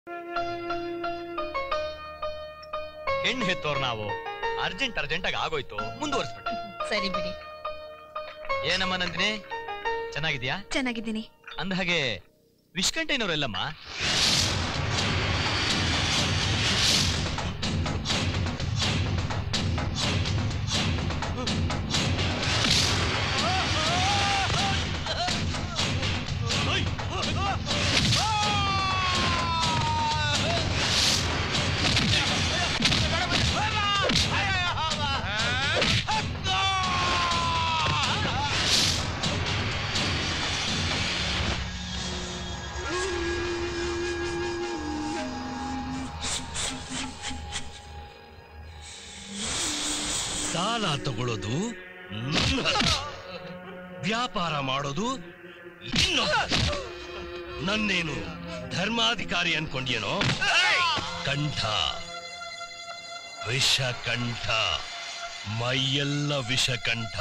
ಹೆಣ್ಣು ಹೆತ್ತೋರ್ ನಾವು urgent urgent ಆಗಿ ಆಗೋಯ್ತು ಮುಂದುವರ್ಸ್ಬಿಟ್ಟೆ ಸರಿ ಬಿಡಿ ಏನಮ್ಮ ನಂದಿನಿ ಚೆನ್ನಾಗಿದ್ಯಾ ಚೆನ್ನಾಗಿದ್ದೀನಿ ಅಂದ ಹಾಗೆ ವಿಷ್ಕಂಠಯ್ಯನವರೆಲ್ಲಮ್ಮ ಸಾಲ ತಗೊಳ್ಳೋದು ನನ್ನ ಹಕ್ಕು. ವ್ಯಾಪಾರ ಮಾಡೋದು ಇನ್ನೊಬ್ಬ ನನ್ನೇನು ಧರ್ಮಾಧಿಕಾರಿ ಅನ್ಕೊಂಡ್ಯೇನೋ ಕಂಠ ವಿಷಕಂಠ ಮೈಯೆಲ್ಲ ವಿಷಕಂಠ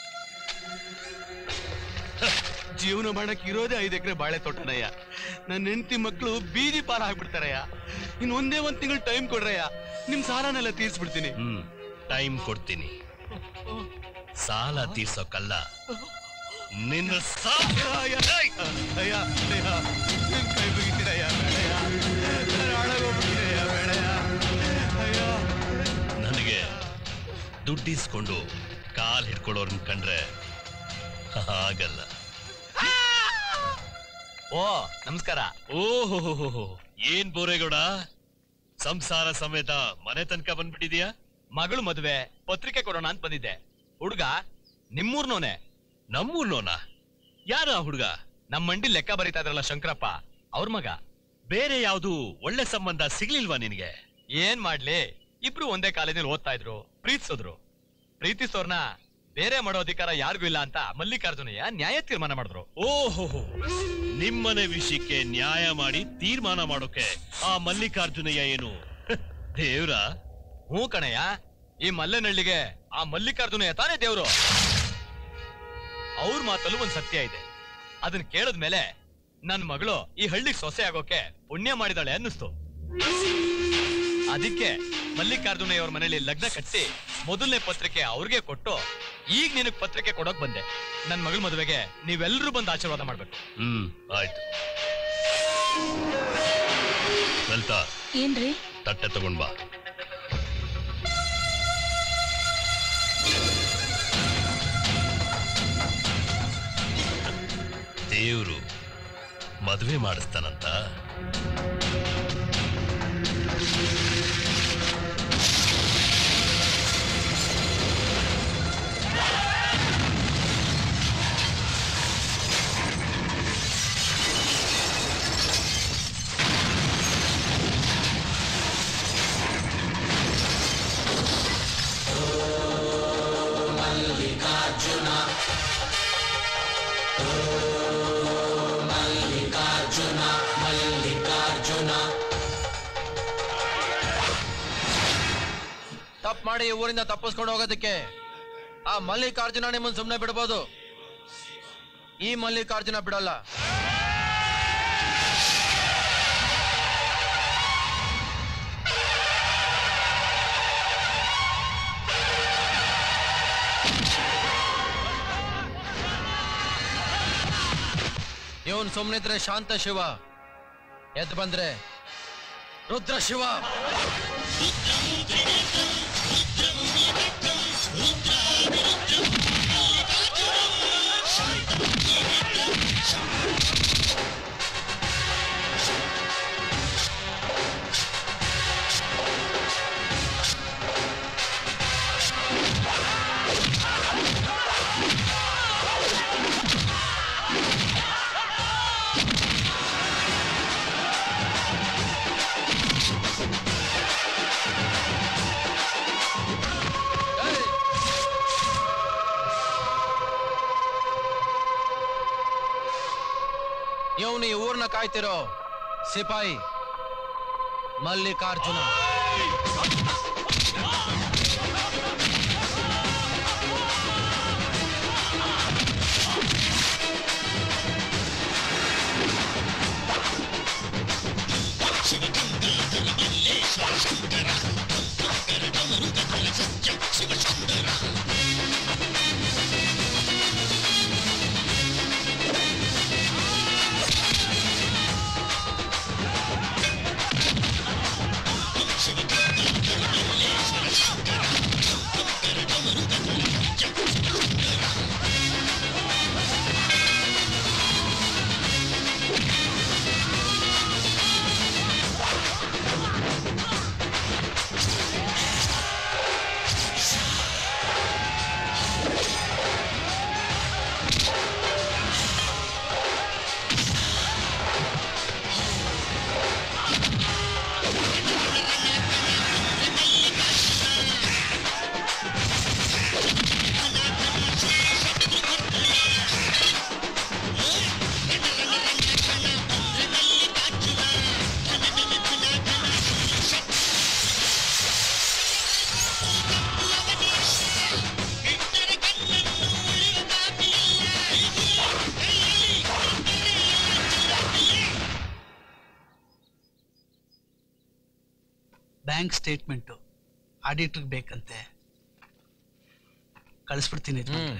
ಜೀವನ ಮಾಡಕ್ ಇರೋದೇ ಐದು ಎಕರೆ ಬಾಳೆ ತೋಟನಯ್ಯ ನನ್ನ ಹೆಂಡತಿ ಮಕ್ಕಳು ಬೀದಿ ಪಾರ ಆಗ್ಬಿಡ್ತಾರಯ್ಯ ಇನ್ ಒಂದೇ ಒಂದ್ ತಿಂಗಳು ಟೈಮ್ ಕೊಡ್ರಯ್ಯ ನಿಮ್ ಸಾಲನೆಲ್ಲ ತೀರ್ಸ್ಬಿಡ್ತೀನಿ ಹ್ಮ್ ಟೈಮ್ ಕೊಡ್ತೀನಿ ಸಾಲ ತೀರ್ಸೋಕಲ್ಲ ನಿನ್ನ ಸಾ- ಅಯ್ಯ ಅಯ್ಯ ಅಯ್ಯ ನಿನ್ ಕೈ ಮುಗಿತೀರಯ್ಯ ಬೇಡಯ್ಯ ನಾನು ಹಾಳಾಗೋಗ್ಬಿಡ್ತೀನಯ್ಯ ಬೇಡಯ್ಯ ಅಯ್ಯ ನನಗೆ ದುಡ್ಡಿಸ್ಕೊಂಡು ಕಾಲ್ ಹಿಡ್ಕೊಳ್ಳೋರ್ನ ಕಂಡ್ರೆ ಆಗಲ್ಲ ಓ ನಮಸ್ಕಾರ ಓಹೋ ಏನ್ ಬೋರೇಗೌಡ ಸಂಸಾರ ಸಮೇತ ಮನೆ ತನಕ ಬಂದ್ಬಿಟ್ಟಿದ್ಯಾ ಮಗಳು ಮದುವೆ ಪತ್ರಿಕೆ ಕೊಡೋಣ ಅಂತ ಬಂದಿದ್ದೆ ಹುಡ್ಗ ನಿಮ್ಮೂರ್ನೋನೆ ನಮ್ಮೂರ್ನೋನ ಯಾರ ಹುಡುಗ ನಮ್ಮ ಮಂಡಿ ಲೆಕ್ಕ ಬರೀತಾ ಇದ್ರಲ್ಲ ಶಂಕರಪ್ಪ ಅವ್ರ ಮಗ ಬೇರೆ ಯಾವ್ದು ಒಳ್ಳೆ ಸಂಬಂಧ ಸಿಗ್ಲಿಲ್ವಾ ನಿನಗೆ ಏನ್ ಮಾಡ್ಲಿ ಇಬ್ರು ಒಂದೇ ಕಾಲೇಜಲ್ಲಿ ಓದ್ತಾ ಇದ್ರು ಪ್ರೀತಿಸಿದ್ರು ಪ್ರೀತಿಸೋರ್ನ ಬೇರೆ ಮಾಡೋ ಅಧಿಕಾರ ಯಾರಿಗೂ ಇಲ್ಲ ಅಂತ ಮಲ್ಲಿಕಾರ್ಜುನಯ್ಯ ನ್ಯಾಯ ತೀರ್ಮಾನ ಮಾಡಿದ್ರು ಓಹೋ ನಿಮ್ಮನೆ ವಿಷಯಕ್ಕೆ ನ್ಯಾಯ ಮಾಡಿ ತೀರ್ಮಾನ ಮಾಡೋಕೆ ಆ ಮಲ್ಲಿಕಾರ್ಜುನಯ್ಯ ಏನು ದೇವ್ರ ಹ್ಞೂ ಕಣಯ್ಯ ಈ ಮಲ್ಲೆನಳ್ಳಿಗೆ ಆ ಮಲ್ಲಿಕಾರ್ಜುನಯ್ಯ ತಾನೇ ದೇವ್ರು ಅವ್ರ ಮಾತಲ್ಲೂ ಒಂದ್ ಸತ್ಯ ಇದೆ ಅದನ್ನ ಕೇಳಿದ್ಮೇಲೆ ನನ್ ಮಗಳು ಈ ಹಳ್ಳಿಗೆ ಸೊಸೆ ಆಗೋಕೆ ಪುಣ್ಯ ಮಾಡಿದಾಳೆ ಅನ್ನಿಸ್ತು ಅದಕ್ಕೆ ಮಲ್ಲಿಕಾರ್ಜುನಯ್ಯ ಅವ್ರ ಮನೇಲಿ ಲಗ್ನ ಕಟ್ಟಿ ಮೊದಲನೇ ಪತ್ರಿಕೆ ಅವ್ರಿಗೆ ಕೊಟ್ಟು ಈಗ ನಿನಗ್ ಪತ್ರಿಕೆ ಕೊಡೋಕ್ ಬಂದೆ ನನ್ ಮಗಳ ಮದುವೆಗೆ ನೀವೆಲ್ಲರೂ ಬಂದು ಆಶೀರ್ವಾದ ಮಾಡ್ಬೇಕು ಹ್ಮ್ ಆಯ್ತು ಲಲಿತಾ ಏನ್ರಿ ತಟ್ಟೆ ತಗೊಂಡ್ ಬಾ ದೇವ್ರು ಮದ್ವೆ ಮಾಡಿಸ್ತಾನಂತ ತಪ್ಪು ಮಾಡಿ ಈ ಊರಿಂದ ತಪ್ಪಿಸ್ಕೊಂಡು ಹೋಗೋದಕ್ಕೆ ಆ ಮಲ್ಲಿಕಾರ್ಜುನ ನಿಮ್ಮನ್ನ ಸುಮ್ಮನೆ ಬಿಡ್ಬೋದು ಈ ಮಲ್ಲಿಕಾರ್ಜುನ ಬಿಡಲ್ಲ ಇವನ್ ಸುಮ್ಮನಿದ್ರೆ ಶಾಂತ ಶಿವ ಎದ್ದು ಬಂದ್ರೆ ರುದ್ರ ಶಿವ ಇವನು ಈ ಊರ್ನ ಕಾಯ್ತಿರೋ ಸಿಪಾಯಿ Mallikarjuna Shake it bank statement ಆಡಿಟರ್ಗೆ ಬೇಕಂತೆ ಕಳಿಸ್ಬಿಡ್ತೀನಿ ಯಜಮಾನ್ರೆ.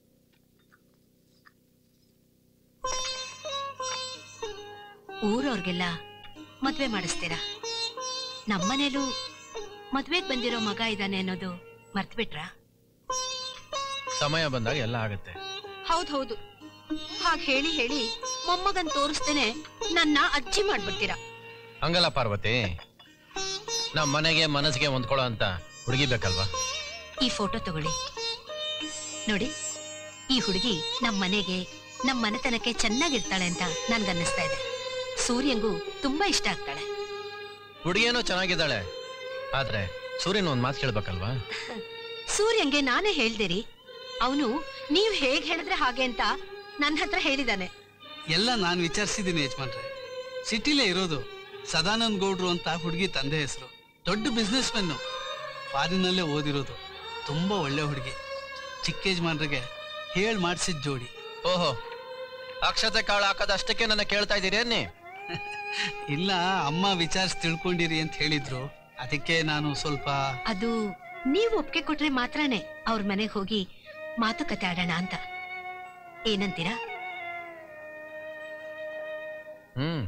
ಊರವ್ರಿಗೆಲ್ಲ ಮದ್ವೆ ಮಾಡಿಸ್ತೀರಾ ನಮ್ಮನೇಲೂ ಮದ್ವೆಗ್ ಬಂದಿರೋ ಮಗ ಇದ್ದಾನೆ ಅನ್ನೋದು ಮರ್ತ್ಬಿಟ್ರಾ ಸಮಯ ಬಂದಾಗ ಎಲ್ಲ ಆಗುತ್ತೆ ಹೌದ್ ಹೌದು ಹಾಗ್ ಹೇಳಿ ಹೇಳಿ ಮೊಮ್ಮಗನ್ ತೋರಿಸ್ತೇನೆ ನನ್ನ ಅಜ್ಜಿ ಮಾಡ್ಬಿಡ್ತೀರಾ ಹಂಗಲ್ಲ ಪಾರ್ವತಿ ನಮ್ಮ ಮನೆಗೆ ಮನಸ್ಸಿಗೆ ಹೊಂದ್ಕೊಳ್ಳೋ ಅಂತ ಹುಡುಗಿ ಬೇಕಲ್ವಾ ಈ ಫೋಟೋ ತಗೊಳ್ಳಿ ನೋಡಿ ಈ ಹುಡುಗಿ ನಮ್ ಮನೆಗೆ ನಮ್ ಮನೆತನಕ್ಕೆ ಚೆನ್ನಾಗಿರ್ತಾಳೆ ಅಂತ ನನ್ಗನ್ನಿಸ್ತಾ ಇದೆ ಸೂರ್ಯಂಗೂ ತುಂಬಾ ಇಷ್ಟ ಆಗ್ತಾಳೆ ಹುಡುಗಿಯೇನೋ ಚೆನ್ನಾಗಿದ್ದಾಳೆ ಆದ್ರೆ ಸೂರ್ಯನ ಒಂದ್ ಮಾತು ಕೇಳ್ಬೇಕಲ್ವಾ ಸೂರ್ಯಂಗೆ ನಾನೇ ಹೇಳ್ದಿರಿ ಅವನು ನೀವ್ ಹೇಗ್ ಹೇಳಿದ್ರೆ ಹಾಗೆ ಅಂತ ನನ್ನ ಹತ್ರ ಹೇಳಿದಾನೆ ಎಲ್ಲ ನಾನು ವಿಚಾರಿಸಿದ್ದೀನಿ ಯಜಮಾನ್ರೆ ಸಿಟಿಲೇ ಇರೋದು ಸದಾನಂದ ಗೌಡ್ರು ಅಂತ ಹುಡುಗಿ ತಂದೆ ಹೆಸರು ದೊಡ್ಡ ಬಿಸ್ನೆಸ್ ಮೆನ್ನು ಫಾರಿನಲ್ಲೇ ಓದಿರೋದು ತುಂಬಾ ಒಳ್ಳೆ ಹುಡುಗಿ ಚಿಕ್ಕ ಯಜಮಾನ್ರಿಗೆ ಹೇಳ್ ಮಾಡಿಸಿದ ಜೋಡಿ ಓಹೋ ಅಕ್ಷತೆ ಕಾಳು ಹಾಕೋದಷ್ಟಕ್ಕೆ ನನ್ನ ಕೇಳ್ತಾ ಇದ್ದೀರಿ ಅನ್ನಿ ಇಲ್ಲ ಅಮ್ಮ ವಿಚಾರಿಸಿ ತಿಳ್ಕೊಂಡಿರಿ ಅಂತ ಹೇಳಿದ್ರು ಅದಕ್ಕೆ ನಾನು ಸ್ವಲ್ಪ ಅದು ನೀವು ಒಪ್ಪಿಗೆ ಕೊಟ್ರೆ ಮಾತ್ರನೇ ಅವ್ರ ಮನೆಗೆ ಹೋಗಿ ಮಾತುಕತೆ ಆಡೋಣ ಅಂತ ಏನಂತೀರಾ ಹ್ಮ್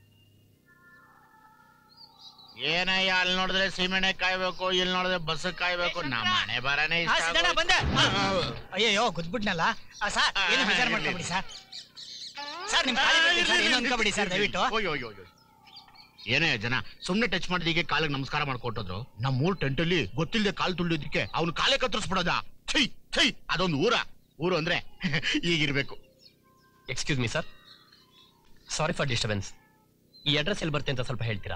ಏನಯ್ಯ ಅಲ್ಲಿ ನೋಡಿದ್ರೆ ಸೀಮೆಣ್ಣೆ ಕಾಯ್ಬೇಕು ಇಲ್ಲಿ ನೋಡಿದ್ರೆ ಬಸ್ ಕಾಯ್ಬೇಕು ನಮ್ಮ ಮನೆ ಬರನೇ ಆ, ಇಷ್ಟ ಸಿದ್ದಣ್ಣ ಆಗೋಯ್ತು. ಬಂದೆ ಅಯ್ಯಯ್ಯೋ ಗುದ್ಬಿಟ್ನಲ್ಲ ಆ, ಸರ್ ಏನು ವಿಚಾರ ಮಾಡ್ಕೊಬಿಡಿ ಸರ್ ಸರ್ ನಿಮ್ ಕಾಲಿಗೆ ಬೀಳ್ತೀನಿ ಸರ್ ಏನು ಅನ್ಕೋಬಿಡಿ ಸರ್ ದಯವಿಟ್ಟು ಓಯ್ ಓಯ್ ಓಯ್ ಓಯ್. ಏನಯ್ಯ ಜನ ಸುಮ್ನೆ ಟಚ್ ಮಾಡಿದಿಗೆ ಕಾಲಿಗೆ ನಮಸ್ಕಾರ ಮಾಡ್ಕೊಟ್ಟದ್ರು ನಮ್ಮ ಊರ್ ಟೆಂಟಲ್ಲಿ ಗೊತ್ತಿಲ್ಲದೆ ಕಾಲ್ ತುಳಿಯೋದಿಕ್ಕೆ ಅವ್ನು ಕಾಲೇ ಕತ್ತರಿಸ್ಬಿಡೋದ ಛೈ ಛೈ ಅದೊಂದು ಊರ ಊರು ಅಂದ್ರೆ ಈಗಿರ್ಬೇಕು excuse me sir sorry for disturbance ಈ ಅಡ್ರೆಸ್ ಎಲ್ಲಿ ಬರುತ್ತೆ ಅಂತ ಸ್ವಲ್ಪ ಹೇಳ್ತೀರಾ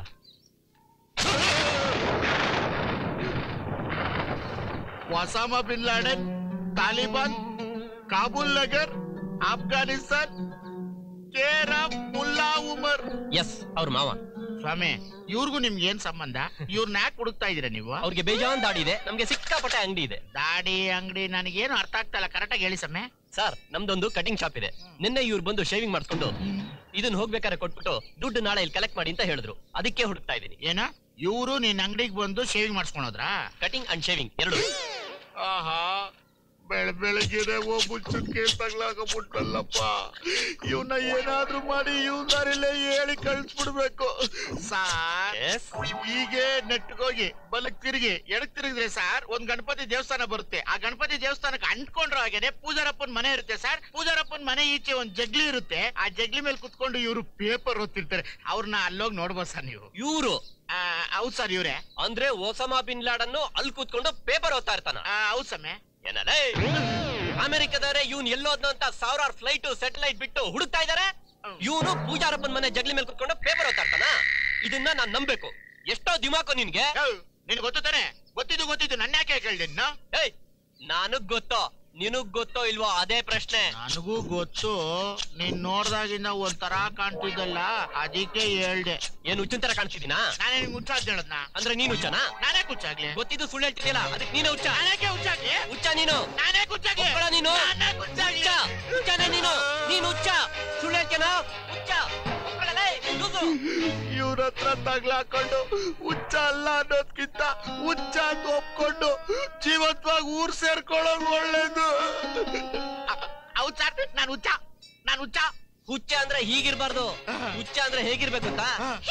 Osama bin Laden Taliban Kabul Nagar Afghanistan ಕೇರಾಮ್ ಮುಲ್ಲಾ ಉಮರ್ ಎಸ್ ಅವ್ರ ಮಾವ ಸ್ವಾಮಿ ಇವ್ರಿಗೂ ನಿಮ್ಗೆ ಏನ್ ಸಂಬಂಧ ಇವ್ರನ್ನ ಯಾಕೆ ಹುಡುಕ್ತಾ ಇದೀರ ನೀವು ಅವ್ರಿಗೆ ಬೇಜಾನ್ ದಾಡಿ ಇದೆ ನಮ್ಗೆ ಸಿಕ್ಕಾಪಟ್ಟೆ ಅಂಗಡಿ ಇದೆ ದಾಡಿ ಅಂಗಡಿ ನನಗೇನು ಅರ್ಥ ಆಗ್ತಾ ಇಲ್ಲ ಕರೆಕ್ಟಾಗಿ ಹೇಳಿ ಸಮ್ಮೆ ಸರ್ ನಮ್ದೊಂದು ಕಟಿಂಗ್ ಶಾಪ್ ಇದೆ ನಿನ್ನೆ ಇವ್ರು ಬಂದು ಶೇವಿಂಗ್ ಮಾಡಿಸ್ಕೊಂಡು ಇದನ್ನ ಹೋಗ್ಬೇಕಾದ್ರೆ ಕೊಟ್ಬಿಟ್ಟು ದುಡ್ಡು ನಾಳೆ ಇಲ್ಲಿ ಕಲೆಕ್ಟ್ ಮಾಡಿ ಅಂತ ಹೇಳಿದ್ರು ಅದಕ್ಕೆ ಹುಡುಕ್ತಾ ಇದೀನಿ ಏನ ಇವರು ನಿನ್ನ ಅಂಗಡಿಗೆ ಬಂದು ಶೇವಿಂಗ್ ಮಾಡಿಸ್ಕೊಳೋದ್ರಾ ಕಟಿಂಗ್ ಅಂಡ್ ಶೇವಿಂಗ್ ಎರಡು ಆಹಾ ಬೆಳ ಬೆಳಗ್ಗೆ ಒಬ್ಬುಚ್ಚಕ್ಕೆ ತಗ್ಲಾಕಬಿಟ್ಟಲ್ಲಪ್ಪ ಇವನ್ನ ಏನಾದ್ರೂ ಮಾಡಿ ಇವ್ ದಾರಿಲೇ ಹೇಳಿ ಕಳಿಸ್ಬಿಡ್ಬೇಕು ಸಾರ್ Yes. ಹೀಗೆ ನೆಟ್ಗೋಗಿ ಬಲಕ್ ತಿರುಗಿ ಎಡಕ್ ತಿರುಗಿದ್ರೆ ಸರ್ ಒಂದ್ ಗಣಪತಿ ದೇವಸ್ಥಾನ ಬರುತ್ತೆ ಆ ಗಣಪತಿ ದೇವಸ್ಥಾನಕ್ಕೆ ಅಂಟ್ಕೊಂಡ್ರ ಹಾಗೇನೆ ಪೂಜಾರಪ್ಪನ್ ಮನೆ ಇರುತ್ತೆ ಸರ್ ಪೂಜಾರಪ್ಪನ್ ಮನೆ ಈಚೆ ಒಂದ್ ಜಗ್ಲಿ ಇರುತ್ತೆ ಆ ಜಗ್ಲಿ ಮೇಲೆ ಕುತ್ಕೊಂಡು ಇವರು ಪೇಪರ್ ಓದ್ತಿರ್ತಾರೆ ಅವ್ರನ್ನ ಅಲ್ಲೋಗಿ ನೋಡ್ಬೋದು ಸರ್ ನೀವು ಇವ್ರು ಆ, ಹೌದ್ ಸರ್ ಇವ್ರೆ ಅಂದ್ರೆ ಒಸಾಮಾ ಬಿನ್ ಲಾಡನ್ನು ಅಲ್ಲಿ ಕೂತ್ಕೊಂಡು ಪೇಪರ್ ಓದ್ತಾ ಇರ್ತಾನ ಆ, ಹೌದ್ ಸಮಯ ಏನಲ್ಲ ಅಮೆರಿಕದವರೇ ಇವ್ನ್ ಎಲ್ಲೋದ್ನು ಅಂತ ಸಾವಿರಾರು ಫ್ಲೈಟ್ ಸೆಟಲೈಟ್ ಬಿಟ್ಟು ಹುಡುಕ್ತಾ ಇದಾರೆ ಇವನು ಪೂಜಾರಪ್ಪನ್ ಮನೆ ಜಗ್ಲಿ ಮೇಲೆ ಕುತ್ಕೊಂಡು ಪೇಪರ್ ಓದ್ತಾ ಇರ್ತಾನ ಇದನ್ನ ನಾನ್ ನಂಬೇಕು ಎಷ್ಟೋ ದಿಮಾಕು ನಿನ್ಗೆ ನಿನ್ ಗೊತ್ತು ತಾನೆ ಗೊತ್ತಿದ್ದು ಗೊತ್ತಿದ್ದು ನನ್ನ ಯಾಕೆ ಕೇಳ್ದೆ ನೀನು ಏಯ್ ನನಗ್ ಗೊತ್ತೋ ನಿನಗ್ ಗೊತ್ತೋ ಇಲ್ವೋ ಅದೇ ಪ್ರಶ್ನೆ ನನಗೂ ಗೊತ್ತು ನೀನ್ ನೋಡ್ದಾಗಿಂದ ಒಂಥರ ಕಾಣ್ತಿದ್ದಲ್ಲ ಅದಕ್ಕೆ ಹೇಳ್ದೆ ಏನ್ ಹುಚ್ಚಿನ ತರ ಕಾಣಿಸ್ತಿದ್ದೀನಾ ನಾನೇ ನಿಂಗೆ ಹುಚ್ಚಾಗ್ದೆ ಹೇಳದ್ನ ಅಂದ್ರೆ ನೀನ್ ಹುಚ್ಚನಾ ನಾನೇ ಹುಚ್ಚಾಗ್ಲಿ ಗೊತ್ತಿದ್ದು ಸುಳ್ಳು ಹೇಳ್ತಿದ್ಯಲ್ಲ ಅದಕ್ಕೆ ನೀನೇ ಹುಚ್ಚ ನಾನೇಕೆ ಹುಚ್ಚಾಗ್ಲಿ ಹುಚ್ಚ ನೀನು ನಾನೇ ಹುಚ್ಚಾಗ್ಲಿ ಒಪ್ಕೊಳ ನೀನು ನಾನೇ ಹುಚ್ಚಾಗ್ಲಿ ಹುಚ್ಚ ಹುಚ್ಚನೇ ನೀನು ನೀನು ಹುಚ್ಚ ಸುಳ್ಳು ಹೇಳ್ತೇನೋ ಹುಚ್ಚ ಒಪ್ಕೊಳಲೇ, ಲೂಸು. ಇವ್ರ ಹತ್ರ ತಗ್ಲಾಕೊಂಡು ಹುಚ್ಚ ಅಲ್ಲ ಅನ್ನೋದ್ಕಿಂತ ಹುಚ್ಚ ಅಂತ ಒಪ್ಕೊಂಡು ಜೀವತ್ವಾಗಿ ಊರ್ ಸೇರ್ಕೊಳ್ಳೋದು ಒಳ್ಳೇದು ಹೌದ್ ಸರ್ ನಾನು ಹುಚ್ಚ ನಾನು ಹುಚ್ಚ ಹುಚ್ಚ ಅಂದ್ರೆ ಹೀಗಿರ್ಬಾರ್ದು ಹುಚ್ಚ ಅಂದ್ರೆ ಹೇಗಿರ್ಬೇಕು ಅಂತ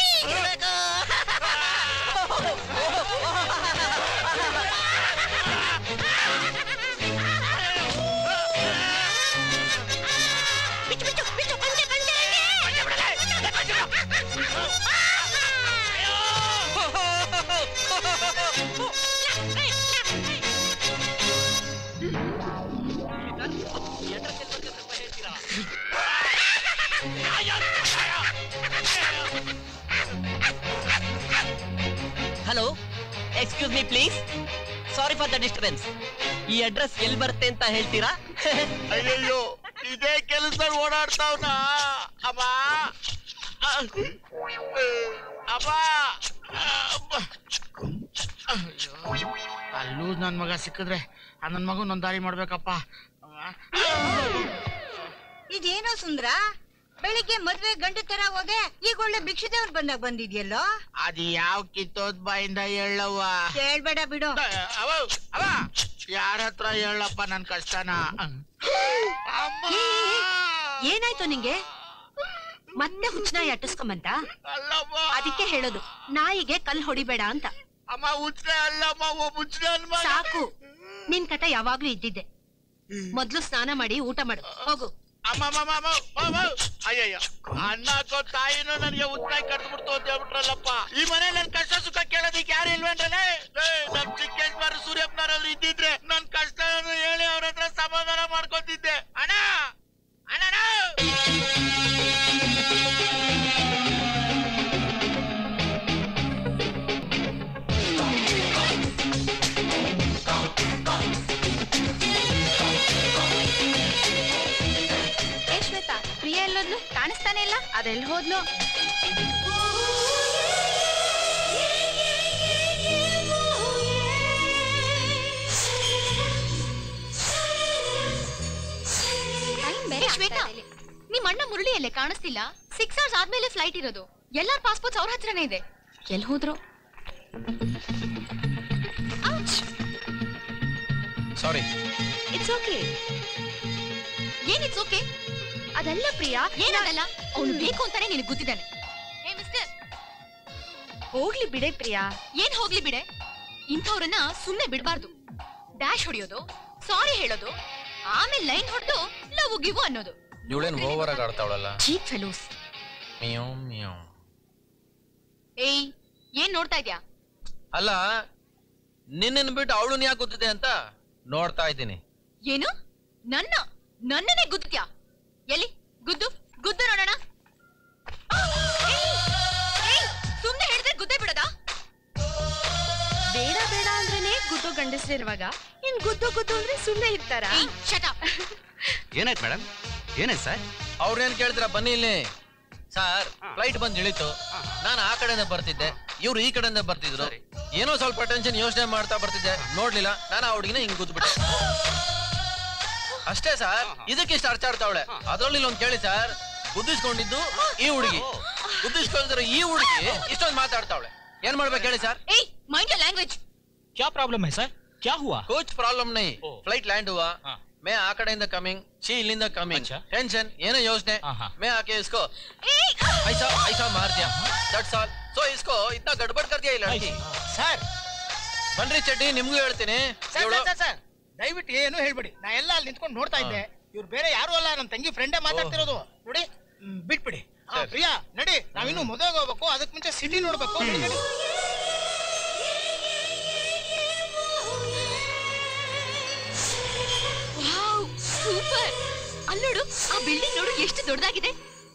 hello excuse me please sorry for the disturbance ಈ ಅಡ್ರೆಸ್ ಎಲ್ಲಿ ಬರುತ್ತೆ ಅಂತ ಹೇಳ್ತೀರಾ ಅಯ್ಯಯ್ಯೋ ಇದೇ ಕೆಲಸ ಓಡಾಡ್ತಾವ್ನ ಅಮ್ಮ ಅಮ್ಮ ಅಲ್ಲೂ ನನ್ ಮಗ ಸಿಕ್ಕಿದ್ರೆ ಆ ನನ್ ಮಗನ್ ಒಂದ್ ದಾರಿ ಮಾಡ್ಬೇಕಪ್ಪ ಇದೇನೋ ಸುಂದ್ರ ಬೆಳಿಗ್ಗೆ ಮದ್ವೆ ಗಂಡು ತರ ಹೋದೆ ಈಗ ಒಳ್ಳೆ ಭಿಕ್ಷುದೇವ್ರು ಬಂದಾಗ ಬಂದಿದ್ಯಲ್ಲೋ ಅದ್ ಯಾವ ಕಿತ್ತೋದ್ ಬಾಯಿಂದ ಹೇಳವ್ವ ಕೇಳ್ಬೇಡ ಬಿಡು ಅವ ಅವ ಯಾರ ಹತ್ರ ಹೇಳಪ್ಪ ನನ್ ಕಷ್ಟನ ಅಮ್ಮ ಏನಾಯ್ತು ನಿಂಗೆ ಮತ್ತೆ ಹುಚ್ಚನಾಯಿ ಅಟ್ಟಿಸ್ಕೊಂಬಂತ ಅಲ್ಲಮ್ಮ ಅದಕ್ಕೆ ಹೇಳೋದು ನಾಯಿಗೆ ಕಲ್ ಹೊಡಿಬೇಡ ಅಂತ ಅಮ್ಮ ಹುಚ್ಚ ಅಲ್ಲಮ್ಮ ಒಬ್ಬ ಹುಚ್ಚ ಅನ್ಮ ಸಾಕು ನಿನ್ ಕತೆ ಯಾವಾಗ್ಲೂ ಇದ್ದಿದ್ದೆ ಮೊದ್ಲು ಸ್ನಾನ ಮಾಡಿ ಊಟ ಮಾಡು ಹೋಗು ಅಮ್ಮ ಅಮ್ಮ ಅಮ್ಮ ಅಮ್ಮ ಅಯ್ಯಯ್ಯ ಅಣ್ಣ ಹಾಕೋ ತಾಯಿನೂ ನನಗೆ ಉತ್ತಾಯಿ ಕಡ್ದು ಬಿಡ್ತು ಅಂತ ಹೇಳ್ಬಿಟ್ರಲ್ಲಪ್ಪ ಈ ಮನೆ ನನ್ ಕಷ್ಟ ಸುಖ ಕೇಳೋದಿಕ್ ಯಾರು ಇಲ್ವೇನ್ರೇ ನಮ್ ಚಿಕ್ಕೇಶ್ವರ ಸೂರ್ಯಪ್ಪನವ್ರು ಇದ್ದಿದ್ರೆ ನನ್ ಕಷ್ಟ ಹೇಳಿ ಅವ್ರ ಹತ್ರ ಸಮಾಧಾನ ಮಾಡ್ಕೊತಿದ್ದೆ ಅಣ್ಣ ಅಣ್ಣ ಏ ಶ್ವೇತಾ ಪ್ರಿಯಾ ಎಲ್ಲೋದ್ಲು ಕಾಣಿಸ್ತಾನೆ ಇಲ್ಲ ಅದೆಲ್ಲಿ ಹೋದ್ಲು ಏ, ಶ್ವೇತಾ ನಿಮ್ ಅಣ್ಣ ಮುರಳಿ ಅಲ್ಲೇ ಕಾಣಿಸ್ತಿಲ್ಲ ಸಿಕ್ಸ್ ಅವರ್ಸ್ ಆದ್ಮೇಲೆ ಫ್ಲೈಟ್ ಇರೋದು ಎಲ್ಲಾರ್ ಪಾಸ್ಪೋರ್ಟ್ಸ್ ಅವ್ರ ಹತ್ರನೇ ಇದೆ ಎಲ್ಲಿ ಹೋದ್ರು ಸಾರಿ ಇಟ್ಸ್ ಓಕೆ ಏನ್ ಇಟ್ಸ್ ಓಕೆ ಅದಲ್ಲ ಪ್ರಿಯಾ ಏನದಲ್ಲ ಅವನು ಬೇಕು ಅಂತಾನೆ ನಿನಗೆ ಗೊತ್ತಿದ್ದಾನೆ ಏ ಮಿಸ್ಟರ್ ಹೋಗ್ಲಿ ಬಿಡೆ ಪ್ರಿಯಾ ಏನ್ ಹೋಗ್ಲಿ ಬಿಡೆ ಇಂಥವ್ರನ್ನ ಸುಮ್ನೆ ಬಿಡ್ಬಾರ್ದು ಡ್ಯಾಶ್ ಹೊಡಿಯೋದು ಸಾರಿ ಹೇಳೋದು ಆಮೇಲೆ ಲೈನ್ ಹೊಡೆದು ಲವ್ ಗಿವು ಅನ್ನೋದು ಇವಳೇನ್ ಓವರ್ ಆಗಿ ಆಡ್ತಾವಳಲ್ಲ ಚೀಪ್ ಫೆಲೋಸ್ ಮಿಯೋ ಮಿಯೋ ಏಯ್ ಏನ್ ನೋಡ್ತಾ ಇದ್ಯಾ ಅಲ್ಲ ನಿನ್ನನ್ ಬಿಟ್ಟು ಅವಳು ಯಾಕೆ ಗೊತ್ತಿದೆ ಅಂತ ನೋಡ್ತಾ ಇದ್ದೀನಿ ಏನು ನನ್ನ ನನ್ನನ್ನೇ ಗುದ್ದ್ಯಾ ಎಲ್ಲಿ ಗುದ್ದು ಗುದ್ದು ನೋಡೋಣ ಏಯ್, ಏಯ್, ಸುಮ್ನೆ ಹೇಳಿದ್ರೆ ಗುದ್ದೇ ಬಿಡೋದಾ ಬೇಡ ಬೇಡ ಅಂದ್ರೇನೆ ಗುದ್ದು ಗಂಡಸ್ರಿರುವಾಗ ಇನ್ ಗುದ್ದು ಗುದ್ದು ಅಂದ್ರೆ ಸುಮ್ನೆ ಇರ್ತಾರ ಶಟ ಏನಾಯ್ತು ಮೇಡಮ್ ಏನಾಯ್ತು ಸರ್ ಅವ್ರೇನ್ ಕೇಳಿದ್ರ ಬನ್ನಿ ಇಲ್ಲಿ ಸರ್ ಫ್ಲೈಟ್ ಬಂದ್ ಇಳಿತು ನಾನು ಆ ಕಡೆಯಿಂದ ಬರ್ತಿದ್ದೆ ಇವ್ರು ಈ ಕಡೆಯಿಂದ ಬರ್ತಿದ್ರು ಏನೋ ಸ್ವಲ್ಪ ಟೆನ್ಷನ್ ಯೋಚನೆ ಮಾಡ್ತಾ ಬರ್ತಿದ್ದೆ ನೋಡ್ಲಿಲ್ಲ ನಾನು ಆ ಹುಡುಗಿನ ಹಿಂಗ್ ಗುದ್ಬಿಟ್ಟೆ ಅಷ್ಟೇ ಸರ್ ಇದಕ್ಕೆ ಇಷ್ಟ ಅರ್ಚಾಡ್ತಾವಳೆ ಅದ್ರಲ್ಲಿ ಒಂದ್ ಕೇಳಿ ಸರ್ ಗುದ್ದಿಸ್ಕೊಂಡಿದ್ದು ಈ ಹುಡುಗಿ ಗುದ್ದಿಸ್ಕೊಂಡಿರೋ ಈ ಹುಡುಗಿ ಇಷ್ಟೊಂದು ಮಾತಾಡ್ತಾವಳೆ ಏನ್ ಮಾಡ್ಬೇಕು ಹೇಳಿ ಸರ್ ಏಯ್ ಮೈಂಡ್ ಯೋರ್ ಲ್ಯಾಂಗ್ವೇಜ್ क्या प्रॉब्लम है सर क्या हुआ कुछ प्रॉब्लम नहीं फ्लाइट लैंड हुआ मैं आ कಡೆಯಿಂದ ಕಮಿಂಗ್ ಶಿ ಇಲ್ಲಿಂದ ಕಮಿಂಗ್ ಟೆನ್ಷನ್ ಏನೋ ಯೋಚನೆ मैं आके इसको ऐसा ऐसा मार दिया दैट्स ऑल सो इसको इतना गड़बड़ कर दिया ये लड़की ಸರ್ ಬನ್ರಿ ಚಡ್ಡಿ ನಿಮ್ಗೂ ಹೇಳ್ತೀನಿ ಸರ್ ಇವ್ಳು- ಸರ್ ಸರ್ ದಯವಿಟ್ಟು ಏನು ಹೇಳ್ಬೇಡಿ ನಾ ಎಲ್ಲ ಅಲ್ಲಿ ನಿಂತ್ಕೊಂಡು ನೋಡ್ತಾ ಇದ್ದೆ ಇವ್ರು ಬೇರೆ ಯಾರು ಅಲ್ಲ ನನ್ನ ತಂಗಿ ಫ್ರೆಂಡೇ ಮಾತಾಡ್ತಿರೋದು ನೋಡಿ ಹ್ಮ್, ಬಿಟ್ಬಿಡಿ ಆ, ಪ್ರಿಯಾ ನಡಿ ನಾವಿನ್ನು ಮದುವೆಗೆ ಹೋಗ್ಬೇಕು ಅದಕ್ಕೆ ಮುಂಚೆ ಸಿಟಿ ನೋಡ್ಬೇಕು ನಡಿ, ನಡಿ. ವಾವ್ ಸೂಪರ್ ಅಲ್ಲೋಡು ಆ ಬಿಲ್ಡಿಂಗ್ ನೋಡು ಎಷ್ಟು ದೊಡ್ಡದಾಗಿದೆ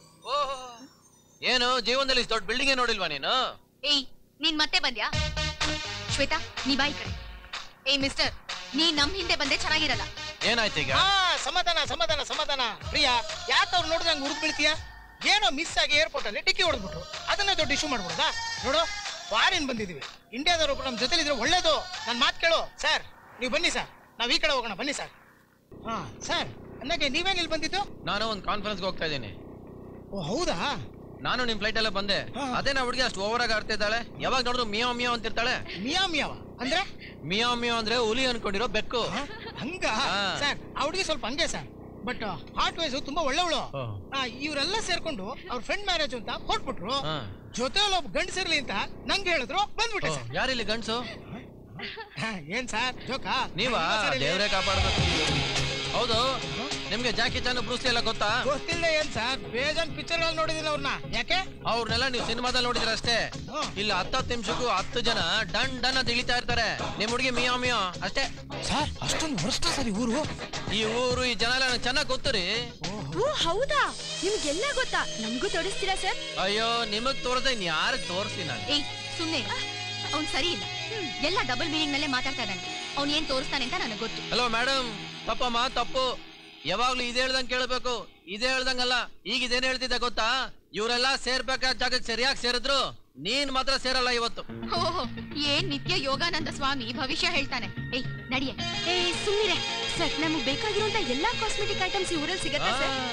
ಏನು ಜೀವನದಲ್ಲಿ ಇಷ್ಟ್ ದೊಡ್ಡ ಬಿಲ್ಡಿಂಗ್ ನೋಡಿಲ್ವಾ ನೀನು ಏಯ್ ನೀನ್ ಮತ್ತೆ ಬಂದ್ಯಾ ಶ್ವೇತಾ ನೀ ಬಾಯಿ ಕಡೆ ಏಯ್ ಮಿಸ್ಟರ್ ನೀ ನಮ್ ಹಿಂದೆ ಬಂದೆ ಚೆನ್ನಾಗಿರಲ್ಲ ಏನಾಯ್ತು ಈಗ ಹಾ ಸಮಾಧಾನ ಸಮಾಧಾನ ಸಮಾಧಾನ ಪ್ರಿಯಾ ಯಾಕೆ ಅವ್ರು ನೋಡಿದ್ರೆ ಹಂಗೆ ಹುಡುಕ್ ಬೀಳ್ತೀಯಾ ಏನೋ ಮಿಸ್ ಆಗಿ ಏರ್ಪೋರ್ಟ್ ಅಲ್ಲಿ ಟಿಕ್ಕಿ ಹೊಡೆದ್ಬಿಟ್ರು ಅದನ್ನೇ ದೊಡ್ಡ ಇಶ್ಯೂ ಮಾಡ್ಬಿಡ್ದಾ ನೋಡು ಫಾರಿನ್ ಬಂದಿದೀವಿ ಇಂಡಿಯಾದವ್ರು ನಮ್ಮ ಜೊತೆಲಿದ್ರೆ ಒಳ್ಳೇದು ನನ್ನ ಮಾತು ಕೇಳು ಸರ್ ನೀವು ಬನ್ನಿ ಸರ್ ನಾವ್ ಈ ಕಡೆ ಹೋಗೋಣ ಬನ್ನಿ ಸರ್ ಹಾ ಸರ್ ಅಂದಾಗೆ ನೀವೇನ್ ಇಲ್ಲಿ ಬಂದಿದ್ದು ನಾನು ಒಂದು ಕಾನ್ಫರೆನ್ಸ್ಗೆ ಹೋಗ್ತಾ ಇದ್ದೀನಿ ಓ ಹೌದಾ ನಾನು ನಿಮ್ ಫ್ಲೈಟ್ ಎಲ್ಲ ಬಂದೆ ಅದೇ ನಾ ಹುಡುಗಿ ಅಷ್ಟು ಓವರ್ ಆಗಿ ಆಡ್ತಾ ಇದ್ದಾಳೆ ಯಾವಾಗ ನೋಡಿದ್ರು ಮಿಯೋ ಮಿಯೋ ಅಂತಿರ್ತಾಳೆ ಮಿಯಾ ಮಿಯಾವ ಅಂದ್ರೆ ಮಿಯೋ ಮಿಯೋ ಅಂದ್ರೆ ಹುಲಿ ಅನ್ಕೊಂಡಿರೋ ಬೆಕ್ಕು ಹಂಗ ಸರ್ ಆ ಹುಡುಗಿ ಸ್ವಲ್ಪ ಹಂಗೆ ಸರ್ ಬಟ್ ಹಾರ್ಟ್ ವೈಸ್ ತುಂಬಾ ಒಳ್ಳೆವಳು ಇವರೆಲ್ಲ ಸೇರ್ಕೊಂಡು ಅವ್ರ ಫ್ರೆಂಡ್ ಮ್ಯಾರೇಜ್ ಅಂತ ಹೊಟ್ಬಿಟ್ರು ಹಾ. ಜೊತೆ ಒಬ್ಬ ಗಂಡಸಿರ್ಲಿ ಅಂತ ನಂಗೆ ಹೇಳಿದ್ರು ಬಂದ್ಬಿಟ್ಟೆ ಸರ್ ಯಾರಿಲ್ಲಿ ಗಂಡ್ಸು ಏನ್ ಸರ್ ಜೋಕಾ ನೀವಾ ದೇವ್ರೇ ಕಾಪಾಡ್ಬೇಕು ಹೌದು ನಿಮ್ಗೆ ಜಾಕಿ ಚಾನ್ ಬ್ರೂಸ್ಲಿ ಎಲ್ಲ ಗೊತ್ತಾ ಗೊತ್ತಿಲ್ಲ ಏನ್ ಸರ್ ಬೇಜಾನ್ ಪಿಕ್ಚರ್ ನೋಡಿದಿಲ್ಲ ಅವ್ರನ್ನ ಯಾಕೆ ಅವ್ರನ್ನೆಲ್ಲ ನೀವು ಸಿನಿಮಾದಲ್ಲಿ ನೋಡಿದ್ರ ಅಷ್ಟೇ ಇಲ್ಲಿ ಹತ್ತತ್ತು ನಿಮಿಷಕ್ಕೂ ಹತ್ತು ಜನ ಡನ್ ಡನ್ ಅಂತ ಇಳಿತಾ ಇರ್ತಾರೆ ನಿಮ್ ಹುಡುಗಿ ಮಿಯೋ ಮಿಯೋ ಅಷ್ಟೇ ಸರ್ ಅಷ್ಟೊಂದು ವರ್ಷ ಸರ್ ಈ ಊರು ಈ ಊರು ಈ ಜನ ಎಲ್ಲ ನನಗೆ ಚೆನ್ನಾಗಿ ಗೊತ್ತು ರೀ ಓ ಹೌದಾ ನಿಮ್ಗೆಲ್ಲ ಗೊತ್ತಾ ನಮ್ಗೂ ತೋರಿಸ್ತೀರಾ ಸರ್ ಅಯ್ಯೋ ನಿಮಗ್ ತೋರ್ದೆ ಇನ್ ಯಾರಿಗ್ ತೋರಿಸ್ತೀನಿ ನಾನು ಏಯ್ ಸುಮ್ನೆ ಅವ್ನ್ ಸರಿ ಇಲ್ಲ ಎಲ್ಲ ಡಬಲ್ ಮೀನಿಂಗ್ ನಲ್ಲೇ ಮಾತಾಡ್ತಾ ಇದ್ದಾನೆ ಅವ್ನ್ ಏನ್ ತೋರಿಸ್ತಾನೆ ಅಂತ ನನಗೆ ಗೊತ್ತು ಹಲೋ ಮೇಡಮ್ ತಪ್ಪಮ್ಮ ತಪ್ಪು ಯಾವಾಗ್ಲೂ ಇದೇ ಹೇಳ್ದಂಗ್ ಕೇಳ್ಬೇಕು ಇದೇ ಹೇಳ್ದಂಗಲ್ಲ ಈಗ ಇದೇನ್ ಹೇಳ್ತಿದ್ದೆ ಗೊತ್ತಾ ಇವರೆಲ್ಲ ಸೇರ್ಬೇಕಾದ ಜಾಗಕ್ಕೆ ಸರಿಯಾಗಿ ಸೇರಿದ್ರು ನೀನ್ ಮಾತ್ರ ಸೇರಲ್ಲ ಇವತ್ತು ಓಹೋ ಏನ್ ನಿತ್ಯ ಯೋಗಾನಂದ ಸ್ವಾಮಿ ಭವಿಷ್ಯ ಹೇಳ್ತಾನೆ ಏಯ್ ನಡಿಯೇ ಏ ಸುಮ್ಮನೆ ಸರ್ ನಮಗೆ ಬೇಕಾಗಿರುವಂತ ಎಲ್ಲಾ ಕಾಸ್ಮೆಟಿಕ್ ಐಟಮ್ಸ್ ಊರಲ್ಲಿ ಸಿಗತ್ತಾ ಸರ್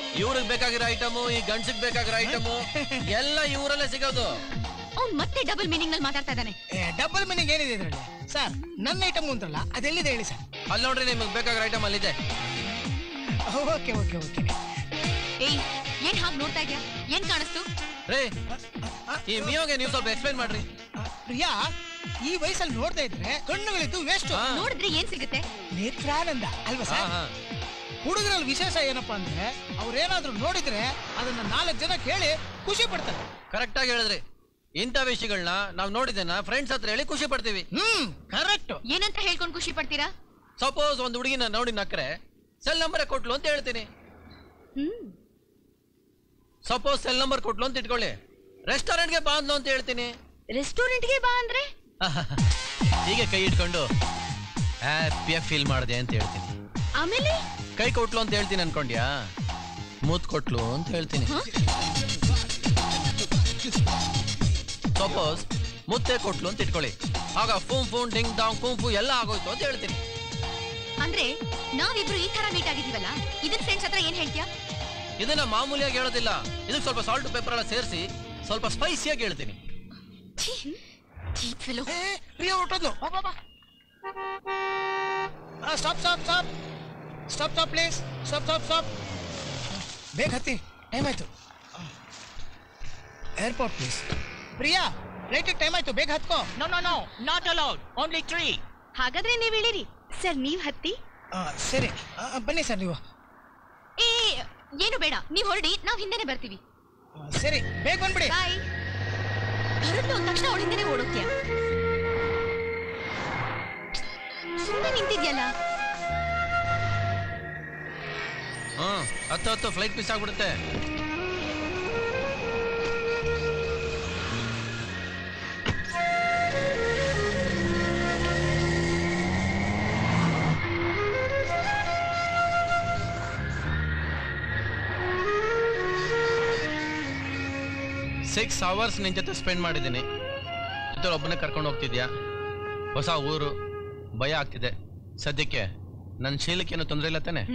ಇವ್ರಿಗೆ ಬೇಕಾಗಿರೋ ಐಟಮು ಈ ಗಂಡ್ಸಿಗ್ ಬೇಕಾಗಿರೋ ಐಟಮು ಎಲ್ಲ ಇವರಲ್ಲೇ ಸಿಗೋದು ಅವ್ನ್ ಮತ್ತೆ ಡಬಲ್ ಮೀನಿಂಗ್ ನಲ್ಲಿ ಮಾತಾಡ್ತಾ ಇದ್ದಾನೆ ಡಬಲ್ ಮೀನಿಂಗ್ ಏನಿದೆ ಇದ್ರಲ್ಲಿ ಸರ್ ನನ್ನ ಐಟಮ್ ಅಂತಲ್ಲ ಅದೆಲ್ಲಿದೆ ಹೇಳಿ ಸರ್ ಅಲ್ಲಿ ನೋಡ್ರಿ ನಿಮಗೆ ಬೇಕಾಗಿರೋ ಐಟಮ್ ಅಲ್ಲಿದೆ ಓಕೆ ಓಕೆ ಓಕೆ ಏಯ್ ಏನ್ ಹಾಗೆ ನೋಡ್ತಾ ಇದ್ಯಾ ಏನ್ ಕಾಣಿಸ್ತು ರೇ ಈ ಮಿಯೋಗೆ ನೀವು ಸ್ವಲ್ಪ ಎಕ್ಸ್ಪ್ಲೈನ್ ಮಾಡ್ರಿ ಪ್ರಿಯಾ ಈ ವಯಸ್ಸಲ್ಲಿ ನೋಡ್ತಾ ಇದ್ರೆ ಕಣ್ಣುಗಳಿದ್ದು ವೇಸ್ಟ್ ನೋಡಿದ್ರೆ ಏನ್ ಸಿಗುತ್ತೆ ನೇತ್ರಾನಂದ ಅಲ್ವಾ ಸರ್ ಹುಡುಗರಲ್ಲಿ ವಿಶೇಷ ಏನಪ್ಪಾ ಅಂದ್ರೆ ಅವ್ರೇನಾದ್ರೂ ನೋಡಿದ್ರೆ ಅದನ್ನ ನಾಲ್ಕು ಜನ ಕೇಳಿ ಖುಷಿ ಪಡ್ತಾರೆ ಕರೆಕ್ಟ್ ಆಗಿ ಹೇಳಿದ್ರಿ ಇಂಥ ವಿಷಯಗಳನ್ನ ನಾವು ನೋಡಿದ್ದೇನ ಫ್ರೆಂಡ್ಸ್ ಹತ್ರ ಹೇಳಿ ಖುಷಿ ಪಡ್ತೀವಿ ಹ್ಮ್ ಕರೆಕ್ಟ್ ಏನಂತ ಹೇಳ್ಕೊಂಡು ಖುಷಿ ಪಡ್ತೀರಾ ಸಪೋಸ್ ಒಂದು ಹುಡುಗಿನ ನೋಡಿ ನಕ್ರೆ ಸೆಲ್ ನಂಬರ್ ಕೊಟ್ಲು ಅಂತ ಹೇಳ್ತೀನಿ ಹ್ಮ್ ಸಪೋಸ್ ಸೆಲ್ ನಂಬರ್ ಕೊಟ್ಲು ಅಂತ ಇಟ್ಕೊಳ್ಳಿ ರೆಸ್ಟೋರೆಂಟ್ಗೆ ಬಾಂದ್ಲು ಅಂತ ಹೇಳ್ತೀನಿ ರೆಸ್ಟೋರೆಂಟ್ಗೆ ಬಾ ಅಂದ್ರೆ ಹೀಗೆ ಕೈ ಇಟ್ಕೊಂಡು ಹ್ಯಾಪಿಯಾಗಿ ಫೀಲ್ ಮಾಡಿದೆ ಅಂತ ಹೇಳ್ತೀನಿ ಆಮೇಲೆ ಕೈ ಕೊಟ್ಲು ಅಂತ ಹೇಳ್ತೀನಿ ಅನ್ಕೊಂಡ್ಯಾ ಮೂತ್ ಕೊಟ್ಲು ಅಂತ ಹೇಳ್ತೀನಿ ಸಪೋಸ್ ಮುತ್ತೆ ಕೊಟ್ಲು ಅಂತ ಇಟ್ಕೊಳ್ಳಿ ಆಗ ಫೂಮ್ ಫೂಮ್ ಡಿಂಗ್ ಡಾಂಗ್ ಫೂಮ್ ಫೂ ಎಲ್ಲ ಆಗೋಯ್ತು ಅಂತ ಹೇಳ್ತೀನಿ ಅಂದ್ರೆ ನಾವಿಬ್ರು ಈ ತರ ಮೀಟ್ ಆಗಿದೀವಲ್ಲ ಇದನ್ ಫ್ರೆಂಡ್ಸ್ ಹತ್ರ ಏನ್ ಹೇಳ್ತೀಯಾ ಇದನ್ನ ಮಾಮೂಲಿಯಾಗಿ ಹೇಳೋದಿಲ್ಲ ಇದಕ್ಕೆ ಸ್ವಲ್ಪ ಸಾಲ್ಟ್ ಪೇಪರ್ ಎಲ್ಲ ಸೇರಿಸಿ ಸ್ವಲ್ಪ ಸ್ಪೈಸಿಯಾಗಿ ಹೇಳ್ತೀನಿ ಪ್ರಿಯಾ ಹೊರಟೋದ್ಲು stop stop stop stop stop please stop stop stop ಬೇಗ ಹತ್ತಿ ಟೈಮ್ ಆಯ್ತು ಏರ್ಪೋರ್ಟ್ ಪ್ಲೀಸ್ ಪ್ರಿಯಾ ಫ್ಲೈಟಿಗೆ ಟೈಮ್ ಆಯ್ತು ಬೇಗ ಹತ್ಕೋ no no no not allowed only three ಹಾಗಾದ್ರೆ ನೀವ್ ಇಳಿರಿ ಸರ್ ನೀವ್ ಹತ್ತಿ ಆ, ಸರಿ ಆ, ಬನ್ನಿ ಸರ್ ನೀವು ಏ ಏನು ಬೇಡ ನೀವ್ ಹೊರಡಿ ನಾವ್ ಹಿಂದೆನೆ ಬರ್ತೀವಿ ಆ, ಸರಿ ಬೇಗ ಬಂದ್ಬಿಡಿ ಬಾಯ್ ಹೊರಡ್ಲು ಅಂದ ತಕ್ಷಣ ಅವಳ ಹಿಂದೆನೆ ಓಡೋಗ್ತೀಯ ಸುಮ್ಮನೆ ನಿಂತಿದ್ಯಲ್ಲ ಹ್ಮ್ ಹತ್ತು ಹತ್ತು ಫ್ಲೈಟ್ ಮಿಸ್ ಆಗ್ಬಿಡುತ್ತೆ ಸಿಕ್ಸ್ ಅವರ್ಸ್ ನಿನ್ ಜೊತೆ ಸ್ಪೆಂಡ್ ಮಾಡಿದ್ದೀನಿ ಜೊತೆ ಒಬ್ಬನೇ ಕರ್ಕೊಂಡು ಹೋಗ್ತಿದ್ಯಾ ಹೊಸ ಊರು ಭಯ ಆಗ್ತಿದೆ ಸದ್ಯಕ್ಕೆ ನನ್ನ ಶೀಲಕ್ಕೇನು ತೊಂದರೆ ಇಲ್ಲ ತಾನೆ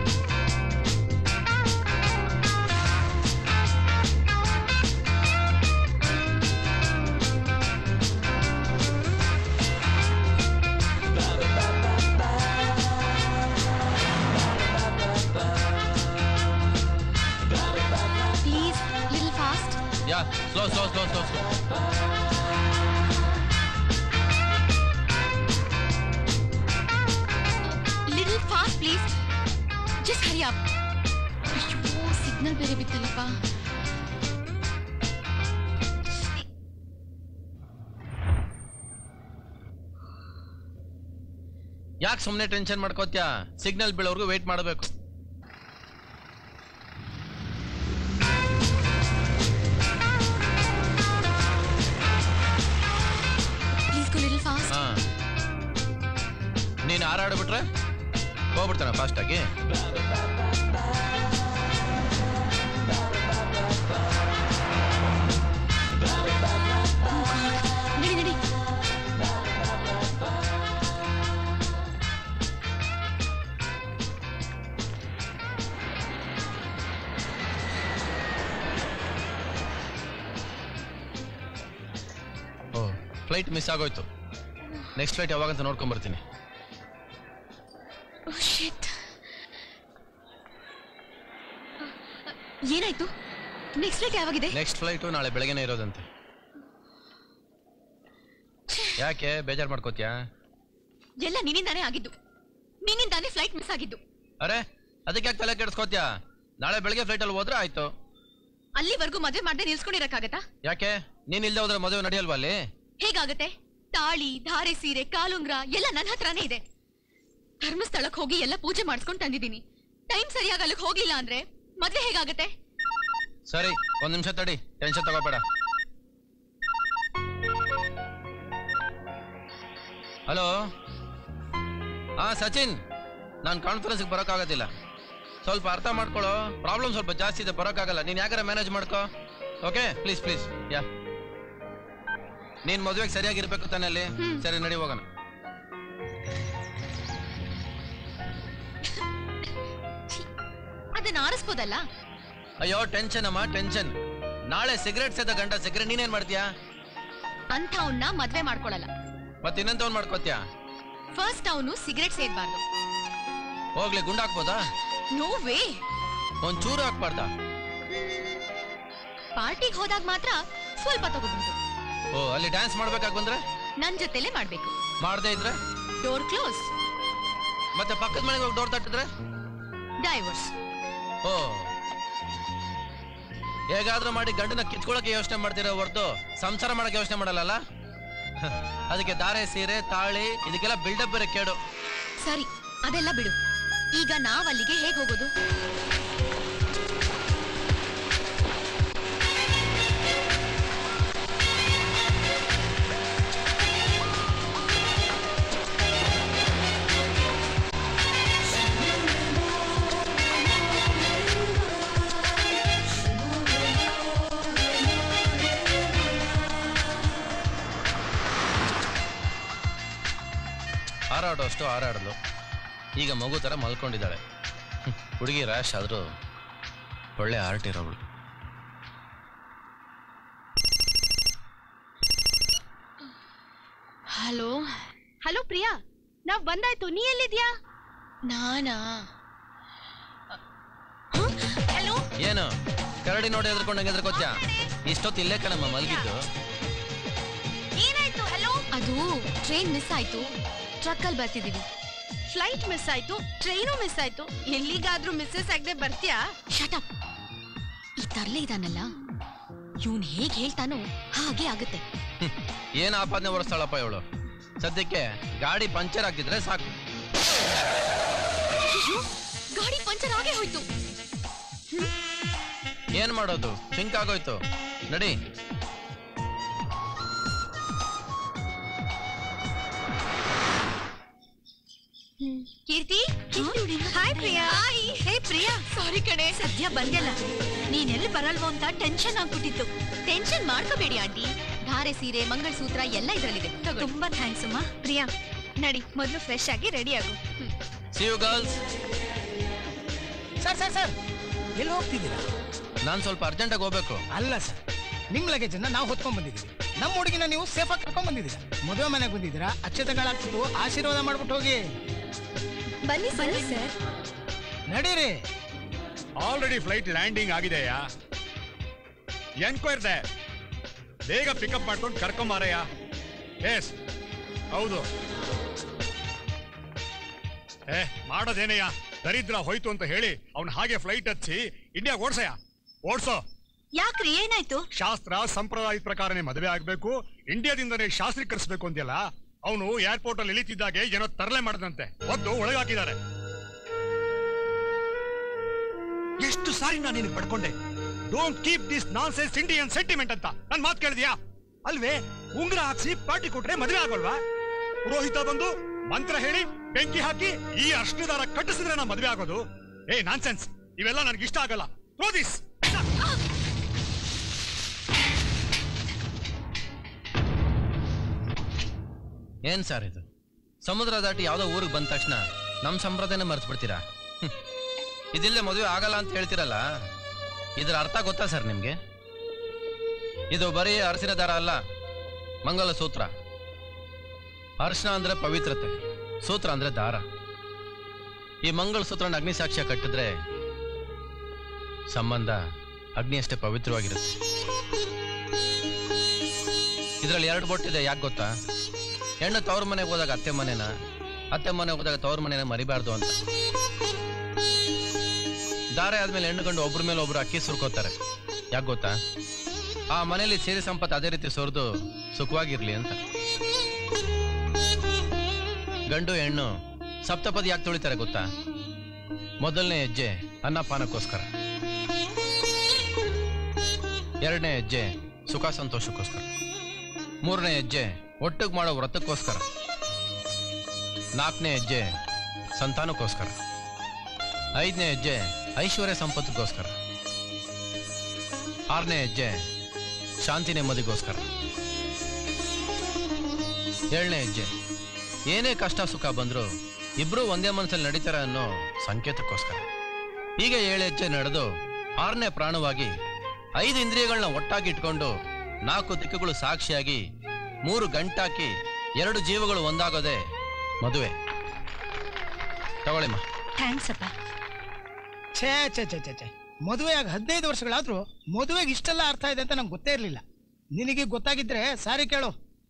ಪ್ಲೀಸ್ ಲಿಟಲ್ ಫಾಸ್ಟ್ ಯಾ slow slow slow slow slow little fast please just hurry up ಅಯ್ಯೋ ಸಿಗ್ನಲ್ ಬೇರೆ ಬಿತ್ತಲ್ಲಪ್ಪ ಯಾಕೆ ಸುಮ್ಮನೆ ಟೆನ್ಷನ್ ಮಾಡ್ಕೋತ್ಯಾ ಸಿಗ್ನಲ್ ಬೀಳೋರ್ಗು ವೇಟ್ ಮಾಡಬೇಕು ಪ್ಲೀಸ್ ಗೋ ಲಿಟಲ್ ಫಾಸ್ಟ್ ಹಾ ನೀನು ಹಾರಾಡ್ಬಿಟ್ರೆ ಹೋಗ್ಬಿಡ್ತಾನೆ ಫಾಸ್ಟಾಗಿ ನಡಿ ನಡಿ ಓ ಫ್ಲೈಟ್ ಮಿಸ್ ಆಗೋಯ್ತು ನೆಕ್ಸ್ಟ್ ಫ್ಲೈಟ್ ಯಾವಾಗಂತ ನೋಡ್ಕೊಂಬರ್ತೀನಿ Oh, shit. ಏನಾಯ್ತು ನೆಕ್ಸ್ಟ್ ಫ್ಲೈಟ್ ಯಾವಾಗಿದೆ ನೆಕ್ಸ್ಟ್ ಫ್ಲೈಟು ನಾಳೆ ಬೆಳಗ್ಗೆನೇ ಇರೋದಂತೆ ಯಾಕೆ ಬೇಜಾರು ಮಾಡ್ಕೋತ್ಯಾ ಎಲ್ಲ ನಿನ್ನಿಂದಾನೇ ಆಗಿದ್ದು ನಿನ್ನಿಂದಾನೇ ಫ್ಲೈಟ್ ಮಿಸ್ ಆಗಿದ್ದು ಅರೆ ಅದಕ್ಕೆ ಯಾಕೆ ತಲೆ ಕೆಡಿಸ್ಕೋತ್ಯಾ ನಾಳೆ ಬೆಳಗ್ಗೆ ಫ್ಲೈಟಲ್ಲಿ ಹೋದ್ರೆ ಆಯ್ತು ಅಲ್ಲಿವರೆಗೂ ಮದುವೆ ಮಾಡದೆ ನಿಲ್ಸ್ಕೊಂಡಿರಕ್ಕಾಗತ್ತಾ ಯಾಕೆ ನೀನ್ ಇಲ್ದೆ ಹೋದ್ರೆ ಮದುವೆ ನಡೆಯಲ್ವಾ ಅಲ್ಲಿ ಹೇಗಾಗತ್ತೆ ತಾಳಿ ಧಾರೆ ಸೀರೆ ಕಾಲುಂಗ್ರ ಎಲ್ಲ ನನ್ನ ಹತ್ರನೇ ಇದೆ ಧರ್ಮಸ್ಥಳಕ್ ಹೋಗಿ ಎಲ್ಲ ಪೂಜೆ ಮಾಡಿಸ್ಕೊಂಡ್ ತಂದಿದ್ದೀನಿ ಟೈಮ್ ಸರಿಯಾಗಿ ಅಲ್ಲಿಗೆ ಹೋಗ್ಲಿಲ್ಲ ಅಂದ್ರೆ ಮದ್ವೆ ಹೇಗಾಗತ್ತೆ ಸರಿ ಒಂದ್ ನಿಮಿಷ ತಡಿ ಟೆನ್ಷನ್ ತಗೋಬೇಡ ಹಲೋ ಹಾ ಸಚಿನ್ ನಾನು ಕಾನ್ಫರೆನ್ಸ್ಗೆ ಬರೋಕ್ಕಾಗೋದಿಲ್ಲ ಸ್ವಲ್ಪ ಅರ್ಥ ಮಾಡ್ಕೊಳ್ಳೋ ಪ್ರಾಬ್ಲಮ್ ಸ್ವಲ್ಪ ಜಾಸ್ತಿ ಇದೆ ಬರೋಕ್ಕಾಗಲ್ಲ ನೀನು ಯಾಕಾರ ಮ್ಯಾನೇಜ್ ಮಾಡ್ಕೋ ಓಕೆ ಪ್ಲೀಸ್ ಪ್ಲೀಸ್ ಯಾ ನೀನ್ ಮದುವೆಗೆ ಸರಿಯಾಗಿರ್ಬೇಕು ತಾನೆ ಅಲ್ಲಿ ಸರಿ ನಡಿ ಹೋಗೋಣ ಅದನ್ನ ಆರಿಸ್ಬೋದಲ್ಲ ಅಯ್ಯೋ ಟೆನ್ಷನ್ ಅಮ್ಮ ಟೆನ್ಷನ್ ನಾಳೆ ಸಿಗರೇಟ್ ಸೇದ ಗಂಟ ಸಿಗರೇಟ್ ನೀನೇನ್ ಮಾಡ್ತೀಯಾ ಅಂಥವ್ನ ಮದ್ವೆ ಮಾಡ್ಕೊಳಲ್ಲ ಮತ್ತೆ ಇನ್ನಂತವನ್ ಮಾಡ್ಕೋತ್ಯಾ ಫಸ್ಟ್ ಅವನು ಸಿಗರೆಟ್ ಸೇದ್ಬಾರ್ದು ಹೋಗ್ಲಿ ಗುಂಡ್ ಹಾಕ್ಬೋದಾ ನೋ ವೇ ಒಂದ್ ಚೂರು ಹಾಕ್ಬಾರ್ದಾ ಪಾರ್ಟಿಗೆ ಹೋದಾಗ ಮಾತ್ರ ಸ್ವಲ್ಪ ತಗೋಬಹುದು ಓ ಅಲ್ಲಿ ಡ್ಯಾನ್ಸ್ ಮಾಡ್ಬೇಕಾಗ್ ಬಂದ್ರೆ ನನ್ ಜೊತೆಲೆ ಮಾಡ್ಬೇಕು ಮಾಡದೇ ಇದ್ರೆ ಡೋರ್ ಕ್ಲೋಸ್ ಮತ್ತೆ ಪಕ್ಕದ ಮನೆಗೆ ಹೋಗಿ ಡೋರ್ ತಟ್ಟಿದ್ರೆ ಡೈವರ್ಸ್ ಓ ಹೇಗಾದ್ರೂ ಮಾಡಿ ಗಂಡನ ಕಿತ್ಕೊಳಕ್ಕೆ ಯೋಚನೆ ಮಾಡ್ತಿರೋ ಹೊರ್ತು ಸಂಸಾರ ಮಾಡಕ್ಕೆ ಯೋಚನೆ ಮಾಡಲ್ಲ ಅದಕ್ಕೆ ದಾರೆ ಸೀರೆ ತಾಳಿ ಇದಕ್ಕೆಲ್ಲ ಬಿಲ್ಡಪ್ ಬೇರೆ ಕೇಡು ಸರಿ ಅದೆಲ್ಲ ಬಿಡು ಈಗ ನಾವ್ ಅಲ್ಲಿಗೆ ಹೇಗ್ ಹೋಗೋದು ಹಾರಾಡೋ ಅಷ್ಟು ಹಾರಾಡಲು ಈಗ ಮಗು ಥರ ಮಲ್ಕೊಂಡಿದ್ದಾಳೆ ಹ್ಮ್, ಹುಡುಗಿ ರ್ಯಾಶ್ ಆದರೂ ಒಳ್ಳೆ ಆರ್ಟ್ ಇರೋಳು ಹಲೋ ಹಲೋ ಪ್ರಿಯಾ ನಾವ್ ಬಂದಾಯ್ತು ನೀ ಎಲ್ಲಿದ್ಯಾ ನಾನಾ ಹಲೋ ಏನು ಕರಡಿ ನೋಡಿ ಎದ್ರಕೊಂಡಂಗೆ ಎದ್ರಕೋತ್ಯಾ ಇಷ್ಟೊತ್ತು ಇಲ್ಲೇ ಕಣಮ್ಮ ಮಲಗಿದ್ದು ಏನಾಯ್ತು ಹಲೋ ಅದು ಟ್ರೈನ್ ಮಿಸ್ ಆಯ್ತು ಟ್ರಕ್ ಅಲ್ಲಿ ಬರ್ತಿದೀವಿ ಫ್ಲೈಟ್ ಮಿಸ್ ಆಯ್ತು ಟ್ರೈನು ಮಿಸ್ ಆಯ್ತು ಎಲ್ಲಿಗಾದ್ರೂ ಮಿಸ್ಸಸ್ ಆಗದೆ ಬರ್ತೀಯಾ ಶಟಪ್ ಈ ತರ್ಲೆ ಇದಾನಲ್ಲ ಇವನ್ ಹೇಗ್ ಹೇಳ್ತಾನೋ ಹಾಗೆ ಆಗುತ್ತೆ ಏನು ಆಪಾದನೆ ಹೊರಸ್ತಾಳಪ್ಪ ಇವಳು ಸದ್ಯಕ್ಕೆ ಗಾಡಿ ಪಂಚರ್ ಆಗ್ತಿದ್ರೆ ಸಾಕು ಅಯ್ಯೋ, ಗಾಡಿ ಪಂಚರ್ ಆಗೇ ಹೋಯ್ತು ಏನ್ ಮಾಡೋದು ಸಿಂಕ್ ಆಗೋಯ್ತು ನಡಿ Keerthi hi Priya hi hey Priya sorry ಕಣೆ ಸದ್ಯ ಬಂದೆಲ್ಲ ನೀನೆಲ್ಲಿ ಬರಲ್ವೋ ಅಂತ ಟೆನ್ಷನ್ ಆಗ್ಬಿಟ್ಟಿತ್ತು ಟೆನ್ಷನ್ ಮಾಡ್ಕೋಬೇಡಿ ಆಂಟಿ ಧಾರೆ ಸೀರೆ ಮಂಗಳಸೂತ್ರ ಎಲ್ಲ ಇದ್ರಲ್ಲಿದೆ ತುಂಬಾ ಥ್ಯಾಂಕ್ಸ್ ಅಮ್ಮ ಪ್ರಿಯಾ ನಡಿ ಮೊದಲು ಫ್ರೆಶ್ ಆಗಿ ರೆಡಿ ಆಗು see you girls sir sir sir ಎಲ್ಲಿ ಹೋಗ್ತಿದ್ದೀರಾ ನಾನು ಸ್ವಲ್ಪ ಅರ್ಜೆಂಟಾಗಿ ಹೋಗ್ಬೇಕು ಅಲ್ಲ ಸರ್ ನಿಮ್ ಲಗೇಜ್ ಅನ್ನ ನಾವು ಹೊತ್ಕೊಂಡ್ ಬಂದಿದ್ದೀವಿ ನಮ್ಮ ಹುಡುಗಿನ ನೀವು ಸೇಫ್ ಆಗಿ ಕರ್ಕೊಂಡ್ ಬಂದಿದ್ದೀರಾ ಮದುವೆ ಮನೆಗೆ ಬಂದಿದ್ದೀರಾ ಅಕ್ಷತೆಗಳಾಗ್ಬಿಟ್ಟು ಆಶೀರ್ವಾದ ಮಾಡ್ಬಿಟ್ಟು ಹೋಗಿ ಬನ್ನಿ ಬನ್ನಿ ಸರ್ ನಡೀರಿ ಆಲ್ರೆಡಿ ಫ್ಲೈಟ್ ಲ್ಯಾಂಡಿಂಗ್ ಆಗಿದೆಯಾ ಎನ್ಕ್ವೈರ್ ದೇ ಬೇಗ ಪಿಕಪ್ ಮಾಡ್ಕೊಂಡು ಕರ್ಕೊಂಬಾರಯ್ಯ ಎಸ್ ಹೌದು ಏ ಮಾಡೋದೇನಯ್ಯ ದರಿದ್ರ ಹೋಯ್ತು ಅಂತ ಹೇಳಿ ಅವ್ನ ಹಾಗೆ ಫ್ಲೈಟ್ ಹಚ್ಚಿ ಇಂಡಿಯಾ ಓಡ್ಸಯ್ಯ ಓಡ್ಸೋ ಯಾಕ್ರಿ ಏನಾಯ್ತು ಶಾಸ್ತ್ರ ಸಂಪ್ರದಾಯದ ಪ್ರಕಾರನೇ ಮದುವೆ ಆಗ್ಬೇಕು ಇಂಡಿಯಾದಿಂದನೇ ಶಾಸ್ತ್ರೀಕರಿಸಬೇಕು ಅಂದ್ಯಲ್ಲ ಅವನು ಏರ್ಪೋರ್ಟ್ ಅಲ್ಲಿ ಇಳಿತಿದ್ದಾಗೆ ಏನೋ ತರಲೆ ಮಾಡದಂತೆ ಒದ್ದು ಒಳಗಾಕಿದ್ದಾರೆ ಎಷ್ಟು ಸಾರಿ ನಾನು ನಿನಗೆ ಪಡ್ಕೊಂಡೆ don't keep this nonsense Indian sentiment ಅಂತ ನನ್ ಮಾತು ಕೇಳಿದ್ಯಾ ಅಲ್ವೇ ಉಂಗುರ ಹಾಕ್ಸಿ ಪಾರ್ಟಿ ಕೊಟ್ರೆ ಮದುವೆ ಆಗೋಲ್ವಾ ಪುರೋಹಿತ ಬಂದು ಮಂತ್ರ ಹೇಳಿ ಬೆಂಕಿ ಹಾಕಿ ಈ ಅರ್ಶನದಾರ ಕಟ್ಟಿಸಿದ್ರೆ ನಾ ಮದುವೆ ಆಗೋದು ಏ ನಾನ್ ಸೆನ್ಸ್ ಇವೆಲ್ಲ ನನ್ಗೆ ಇಷ್ಟ ಆಗಲ್ಲ ಥ್ರೋ ದಿಸ್ ಏನ್ ಸರ್ ಇದು ಸಮುದ್ರ ದಾಟಿ ಯಾವ್ದೋ ಊರಿಗೆ ಬಂದ ತಕ್ಷಣ ನಮ್ ಸಂಪ್ರದಾಯನ ಮರ್ತು ಬಿಡ್ತೀರಾ ಹ್ಮ್. ಇದಿಲ್ಲದೆ ಮದುವೆ ಆಗಲ್ಲ ಅಂತ ಹೇಳ್ತೀರಲ್ಲ ಇದರ ಅರ್ಥ ಗೊತ್ತಾ ಸರ್ ನಿಮ್ಗೆ ಇದು ಬರೀ ಅರಸಿನ ದಾರ ಅಲ್ಲ ಮಂಗಲ ಸೂತ್ರ ಅರ್ಶನ ಅಂದ್ರೆ ಪವಿತ್ರತೆ ಸೂತ್ರ ಅಂದ್ರೆ ದಾರ ಈ ಮಂಗಳ ಸೂತ್ರನ ಅಗ್ನಿ ಸಾಕ್ಷ್ಯ ಕಟ್ಟಿದ್ರೆ ಸಂಬಂಧ ಅಗ್ನಿ ಅಷ್ಟೇ ಪವಿತ್ರವಾಗಿರುತ್ತೆ ಇದರಲ್ಲಿ ಎರಡು ಬೊಟ್ಟಿದೆ ಯಾಕೆ ಗೊತ್ತಾ ಹೆಣ್ಣು ತವ್ರ ಮನೆಗೆ ಹೋದಾಗ ಅತ್ತೆ ಮನೆನ ಅತ್ತೆ ಮನೆಗೆ ಹೋದಾಗ ತವ್ರ ಮನೆನ ಮರಿಬಾರ್ದು ಅಂತ ದಾರೆ ಆದ್ಮೇಲೆ ಹೆಣ್ಣು ಗಂಡು ಒಬ್ರ ಮೇಲೆ ಒಬ್ರು ಅಕ್ಕಿ ಸುರ್ಕೋತಾರೆ ಯಾಕೆ ಗೊತ್ತಾ ಆ ಮನೆಯಲ್ಲಿ ಸೇರಿ ಸಂಪತ್ತು ಅದೇ ರೀತಿ ಸೋರ್ದು ಸುಖವಾಗಿರ್ಲಿ ಅಂತ ಗಂಡು ಹೆಣ್ಣು ಸಪ್ತಪದಿ ಯಾಕೆ ತುಳಿತಾರೆ ಗೊತ್ತಾ ಮೊದಲನೇ ಹೆಜ್ಜೆ ಅನ್ನಪಾನಕ್ಕೋಸ್ಕರ ಎರಡನೇ ಹೆಜ್ಜೆ ಸುಖ ಸಂತೋಷಕ್ಕೋಸ್ಕರ ಮೂರನೇ ಹೆಜ್ಜೆ ಒಟ್ಟಿಗೆ ಮಾಡೋ ವ್ರತಕ್ಕೋಸ್ಕರ ನಾಲ್ಕನೇ ಹೆಜ್ಜೆ ಸಂತಾನಕ್ಕೋಸ್ಕರ ಐದನೇ ಹೆಜ್ಜೆ ಐಶ್ವರ್ಯ ಸಂಪತ್ತಿಗೋಸ್ಕರ ಆರನೇ ಹೆಜ್ಜೆ ಶಾಂತಿ ನೆಮ್ಮದಿಗೋಸ್ಕರ ಏಳನೇ ಹೆಜ್ಜೆ ಏನೇ ಕಷ್ಟ ಸುಖ ಬಂದರೂ ಇಬ್ರು ಒಂದೇ ಮನಸ್ಸಲ್ಲಿ ನಡೀತಾರೆ ಅನ್ನೋ ಸಂಕೇತಕ್ಕೋಸ್ಕರ ಹೀಗೆ ಏಳು ಹೆಜ್ಜೆ ನಡೆದು ಆರನೇ ಪ್ರಾಣವಾಗಿ ಐದು ಇಂದ್ರಿಯಗಳನ್ನ ಒಟ್ಟಾಗಿ ಇಟ್ಕೊಂಡು ನಾಲ್ಕು ದಿಕ್ಕುಗಳು ಸಾಕ್ಷಿಯಾಗಿ ಮೂರು ಗಂಟಾಕಿ ಎರಡು ಜೀವಗಳು ಒಂದಾಗೋದೆ ಮದುವೆ ತಗೊಳ್ಳಿಮ್ಮ ಥ್ಯಾಂಕ್ಸ್ ಅಪ್ಪ ಛೇ ಛೇ ಛೇ ಛೇ ಛೇ ಮದುವೆಯಾಗಿ ಹದಿನೈದು ವರ್ಷಗಳಾದ್ರೂ ಮದುವೆಗೆ ಇಷ್ಟೆಲ್ಲ ಅರ್ಥ ಇದೆ ಅಂತ ನಂಗೆ ಗೊತ್ತೇ ಇರಲಿಲ್ಲ ನಿನಗೆ ಗೊತ್ತಾಗಿದ್ರೆ ಸಾರಿ ಕೇಳು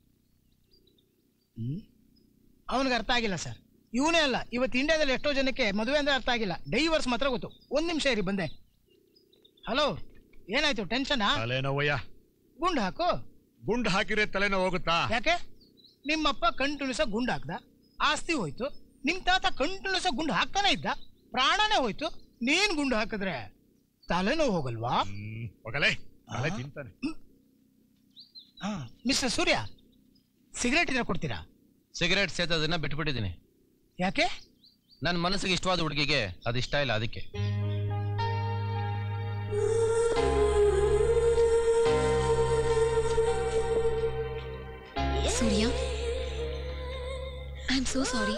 ಅವನಿಗೆ ಅರ್ಥ ಆಗಿಲ್ಲ ಸರ್ ಇವನೇ ಅಲ್ಲ ಇವತ್ತು ಇಂಡಿಯಾದಲ್ಲಿ ಎಷ್ಟೋ ಜನಕ್ಕೆ ಮದುವೆ ಅಂದ್ರೆ ಅರ್ಥ ಆಗಿಲ್ಲ ಡೈವರ್ಸ್ ಮಾತ್ರ ಗೊತ್ತು ಒಂದ್ ನಿಮಿಷ ಇರಿ ಬಂದೆ ಹಲೋ ಏನಾಯ್ತು ಟೆನ್ಷನಾ ತಲೆನೋವಯ್ಯ ಗುಂಡು ಹಾಕು ಗುಂಡು ಹಾಕಿದ್ರೆ ತಲೆನೋವು ಹೋಗುತ್ತಾ ಯಾಕೆ ನಿಮ್ಮಪ್ಪ ಕಂಟಿನ್ಯೂಸ್ ಗುಂಡು ಹಾಕ್ದ ಆಸ್ತಿ ಹೋಯ್ತು ನಿಮ್ ತಾತ ಕಂಟಿನ್ಯೂಸ್ ಗುಂಡು ಹಾಕ್ತಾನೆ ಇದ್ದ ಪ್ರಾಣನೇ ಹೋಯ್ತು ನೀನ್ ಗುಂಡು ಹಾಕಿದ್ರೆ ತಲೆನೋವು ಹೋಗಲ್ವಾ ಹೋಗಲೇ ತಲೆ ತಿಂತಾನೆ ಮಿಸ್ಟರ್ ಸೂರ್ಯ ಸಿಗರೇಟ್ ಇದ್ರೆ ಕೊಡ್ತೀರಾ ಸಿಗರೇಟ್ ಸೇತೋದನ್ನ ಬಿಟ್ಬಿಟ್ಟಿದ್ದೀನಿ ಯಾಕೆ ನನ್ನ ಮನಸ್ಸಿಗೆ ಇಷ್ಟವಾದ ಹುಡುಗಿಗೆ ಅದು ಇಷ್ಟ ಇಲ್ಲ ಅದಕ್ಕೆ Surya I am so sorry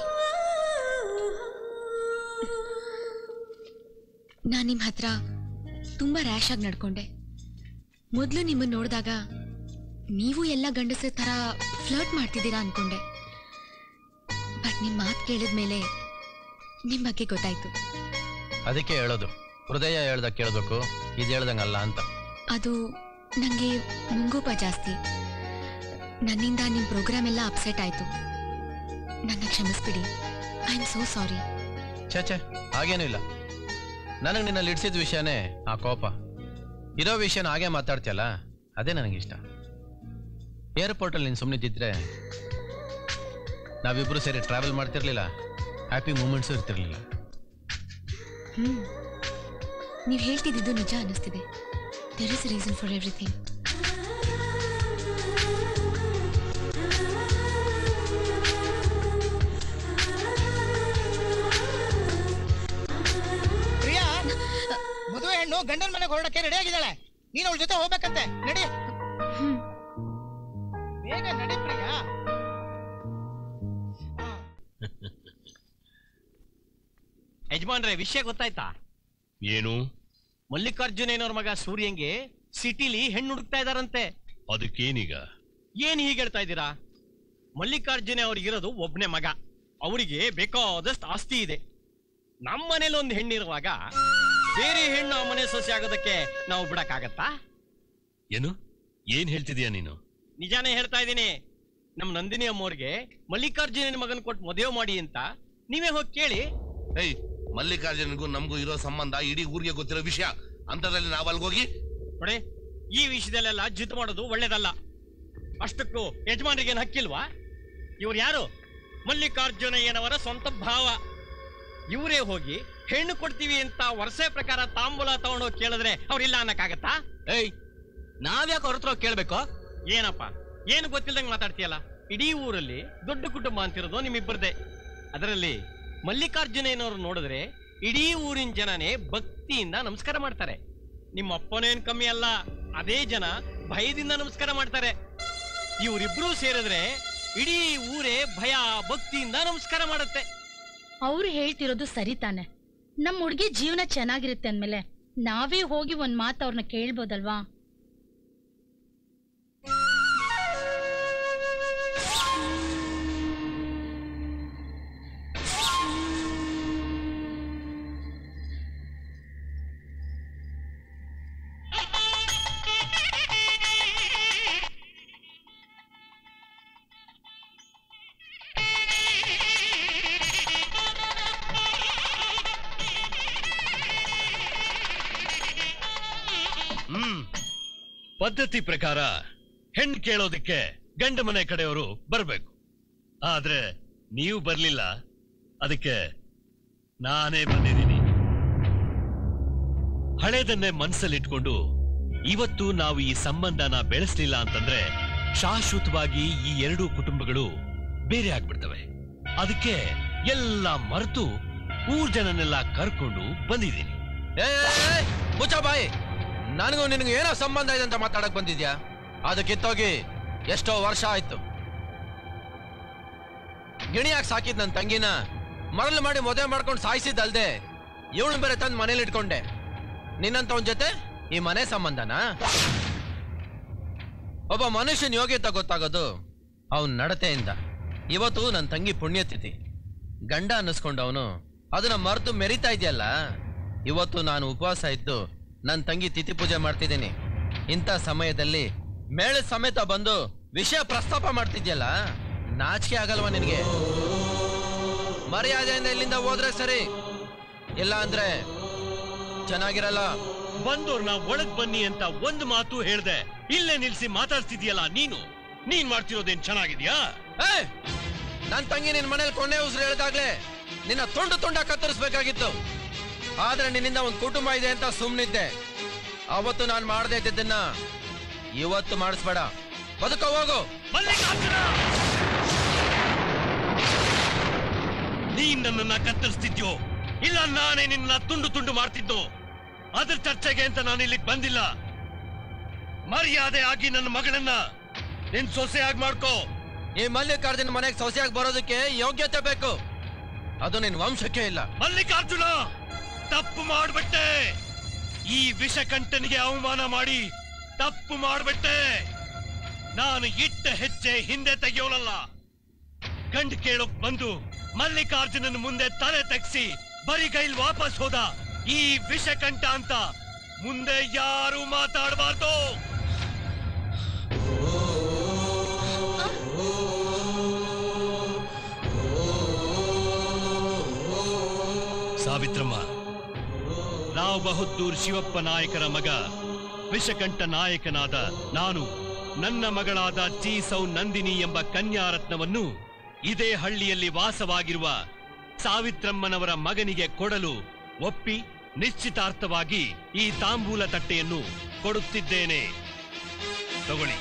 ನಾನು ನಿಮ್ಮ ಹತ್ರ ತುಂಬಾ ರ್ಯಾಶ್ ಆಗಿ ನಡ್ಕೊಂಡೆ ಮೊದಲು ನಿಮ್ಮನ್ನ ನೋಡಿದಾಗ ನೀವು ಎಲ್ಲ ಗಂಡಸರ ಥರ ಫ್ಲರ್ಟ್ ಮಾಡ್ತಿದ್ದೀರಾ ಅನ್ಕೊಂಡೆ ಬಟ್ ನಿಮ್ಮ ಮಾತು ಕೇಳಿದ ಮೇಲೆ ನಿಮ್ಮ ಬಗ್ಗೆ ಗೊತ್ತಾಯ್ತು ಅದಕ್ಕೆ ಹೇಳೋದು ಹೃದಯ ಹೇಳ್ದ ಕೇಳಬೇಕು ಇದು ಹೇಳ್ದಂಗಲ್ಲ ಅಂತ ಅದು ನನಗೆ ಮುಂಗೋಪ ಜಾಸ್ತಿ ನನ್ನಿಂದ ನಿಮ್ಮ ಪ್ರೋಗ್ರಾಮ್ ಎಲ್ಲ ಅಪ್ಸೆಟ್ ಆಯ್ತು ನನ್ನ ಕ್ಷಮಿಸ್ಬಿಡಿ ಐ ಆಮ್ ಸೋ ಸಾರಿ ಛೇ ಛೇ ಹಾಗೇನೂ ಇಲ್ಲ ನನಗೆ ನಿನ್ನಲ್ಲಿ ಇಡ್ಸಿದ ವಿಷಯನೇ ಆ ಕೋಪ ಇರೋ ವಿಷಯನ ಹಾಗೆ ಮಾತಾಡ್ತೀಯಲ್ಲ ಅದೇ ನನಗಿಷ್ಟ ಏರ್ಪೋರ್ಟಲ್ಲಿ ನೀನು ಸುಮ್ಮನಿದ್ದಿದ್ರೆ ನಾವಿಬ್ರು ಸೇರಿ ಟ್ರಾವೆಲ್ ಮಾಡ್ತಿರ್ಲಿಲ್ಲ ಹ್ಯಾಪಿ ಮೂಮೆಂಟ್ಸು ಇರ್ತಿರ್ಲಿಲ್ಲ ಹ್ಮ್ ನೀವು ಹೇಳ್ತಿದ್ದು ನಿಜ ಅನ್ನಿಸ್ತಿದೆ there is reason for everything Priya ಮದುವೆ ಹೆಣ್ಣು ಗಂಡನ ಮನೆಗೆ ಹೊರಡಕ್ಕೆ ರೆಡಿ ಆಗಿದ್ದಾಳೆ ನೀನು ಅವಳ ಜೊತೆ ಹೋಗ್ಬೇಕಂತೆ ನಡಿ ಬೇಗ ನಡಿ ಪ್ರಿಯಾ ಯಜಮಾನ್ರೆ ವಿಷಯ ಗೊತ್ತಾಯ್ತಾ ಏನು ಮಲ್ಲಿಕಾರ್ಜುನಯ್ಯನವ್ರ ಮಗ ಸೂರ್ಯಂಗೆ ಸಿಟಿಲಿ ಹೆಣ್ಣು ಹುಡುಕ್ತಾ ಇದಾರಂತೆ ಅದಕ್ಕೇನೀಗ ಏನ್ ಹೀಗೆ ಹೇಳ್ತಾ ಇದ್ದೀರಾ ಮಲ್ಲಿಕಾರ್ಜುನ ಅವ್ರಿಗಿರೋದು ಒಬ್ನೇ ಮಗ ಅವರಿಗೆ ಬೇಕಾದಷ್ಟು ಆಸ್ತಿ ಇದೆ ನಮ್ಮ ಮನೇಲಿ ಒಂದು ಹೆಣ್ಣಿರುವಾಗ ಬೇರೆ ಹೆಣ್ಣು ಆ ಮನೆ ಸೊಸೆ ಆಗೋದಕ್ಕೆ ನಾವು ಬಿಡಕ್ಕಾಗತ್ತಾ ಏನು ಏನ್ ಹೇಳ್ತಿದ್ಯಾ ನೀನು ನಿಜಾನೇ ಹೇಳ್ತಾ ಇದ್ದೀನಿ ನಮ್ ನಂದಿನಿ ಅಮ್ಮವ್ರಿಗೆ ಮಲ್ಲಿಕಾರ್ಜುನನ ಮಗನ್ ಕೊಟ್ಟು ಮದುವೆ ಮಾಡಿ ಅಂತ ನೀವೇ ಹೋಗಿ ಕೇಳಿ ಏಯ್ ಮಲ್ಲಿಕಾರ್ಜುನ್ಗೂ ನಮಗೂ ಇರೋ ಸಂಬಂಧ ಇಡೀ ಊರಿಗೆ ಗೊತ್ತಿರೋ ವಿಷಯ ಅಂತದ್ರಲ್ಲಿ ನಾವ್ ಅಲ್ಗೋಗಿ ನೋಡಿ ಈ ವಿಷಯದಲ್ಲೆಲ್ಲ ಜಿತ್ ಮಾಡೋದು ಒಳ್ಳೇದಲ್ಲ ಅಷ್ಟಕ್ಕೂ ಯಜಮಾನರಿಗೆ ಏನ್ ಹಕ್ಕಿಲ್ವಾ ಇವ್ರು ಯಾರು ಮಲ್ಲಿಕಾರ್ಜುನಯ್ಯನವರ ಸ್ವಂತ ಭಾವ ಇವರೇ ಹೋಗಿ ಹೆಣ್ಣು ಕೊಡ್ತೀವಿ ಅಂತ ವರ್ಷೆ ಪ್ರಕಾರ ತಾಂಬೂಲ ತಗೊಂಡೋಗಿ ಕೇಳಿದ್ರೆ ಅವ್ರಿಲ್ಲ ಅನ್ನಕ್ಕಾಗತ್ತಾ ಏಯ್ ನಾವ್ಯಾಕೆ ಅವ್ರ ಹತ್ರ ಕೇಳ್ಬೇಕು ಏನಪ್ಪ ಏನು ಗೊತ್ತಿಲ್ದಂಗೆ ಮಾತಾಡ್ತೀಯಲ್ಲ ಇಡೀ ಊರಲ್ಲಿ ದೊಡ್ಡ ಕುಟುಂಬ ಅಂತಿರೋದು ನಿಮ್ಮಿಬ್ಬರದೇ ಅದರಲ್ಲಿ ಮಲ್ಲಿಕಾರ್ಜುನಯ್ಯನವ್ರು ನೋಡಿದ್ರೆ ಇಡೀ ಊರಿನ ಜನನೇ ಭಕ್ತಿಯಿಂದ ನಮಸ್ಕಾರ ಮಾಡ್ತಾರೆ ನಿಮ್ಮ ಅಪ್ಪನೇನ್ ಕಮ್ಮಿ ಅಲ್ಲ ಅದೇ ಜನ ಭಯದಿಂದ ನಮಸ್ಕಾರ ಮಾಡ್ತಾರೆ ಇವರಿಬ್ರು ಸೇರಿದ್ರೆ ಇಡೀ ಊರೇ ಭಯ ಭಕ್ತಿಯಿಂದ ನಮಸ್ಕಾರ ಮಾಡುತ್ತೆ ಅವ್ರು ಹೇಳ್ತಿರೋದು ಸರಿ ತಾನೆ ನಮ್ ಹುಡ್ಗಿ ಜೀವನ ಚೆನ್ನಾಗಿರುತ್ತೆ ಅಂದ್ಮೇಲೆ ನಾವೇ ಹೋಗಿ ಒಂದ್ ಮಾತು ಅವ್ರನ್ನ ಕೇಳ್ಬೋದಲ್ವಾ ಹ್ಮ್ ಪದ್ಧತಿ ಪ್ರಕಾರ ಹೆಣ್ ಕೇಳೋದಕ್ಕೆ ಗಂಡ ಮನೆ ಕಡೆಯವರು ಬರ್ಬೇಕು ಆದ್ರೆ ನೀವು ಬರ್ಲಿಲ್ಲ ಅದಕ್ಕೆ ನಾನೇ ಬಂದಿದ್ದೀನಿ ಹಳೇದನ್ನೇ ಮನಸ್ಸಲ್ಲಿಟ್ಕೊಂಡು ಇವತ್ತು ನಾವು ಈ ಸಂಬಂಧನ ಬೆಳೆಸಲಿಲ್ಲ ಅಂತಂದ್ರೆ ಶಾಶ್ವತವಾಗಿ ಈ ಎರಡೂ ಕುಟುಂಬಗಳು ಬೇರೆ ಆಗ್ಬಿಡ್ತವೆ ಅದಕ್ಕೆ ಎಲ್ಲ ಮರೆತು ಊರ್ ಜನನೆಲ್ಲ ಕರ್ಕೊಂಡು ಬಂದಿದ್ದೀನಿ ಏ ಮುಚ್ಚ ಬಾಯಿ ನನಗೂ ನಿನಗೂ ಏನೋ ಸಂಬಂಧ ಇದೆ ಅಂತ ಮಾತಾಡಕ್ ಬಂದಿದ್ಯಾ ಅದಕ್ಕಿತ್ತೋಗಿ ಎಷ್ಟೋ ವರ್ಷ ಆಯ್ತು ಗಿಣಿಯಾಗಿ ಸಾಕಿದ್ ನನ್ನ ತಂಗಿನ ಮರಳು ಮಾಡಿ ಮದುವೆ ಮಾಡ್ಕೊಂಡು ಸಾಯಿಸಿದ್ದಲ್ದೆ ಇವಳು ಬೇರೆ ತಂದು ಮನೇಲಿ ಇಟ್ಕೊಂಡೆ ನಿನ್ನಂತವನ್ ಜೊತೆ ಈ ಮನೆ ಸಂಬಂಧನಾ ಒಬ್ಬ ಮನುಷ್ಯನ ಯೋಗ್ಯತೆ ಗೊತ್ತಾಗೋದು ಅವನ್ ನಡತೆಯಿಂದ ಇವತ್ತು ನನ್ನ ತಂಗಿ ಪುಣ್ಯತಿಥಿ ಗಂಡ ಅನ್ನಿಸ್ಕೊಂಡವನು ಅದನ್ನ ಮರೆತು ಮೆರಿತಾ ಇದೆಯಲ್ಲ ಇವತ್ತು ನಾನು ಉಪವಾಸ ಇದ್ದು ನನ್ನ ತಂಗಿ ತಿಥಿ ಪೂಜೆ ಮಾಡ್ತಿದ್ದೀನಿ ಇಂಥ ಸಮಯದಲ್ಲಿ ಮೇಳ ಸಮೇತ ಬಂದು ವಿಷಯ ಪ್ರಸ್ತಾಪ ಮಾಡ್ತಿದ್ಯಲ್ಲ ನಾಚಿಕೆ ಆಗಲ್ವಾ ನಿನಗೆ ಮರ್ಯಾದೆಯಿಂದ ಇಲ್ಲಿಂದ ಹೋದ್ರೆ ಸರಿ ಇಲ್ಲ ಅಂದ್ರೆ ಚೆನ್ನಾಗಿರಲ್ಲ ಬಂದೋರ್ನ ಒಳಗ್ ಬನ್ನಿ ಅಂತ ಒಂದು ಮಾತು ಹೇಳ್ದೆ ಇಲ್ಲೇ ನಿಲ್ಸಿ ಮಾತಾಡ್ತಿದ್ಯಲ್ಲ ನೀನು ನೀನ್ ಮಾಡ್ತಿರೋದೇನ್ ಚೆನ್ನಾಗಿದ್ಯಾ ನನ್ ತಂಗಿ ನಿನ್ ಮನೇಲಿ ಕೊನೆ ಉಸಿರು ಹೇಳ್ದಾಗ್ಲೇ ನಿನ್ನ ತುಂಡು ತುಂಡ ಕತ್ತರಿಸ್ಬೇಕಾಗಿತ್ತು ಆದ್ರೆ ನಿನ್ನಿಂದ ಒಂದು ಕುಟುಂಬ ಇದೆ ಅಂತ ಸುಮ್ನಿದ್ದೆ ಅವತ್ತು ನಾನು ಮಾಡದೇ ಇದ್ದನ್ನ ಇವತ್ತು ಮಾಡಿಸ್ಬೇಡ ಬದುಕ ಹೋಗು ನೀನ್ ನನ್ನನ್ನ ಕತ್ತರಿಸ್ತಿದ್ಯೋ ಇಲ್ಲ ನಾನೇ ನಿನ್ನ ತುಂಡು ತುಂಡು ಮಾಡ್ತಿದ್ದು ಅದ್ರ ಚರ್ಚೆಗೆ ಅಂತ ನಾನು ಇಲ್ಲಿಗೆ ಬಂದಿಲ್ಲ ಮರ್ಯಾದೆ ಆಗಿ ನನ್ನ ಮಗಳನ್ನ ನಿನ್ ಸೊಸೆಯಾಗಿ ಮಾಡ್ಕೋ ಈ ಮಲ್ಲಿಕಾರ್ಜುನ ಮನೆಗೆ ಸೊಸೆಯಾಗಿ ಬರೋದಕ್ಕೆ ಯೋಗ್ಯತೆ ಬೇಕು ಅದು ನಿನ್ ವಂಶಕ್ಕೆ ಇಲ್ಲ ಮಲ್ಲಿಕಾರ್ಜುನ ತಪ್ಪು ಮಾಡ್ಬಿಟ್ಟೆ ಈ ವಿಷಕಂಠನಿಗೆ ಅವಮಾನ ಮಾಡಿ ತಪ್ಪು ಮಾಡ್ಬಿಟ್ಟೆ ನಾನು ಇಟ್ಟ ಹೆಜ್ಜೆ ಹಿಂದೆ ತೆಗೆಯೋಳಲ್ಲ ಗಂಡು ಕೇಳೋಕ್ ಬಂದು ಮಲ್ಲಿಕಾರ್ಜುನನ ಮುಂದೆ ತಲೆ ತೆಗ್ಸಿ ಬರಿಗೈಲ್ ವಾಪಸ್ ಹೋದ ಈ ವಿಷಕಂಠ ಅಂತ ಮುಂದೆ ಯಾರು ಮಾತಾಡಬಾರ್ದು ಸಾವಿತ್ರಮ್ಮ ರಾವ್ ಬಹದ್ದೂರ್ ಶಿವಪ್ಪ ನಾಯಕರ ಮಗ ವಿಷಕಂಠ ನಾಯಕನಾದ ನಾನು ನನ್ನ ಮಗಳಾದ ಚೀಸೌ ನಂದಿನಿ ಎಂಬ ಕನ್ಯಾರತ್ನವನ್ನು ಇದೇ ಹಳ್ಳಿಯಲ್ಲಿ ವಾಸವಾಗಿರುವ ಸಾವಿತ್ರಮ್ಮನವರ ಮಗನಿಗೆ ಕೊಡಲು ಒಪ್ಪಿ ನಿಶ್ಚಿತಾರ್ಥವಾಗಿ ಈ ತಾಂಬೂಲ ತಟ್ಟೆಯನ್ನು ಕೊಡುತ್ತಿದ್ದೇನೆ ತಗೊಳ್ಳಿ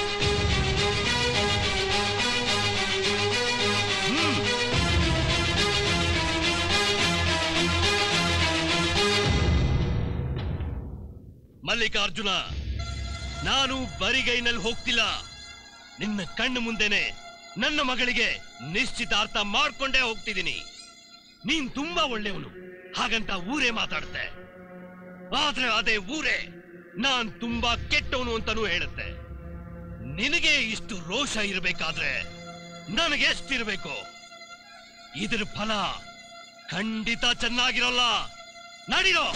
ಹ್ಮ್ ಮಲ್ಲಿಕಾರ್ಜುನ ನಾನು ಬರಿಗೈನಲ್ಲಿ ಹೋಗ್ತಿಲ್ಲ ನಿನ್ನ ಕಣ್ಣು ಮುಂದೆನೆ ನನ್ನ ಮಗಳಿಗೆ ನಿಶ್ಚಿತಾರ್ಥ ಮಾಡ್ಕೊಂಡೇ ಹೋಗ್ತಿದ್ದೀನಿ ನೀನ್ ತುಂಬಾ ಒಳ್ಳೆಯವನು ಹಾಗಂತ ಊರೇ ಮಾತಾಡುತ್ತೆ ಆದ್ರೆ ಅದೇ ಊರೇ ನಾನ್ ತುಂಬಾ ಕೆಟ್ಟವನು ಅಂತಾನೂ ಹೇಳುತ್ತೆ ನಿನಗೆ ಇಷ್ಟು ರೋಷ ಇರಬೇಕಾದ್ರೆ ನನಗೆ ಎಷ್ಟಿರ್ಬೇಕು ಇದ್ರ ಫಲ ಖಂಡಿತ ಚೆನ್ನಾಗಿರೋಲ್ಲ ನಡಿರೋ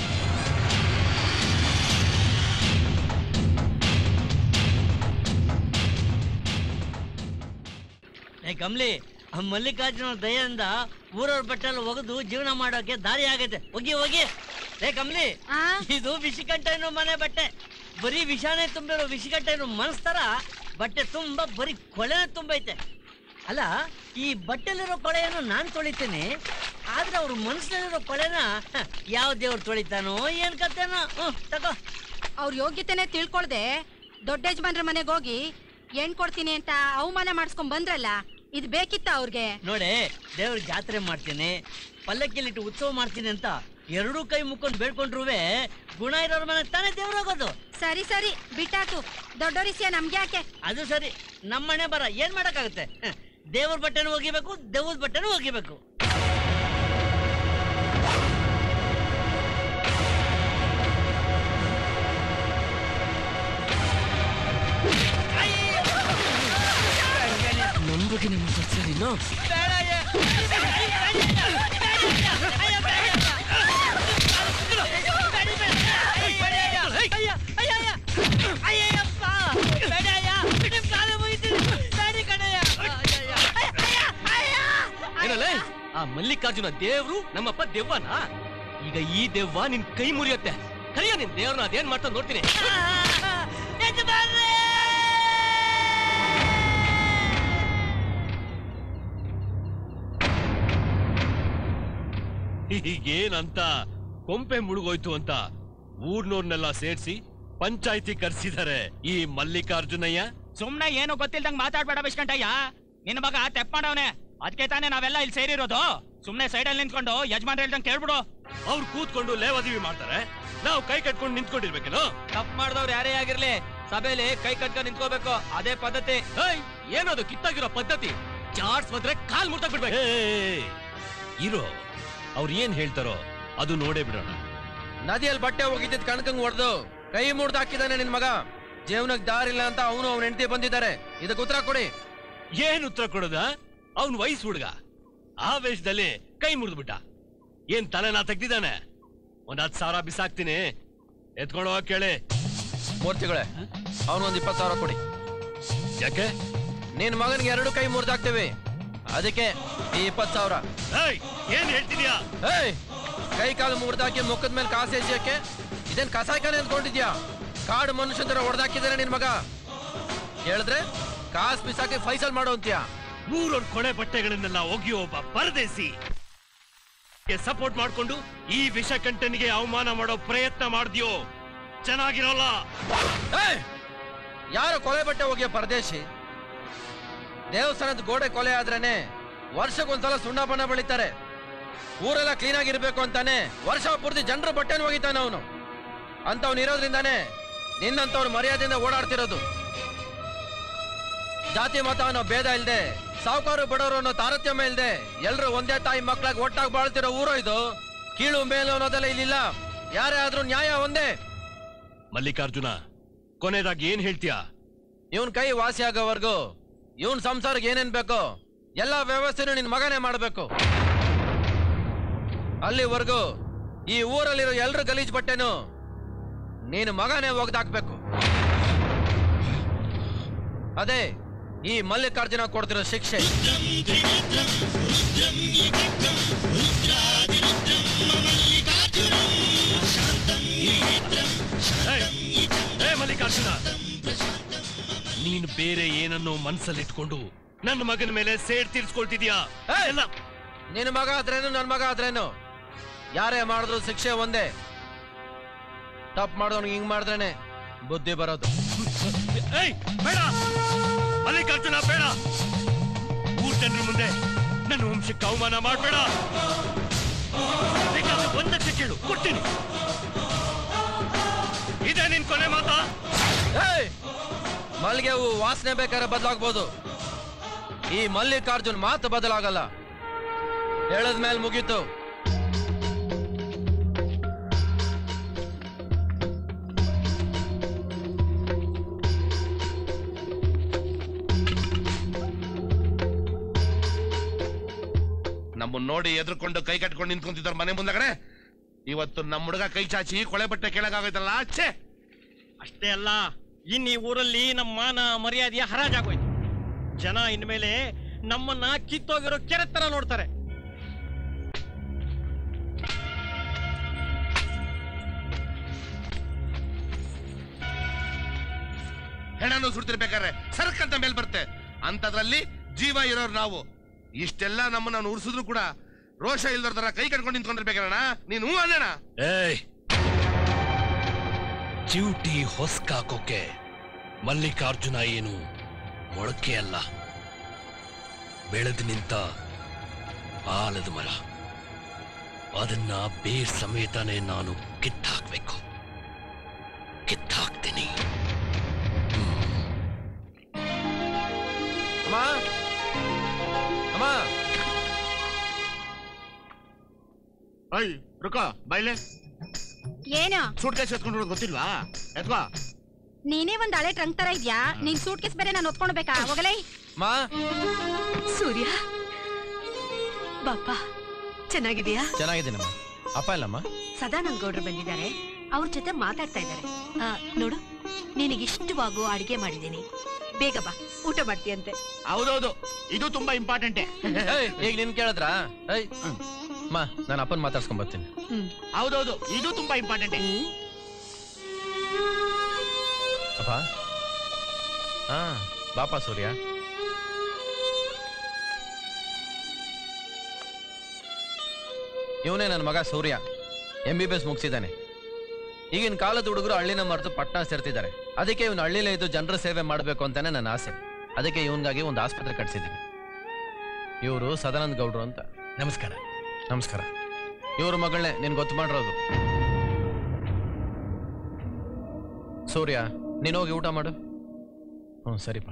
ಏ ಕಮ್ಲಿ ಆ ಮಲ್ಲಿಕಾರ್ಜುನ ದಯದಿಂದ ಊರವ್ರ ಬಟ್ಟೆಲ್ಲ ಒಗೆದು ಜೀವನ ಮಾಡೋಕೆ ದಾರಿ ಆಗೈತೆ ಹೋಗಿ ಹೋಗಿ ಏ ಕಮ್ಲಿ ಇದು ವಿಷಕಂಠ ಏನೋ ಮನೆ ಬಟ್ಟೆ ಬರೀ ವಿಷಾನೇ ತುಂಬಿರೋ ವಿಷಕಂಠ ಏನೋ ಮನಸ್ತರ ಬಟ್ಟೆ ತುಂಬಾ ಬರೀ ಕೊಳೆನೇ ತುಂಬೈತೆ ಅಲ್ಲ ಈ ಬಟ್ಟೆಲಿರೋ ಕೊಳೆಯನ್ನು ನಾನ್ ತೊಳಿತೀನಿ ಆದ್ರೆ ಅವ್ರ ಮನಸ್ಸಲ್ಲಿರೋ ಕೊಳೆನ ಹ, ಯಾವ ದೇವ್ರು ತೊಳಿತಾನೋ ಏನ್ ಕತ್ತೇನೋ ಹ್ಮ್ ತಗೋ ಅವ್ರ ಯೋಗ್ಯತೆನೆ ತಿಳ್ಕೊಳ್ದೆ ದೊಡ್ಡ ಯಜಮಾನ್ರ ಮನೆಗೆ ಹೋಗಿ ಹೆಣ್ ಕೊಡ್ತೀನಿ ಅಂತ ಅವಮಾನ ಮಾಡಿಸ್ಕೊಂಡ್ ಬಂದ್ರಲ್ಲ ಇದು ಬೇಕಿತ್ತ ಅವ್ರಿಗೆ ನೋಡಿ ದೇವ್ರ ಜಾತ್ರೆ ಮಾಡ್ತೀನಿ ಪಲ್ಲಕ್ಕಿಲಿಟ್ಟು ಉತ್ಸವ ಮಾಡ್ತೀನಿ ಅಂತ ಎರಡೂ ಕೈ ಮುಕ್ಕೊಂಡು ಬೇಡ್ಕೊಂಡ್ರುವೆ ಗುಣ ಇರೋರ್ ಮನೆ ತಾನೇ ದೇವ್ರ ಹೋಗೋದು ಸರಿ ಸರಿ ಬಿಟ್ಟಾತು ದೊಡ್ಡೋರಿಸಿಯ ನಮ್ಗೆ ಯಾಕೆ ಅದು ಸರಿ ನಮ್ಮನೆ ಬರ ಏನ್ ಮಾಡಕ್ಕಾಗುತ್ತೆ ಹ, ದೇವ್ರ ಬಟ್ಟೆನೂ ಒಗಿಬೇಕು ದೇವ್ರ ಬಟ್ಟೆನೂ ಒಗಿಬೇಕು ನಮ್ ಬಗ್ಗೆ ನಿಮ್ಮ ನೀನು ಏನಲ್ಲೇ ಆ ಮಲ್ಲಿಕಾರ್ಜುನ ದೇವ್ರು ನಮ್ಮಪ್ಪ ದೆವ್ವನ ಈಗ ಈ ದೆವ್ವ ನಿನ್ ಕೈ ಮುರಿಯತ್ತೆ ಕರಿಯ ನಿನ್ ದೇವ್ರನ್ನ ಅದೇನ್ ಮಾಡ್ತಾ ನೋಡ್ತೀನಿ ಹೀಗೇನಂತ ಕೊಂಪೆ ಮುಳುಗೋಯ್ತು ಅಂತ ಊರ್ನೋರ್ನೆಲ್ಲ ಸೇರ್ಸಿ ಪಂಚಾಯ್ತಿ ಕರ್ಸಿದ್ದಾರೆ ಈ ಮಲ್ಲಿಕಾರ್ಜುನಯ್ಯ ಸುಮ್ನೆ ಏನು ಗೊತ್ತಿಲ್ದಂಗ್ ಮಾತಾಡ್ಬೇಡ ಬಿಸ್ಕಂಟಯ್ಯ ನಿನ್ನ ಮಗ ತೆಪ್ಪ ಮಾಡವನೆ ಅದಕ್ಕೆ ತಾನೇ ನಾವೆಲ್ಲ ಇಲ್ಲಿ ಸೇರಿರೋದು ಸುಮ್ನೆ ಸೈಡಲ್ಲಿ ನಿಂತ್ಕೊಂಡು ಯಜಮಾನ್ ಹೇಳ್ದಂಗ್ ಕೇಳ್ಬಿಡು ಅವ್ರು ಕೂತ್ಕೊಂಡು ಲೇವಾದೇವಿ ಮಾಡ್ತಾರೆ ನಾವು ಕೈ ಕಟ್ಕೊಂಡು ನಿಂತ್ಕೊಂಡಿರ್ಬೇಕೇನೋ ತಪ್ಪು ಮಾಡಿದವ್ರು ಯಾರೇ ಆಗಿರ್ಲಿ ಸಭೆಯಲ್ಲಿ ಕೈ ಕಟ್ಕೊಂಡು ನಿಂತ್ಕೋಬೇಕು ಅದೇ ಪದ್ಧತಿ ಹೇಯ್ ಏನದು ಕಿತ್ತಾಗಿರೋ ಪದ್ಧತಿ ಚಾರ್ಟ್ಸ್ ಬಂದ್ರೆ ಕಾಲ್ ಮುಟ್ಟ ಬಿಡ್ಬೇಕು ಇರೋ ಅವ್ರು ಏನ್ ಹೇಳ್ತಾರೋ ಅದು ನೋಡೇ ಬಿಡೋಣ ನದಿಯಲ್ಲಿ ಬಟ್ಟೆ ಹೋಗಿದ್ದ ಕಣಕಂಗ್ ಹೊಡೆದು ಕೈ ಮುಡ್ದು ಹಾಕಿದಾನೆ ನಿನ್ ಮಗ ಜೀವನಕ್ಕೆ ದಾರಿಲ್ಲ ಅಂತ ಅವನು ಅವನ ಹೆಂಡತಿ ಬಂದಿದ್ದಾರೆ ಇದಕ್ಕೆ ಉತ್ತರ ಕೊಡಿ ಏನ್ ಉತ್ತರ ಕೊಡೋದ ಅವ್ನ್ ವಯಸ್ಸು ಹುಡುಗ ಆವೇಶದಲ್ಲಿ ಕೈ ಮುರಿದ್ಬಿಟ್ಟ ಏನ್ ತಲೆನಾ ತೆಗ್ದಿದ್ದಾನೆ ಒಂದ್ ಹತ್ತು ಸಾವಿರ ಬಿಸಾಕ್ತೀನಿ ಎತ್ಕೊಂಡು ಹೋಗ್ ಕೇಳಿ ಮೂರ್ತಿಗಳೇ ಅವನೊಂದ್ ಇಪ್ಪತ್ತು ಸಾವಿರ ಕೊಡಿ ಯಾಕೆ ನಿನ್ ಮಗನ್ಗೆ ಎರಡು ಕೈ ಮುರಿದಾಕ್ತಿವಿ ಅದಕ್ಕೆ ಈ ಇಪ್ಪತ್ತು ಸಾವಿರ ಏನ್ ಹೇಳ್ತಿದ್ಯಾ ಏಯ್ ಕೈ ಕಾಲು ಮುರಿದಾಕಿ ಮುಖದ ಮೇಲೆ ಕಾಸು ಎಸೆಯಕ್ಕೆ ಇದೇನ್ ಕಸಾಯ್ಕಾನೆ ಅಂದ್ಕೊಂಡಿದ್ಯಾ ಕಾಡು ಮನುಷ್ಯಂತರ ಹೊಡೆದಾಕಿದಾನೆ ನಿನ್ ಮಗ ಹೇಳಿದ್ರೆ ಕಾಸು ಬಿಸಾಕಿ ಫೈಸಲ್ ಮಾಡೋ ಅಂತ್ಯಾ ಮೂರೊಂದ್ ಕೊಳೆ ಬಟ್ಟೆಗಳನ್ನೆಲ್ಲ ಒಗಿ ಒಬ್ಬ ಪರದೇಸಿ ಸಪೋರ್ಟ್ ಮಾಡ್ಕೊಂಡು ಈ ವಿಷಕಂಠನಿಗೆ ಅವಮಾನ ಮಾಡೋ ಪ್ರಯತ್ನ ಮಾಡ್ದ್ಯೋ ಚೆನ್ನಾಗಿರೋಲ್ಲ ಏಯ್! ಯಾರು ಕೊಲೆ ಬಟ್ಟೆ ಹೋಗಿಯ ಪರದೇಶಿ ದೇವಸ್ಥಾನದ ಗೋಡೆ ಕೊಲೆ ಆದ್ರೇನೆ ವರ್ಷಕ್ಕೊಂದ್ಸಲ ಸುಣ್ಣ ಬಣ್ಣ ಬೆಳಿತಾರೆ ಊರೆಲ್ಲ ಕ್ಲೀನ್ ಆಗಿರ್ಬೇಕು ಅಂತಾನೆ ವರ್ಷ ಪೂರ್ತಿ ಜನರು ಬಟ್ಟೆನ ಹೋಗಿತಾನೆ ಅವನು ಅಂತವ್ನು ಇರೋದ್ರಿಂದಾನೆ ನಿನ್ನಂತವ್ರು ಮರ್ಯಾದೆಯಿಂದ ಓಡಾಡ್ತಿರೋದು ಜಾತಿ ಮತ ಅನ್ನೋ ಭೇದ ಇಲ್ದೆ ಸಾವುಕಾರು ಬಡವರು ಅನ್ನೋ ತಾರತಮ್ಯ ಇಲ್ದೆ ಎಲ್ರು ಒಂದೇ ತಾಯಿ ಮಕ್ಳಾಗ ಒಟ್ಟಾಗಿ ಬಾಳ್ತಿರೋ ಊರು ಇದು ಕೀಳು ಮೇಲು ಅನ್ನೋದೆಲ್ಲ ಇಲ್ಲಿಲ್ಲ ಯಾರೇ ಆದ್ರೂ ನ್ಯಾಯ ಒಂದೇ ಮಲ್ಲಿಕಾರ್ಜುನ ಕೊನೆದಾಗಿ ಏನ್ ಹೇಳ್ತೀಯಾ ಇವನ್ ಕೈ ವಾಸಿ ಆಗೋವರೆಗೂ ಇವನ್ ಸಂಸಾರಕ್ಕೆ ಏನೇನ್ ಬೇಕೋ ಎಲ್ಲ ವ್ಯವಸ್ಥೆನೂ ನಿನ್ ಮಗನೇ ಮಾಡ್ಬೇಕು ಅಲ್ಲಿವರೆಗೂ ಈ ಊರಲ್ಲಿರೋ ಎಲ್ರ ಗಲೀಜ್ ಬಟ್ಟೆನು ನೀನು ಮಗನೇ ಒಗ್ದಾಕ್ಬೇಕು ಅದೇ ಈ ಮಲ್ಲಿಕಾರ್ಜುನ ಕೊಡ್ತಿರೋ ಶಿಕ್ಷೆ ಏ ಮಲ್ಲಿಕಾರ್ಜುನ ನೀನು ಬೇರೆ ಏನನ್ನೋ ಮನ್ಸಲ್ಲಿಟ್ಕೊಂಡು ನನ್ನ ಮಗನ ಮೇಲೆ ಸೇಡ್ ತೀರ್ಸ್ಕೊಳ್ತಿದ್ಯಾ ಎಲ್ಲ ನಿನ್ ಮಗ ಆದ್ರೇನು ನನ್ ಮಗ ಆದ್ರೇನು ಯಾರೇ ಮಾಡಿದ್ರು ಶಿಕ್ಷೆ ಒಂದೇ ತಪ್ಪು ಮಾಡಿದವ್ನಿಗೆ ಹಿಂಗ್ ಮಾಡಿದ್ರೇನೆ ಬುದ್ಧಿ ಬರೋದು ಏಯ್ ಬೇಡ ಮಲ್ಲಿಕಾರ್ಜುನ ಬೇಡ ಊರ್ ಜನರ ಮುಂದೆ ನನ್ನ ವಂಶಕ್ಕೆ ಅವಮಾನ ಮಾಡಬೇಡ ಬೇಕಾದ್ರೆ ಒಂದ್ ಲಕ್ಷ ಕೇಳು ಕೊಡ್ತೀನಿ ಇದೇ ನಿನ್ ಕೊನೆ ಮಾತಾ ಏಯ್! ಮಲ್ಲಿಗೆ ಹೂ ವಾಸನೆ ಬೇಕಾದ್ರೆ ಬದಲಾಗ್ಬೋದು ಈ ಮಲ್ಲಿಕಾರ್ಜುನ್ ಮಾತು ಬದಲಾಗಲ್ಲ ಹೇಳದ್ಮೇಲೆ ಮುಗೀತು ನಮ್ಮನ್ನ ನೋಡಿ ಎದ್ರುಕೊಂಡು ಕೈ ಕಟ್ಕೊಂಡು ನಿಂತ್ಕೊಂತಿದ್ದಾರೆ ಮನೆ ಮುಂದಗಡೆ ಇವತ್ತು ನಮ್ಮ ಹುಡುಗ ಕೈ ಚಾಚಿ ಕೊಳೆ ಬಟ್ಟೆ ಕೆಳಗಾಗೋಯ್ತಲ್ಲ ಛೇ ಅಷ್ಟೇ ಅಲ್ಲ ಇನ್ನು ಈ ಊರಲ್ಲಿ ನಮ್ಮ ಮಾನ ಮರ್ಯಾದೆಯ ಹರಾಜಾಗೋಯ್ತು ಜನ ಇನ್ಮೇಲೆ ನಮ್ಮನ್ನ ಕಿತ್ತೋಗಿರೋ ಕೆರೆ ತರ ನೋಡ್ತಾರೆ ಹೆಣನು ಸುಡ್ತಿರ್ಬೇಕಾದ್ರೆ ಸರ್ಕಂತ ಮೇಲ್ ಬರುತ್ತೆ ಅಂತದ್ರಲ್ಲಿ ಜೀವ ಇರೋರು ನಾವು ಇಷ್ಟೆಲ್ಲ ನಮ್ಮನ್ನ ಉರ್ಸಿದ್ರು ಕೂಡ ರೋಷ ಇಲ್ದರ ತರ ಕೈ ಕಟ್ಕೊಂಡು ನಿಂತ್ಕೊಂಡಿರ್ಬೇಕಣ್ಣ ನೀನು ಹ್ಞೂ ಅಣ್ಣಣ ಏಯ್ ಚ್ಯೂಟಿ ಹೊಸ್ಕಾಕೋಕೆ ಮಲ್ಲಿಕಾರ್ಜುನ ಏನು ಮೊಳಕೆ ಅಲ್ಲ ಬೆಳೆದು ನಿಂತ ಆಲದ ಮರ ಅದನ್ನ ಬೇರ್ ಸಮೇತನೇ ನಾನು ಕಿತ್ತಾಕ್ಬೇಕು ಕಿತ್ತಾಕ್ತೀನಿ ಅಮ್ಮ ಅಮ್ಮ ಐ ರುಕೋ ಬೈಲೆ ಏನು ಸೂಟ್ ಕೇಸ್ ಎತ್ಕೊಂಡು ಗೊತ್ತಿಲ್ವಾ ಎತ್ಕೋ ನೀನೇ ಒಂದ್ ಹಳೆ ಟ್ರಂಕ್ ತರ ಇದ್ಯಾ ನಿನ್ ಸೂಟ್ ಕೇಸ್ ಬೇರೆ ನಾನು ಹೊತ್ಕೊಂಡು ಹೋಗಲೇ ಮಾ ಸೂರ್ಯ ಬಾಪ ಚೆನ್ನಾಗಿದೆಯಾ ಚೆನ್ನಾಗಿದ್ದೀನಮ್ಮ ಅಪ್ಪ ಇಲ್ಲಮ್ಮ ಸದಾನಂದ ಗೌಡ್ರು ಬಂದಿದ್ದಾರೆ ಅವ್ರ ಜೊತೆ ಮಾತಾಡ್ತಾ ಇದ್ದಾರೆ ಆ, ನೋಡು ನಿನಗೆ ಇಷ್ಟವಾಗೋ ಅಡಿಗೆ ಮಾಡಿದ್ದೀನಿ ಬೇಗ ಬಾ ಊಟ ಮಾಡ್ತೀಯಂತೆ ಹೌದೌದು ಇದು ತುಂಬಾ ಇಂಪಾರ್ಟೆಂಟೇ ಏಯ್, ಈಗ ನಿನ್ ಕೇಳಿದ್ರಾ ಏಯ್ ಮಾ ನಾನು ಅಪ್ಪನ್ ಮಾತಾಡ್ಸ್ಕೊಂಡ್ ಬರ್ತೀನಿ ಹೌದೌದು ಇದು ತುಂಬಾ ಇಂಪಾರ್ಟೆಂಟೇ ಅಪ್ಪ ಹಾ ಬಾಪ ಸೂರ್ಯ ಇವನೇ ನನ್ನ ಮಗ Surya M B B S ಮುಗಿಸಿದ್ದಾನೆ ಈಗಿನ ಕಾಲದ ಹುಡುಗರು ಹಳ್ಳಿನ ಮರೆತು ಪಟ್ಟಣ ಸೇರ್ತಿದ್ದಾರೆ ಅದಕ್ಕೆ ಇವನು ಹಳ್ಳಿಲೇ ಇದ್ದು ಜನರ ಸೇವೆ ಮಾಡಬೇಕು ಅಂತಾನೆ ನನ್ನ ಆಸೆ ಅದಕ್ಕೆ ಇವನ್ಗಾಗಿ ಒಂದು ಆಸ್ಪತ್ರೆ ಕಟ್ಸಿದ್ದೀನಿ ಇವರು ಸದಾನಂದ ಗೌಡ್ರು ಅಂತ ನಮಸ್ಕಾರ ನಮಸ್ಕಾರ ಇವ್ರ ಮಗಳನ್ನೇ ನೀನ್ ಗೊತ್ತು ಮಾಡಿರೋದು ಸೂರ್ಯ ನೀನ್ ಹೋಗಿ ಊಟ ಮಾಡು ಹ್ಞೂ ಸರಿಪಾ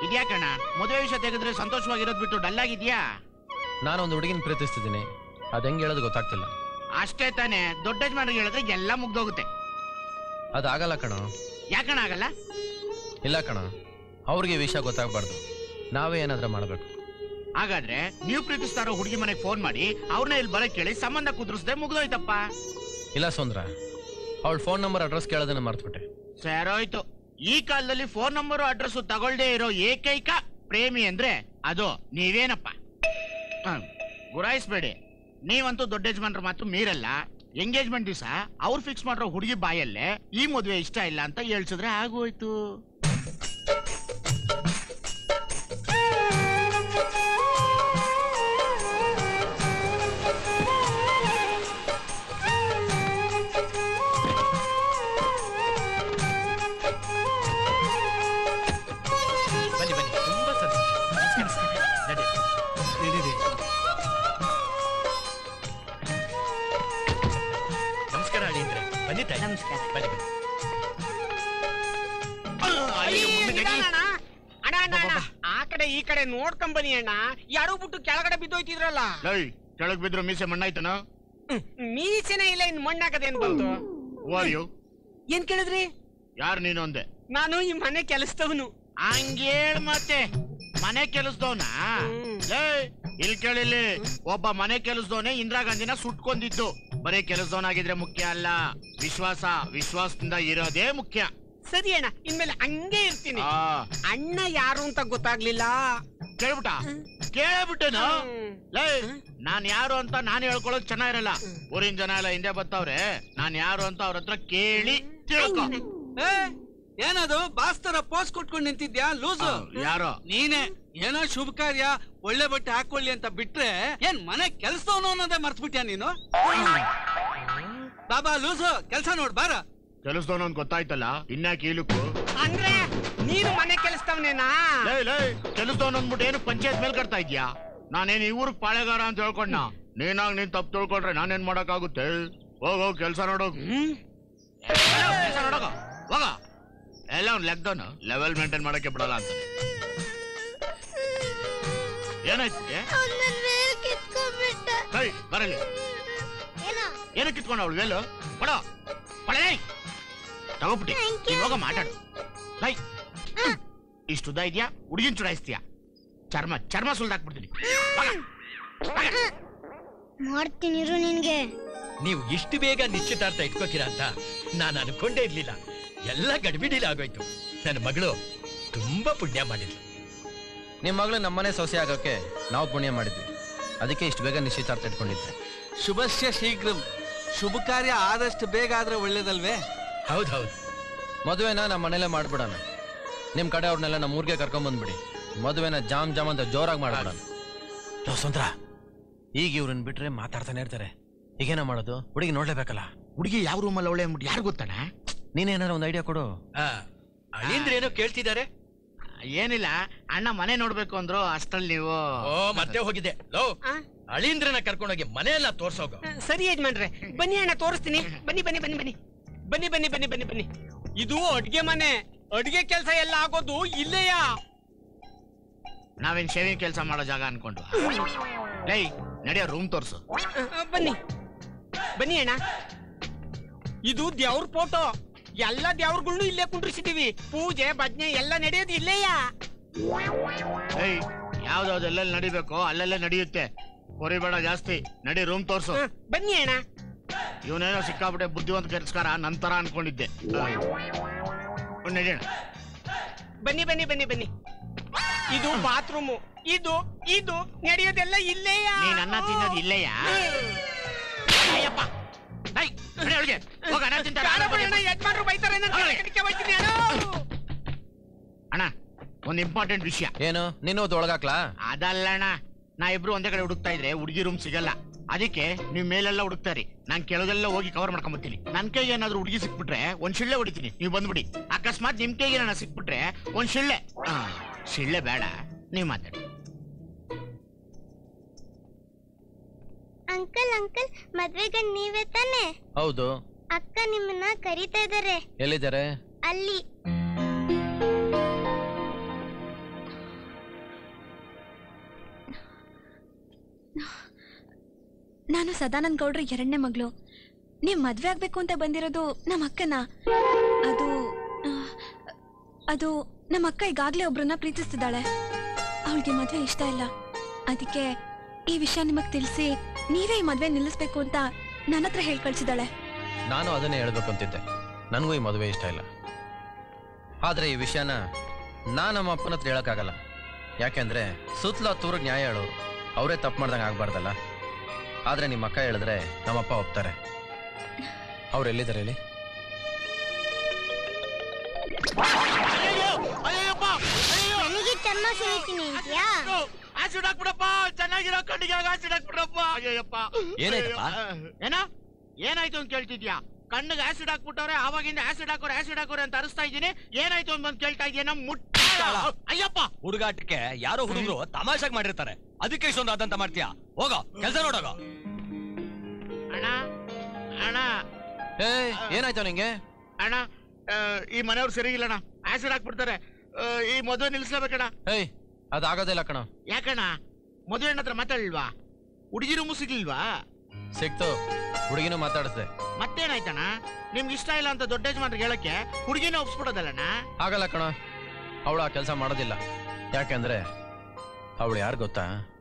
ಇದ್ಯಾ ಕಣ ಮದುವೆ ವಿಷಯ ತೆಗೆದ್ರೆ ಸಂತೋಷವಾಗಿರೋದ್ ಬಿಟ್ಟು ಡಲ್ ಆಗಿದ್ಯಾ ನಾನೊಂದು ಹುಡುಗಿನ ಪ್ರೀತಿಸ್ತಿದ್ದೀನಿ ಅದ್ ಹೆಂಗ್ ಹೇಳೋದು ಗೊತ್ತಾಗ್ತಿಲ್ಲ ಅಷ್ಟೇ ತಾನೇ ದೊಡ್ಡ ಯಜಮಾನ್ರಿಗೆ ಹೇಳಿದ್ರೆ ಎಲ್ಲ ಮುಗ್ದೋಗುತ್ತೆ ಅದಾಗಲ್ಲ ಕಣೋ ಯಾಕಣ ಆಗಲ್ಲ ಇಲ್ಲ ಕಣ ಅವ್ರಿಗೆ ಈ ವಿಷಯ ಗೊತ್ತಾಗ್ಬಾರ್ದು ನಾವೇ ಏನಾದ್ರೂ ಮಾಡ್ಬೇಕು ಹಾಗಾದ್ರೆ ನೀವು ಪ್ರೀತಿಸ್ತಾ ಇರೋ ಹುಡುಗಿ ಮನೆಗೆ ಫೋನ್ ಮಾಡಿ ಅವ್ರನ್ನ ಇಲ್ಲಿ ಬರಕ್ ಕೇಳಿ ಸಂಬಂಧ ಕುದುರಿಸದೆ ಮುಗ್ದೋಯ್ತಪ್ಪ ಇಲ್ಲ ಸುಂದ್ರ ಅವಳ ಫೋನ್ ನಂಬರ್ ಅಡ್ರೆಸ್ ಕೇಳೋದನ್ನ ಮರ್ತ್ಬಿಟ್ಟೆ ಸರೋಯ್ತು ಈ ಕಾಲದಲ್ಲಿ ಫೋನ್ ನಂಬರ್ ಅಡ್ರೆಸ್ ತಗೊಳ್ದೇ ಇರೋ ಏಕೈಕ ಪ್ರೇಮಿ ಅಂದ್ರೆ ಅದು ನೀವೇನಪ್ಪ ಹ್ಮ್. ಗುರಾಯಿಸ್ಬೇಡಿ ನೀವಂತೂ ದೊಡ್ಡ ಯಜಮಾನ್ರ ಮಾತು ಮೀರಲ್ಲ ಎಂಗೇಜ್ಮೆಂಟ್ ದಿವಸ ಅವ್ರು ಫಿಕ್ಸ್ ಮಾಡಿರೋ ಹುಡುಗಿ ಬಾಯಲ್ಲೇ ಈ ಮದುವೆ ಇಷ್ಟ ಇಲ್ಲ ಅಂತ ಹೇಳ್ಸಿದ್ರೆ ಆಗೋಯ್ತು ಬನ್ನಿ ಬನ್ನಿ ತುಂಬಾ ಸಂತೋಷ ನಮಸ್ಕಾರ ನಡಿ. ನಡೀರಿ ನಮಸ್ಕಾರ ಅಳಿಯಂದ್ರೆ ಬನ್ನಿ ತಾಯಿ ನಮಸ್ಕಾರ ಬನ್ನಿ ಬನ್ನಿ ಅಣ್ಣ ಅಣ್ಣ ಅಣ್ಣ ಆ ಕಡೆ ಈ ಕಡೆ ನೋಡ್ಕೊಂಡ್ ಬನ್ನಿ ಅಣ್ಣ ಯಾರು ಬಿಟ್ಟು ಕೆಳಗಡೆ ಬಿದ್ದೋಯ್ತಿದ್ರಲ್ಲ ಲೈ ಕೆಳಗ್ ಬಿದ್ರು ಮೀಸೆ ಮಣ್ಣಾಯ್ತನ ಮೀಸೆನೇ ಇಲ್ಲ ಇನ್ ಮಣ್ಣಾಕದೇನ್ ಬಂತು ವಾರ್ಯು ಏನ್ ಕೇಳಿದ್ರಿ ಯಾರು ನೀನು ಅಂದೆ ನಾನು ಈ ಮನೆ ಕೆಲಸದವನು ಹಂಗೇಳ್ ಮತ್ತೆ ಮನೆ ಕೆಲಸದವನ ಇಲ್ಲಿ ಕೇಳಿಲ್ಲಿ ಒಬ್ಬ ಮನೆ ಕೆಲಸದವನೇ ಇಂದಿರಾ ಗಾಂಧಿನ ಸುಟ್ಕೊಂಡಿದ್ದು ಬರೀ ಕೆಲಸದವನಾಗಿದ್ರೆ ಮುಖ್ಯ ಅಲ್ಲ ವಿಶ್ವಾಸ ವಿಶ್ವಾಸದಿಂದ ಇರೋದೇ ಮುಖ್ಯ ಸರಿ ಅಣ್ಣ ಇನ್ಮೇಲೆ ಹಂಗೆ ಇರ್ತೀನಿ ಆ. ಅಣ್ಣ ಯಾರು ಅಂತ ಗೊತ್ತಾಗ್ಲಿಲ್ಲ ಕೇಳ್ಬಿಟ್ಟ ಕೇಳ್ಬಿಟ್ಟೇನು ಲೇ ನಾನ್ ಯಾರು ಅಂತ ನಾನು ಹೇಳ್ಕೊಳ್ಳೋದು ಚೆನ್ನಾಗಿರಲ್ಲ ಊರಿನ ಜನ ಎಲ್ಲ ಹಿಂದೆ ಬರ್ತಾವ್ರೆ ನಾನ್ ಯಾರು ಅಂತ ಅವ್ರ ಹತ್ರ ಕೇಳಿ ತಿಳ್ಕೊ ಏ, ಏನದು ಬಾಸ್ ತರ ಪೋಸ್ ಕೊಟ್ಕೊಂಡು ನಿಂತಿದ್ಯಾ ಲೂಸು ಯಾರೋ ನೀನೆ ಏನೋ ಶುಭ ಕಾರ್ಯ ಒಳ್ಳೆ ಬಟ್ಟೆ ಹಾಕೊಳ್ಳಿ ಅಂತ ಬಿಟ್ರೆ ಏನ್ ಮನೆ ಕೆಲ್ಸದವನು ಅನ್ನೋದೇ ಮರ್ತ್ಬಿಟ್ಯಾ ನೀನು ಬಾಬಾ ಲೂಸು ಕೆಲ್ಸ ನೋಡ್ ಬಾರ ಕೆಲಸದವನು ಅಂತ ಗೊತ್ತಾಯ್ತಲ್ಲ ಇನ್ಯಾಕೆ ಇಲುಕು ಅಂದ್ರೆ ನೀನು ಮನೆ ಕೆಲಸದವನೇನಾ ಲೇ ಲೇ ಕೆಲಸದವನು ಅಂದ್ಬಿಟ್ಟು ಏನು ಪಂಚಾಯತ್ ಮೇಲ್ ಕಟ್ತಾ ಇದ್ಯಾ ನಾನೇನ್ ಈ ಊರಿಗೆ ಪಾಳೆಗಾರ ಅಂತ ಹೇಳ್ಕೊಂಡ ನೀನಾಗ್ ನೀನ್ ತಪ್ಪು ತಿಳ್ಕೊಂಡ್ರೆ ನಾನೇನ್ ಮಾಡಕ್ಕಾಗುತ್ತೆ ಹೋಗ್ ಹೋಗ್ ಕೆಲ್ಸ ನೋಡೋಗ್ ಕೆಲ್ಸ ನೋಡೋಗ ಹೋಗ ಎಲ್ಲ ಅವ್ನ್ ಲೆಕ್ಕದವನು ಲೆವೆಲ್ ಮೇಂಟೈನ್ ಮಾಡಕ್ಕೆ ಬಿಡಲ್ಲ ಅಂತ ಏನಾಯ್ತು ಕೈ ಬರಲಿ ಏನಕ್ಕೆ ಕಿತ್ಕೊಂಡ ಅವಳು ವೇಲು ಕೊಡ ಕೊಡ ತಗೋಬಿಟ್ಟಿ ನೀನ್ ಹೋಗ ಮಾತಾಡು ಲೈ ಇಷ್ಟು ಉದ್ದ ಇದೆಯಾ ಹುಡುಗಿನ ಚುಡಾಯಿಸ್ತೀಯಾ ಚರ್ಮ ಚರ್ಮ ಸುಲ್ದಾಕ್ಬಿಡ್ತೀನಿ ಮಾಡ್ತೀನಿ ಇರು ನಿನ್ಗೆ ನೀವು ಇಷ್ಟು ಬೇಗ ನಿಶ್ಚಿತಾರ್ಥ ಇಟ್ಕೋತೀರಾ ಅಂತ ನಾನು ಅನ್ಕೊಂಡೇ ಇರ್ಲಿಲ್ಲ ಎಲ್ಲ ಗಡಿಬಿಡಿಲಿ ಆಗೋಯ್ತು ನನ್ನ ಮಗಳು ತುಂಬಾ ಪುಣ್ಯ ಮಾಡಿದ್ಲು ನಿಮ್ ಮಗಳು ನಮ್ಮನೆ ಸೊಸೆ ಆಗೋಕೆ ನಾವು ಪುಣ್ಯ ಮಾಡಿದ್ವಿ ಅದಕ್ಕೆ ಇಷ್ಟು ಬೇಗ ನಿಶ್ಚಿತಾರ್ಥ ಇಟ್ಕೊಂಡಿದ್ದೆ ಶುಭಸ್ಯ ಶೀಘ್ರಂ ಶುಭ ಕಾರ್ಯ ಆದಷ್ಟು ಬೇಗ ಆದ್ರೆ ಒಳ್ಳೇದಲ್ವೇ ಹೌದೌದು ಮದುವೆನ ನಮ್ಮ ಮನೇಲೆ ಮಾಡ್ಬಿಡೋಣ ನಿಮ್ ಕಡೆ ಅವ್ರನ್ನೆಲ್ಲ ನಮ್ಮ ಊರಿಗೆ ಕರ್ಕೊಂಡ್ ಬಂದ್ಬಿಡಿ ಮದುವೆನ ಜಾಮ್ ಜಾಮ್ ಅಂತ ಜೋರಾಗಿ ಮಾಡ್ಬಿಡೋಣ ಸ್ವತಂತ್ರ ಈಗ ಇವ್ರನ್ನ ಬಿಟ್ರೆ ಮಾತಾಡ್ತಾನೆ ಇರ್ತಾರೆ ಈಗೇನ ಮಾಡೋದು ಹುಡುಗಿ ನೋಡ್ಲೇಬೇಕಲ್ಲ ಹುಡುಗಿ ಯಾವ ರೂಮಲ್ಲಿ ಅವಳೆ ಅಂದ್ಬಿಟ್ಟು ಯಾರು ಗೊತ್ತಾನ ನೀನೇನಾರ ಒಂದು ಐಡಿಯಾ ಕೊಡು ಅಳಿಂದ್ರ ಏನೋ ಕೇಳ್ತಿದ್ದಾರೆ ಏನಿಲ್ಲ ಅಣ್ಣ ಮನೆ ನೋಡ್ಬೇಕು ಅಂದ್ರು ಅಷ್ಟ್ರಲ್ಲಿ ನೀವು ಓ ಮತ್ತೆ ಹೋಗಿದೆ ಲೋ ಅಳಿಂದ್ರನ ಕರ್ಕೊಂಡೋಗಿ ಮನೆಯೆಲ್ಲ ತೋರ್ಸೋಗ ಸರಿ ಯಜಮಾನ್ರೆ ಬನ್ನಿ ಅಣ್ಣ ತೋರಿಸ್ತೀನಿ ಬನ್ನಿ ಬನ್ನಿ ಬನ್ನಿ ಬನ್ನಿ ಬನ್ನಿ ಬನ್ನಿ ಬನ್ನಿ ಬನ್ನಿ ಬನ್ನಿ ಇದು ಅಡ್ಗೆ ಮನೆ ಅಡ್ಗೆ ಕೆಲಸ ಎಲ್ಲ ಆಗೋದು ಇಲ್ಲೇಯಾ ನಾವೇನ್ ಶೇವಿಂಗ್ ಕೆಲಸ ಮಾಡೋ ಜಾಗ ಅನ್ಕೊಂಡು ಲೈ ನಡೆಯೋ ರೂಮ್ ತೋರ್ಸು ಆ, ಬನ್ನಿ ಬನ್ನಿ ಅಣ್ಣ ಇದು ದೇವ್ರ ಫೋಟೋ ಎಲ್ಲ ದೇವ್ರಗಳ್ನು ಇಲ್ಲೇ ಕುಂಡ್ರಿಸಿದೀವಿ ಪೂಜೆ ಭಜನೆ ಎಲ್ಲ ನಡೆಯೋದು ಇಲ್ಲೇಯಾ ಏಯ್ ಯಾವ್ದಾವ್ದು ಎಲ್ಲೆಲ್ಲಿ ನಡಿಬೇಕೋ ಅಲ್ಲೆಲ್ಲೇ ನಡೆಯುತ್ತೆ ಕೊರಿಬೇಡ ಜಾಸ್ತಿ ನಡಿ ರೂಮ್ ತೋರ್ಸು ಬನ್ನಿ ಅಣ್ಣ ಇವನೇನೋ ಸಿಕ್ಕಾಬಿಟ್ಟೆ ಬುದ್ಧಿವಂತ ಕೆಲಸಕಾರ ನಂತರ ಅನ್ಕೊಂಡಿದ್ದೆ ಒಂದ್ ನಡಿ ಅಣ್ಣ. ಬನ್ನಿ ಬನ್ನಿ ಬನ್ನಿ ಬನ್ನಿ ಇದು ಬಾತ್ರೂಮು ಇದು ಇದು ನಡೆಯೋದೆಲ್ಲ ಇಲ್ಲೇಯಾ ನೀನ್ ಅನ್ನ ತಿನ್ನೋದು ಇಲ್ಲೇಯಾ ಅಯ್ಯಪ್ಪ ಏಯ್, ನಡಿ ಒಳಗೆ. ಹೋಗ್ ಅನ್ನ ತಿಂತಾರೆ, ಬೇಡ ಆಮೇಲೆ ಬಿಡಿ ಅಣ್ಣ, ಬನ್ನಿ. ಯಜಮಾನ್ರು ಬೈತಾರೆ ನಾನು ಹೋಗ್ಲಿ. ಕಡೆಗೆ ಹೋಗ್ತೀನಿ ಅಣ್ಣ. ಅಣ್ಣ ಒಂದ್ ಇಂಪಾರ್ಟೆಂಟ್ ವಿಷಯ ಏನು ನೀನು ಒಳಗಾಕ್ಲಾ ಅದಲ್ಲಣ್ಣ ನಾ ಇಬ್ರು ಒಂದೇ ಕಡೆ ಹುಡುಕ್ತಾ ಇದ್ರೆ ಹುಡುಗಿ ರೂಮ್ ಸಿಗಲ್ಲ ಅದಕ್ಕೆ ನೀವ್ ಮೇಲೆಲ್ಲ ಹುಡುಕ್ತಾರಿ ನಾನ್ ಕೆಳಗೆಲ್ಲ ಹೋಗಿ ಕವರ್ ಮಾಡ್ಕೊಂಬತ್ತೀನಿ ನನ್ ಕೈಗೆ ಏನಾದ್ರು ಹುಡುಗಿ ಸಿಕ್ಬಿಟ್ರೆ ಒಂದ್ ಶಿಳ್ಳೆ ಹೊಡಿತೀನಿ ನೀವು ಬಂದ್ಬಿಡಿ ಅಕಸ್ಮಾತ್ ನಿಮ್ ಕೈಗೆ ಏನಾರ ಸಿಕ್ಬಿಟ್ರೆ ಒಂದ್ ಶಿಳ್ಳೆ ಆ, ಶಿಳ್ಳೆ ಬೇಡ ನೀವ್ ಮಾತಾಡಿ ಅಂಕಲ್ ಅಂಕಲ್ ಮದ್ವೆಗೆ ನೀವೇ ತಾನೆ ಹೌದು ಅಕ್ಕ ನಿಮ್ಮನ್ನ ಕರೀತಾ ಇದಾರೆ ಎಲ್ಲಿದ್ದಾರೆ ಅಲ್ಲಿ ನಾನು ಸದಾನಂದ ಗೌಡ್ರ ಎರಡನೇ ಮಗಳು ನೀವ್ ಮದ್ವೆ ಆಗ್ಬೇಕು ಅಂತ ಬಂದಿರೋದು ನಮ್ಮ ಅಕ್ಕನ ಅದು ಆ, ಅದು ನಮ್ಮ ಅಕ್ಕ ಈಗಾಗ್ಲೇ ಒಬ್ರನ್ನ ಪ್ರೀತಿಸ್ತಿದ್ದಾಳೆ ಅವಳಿಗೆ ಮದ್ವೆ ಇಷ್ಟ ಇಲ್ಲ ಅದಕ್ಕೆ ಈ ವಿಷಯ ನಿಮಗ್ ತಿಳಿಸಿ ನೀವೇ ಈ ಮದ್ವೆ ನಿಲ್ಲಿಸ್ಬೇಕು ಅಂತ ನನ್ನ ಹತ್ರ ಹೇಳ್ ಕಳ್ಸಿದಾಳೆ ನಾನು ಅದನ್ನೇ ಹೇಳ್ಬೇಕು ಅಂತಿದ್ದೆ ನನಗೂ ಈ ಮದುವೆ ಇಷ್ಟ ಇಲ್ಲ ಆದ್ರೆ ಈ ವಿಷಯನ ನಾನು ನಮ್ಮ ಅಪ್ಪನ ಹತ್ರ ಹೇಳಕ್ಕಾಗಲ್ಲ ಯಾಕೆಂದ್ರೆ ಸುತ್ತಲ ತೂರು ನ್ಯಾಯ ಹೇಳೋರು ಅವರೇ ತಪ್ಪು ಮಾಡ್ದಂಗೆ ಆಗ್ಬಾರ್ದಲ್ಲ ಆದ್ರೆ ನಿಮ್ಮ ಅಕ್ಕ ಹೇಳಿದ್ರೆ ನಮ್ಮಪ್ಪ ಒಪ್ತಾರೆ ಅವ್ರು ಎಲ್ಲಿದ್ದಾರೆ ಹೇಳಿ ನನಗೆ ಚರ್ಮ ಸುರಿತೀನಿ ಅಂತೀಯಾ ಆಸಿಡ್ ಹಾಕ್ಬಿಡಪ್ಪ ಚೆನ್ನಾಗಿರೋ ಕಣ್ಣಿಗೆ ಆಸಿಡ್ ಹಾಕ್ಬಿಡಪ್ಪ ಅಯ್ಯಪ್ಪ ಏನಾಯ್ತಪ್ಪ? ಏನ ಏನಾಯ್ತು ಅಂತ ಕೇಳ್ತಿದ್ಯಾ ಕಣ್ಣಿಗೆ ಆಸಿಡ್ ಹಾಕ್ಬಿಟ್ಟವ್ರೆ ಆವಾಗಿಂದ ಆಸಿಡ್ ಹಾಕೋರೆ ಆಸಿಡ್ ಹಾಕೋರೆ ಅಂತ ಅರಿಸ್ತಾ ಇದ್ದೀನಿ ಏನಾಯ್ತು ಅಂತ ಬಂದು ಕೇಳ್ತಾ ಇದೆಯಾ ಮುಟ್ಟ ಅಯ್ಯಪ್ಪ ಹುಡುಗಾಟಕ್ಕೆ ಯಾರೋ ಹುಡುಗರು ತಮಾಷೆಗೆ ಮಾಡಿರ್ತಾರೆ ಅದಕ್ಕೆ ಇಷ್ಟೊಂದು ಅದಂತ ಮಾಡ್ತೀಯಾ ಹೋಗೋ ಕೆಲಸ ನೋಡೋಗ ಅಣ್ಣ ಅಣ್ಣ ಏ ಏನಾಯ್ತು ನಿಂಗೆ ಅಣ್ಣ ಆ, ಈ ಮನೆಯವ್ರು ಸರಿಗಿಲ್ಲಣ್ಣ ಆಸಿಡ್ ಹಾಕ್ಬಿಡ್ತಾರೆ ಆ, ಈ ಮದುವೆ ನಿಲ್ಸ್ಲೇಬೇಕಣ್ಣ ಏಯ್ ಅದಾಗೋದಿಲ್ಲ ಕಣ ಯಾಕಣ್ಣ ಮದುವೆ ಹತ್ರ ಮಾತಾಡ್ಲಿಲ್ವಾ ಹುಡುಗಿರು ಮುಸುಗಿಲ್ವಾ ಸಿಕ್ತು ಹುಡುಗಿನೂ ಮಾತಾಡಿಸ್ದೆ ಮತ್ತೇನಾಯ್ತಣ್ಣ ನಿಮ್ಗೆ ಇಷ್ಟ ಇಲ್ಲ ಅಂತ ದೊಡ್ಡ ಯಜಮಾನ್ರಿಗೆ ಹೇಳಕ್ಕೆ ಹುಡುಗಿನ ಒಪ್ಸ್ಬಿಡೋದಲ್ಲಣ್ಣ ಆಗಲ್ಲ ಕಣ ಅವಳು ಆ ಕೆಲಸ ಮಾಡೋದಿಲ್ಲ ಯಾಕೆಂದ್ರೆ ಅವಳು ಯಾರು ಗೊತ್ತಾ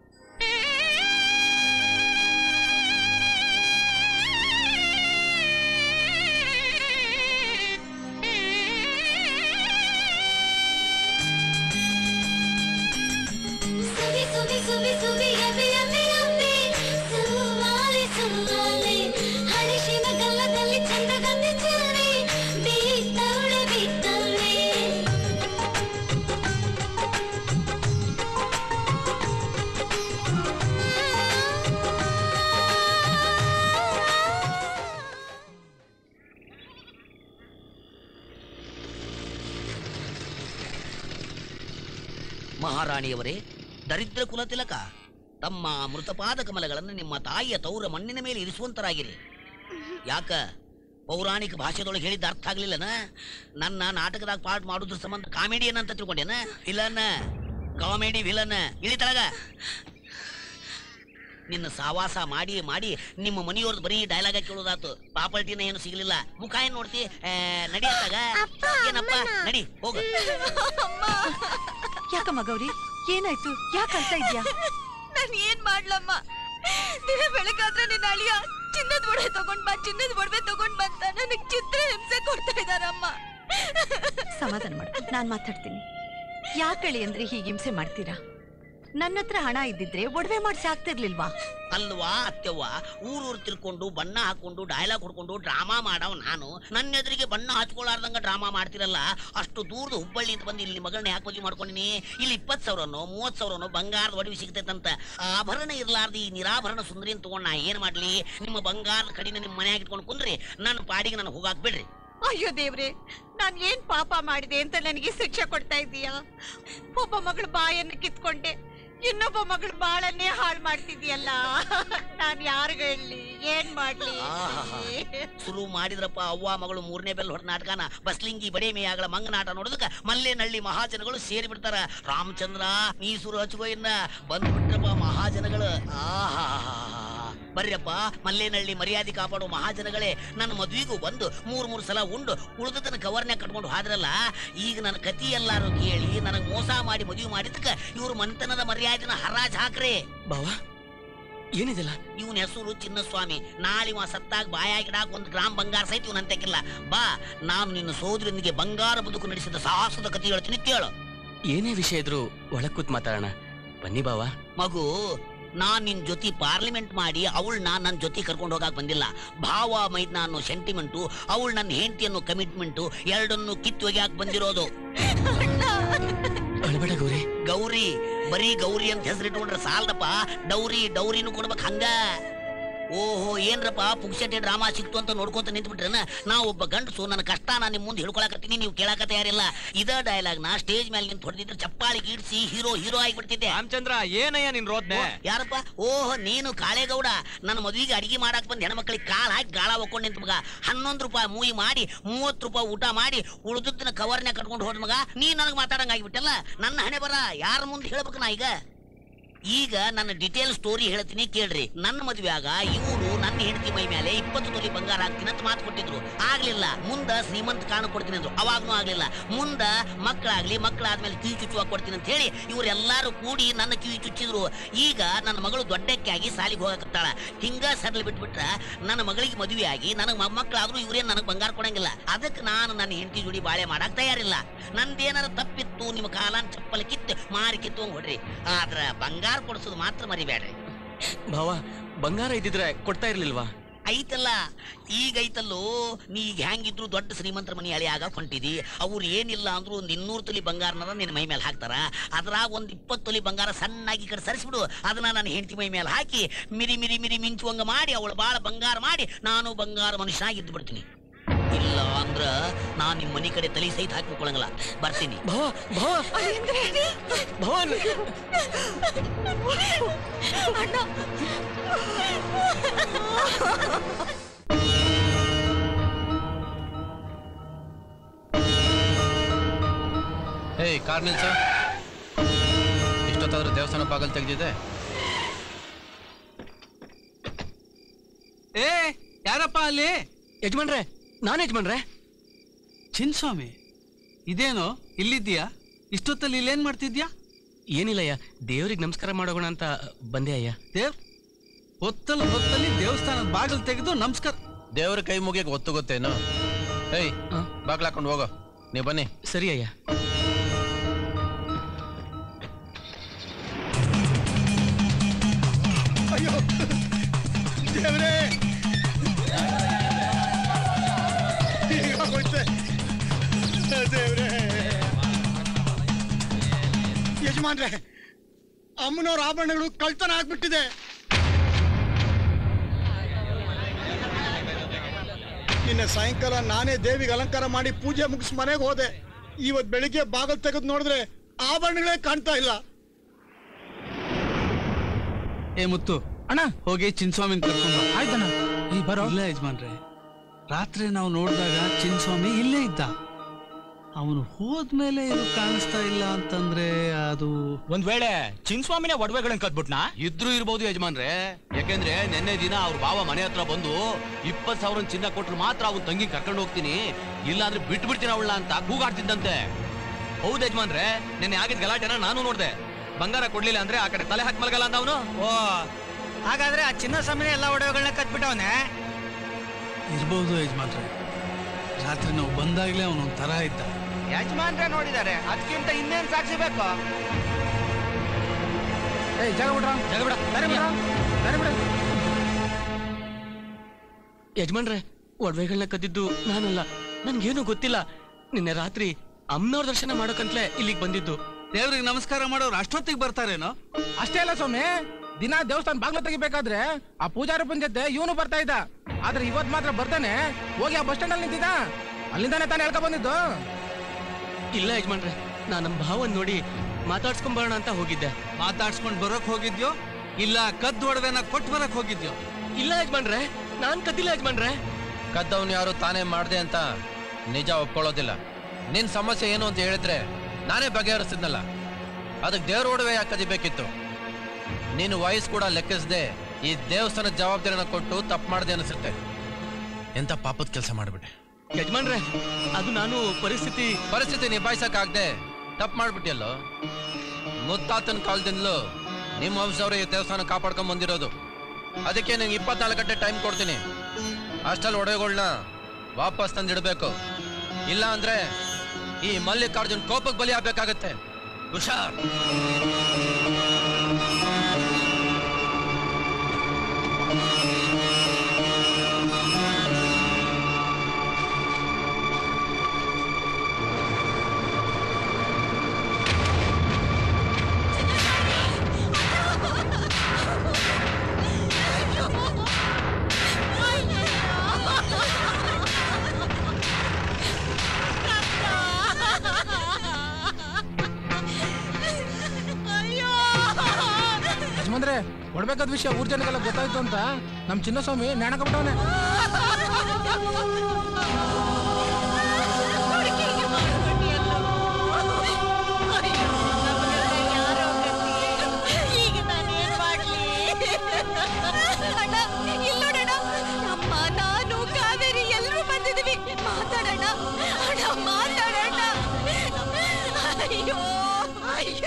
ಸುವಿ ಸುವಿ ಸುವಿ ಸುವಿ ಎಮ್ಮೆ ಎಮ್ಮೆ ಎಮ್ಮೆ ಸುವಾಲೆ ಸುವಾಲೆ ಹಳಸಿನ ಗಲ್ಲದಲ್ಲಿ ಚಂದಗಂಧಿ ಚೆಲ್ಲಿ ಬೀತವಳೆ ಬೀತವಳೆ ಮಹಾರಾಣಿಯವರೇ ದರಿದ್ರ ಕುಲತಿಲಕ ತಮ್ಮ ಮೃತಪಾದ ಕಮಲಗಳನ್ನು ನಿಮ್ಮ ತಾಯಿಯ ತೌರ ಮಣ್ಣಿನ ಮೇಲೆ ಇರಿಸುವಂತರಾಗಿರಿ ಯಾಕ ಪೌರಾಣಿಕ ಭಾಷೆದೊಳಗೆ ಹೇಳಿದ ಅರ್ಥ ಆಗ್ಲಿಲ್ಲನ ನನ್ನ ನಾಟಕದಾಗ ಪಾಠ ಮಾಡುದ್ರ ಸಂಬಂಧ ಕಾಮಿಡಿಯನ್ ಅಂತ ತಿಳ್ಕೊಂಡೇನ ವಿಲನ್ ಕಾಮಿಡಿ ವಿಲನ್ ಇಳಿತಳಗ ನಿನ್ನ ಸಾವಾಸ ಮಾಡಿ ಮಾಡಿ ನಿಮ್ಮ ಮನೆಯವ್ರದ್ದು ಬರೀ ಡೈಲಾಗ ಕೇಳೋದಾತು ಪ್ರಾಪರ್ಟಿನ ಏನು ಸಿಗ್ಲಿಲ್ಲ ಮುಖ ಏನ್ ನೋಡ್ತಿ ಆ, ನಡಿ ಅತ್ತಾಗ ಏನಪ್ಪ ನಡಿ ಹೋಗ ಯಾಕಮ್ಮ ಗೌರಿ ಏನಾಯ್ತು ಯಾಕೆ ಅಳ್ತಾ ಇದ್ಯಾ ನಾನ್ ಏನ್ ಮಾಡ್ಲಮ್ಮ ದಿನ ಬೆಳಗಾದ್ರೆ ನಿನ್ನ ಅಳಿಯ ಚಿನ್ನದ ಒಡವೆ ತಗೊಂಡ್ ಬಾ ಚಿನ್ನದ ಒಡವೆ ತಗೊಂಡ್ ಬಂತ ನನಗ್ ಚಿತ್ರ ಹಿಂಸೆ ಕೊಡ್ತಾ ಇದಾರಮ್ಮ ಸಮಾಧಾನ ಮಾಡು ನಾನ್ ಮಾತಾಡ್ತೀನಿ ಯಾಕಳಿ ಅಂದ್ರೆ ಹೀಗೆ ಹಿಂಸೆ ಮಾಡ್ತೀರಾ ನನ್ನ ಹತ್ರ ಹಣ ಇದ್ದಿದ್ರೆ ಒಡವೆ ಮಾಡ್ಸಿ ಆಗ್ತಿರ್ಲಿಲ್ವಾ ಅಲ್ವಾ ಅತ್ತೆವ್ವ ಊರೂರು ತಿರ್ಕೊಂಡು ಬಣ್ಣ ಹಾಕೊಂಡು ಡೈಲಾಗ್ ಹೊಡ್ಕೊಂಡು ಡ್ರಾಮಾ ಮಾಡವ್ ನಾನು ನನ್ನ ಎದುರಿಗೆ ಬಣ್ಣ ಹಚ್ಕೊಳ್ಳಾರ್ದಂಗ ಡ್ರಾಮಾ ಮಾಡ್ತಿರಲ್ಲ ಅಷ್ಟು ದೂರದ ಹುಬ್ಬಳ್ಳಿಯಿಂದ ಬಂದು ಇಲ್ಲಿ ಮಗಳನ್ನ ಯಾಕೆ ಮದುವೆ ಮಾಡ್ಕೊಂಡಿನಿ ಇಲ್ಲಿ ಇಪ್ಪತ್ತು ಸಾವಿರನೋ ಮೂವತ್ತು ಸಾವಿರನೋ ಬಂಗಾರದ ಒಡವೆ ಸಿಗ್ತೈತಂತ ಆಭರಣ ಇರ್ಲಾರ್ದು ಈ ನಿರಾಭರಣ ಸುಂದರಿಯನ್ನು ತಗೊಂಡು ನಾ ಏನ್ ಮಾಡ್ಲಿ ನಿಮ್ಮ ಬಂಗಾರದ ಕಡಿನ ನಿಮ್ಮ ಮನ್ಯಾಗ ಇಟ್ಕೊಂಡು ಕುಂದ್ರಿ ನನ್ನ ಪಾಡಿಗೆ ನಾನು ಹೋಗಾಕ್ ಬಿಡ್ರಿ ಅಯ್ಯೋ ದೇವ್ರೆ ನಾನ್ ಏನ್ ಪಾಪ ಮಾಡಿದೆ ಅಂತ ನನಗೆ ಶಿಕ್ಷೆ ಕೊಡ್ತಾ ಇದ್ದೀಯಾ ಒಬ್ಬ ಮಗಳ ಬಾಯನ್ನು ಕಿತ್ಕೊಂಡೆ ಇನ್ನೊಬ್ಬ ಮಗಳ ಬಾಳನ್ನೇ ಹಾಳು ಮಾಡ್ತಿದ್ಯಲ್ಲ ನಾನ್ ಯಾರಿಗ ಹೇಳಿ ಏನ್ ಮಾಡ್ಲಿ ಆಹಾಹಾ. ಶುರು ಮಾಡಿದ್ರಪ್ಪ ಅವ್ವ ಮಗಳು ಮೂರನೇ ಬೆಲ್ ಹೊಡೆದ ನಾಟಕನ ಬಸ್ಲಿಂಗಿ ಬಡೇ ಮೇಯಾಗಳ ಮಂಗನಾಟ ನೋಡೋದಕ್ಕ ಮಲ್ಲೇನಳ್ಳಿ ಮಹಾಜನಗಳು ಸೇರಿ ಬಿಡ್ತಾರ ರಾಮಚಂದ್ರ ಮೀಸೂರು ಹಚ್ಕೋ ಇನ್ನ ಬಂದ್ಬಿಟ್ರಪ್ಪ ಮಹಾಜನಗಳು ಆಹಾ ಬರ್ರಪ್ಪ ಮಲ್ಲೇನಳ್ಳಿ ಮರ್ಯಾದೆ ಕಾಪಾಡೋ ಮಹಾಜನಗಳೇ ನನ್ನ ಮದ್ವಿಗೂ ಬಂದು ಮೂರ್ ಮೂರ್ ಸಲ ಉಂಡು ಉಳಿದದನ್ನ ಕವರ್ನ್ಯಾಗ ಕಟ್ಕೊಂಡು ಹೋದ್ರಲ್ಲ ಈಗ ನನ್ನ ಕತಿ ಎಲ್ಲಾರು ಕೇಳಿ ನನಗ್ ಮೋಸ ಮಾಡಿ ಮದುವೆ ಮಾಡಿದಕ್ಕ ಇವ್ರ ಮನೆತನದ ಮರ್ಯಾದೆನ ಹರಾಜ್ ಹಾಕ್ರಿ ಬಾವಾ ಏನಿದೆಲ್ಲ ಇವನ ಹೆಸರು ಚಿನ್ನಸ್ವಾಮಿ ನಾಳೆ ಇವ ಸತ್ತಾಗ ಬಾಯಾಗಿಡಾಕ ಒಂದು ಗ್ರಾಮ್ ಬಂಗಾರ ಸಹಿತ ಇವನ್ ಅಂತೆಕ್ಕಿಲ್ಲ ಬಾ ನಾನು ನಿನ್ನ ಸೋದರನಿಗೆ ಬಂಗಾರ ಬದುಕು ನಡೆಸಿದ ಸಾಹಸದ ಕಥೆ ಹೇಳ್ತೀನಿ ಕೇಳು ಏನೇ ವಿಷಯ ಇದ್ರು ಒಳಗ್ ಕೂತ್ ಮಾತಾಡೋಣ ಬನ್ನಿ ಬಾವಾ ಮಗು ನಾನ್ ನಿನ್ ಜೊತೆ ಪಾರ್ಲಿಮೆಂಟ್ ಮಾಡಿ ಅವಳನ್ನ ನನ್ನ ಜೊತೆ ಕರ್ಕೊಂಡು ಹೋಗಕ್ ಬಂದಿಲ್ಲ ಭಾವ ಮೈದ್ನ ಅನ್ನೋ ಸೆಂಟಿಮೆಂಟು ಅವಳು ನನ್ನ ಹೆಂಡತಿ ಅನ್ನೋ ಕಮಿಟ್ಮೆಂಟು ಎರಡನ್ನು ಕಿತ್ತು ಒಗ್ಯಾಕ್ ಬಂದಿರೋದು ಅಳಬೇಡ ಗೌರಿ ಗೌರಿ ಬರೀ ಗೌರಿ ಅಂತ ಹೆಸರಿಟ್ಕೊಂಡ್ರೆ ಸಾಲದಪ್ಪ ಡೌರಿ ಡೌರಿನೂ ಕೊಡ್ಬೇಕು ಹಂಗ ಓಹೋ ಏನ್ರಪ್ಪ ಪುಕ್ಷಟೆ ಡ್ರಾಮಾ ಸಿಕ್ತು ಅಂತ ನೋಡ್ಕೊಂತ ನಿಂತ್ಬಿಟ್ರನ ನಾ ಒಬ್ಬ ಗಂಡಸು ನನ್ನ ಕಷ್ಟ ನಾನು ನಿಮ್ ಮುಂದೆ ಹಿಡ್ಕೊಳಕತ್ತೀನಿ ನೀವು ಕೇಳಕ ತಯಾರಿಲ್ಲ ಇದ ಡೈಲಾಗ್ ನಾ ಸ್ಟೇಜ್ ಮೇಲೆ ನಿಂತು ಹೊಡೆದಿದ್ರೆ ಚಪ್ಪಾಳಿ ಗೀಡ್ಸಿ ಹೀರೋ ಹೀರೋ ಆಗಿಬಿಡ್ತಿದ್ದೆ ರಾಮಚಂದ್ರ ಏನಯ್ಯ ನಿನ್ ರೋದ್ನೆ ಯಾರಪ್ಪ ಓಹ್ ನೀನು ಕಾಳೇಗೌಡ ನನ್ನ ಮದುವೆಗೆ ಅಡಿಗೆ ಮಾಡಕ್ ಬಂದ್ ಹೆಣ್ಮಕ್ಳಿಗೆ ಕಾಲ್ ಹಾಕಿ ಗಾಳ ಒಕ್ಕೊಂಡು ನಿಂತ ಮಗ ಹನ್ನೊಂದು ರೂಪಾಯಿ ಮೂಯಿ ಮಾಡಿ ಮೂವತ್ತು ರೂಪಾಯಿ ಊಟ ಮಾಡಿ ಉಳಿದದ್ದನ್ನ ಕವರ್ನ್ಯಾಗ ಕಟ್ಕೊಂಡು ಹೋದ ಮಗ ನೀ ನನಗೆ ಮಾತಾಡಂಗ ಆಗಿಬಿಟ್ಟಲ್ಲ ನನ್ನ ಹಣೆ ಬರ ಯಾರ ಮುಂದೆ ಹೇಳ್ಬೇಕು ನಾ ಈಗ ಈಗ ನನ್ನ ಡೀಟೇಲ್ ಸ್ಟೋರಿ ಹೇಳ್ತೀನಿ ಕೇಳ್ರಿ ನನ್ನ ಮದ್ವೆಯಾಗ ಇವರು ನನ್ನ ಹೆಂಡತಿ ಮೈ ಮೇಲೆ ಇಪ್ಪತ್ತು ತೊಲಿ ಬಂಗಾರ ಹಾಕ್ತೀನಿ ಅಂತ ಮಾತು ಕೊಟ್ಟಿದ್ರು ಆಗ್ಲಿಲ್ಲ ಮುಂದ ಶ್ರೀಮಂತ ಕಾಣ ಕೊಡ್ತೀನಿ ಅಂದ್ರು ಅವಾಗ್ನೂ ಆಗ್ಲಿಲ್ಲ ಮುಂದ ಮಕ್ಕಳಾಗ್ಲಿ ಮಕ್ಕಳಾದ್ಮೇಲೆ ಕಿವಿ ಚುಚ್ಚುವಾಗ ಕೊಡ್ತೀನಿ ಅಂತ ಹೇಳಿ ಇವರೆಲ್ಲಾರು ಕೂಡಿ ನನ್ನ ಕಿವಿ ಚುಚ್ಚಿದ್ರು ಈಗ ನನ್ನ ಮಗಳು ದೊಡ್ಡಕ್ಕೆ ಆಗಿ ಸಾಲಿಗೆ ಹೋಗಕತ್ತಾಳ ಹಿಂಗ ಸಡ್ಲ್ ಬಿಟ್ಬಿಟ್ರ ನನ್ನ ಮಗಳಿಗೆ ಮದುವೆ ಆಗಿ ನನಗೆ ಮೊಮ್ಮಕ್ಕಳಾದ್ರೂ ಇವ್ರೇನ್ ನನಗೆ ಬಂಗಾರ ಕೊಡಂಗಿಲ್ಲ ಅದಕ್ಕೆ ನಾನು ನನ್ನ ಹೆಂಡತಿ ಜೋಡಿ ಬಾಳೆ ಮಾಡಕ್ ತಯಾರಿಲ್ಲ ನಂದೇನಾರ ತಪ್ಪಿತ್ತು ನಿಮ್ಮ ಕಾಲಾನ್ ಚಪ್ಪಲ್ ಕಿತ್ತು ಮಾರಿ ಕಿತ್ತು ಹೊಡ್ರಿ ಆದ್ರ ಬಂಗಾರ ಕೊಡ್ಸೋದು ಮಾತ್ರ ಮರಿಬೇಡ್ರಿ ಭಾವ ಬಂಗಾರ ಇದ್ದಿದ್ರೆ ಕೊಡ್ತಾ ಇರ್ಲಿಲ್ವಾ ಐತಲ್ಲ ಈಗ ಐತಲ್ಲೋ ನೀ ಈಗ ಹೆಂಗಿದ್ರು ದೊಡ್ಡ ಶ್ರೀಮಂತರ ಮನೆ ಹಳಿ ಆಗ ಹೊಂಟಿದಿ ಅವ್ರು ಏನಿಲ್ಲ ಅಂದ್ರು ಒಂದ್ ಇನ್ನೂರು ತೊಲಿ ಬಂಗಾರನ ನಿನ್ನ ಮೈ ಮೇಲೆ ಹಾಕ್ತಾರ ಅದ್ರಾಗ ಒಂದ್ ಇಪ್ಪತ್ತು ತೊಲಿ ಬಂಗಾರ ಸಣ್ಣಾಗಿ ಈ ಕಡೆ ಸರಿಸ್ಬಿಡು ಅದನ್ನ ನನ್ನ ಹೆಂಡತಿ ಮೈ ಮೇಲೆ ಹಾಕಿ ಮಿರಿ ಮಿರಿ ಮಿರಿ ಮಿಂಚುವಂಗ ಮಾಡಿ ಅವಳು ಬಾಳ ಬಂಗಾರ ಮಾಡಿ ನಾನು ಬಂಗಾರ ಮನುಷ್ಯನಾಗಿ ಇದ್ದು ಬಿಡ್ತೀನಿ ಇಲ್ಲ ಅಂದ್ರ ನಾನ್ ನಿಮ್ ಮನಿ ಕಡೆ ತಲೆ ಸಹಿತ ಹಾಕಿಕೊಳ್ಳಂಗಿಲ್ಲ ಬರ್ತೀನಿ ಭಾವ ಭಾವ ಭವನ್ ಏಯ್ ಕಾರ್ ನಿಲ್ಸ ಇಷ್ಟೊತ್ತಾದ್ರೂ ದೇವಸ್ಥಾನ ಬಾಗಲ್ ತೆಗೆದಿದೆ ಏ ಯಾರಪ್ಪ ಅಲ್ಲಿ ಯಜಮಾನ್ರೆ ನಾನ್ ಯಜಮಾನ್ರೆ ಚಿನ್ಸ್ವಾಮಿ ಇದೇನೋ ಇಲ್ಲಿದ್ದೀಯಾ ಇಷ್ಟೊತ್ತಲ್ಲಿ ಇಲ್ಲೇನ್ ಮಾಡ್ತಿದ್ಯಾ ಏನಿಲ್ಲಯ್ಯ ದೇವ್ರಿಗೆ ನಮಸ್ಕಾರ ಮಾಡೋಣ ಅಂತ ಬಂದೆ ಅಯ್ಯ ದೇವ್ ಹೊತ್ತಲ್ಲಿ ಹೊತ್ತಲ್ಲಿ ದೇವಸ್ಥಾನದ ಬಾಗಿಲು ತೆಗೆದು ನಮಸ್ಕಾರ ದೇವ್ರ ಕೈ ಮುಗಿಯಕ್ಕೆ ಗೊತ್ತು ಗೊತ್ತೇನು ಏಯ್ ಬಾಗ್ಲ ಹಾಕೊಂಡು ಹೋಗೋ ನೀವು ಬನ್ನಿ ಸರಿ ಅಯ್ಯ ಅಯ್ಯೋ ದೇವ್ರೇ ಹೀಗಾಗೋಯ್ತೆ ದೇವ್ರೇ ಯಜಮಾನ್ರೆ ಅಮ್ಮನವ್ರ ಆಭರಣಗಳು ಕಳ್ತನ ಆಗ್ಬಿಟ್ಟಿದೆ ನಿನ್ನೆ ಸಾಯಂಕಾಲ ನಾನೇ ದೇವಿಗೆ ಅಲಂಕಾರ ಮಾಡಿ ಪೂಜೆ ಮುಗಿಸ್ ಮನೆಗೆ ಹೋದೆ ಇವತ್ ಬೆಳಿಗ್ಗೆ ಬಾಗಲ್ ತೆಗೆದು ನೋಡಿದ್ರೆ ಆಭರಣಗಳೇ ಕಾಣ್ತಾ ಇಲ್ಲ ಏ ಮುತ್ತು ಅಣ್ಣ ಹೋಗಿ ಚಿನ್ಸ್ವಾಮಿನ ಕರ್ಕೊಂಡು ಆಯ್ತಣ್ಣ ಈ ಬರೋ ಇಲ್ಲ ಯಜಮಾನ್ರೆ ರಾತ್ರಿ ನಾವು ನೋಡಿದಾಗ ಚಿನ್ಸ್ವಾಮಿ ಇಲ್ಲೇ ಇದ್ದ ಅವನು ಹೋದ್ಮೇಲೆ ಇದು ಕಾಣಿಸ್ತಾ ಇಲ್ಲ ಅಂತಂದ್ರೆ ಅದು ಒಂದ್ ವೇಳೆ ಚಿನ್ಸ್ವಾಮಿನೇ ಒಡವೆಗಳನ್ನ ಕದ್ಬಿಟ್ನಾ ಇದ್ರೂ ಇರ್ಬೋದು ಯಜಮಾನ್ರೆ ಯಾಕೆಂದ್ರೆ ನಿನ್ನೆ ದಿನ ಅವ್ರ ಬಾವ ಮನೆ ಹತ್ರ ಬಂದು ಇಪ್ಪತ್ ಸಾವಿರ ಚಿನ್ನ ಕೊಟ್ರು ಮಾತ್ರ ಅವ್ನ ತಂಗಿ ಕರ್ಕೊಂಡು ಹೋಗ್ತೀನಿ ಇಲ್ಲಾಂದ್ರೆ ಬಿಟ್ಟು ಬಿಡ್ತೀನಿ ಅವಳ ಅಂತ ಕೂಗಾಡ್ತಿದ್ದಂತೆ ಹೌದು ಯಜಮಾನ್ರೆ ನಿನ್ನೆ ಆಗಿದ್ ಗಲಾಟೆನ ನಾನು ನೋಡ್ದೆ ಬಂಗಾರ ಕೊಡ್ಲಿಲ್ಲ ಅಂದ್ರೆ ಆ ಕಡೆ ತಲೆ ಹಾಕಿ ಮಲ್ಗಲ್ಲ ಅಂತ ಅವನು ಓ ಹಾಗಾದ್ರೆ ಆ ಚಿನ್ನ ಸಮಯ ಎಲ್ಲ ಒಡವೆಗಳನ್ನ ಕದ್ಬಿಟ್ಟವನೆ ಇರ್ಬೋದು ಯಜಮಾನ್ರೆ ರಾತ್ರಿ ನಾವು ಬಂದಾಗ್ಲೇ ಅವನೊಂದ್ ತರ ಇದ್ದ ಯಜಮಾನ್ರೆ ನೋಡಿದ್ದಾರೆ ಅದಕ್ಕಿಂತ ಇನ್ನೇನ್ ಸಾಕ್ಷಿ ಬೇಕು ಏಯ್ ಜಾಗ ಬಿಡ್ರ ಜಾಗ ಬಿಡ ದಾರಿ ಬಿಡ್ರ ದಾರಿ ಬಿಡ ಯಜಮಾನ್ರೆ ಒಡವೆಗಳನ್ನ ಕದ್ದಿದ್ದು ನಾನಲ್ಲ ನನ್ಗೇನು ಗೊತ್ತಿಲ್ಲ ನಿನ್ನೆ ರಾತ್ರಿ ಅಮ್ಮನವ್ರ ದರ್ಶನ ಮಾಡೋಕಂತ್ಲೆ ಇಲ್ಲಿಗೆ ಬಂದಿದ್ದು ದೇವ್ರಿಗೆ ನಮಸ್ಕಾರ ಮಾಡೋರು ಅಷ್ಟೊತ್ತಿಗೆ ಬರ್ತಾರೇನೋ ಅಷ್ಟೇ ಅಲ್ಲ ಸ್ವಾಮಿ ದಿನ ದೇವಸ್ಥಾನ ಬಾಗ್ಲು ತೆಗಿಬೇಕಾದ್ರೆ ಆ ಪೂಜಾರಪ್ಪನ ಜೊತೆ ಇವನು ಬರ್ತಾ ಇದ್ದ ಆದ್ರೆ ಇವತ್ ಮಾತ್ರ ಬರ್ತಾನೆ ಹೋಗಿ ಆ ಬಸ್ ಸ್ಟ್ಯಾಂಡ್ ಅಲ್ಲಿ ನಿಂತಿದ್ದ ಅಲ್ಲಿಂದಾನೆ ತಾನೇ ಹೇಳ್ಕೊ ಬಂದಿದ್ದು ಇಲ್ಲ ಯಜಮಾನ್ರೆ ನಾ ನಮ್ ಭಾವನ್ ನೋಡಿ ಮಾತಾಡ್ಸ್ಕೊಂಡ್ ಬರೋಣ ಅಂತ ಹೋಗಿದ್ದೆ ಮಾತಾಡ್ಸ್ಕೊಂಡ್ ಬರೋಕ್ ಹೋಗಿದ್ಯೋ ಇಲ್ಲ ಕದ್ದು ಒಡವೆನ ಕೊಟ್ಟು ಬರಕ್ ಹೋಗಿದ್ಯೋ ಇಲ್ಲ ಯಜಮಾನ್ರೆ ನಾನ್ ಕದ್ದಿಲ್ಲ ಯಜಮಾನ್ರೆ ಕದ್ದವನ್ ಯಾರು ತಾನೇ ಮಾಡ್ದೆ ಅಂತ ನಿಜ ಒಪ್ಕೊಳ್ಳೋದಿಲ್ಲ ನಿನ್ ಸಮಸ್ಯೆ ಏನು ಅಂತ ಹೇಳಿದ್ರೆ ನಾನೇ ಬಗೆಹರಿಸಿದ್ನಲ್ಲ ಅದಕ್ಕೆ ದೇವ್ರ ಒಡವೆ ಯಾಕೆ ಕದಿಬೇಕಿತ್ತು ನೀನು ವಯಸ್ಸು ಕೂಡ ಲೆಕ್ಕಿಸದೆ ಈ ದೇವಸ್ಥಾನದ ಜವಾಬ್ದಾರಿನ ಕೊಟ್ಟು ತಪ್ಪು ಮಾಡ್ದೆ ಅನಿಸುತ್ತೆ ಎಂತ ಪಾಪದ ಕೆಲಸ ಮಾಡ್ಬಿಟ್ಟೆ ಯಜಮಾನ್ರೆ ಅದು ನಾನು ಪರಿಸ್ಥಿತಿ ಪರಿಸ್ಥಿತಿ ನಿಭಾಯಿಸಕ್ಕಾಗ್ದೆ ತಪ್ಪು ಮಾಡ್ಬಿಟ್ಟಿಯಲ್ಲೋ ಮುತ್ತಾತನ ಕಾಲದಿಂದಲೂ ನಿಮ್ಮ ವಂಶದವ್ರು ಈ ದೇವಸ್ಥಾನ ಕಾಪಾಡ್ಕೊಂಡ್ ಬಂದಿರೋದು ಅದಕ್ಕೆ ನಿಂಗೆ ಇಪ್ಪತ್ನಾಲ್ಕು ಗಂಟೆ ಟೈಮ್ ಕೊಡ್ತೀನಿ ಅಷ್ಟಲ್ಲಿ ಒಡವೆಗಳನ್ನ ವಾಪಸ್ ತಂದಿಡ್ಬೇಕು ಇಲ್ಲ ಅಂದ್ರೆ ಈ ಮಲ್ಲಿಕಾರ್ಜುನ್ ಕೋಪಕ್ಕೆ ಬಲಿ ಆಗ್ಬೇಕಾಗತ್ತೆ ಹುಷಾರ್ ಯಜಮಾನ್ರೆ ಕೊಡ್ಬೇಕಾದ ವಿಷಯ ಊರ್ ಜನಕ್ಕೆಲ್ಲ ಗೊತ್ತಾಯ್ತು ಅಂತ ನಮ್ ಚಿನ್ನಸ್ವಾಮಿ ನೇಣಕಬಿಟ್ಟವನೆ ಈಗ ನಾನು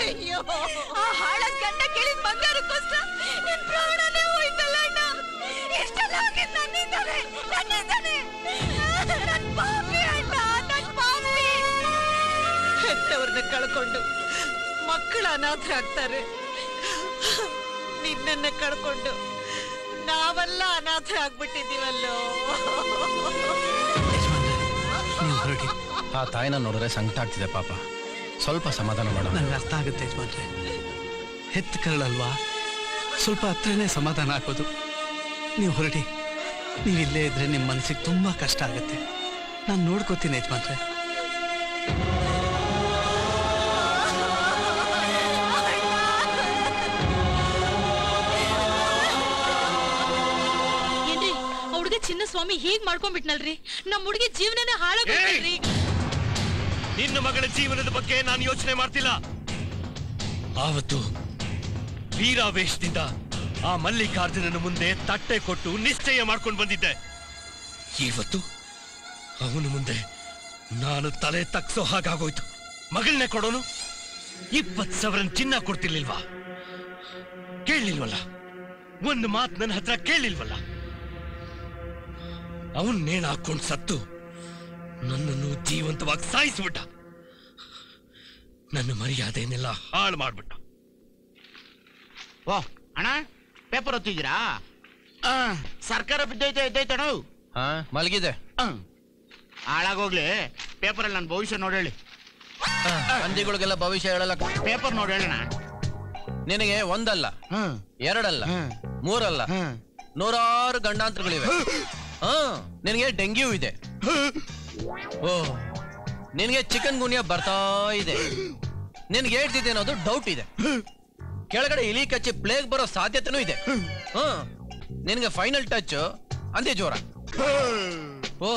ಅಯ್ಯೋ ಆ ಹಾಳ ಗಂಡ ಕೇಳಿದ ಬಂಗಾರಕ್ಕೋಸ್ಕರ ನಿನ್ ಪ್ರಾಣನೇ ಹೋಯ್ತಲ್ಲ ಅಣ್ಣ ಎಷ್ಟೆಲ್ಲ ಆಗಿದ್ ನನ್ನಿಂದಾನೆ ನನ್ನಿಂದಾನೆ ನನ್ ಪಾಪಿ ಅಣ್ಣ ನನ್ ಪಾಪಿ ಹೆತ್ತವ್ರನ್ನ ಕಳ್ಕೊಂಡು ಮಕ್ಕಳು ಅನಾಥರಾಗ್ತಾರೆ ನಿನ್ನನ್ನ ಕಳ್ಕೊಂಡು ನಾವೆಲ್ಲ ಅನಾಥರಾಗ್ಬಿಟ್ಟಿದೀವಲ್ಲೋ ನೀವು ಹೊರಡಿ ಆ ತಾಯಿನ ನೋಡಿದ್ರೆ ಸಂಕಟ ಆಗ್ತಿದೆ ಪಾಪ ಸ್ವಲ್ಪ ಸಮಾಧಾನ ಮಾಡೋಣ ನಂಗೆ ಅರ್ಥ ಆಗುತ್ತೆ ಯಜಮಾನ್ರೆ ಹೆತ್ತ ಕರಳಲ್ವಾ ಸ್ವಲ್ಪ ಹತ್ರನೇ ಸಮಾಧಾನ ಆಗೋದು ನೀವು ಹೊರಡಿ ನೀವು ಇಲ್ಲೇ ಇದ್ರೆ ನಿಮ್ಮ ಮನಸ್ಸಿಗೆ ತುಂಬಾ ಕಷ್ಟ ಆಗುತ್ತೆ ನಾನು ನೋಡ್ಕೋತೀನಿ ಯಜಮಾನ್ರೆ ಏನ್ರಿ ಆ ಹುಡುಗ ಚಿನ್ನ ಸ್ವಾಮಿ ಹೀಗ್ ಮಾಡ್ಕೊಂಡ್ಬಿಟ್ನಲ್ರಿ ನಮ್ ಹುಡುಗಿ ಜೀವನನೇ ಹಾಳಾಗೋಗ್ಬಿಟ್ರಿ ನಿನ್ನ ಮಗಳ ಜೀವನದ ಬಗ್ಗೆ ನಾನು ಯೋಚನೆ ಮಾಡ್ತಿಲ್ಲ ಆವತ್ತು ವೀರಾವೇಶದಿಂದ ಆ ಮಲ್ಲಿಕಾರ್ಜುನನ ಮುಂದೆ ತಟ್ಟೆ ಕೊಟ್ಟು ನಿಶ್ಚಯ ಮಾಡ್ಕೊಂಡು ಬಂದಿದ್ದೆ ಇವತ್ತು ಅವನ ಮುಂದೆ ನಾನು ತಲೆ ತಗ್ಸೋ ಹಾಗಾಗೋಯ್ತು ಮಗಳನ್ನೇ ಕೊಡೋನು ಇಪ್ಪತ್ ಸಾವಿರ ಚಿನ್ನ ಕೊಡ್ತಿರ್ಲಿಲ್ವಾ ಕೇಳಲಿಲ್ವಲ್ಲ ಒಂದು ಮಾತು ನನ್ನ ಹತ್ರ ಕೇಳಲಿಲ್ವಲ್ಲ ಅವನ್ ನೇಣು ಹಾಕೊಂಡು ಸತ್ತು ನನ್ನನ್ನು ಜೀವಂತವಾಗಿ ಸಾಯಿಸ್ಬಿಟ್ಟ ನನ್ನ ಮರ್ಯಾದೆಯನ್ನೆಲ್ಲ ಹಾಳು ಮಾಡ್ಬಿಟ್ಟ ಓ ಅಣ್ಣ ಪೇಪರ್ ಓದ್ತಿದ್ದೀರಾ ಆ, ಸರ್ಕಾರ ಬಿದ್ದೈತೆ ಎದ್ದೈತಣ ಹಾ ಮಲಗಿದೆ ಹಾಳಾಗೋಗ್ಲಿ ಪೇಪರಲ್ಲಿ ನನ್ನ ಭವಿಷ್ಯ ನೋಡಿ ಹೇಳಿ ಹಂದಿಗಳಿಗೆಲ್ಲ ಭವಿಷ್ಯ ಹೇಳಲ್ಲ ಪೇಪರ್ ನೋಡಿ ಹೇಳೋಣ ನಿನಗೆ ಒಂದಲ್ಲ ಎರಡಲ್ಲ ಮೂರಲ್ಲ ನೂರಾರು ಗಂಡಾಂತರಗಳಿವೆ ಹಾ ನಿನಗೆ ಡೆಂಗ್ಯೂ ಇದೆ ಓ ನಿನಗೆ ಚಿಕನ್ ಗುನ್ಯಾ ಬರ್ತಾ ಇದೆ ನಿನಗೆ ಹೇಳ್ತಿದೆ ಅನ್ನೋದು ಡೌಟ್ ಇದೆ ಕೆಳಗಡೆ ಇಲಿ ಕಚ್ಚಿ ಪ್ಲೇಗ್ ಬರೋ ಸಾಧ್ಯತೆನೂ ಇದೆ ಹಾ ನಿನಗೆ ಫೈನಲ್ ಟಚ್ ಅಂದೇ ಜ್ವರ ಓ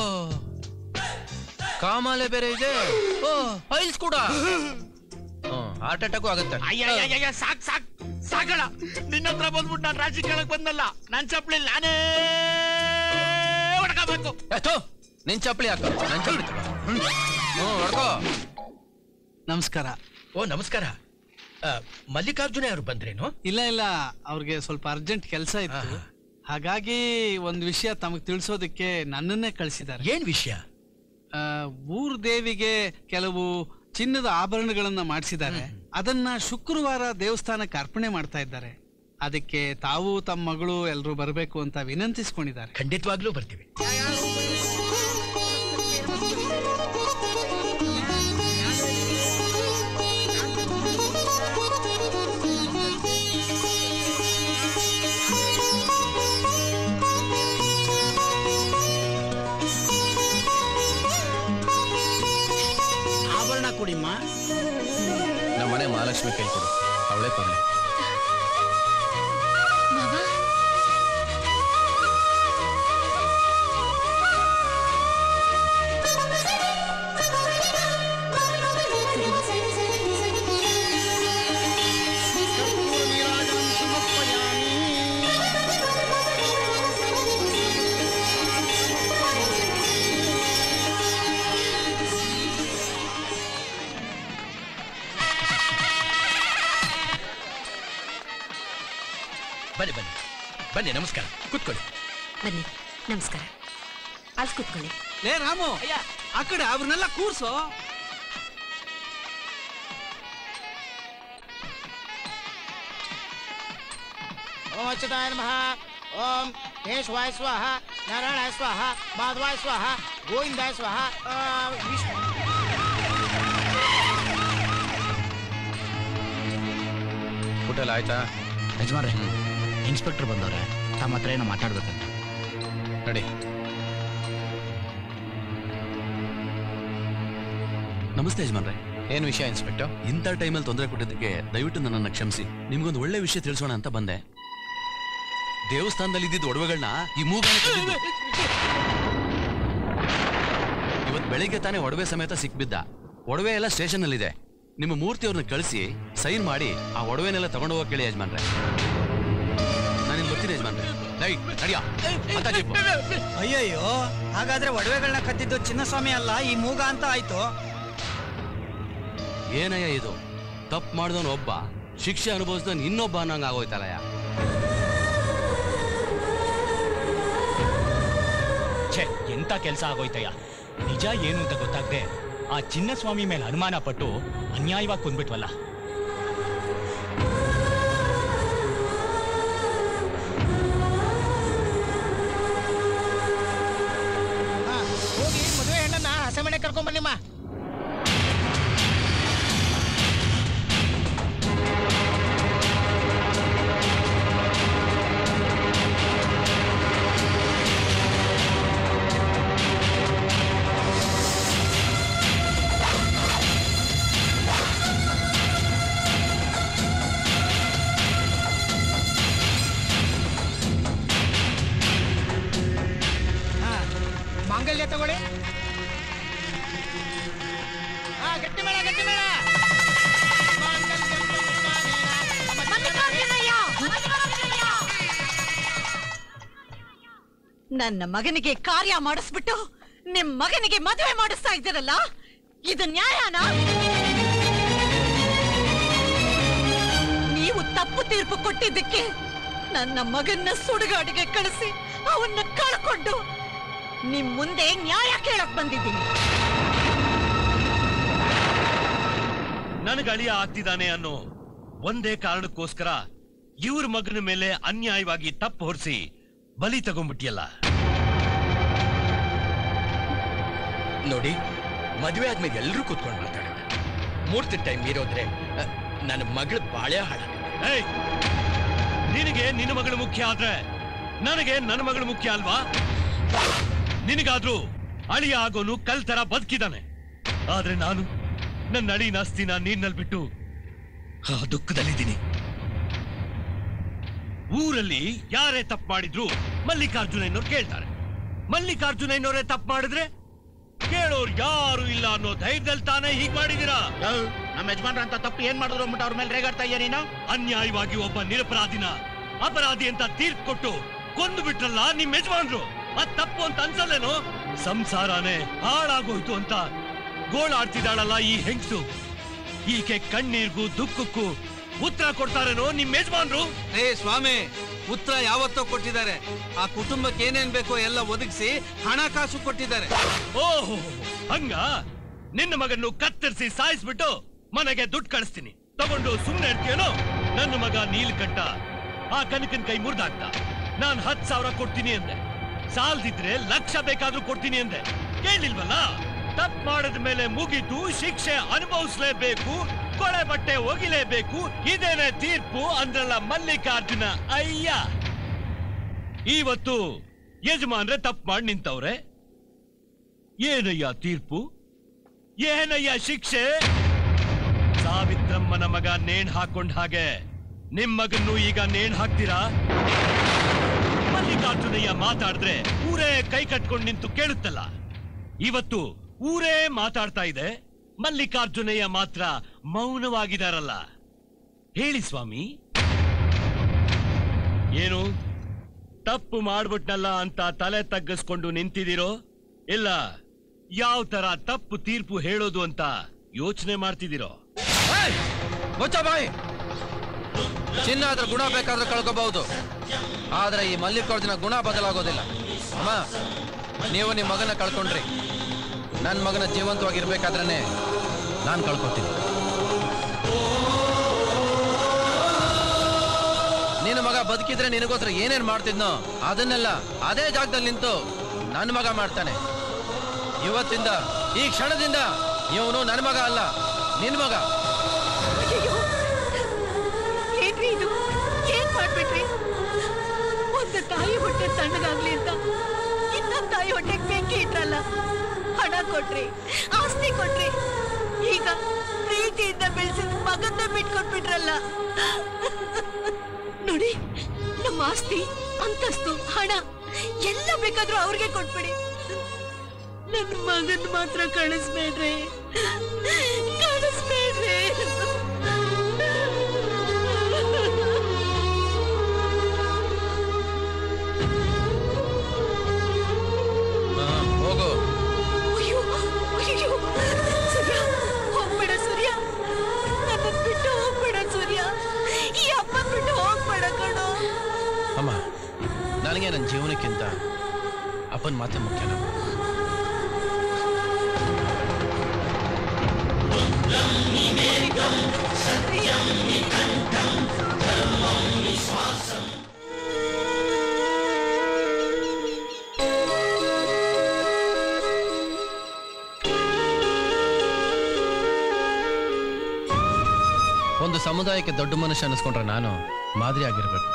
ಕಾಮಾಲೆ ಬೇರೆ ಇದೆ ಓ ಫೈಲ್ಸ್ ಕೂಡ ಹಾರ್ಟ್ ಅಟ್ಯಾಕು ಆಗುತ್ತೆ ಅಯ್ಯ ಸಾಕ್ ಸಾಕ್ ಸಾಕಣ ನಿನ್ನ ಹತ್ರ ಬಂದ್ಬಿಟ್ಟು ನಾನು ರಾಜಿ ಕೇಳಕ್ ಬಂದಲ್ಲ ನನ್ ಚಪ್ಲಿ ನಾನೇ ಹೊಡ್ಕೋಬೇಕು ಎಷ್ಟೋ ನಿನ್ ಚಪ್ಪಲಿ ಹಾಕ ನನ್ ಚಪ್ಪಲಿ ತಗೋ. ಹ್ಮ್ ಹೊಡ್ಕೋ ನಮಸ್ಕಾರ ಓ ನಮಸ್ಕಾರ ಆ, ಮಲ್ಲಿಕಾರ್ಜುನ ಅವರು ಬಂದ್ರೇನು ಇಲ್ಲ ಇಲ್ಲ ಅವ್ರಿಗೆ ಸ್ವಲ್ಪ ಅರ್ಜೆಂಟ್ ಕೆಲಸ ಇತ್ತು ಹಾಗಾಗಿ ಒಂದು ವಿಷಯ ತಮಗೆ ತಿಳಿಸೋದಕ್ಕೆ ನನ್ನನ್ನೇ ಕಳಿಸಿದ್ದಾರೆ ಏನ್ ವಿಷಯ ಊರ್ ದೇವಿಗೆ ಕೆಲವು ಚಿನ್ನದ ಆಭರಣಗಳನ್ನ ಮಾಡಿಸಿದ್ದಾರೆ ಅದನ್ನ ಶುಕ್ರವಾರ ದೇವಸ್ಥಾನಕ್ಕೆ ಅರ್ಪಣೆ ಮಾಡ್ತಾ ಇದ್ದಾರೆ ಅದಕ್ಕೆ ತಾವು ತಮ್ಮ ಮಗಳು ಎಲ್ಲರೂ ಬರಬೇಕು ಅಂತ ವಿನಂತಿಸ್ಕೊಂಡಿದ್ದಾರೆ ಖಂಡಿತವಾಗ್ಲೂ ಬರ್ತೀವಿ ಆಭರಣ ಕೊಡಿಮ್ಮ ನಮ್ಮ ಮನೆ ಮಹಾಲಕ್ಷ್ಮಿ ಕೈ ಕೊಡು ಅವಳೇ ಕೊಡ್ಲಿ ಬನ್ನಿ ಬನ್ನಿ ಬನ್ನಿ ನಮಸ್ಕಾರ ಕೂತ್ಕೊಳ್ಳಿ ಬನ್ನಿ ನಮಸ್ಕಾರ ಅಲ್ಲಿ ಕೂತ್ಕೊಳ್ಳಿ ಲೇ ರಾಮು ಆ ಕಡೆ ಅವ್ರನ್ನೆಲ್ಲ ಕೂರ್ಸೋ ಓಂ ಅಚ್ಯುತಾಯ ನಮಃ ಓಂ ಕೇಶವಾಯ ಸ್ವಾಹ ನಾರಾಯಣಾಯ ಸ್ವಾಹ ಮಾಧವಾಯ ಸ್ವಾಹ ಗೋವಿಂದಾಯ ಸ್ವಾಹ ಆ, ವಿಷ್ಣು ಊಟ ಎಲ್ಲ ಆಯ್ತಾ ಯಜಮಾನ್ರೆ ಇನ್ಸ್ಪೆಕ್ಟರ್ ಬಂದವ್ರೆ ತಮ್ಮ ಹತ್ರ ಏನೋ ಮಾತಾಡ್ಬೇಕಂತ ನಡಿ ನಮಸ್ತೆ ಯಜಮಾನ್ರೆ ಏನ್ ವಿಷಯ ಇನ್ಸ್ಪೆಕ್ಟರ್ ಇಂಥ ಟೈಮಲ್ಲಿ ತೊಂದರೆ ಕೊಟ್ಟಿದ್ದಕ್ಕೆ ದಯವಿಟ್ಟು ನನ್ನನ್ನು ಕ್ಷಮಿಸಿ ನಿಮ್ಗೊಂದು ಒಳ್ಳೆ ವಿಷಯ ತಿಳಿಸೋಣ ಅಂತ ಬಂದೆ ದೇವಸ್ಥಾನದಲ್ಲಿ ಇದ್ದಿದ್ದ ಒಡವೆಗಳನ್ನ ಈ ಮೂಗಾನೆ ಕದ್ದಿದ್ದು. ಇವತ್ತು ಬೆಳಿಗ್ಗೆ ತಾನೇ ಒಡವೆ ಸಮೇತ ಸಿಕ್ಬಿದ್ದ ಒಡವೆ ಎಲ್ಲ ಸ್ಟೇಷನ್ ಅಲ್ಲಿದೆ ನಿಮ್ಮ ಮೂರ್ತಿಯವ್ರನ್ನ ಕಳಿಸಿ ಸೈನ್ ಮಾಡಿ ಆ ಒಡವೆನೆಲ್ಲ ತಗೊಂಡು ಹೋಗಕ್ಕೆ ಕೇಳಿ ಯಜಮಾನ್ರೆ ನಾನು ಬರ್ತೀನಿ ಯಜಮಾನ್ರೆ ಲೈ ನಡಿಯ ಅಂತ ಜೀಪು. ಅಯ್ಯಯ್ಯೋ ಹಾಗಾದ್ರೆ ಒಡವೆಗಳನ್ನ ಕದ್ದಿದ್ದು ಚಿನ್ನಸ್ವಾಮಿ ಅಲ್ಲ ಈ ಮೂಗ ಅಂತ ಆಯ್ತು ಏನಯ್ಯ ಇದು ತಪ್ಪು ಮಾಡಿದವನು ಒಬ್ಬ ಶಿಕ್ಷೆ ಅನುಭವಿಸಿದವನು ಇನ್ನೊಬ್ಬ ಅನ್ನಂಗೆ ಆಗೋಯ್ತಲ್ಲಯ್ಯ ಛೇ ಎಂತ ಕೆಲಸ ಆಗೋಯ್ತಯ್ಯ ನಿಜ ಏನು ಅಂತ ಗೊತ್ತಾಗದೆ ಆ ಚಿನ್ನಸ್ವಾಮಿ ಮೇಲೆ ಅನುಮಾನ ಪಟ್ಟು ಅನ್ಯಾಯವಾಗಿ ಕೊಂದ್ಬಿಟ್ವಲ್ಲ ಹಾ, ಹೋಗಿ ಮದುವೆ ಹೆಣ್ಣನ್ನ ಹಸೆ ಮನೆ ಕರ್ಕೊಂಡ್ ಬನ್ನಿಮ್ಮ ಹಾ, ಮಾಂಗಲ್ಯ ತಗೊಳ್ಳಿ ಹಾ ಗಟ್ಟಿ ಮೇಳ ಗಟ್ಟಿ ಮೇಳ ನನ್ನ ಮಗನಿಗೆ ಕಾರ್ಯ ಮಾಡಿಸ್ಬಿಟ್ಟು ನಿಮ್ ಮಗನಿಗೆ ಮದುವೆ ಮಾಡಿಸ್ತಾ ಇದ್ದೀರಲ್ಲ ಇದು ನ್ಯಾಯನಾ ನೀವು ತಪ್ಪು ತೀರ್ಪು ಕೊಟ್ಟಿದ್ದಕ್ಕೆ ನನ್ನ ಮಗನ್ನ ಸುಡುಗಾಡಿಗೆ ಕಳಿಸಿ ಅವನ್ನ ಕಳ್ಕೊಂಡು ನಿಮ್ ಮುಂದೆ ನ್ಯಾಯ ಕೇಳಕ್ ಬಂದಿದ್ದೀನಿ ನನಗೆ ಅಳಿಯ ಆಗ್ತಿದ್ದಾನೆ ಅನ್ನೋ ಒಂದೇ ಕಾರಣಕ್ಕೋಸ್ಕರ ಇವ್ರ ಮಗನ ಮೇಲೆ ಅನ್ಯಾಯವಾಗಿ ತಪ್ಪು ಹೊರಿಸಿ ಬಲಿ ತಗೊಂಡ್ಬಿಟ್ಟಿಯಲ್ಲ ನೋಡಿ ಮದುವೆ ಆದ್ಮೇಲೆ ಎಲ್ಲರೂ ಕೂತ್ಕೊಂಡು ಮಾತಾಡೋಣ ಮೂರ್ತಿ ಟೈಮ್ ಇರೋದ್ರೆ ಅ, ನನ್ನ ಮಗಳ ಬಾಳೆ ಹಾಳ ಏಯ್ ನಿನಗೆ ನಿನ್ನ ಮಗಳು ಮುಖ್ಯ ಆದ್ರೆ ನನಗೆ ನನ್ನ ಮಗಳು ಮುಖ್ಯ ಅಲ್ವಾ ನಿನಗಾದ್ರೂ ಅಳಿಯ ಆಗೋನು ಕಲ್ ತರ ಬದುಕಿದಾನೆ ಆದ್ರೆ ನಾನು ನನ್ನ ಅಳಿನ ಆಸ್ತಿನ ನೀರ್ನಲ್ಲಿ ಬಿಟ್ಟು ಆ ದುಃಖದಲ್ಲಿದ್ದೀನಿ ಊರಲ್ಲಿ ಯಾರೇ ತಪ್ಪು ಮಾಡಿದ್ರು ಮಲ್ಲಿಕಾರ್ಜುನಯ್ಯನವ್ರು ಕೇಳ್ತಾರೆ ಮಲ್ಲಿಕಾರ್ಜುನಯ್ಯನವರೇ ತಪ್ಪು ಮಾಡಿದ್ರೆ ಕೇಳೋರು ಯಾರು ಇಲ್ಲ ಅನ್ನೋ ಧೈರ್ಯದಲ್ಲಿ ತಾನೇ ಹೀಗ್ ಮಾಡಿದೀರಾ ನಮ್ಮ ಯಜಮಾನ್ರ ಅಂತ ತಪ್ಪು ಏನ್ ಮಾಡಿದ್ರು ಅಂದ್ಬಿಟ್ಟು ಅವ್ರ ಮೇಲೆ ರೇಗಾಡ್ತಾ ಇದೀಯ ನೀನು ಅನ್ಯಾಯವಾಗಿ ಒಬ್ಬ ನಿರಪರಾಧಿನ ಅಪರಾಧಿ ಅಂತ ತೀರ್ಪು ಕೊಟ್ಟು ಕೊಂದು ಬಿಟ್ರಲ್ಲ ನಿಮ್ ಯಜಮಾನ್ರು ಅದ್ ತಪ್ಪು ಅಂತ ಅನ್ಸಲ್ಲೇನೋ ಸಂಸಾರನೇ ಹಾಳಾಗೋಯ್ತು ಅಂತ ಗೋಳಾಡ್ತಿದ್ದಾಳಲ್ಲ ಈ ಹೆಂಗ್ಸು ಈಕೆ ಕಣ್ಣೀರ್ಗೂ ದುಃಖಕ್ಕೂ ಉತ್ತರ ಕೊಡ್ತಾರೇನೋ ನಿಮ್ ಯಜಮಾನ್ರು ಏ ಸ್ವಾಮಿ ಉತ್ತರ ಯಾವತ್ತೋ ಕೊಟ್ಟಿದ್ದಾರೆ ಆ ಕುಟುಂಬಕ್ಕೆ ಏನೇನ್ ಬೇಕೋ ಎಲ್ಲ ಒದಗಿಸಿ ಹಣಕಾಸು ಕೊಟ್ಟಿದ್ದಾರೆ ಓಹೋ ಹಂಗ ನಿನ್ನ ಮಗನ್ನು ಕತ್ತರಿಸಿ ಸಾಯಿಸ್ಬಿಟ್ಟು ಮನೆಗೆ ದುಡ್ಡು ಕಳಿಸ್ತೀನಿ ತಗೊಂಡು ಸುಮ್ನೆ ಇರ್ತೀಯನೋ ನನ್ನ ಮಗ ನೀಲ್ಕಂಠ ಆ ಕನಕನ್ ಕೈ ಮುರಿದಾಕ್ತ ನಾನ್ ಹತ್ ಸಾವಿರ ಕೊಡ್ತೀನಿ ಅಂದೆ ಸಾಲ್ದಿದ್ರೆ ಲಕ್ಷ ಬೇಕಾದ್ರೂ ಕೊಡ್ತೀನಿ ಅಂದೆ ಕೇಳಿಲ್ವಲ್ಲ ತಪ್ಪು ಮಾಡಿದ ಮೇಲೆ ಮುಗಿತು ಶಿಕ್ಷೆ ಅನುಭವಿಸ್ಲೇಬೇಕು ಕೊಳೆ ಬಟ್ಟೆ ಒಗಿಲೇಬೇಕು ಇದೇನೆ ತೀರ್ಪು ಅಂದ್ರಲ್ಲ ಮಲ್ಲಿಕಾರ್ಜುನ ಅಯ್ಯ ಇವತ್ತು ಯಜಮಾನ್ರೆ ತಪ್ಪು ಮಾಡಿ ನಿಂತವ್ರೆ ಏನಯ್ಯ ತೀರ್ಪು ಏನಯ್ಯ ಶಿಕ್ಷೆ ಸಾವಿತ್ರಮ್ಮನ ಮಗ ನೇಣ್ ಹಾಕೊಂಡ್ ಹಾಗೆ ನಿಮ್ ಮಗನ್ನು ಈಗ ನೇಣ್ ಹಾಕ್ತೀರಾ ಮಲ್ಲಿಕಾರ್ಜುನಯ್ಯ ಮಾತಾಡಿದ್ರೆ ಊರೇ ಕೈ ಕಟ್ಕೊಂಡು ನಿಂತು ಕೇಳುತ್ತಲ್ಲ ಇವತ್ತು ಊರೇ ಮಾತಾಡ್ತಾ ಇದೆ ಮಲ್ಲಿಕಾರ್ಜುನಯ್ಯ ಮಾತ್ರ ಮೌನವಾಗಿದಾರಲ್ಲ ಹೇಳಿ ಸ್ವಾಮಿ ಏನು ತಪ್ಪು ಮಾಡ್ಬಿಟ್ನಲ್ಲ ಅಂತ ತಲೆ ತಗ್ಗಿಸ್ಕೊಂಡು ನಿಂತಿದ್ದೀರೋ ಇಲ್ಲ ಯಾವ ತರ ತಪ್ಪು ತೀರ್ಪು ಹೇಳೋದು ಅಂತ ಯೋಚನೆ ಮಾಡ್ತಿದ್ದೀರೋ ಮುಚ್ಚ ಬಾಯಿ ಚಿನ್ನ ಅದ್ರ ಗುಣ ಬೇಕಾದ್ರೆ ಕಳ್ಕೋಬಹುದು ಆದ್ರೆ ಈ ಮಲ್ಲಿಕಾರ್ಜುನ ಗುಣ ಬದಲಾಗೋದಿಲ್ಲ ಅಮ್ಮ ನೀವು ನಿಮ್ಮ ಮಗನ ಕಳ್ಕೊಂಡ್ರಿ ನನ್ನ ಮಗನ ಜೀವಂತವಾಗಿರ್ಬೇಕಾದ್ರೇನೆ ನಾನು ಕಳ್ಕೊತೀನಿ ನಿನ್ನ ಮಗ ಬದುಕಿದ್ರೆ ನಿನಗೋಸ್ಕರ ಏನೇನ್ ಮಾಡ್ತಿದ್ನೋ ಅದನ್ನೆಲ್ಲ ಅದೇ ಜಾಗದಲ್ಲಿ ನಿಂತು ನನ್ನ ಮಗ ಮಾಡ್ತಾನೆ ಇವತ್ತಿಂದ ಈ ಕ್ಷಣದಿಂದ ಇವನು ನನ್ನ ಮಗ ಅಲ್ಲ ನಿನ್ ಮಗ ಅಯ್ಯಯ್ಯೋ! ಏನ್ರಿ ಇದು ಏನ್ ಮಾಡ್ಬಿಟ್ರಿ ಒಂದು ತಾಯಿ ಹೊಟ್ಟೆ ತಣ್ಣಗಾಗ್ಲಿ ಅಂತ ಇನ್ನೊಂದ್ ತಾಯಿ ಹೊಟ್ಟೆಗೆ ಬೆಂಕಿ ಇಟ್ರಲ್ಲ ಹಣ ಕೊಟ್ರಿ ಆಸ್ತಿ ಕೊಟ್ರಿ ಈಗ ಪ್ರೀತಿಯಿಂದ ಬೆಳೆಸಿದ ಮಗನ್ನ ಬಿಟ್ಕೊಟ್ಬಿಟ್ರಲ್ಲ ನೋಡಿ ನಮ್ಮ ಆಸ್ತಿ ಅಂತಸ್ತು ಹಣ ಎಲ್ಲ ಬೇಕಾದ್ರೂ ಅವ್ರಿಗೆ ಕೊಟ್ಬಿಡಿ ನನ್ನ ಮಗನ್ ಮಾತ್ರ ಕಳಿಸ್ಬೇಡ್ರಿ ಕಳಿಸ್ಬೇಡ್ರಿ ಹಾ, ಹೋಗು ಅಯ್ಯೋ ಅಯ್ಯೋ ಸೂರ್ಯ ಹೋಗ್ಬೇಡ ಸೂರ್ಯ ನನ್ನ ಬಿಟ್ಟು ನನ್ನ ಜೀವನಕ್ಕಿಂತ ಅಪ್ಪನ ಮಾತೆ ಮುಖ್ಯನಮ್ಮ ಒಂದು ಸಮುದಾಯಕ್ಕೆ ದೊಡ್ಡ ಮನುಷ್ಯ ಅನ್ನಿಸ್ಕೊಂಡ್ರೆ ನಾನು ಮಾದರಿ ಆಗಿರ್ಬೇಕು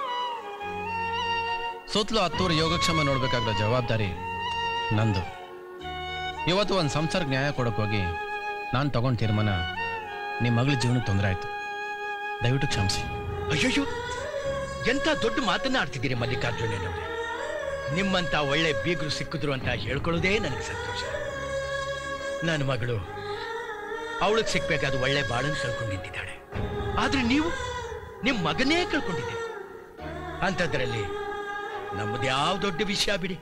ಸುತ್ತಲೂ ಹತ್ತೂರು ಯೋಗಕ್ಷೇಮ ನೋಡ್ಬೇಕಾಗಿರೋ ಜವಾಬ್ದಾರಿ ನಂದು ಇವತ್ತು ಒಂದು ಸಂಸಾರಕ್ಕೆ ನ್ಯಾಯ ಕೊಡಕ್ಕೆ ಹೋಗಿ ನಾನು ತಗೊಂಡ ತೀರ್ಮಾನ ನಿಮ್ಮ ಮಗಳ ಜೀವನಕ್ಕೆ ತೊಂದರೆ ಆಯ್ತು ದಯವಿಟ್ಟು ಕ್ಷಮಿಸಿ ಅಯ್ಯಯ್ಯೋ ಎಂತ ದೊಡ್ಡ ಮಾತನ್ನ ಆಡ್ತಿದ್ದೀರಿ ಮಲ್ಲಿಕಾರ್ಜುನವ್ರೆ ನಿಮ್ಮಂತ ಒಳ್ಳೆ ಬೀಗರು ಸಿಕ್ಕಿದ್ರು ಅಂತ ಹೇಳ್ಕೊಳ್ಳೋದೇ ನನಗೆ ಸಂತೋಷ ನನ್ನ ಮಗಳು ಅವಳಿಗೆ ಸಿಕ್ಬೇಕಾದ ಒಳ್ಳೆ ಬಾಳನ್ನು ಕಳ್ಕೊಂಡು ನಿಂತಿದ್ದಾಳೆ ಆದ್ರೆ ನೀವು ನಿಮ್ಮ ಮಗನೇ ಕಳ್ಕೊಂಡಿದ್ದೀರಿ ಅಂಥದ್ರಲ್ಲಿ ನಮ್ಮದು ಯಾವ ದೊಡ್ಡ ವಿಷಯ ಬಿಡಿ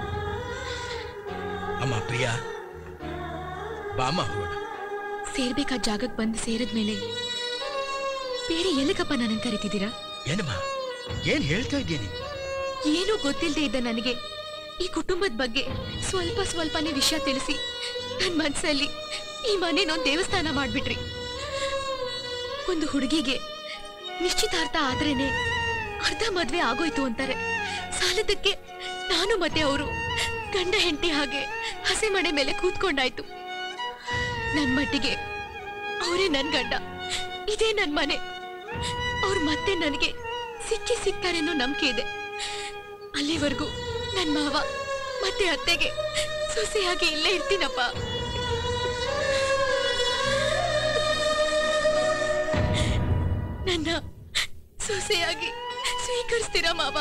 ಅಮ್ಮ ಪ್ರಿಯಾ ಬಾಮ ಹೋಗೋಣ ಸೇರ್ಬೇಕಾದ ಜಾಗಕ್ಕೆ ಬಂದು ಸೇರಿದ್ಮೇಲೆ ಬೇರೆ ಎಲ್ಲಿಗಪ್ಪ ನನ್ನ ಕರಿತಿದ್ದೀರಾ ಏನಮ್ಮ ಏನ್ ಹೇಳ್ತಾ ಇದ್ದೀನಿ ಏನೂ ಗೊತ್ತಿಲ್ಲದೆ ಇದ್ದ ನನಗೆ ಈ ಕುಟುಂಬದ ಬಗ್ಗೆ ಸ್ವಲ್ಪ ಸ್ವಲ್ಪನೇ ವಿಷಯ ತಿಳಿಸಿ ನನ್ನ ಮನ್ಸಲ್ಲಿ ಈ ಮನೇನೊಂದು ದೇವಸ್ಥಾನ ಮಾಡ್ಬಿಟ್ರಿ ಒಂದು ಹುಡುಗಿಗೆ ನಿಶ್ಚಿತಾರ್ಥ ಆದ್ರೇನೆ ಅರ್ಧ ಮದ್ವೆ ಆಗೋಯ್ತು ಅಂತಾರೆ ಸಾಲದಕ್ಕೆ ನಾನು ಮತ್ತೆ ಅವರು ಗಂಡ ಹೆಂಡತಿ ಹಾಗೆ ಹಸೆ ಮನೆ ಮೇಲೆ ಕೂತ್ಕೊಂಡಾಯ್ತು ನನ್ ಮಟ್ಟಿಗೆ ಅವರೇ ನನ್ ಗಂಡ ಇದೇ ನನ್ ಮನೆ ಅವ್ರು ಮತ್ತೆ ನನಗೆ ಸಿಕ್ಕಿ ಸಿಗ್ತಾರೆ ಅನ್ನೋ ನಂಬಿಕೆ ಇದೆ ಅಲ್ಲಿವರೆಗೂ ನನ್ ಮಾವ ಮತ್ತೆ ಅತ್ತೆಗೆ ಸೊಸೆಯಾಗಿ ಇಲ್ಲೇ ಇರ್ತೀನಪ್ಪ ನನ್ನ ಸೊಸೆಯಾಗಿ ಸ್ವೀಕರಿಸ್ತೀರಾ ಮಾವ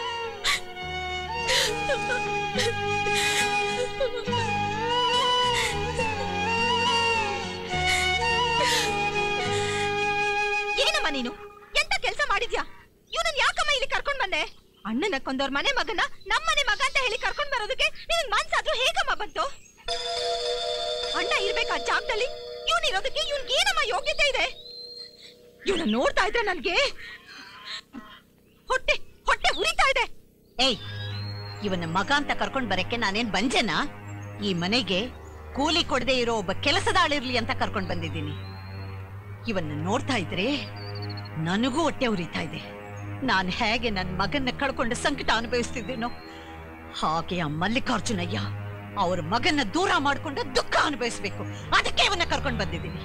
ಏನಮ್ಮ ನೀನು ಎಂತ ಕೆಲಸ ಮಾಡಿದ್ಯಾ ಇವನನ್ನ ಯಾಕಮ್ಮ ಇಲ್ಲಿ ಕರ್ಕೊಂಡ್ ಬಂದೆ ಅಣ್ಣನ ಕೊಂದವ್ರ ಮನೆ ಮಗನ ನಮ್ಮನೆ ಮಗ ಅಂತ ಹೇಳಿ ಕರ್ಕೊಂಡ್ ಬರೋದಕ್ಕೆ ನಿನ್ ಮನ್ಸಾದ್ರೂ ಹೇಗಮ್ಮ ಬಂತು ಅಣ್ಣ ಇರ್ಬೇಕಾ ಜಾಗದಲ್ಲಿ ಇವನ್ ಇರೋದಕ್ಕೆ ಇವನ್ಗೆ ಏನಮ್ಮ ಯೋಗ್ಯತೆ ಇದೆ ಇವನ ನೋಡ್ತಾ ಇದ್ರೆ ನನ್ಗೆ ಹೊಟ್ಟೆ ಹೊಟ್ಟೆ ಉರಿತಾ ಇದೆ ಏಯ್ ಇವನ ಮಗ ಅಂತ ಕರ್ಕೊಂಡ್ ಬರಕ್ಕೆ ನಾನೇನ್ ಬಂಜೆನಾ ಈ ಮನೆಗೆ ಕೂಲಿ ಕೊಡದೆ ಇರೋ ಒಬ್ಬ ಕೆಲಸದಾಳಿರ್ಲಿ ಅಂತ ಕರ್ಕೊಂಡ್ ಬಂದಿದ್ದೀನಿ ಇವನ್ನ ನೋಡ್ತಾ ಇದ್ರೆ ನನಗೂ ಹೊಟ್ಟೆ ಉರಿತಾ ಇದೆ ನಾನು ಹೇಗೆ ನನ್ನ ಮಗನ್ನ ಕಳ್ಕೊಂಡು ಸಂಕಟ ಅನುಭವಿಸ್ತಿದ್ದೀನೋ ಹಾಗೆ ಆ ಮಲ್ಲಿಕಾರ್ಜುನಯ್ಯ ಅವ್ರ ಮಗನ್ನ ದೂರ ಮಾಡ್ಕೊಂಡು ದುಃಖ ಅನುಭವಿಸ್ಬೇಕು ಅದಕ್ಕೆ ಇವನ್ನ ಕರ್ಕೊಂಡ್ ಬಂದಿದ್ದೀನಿ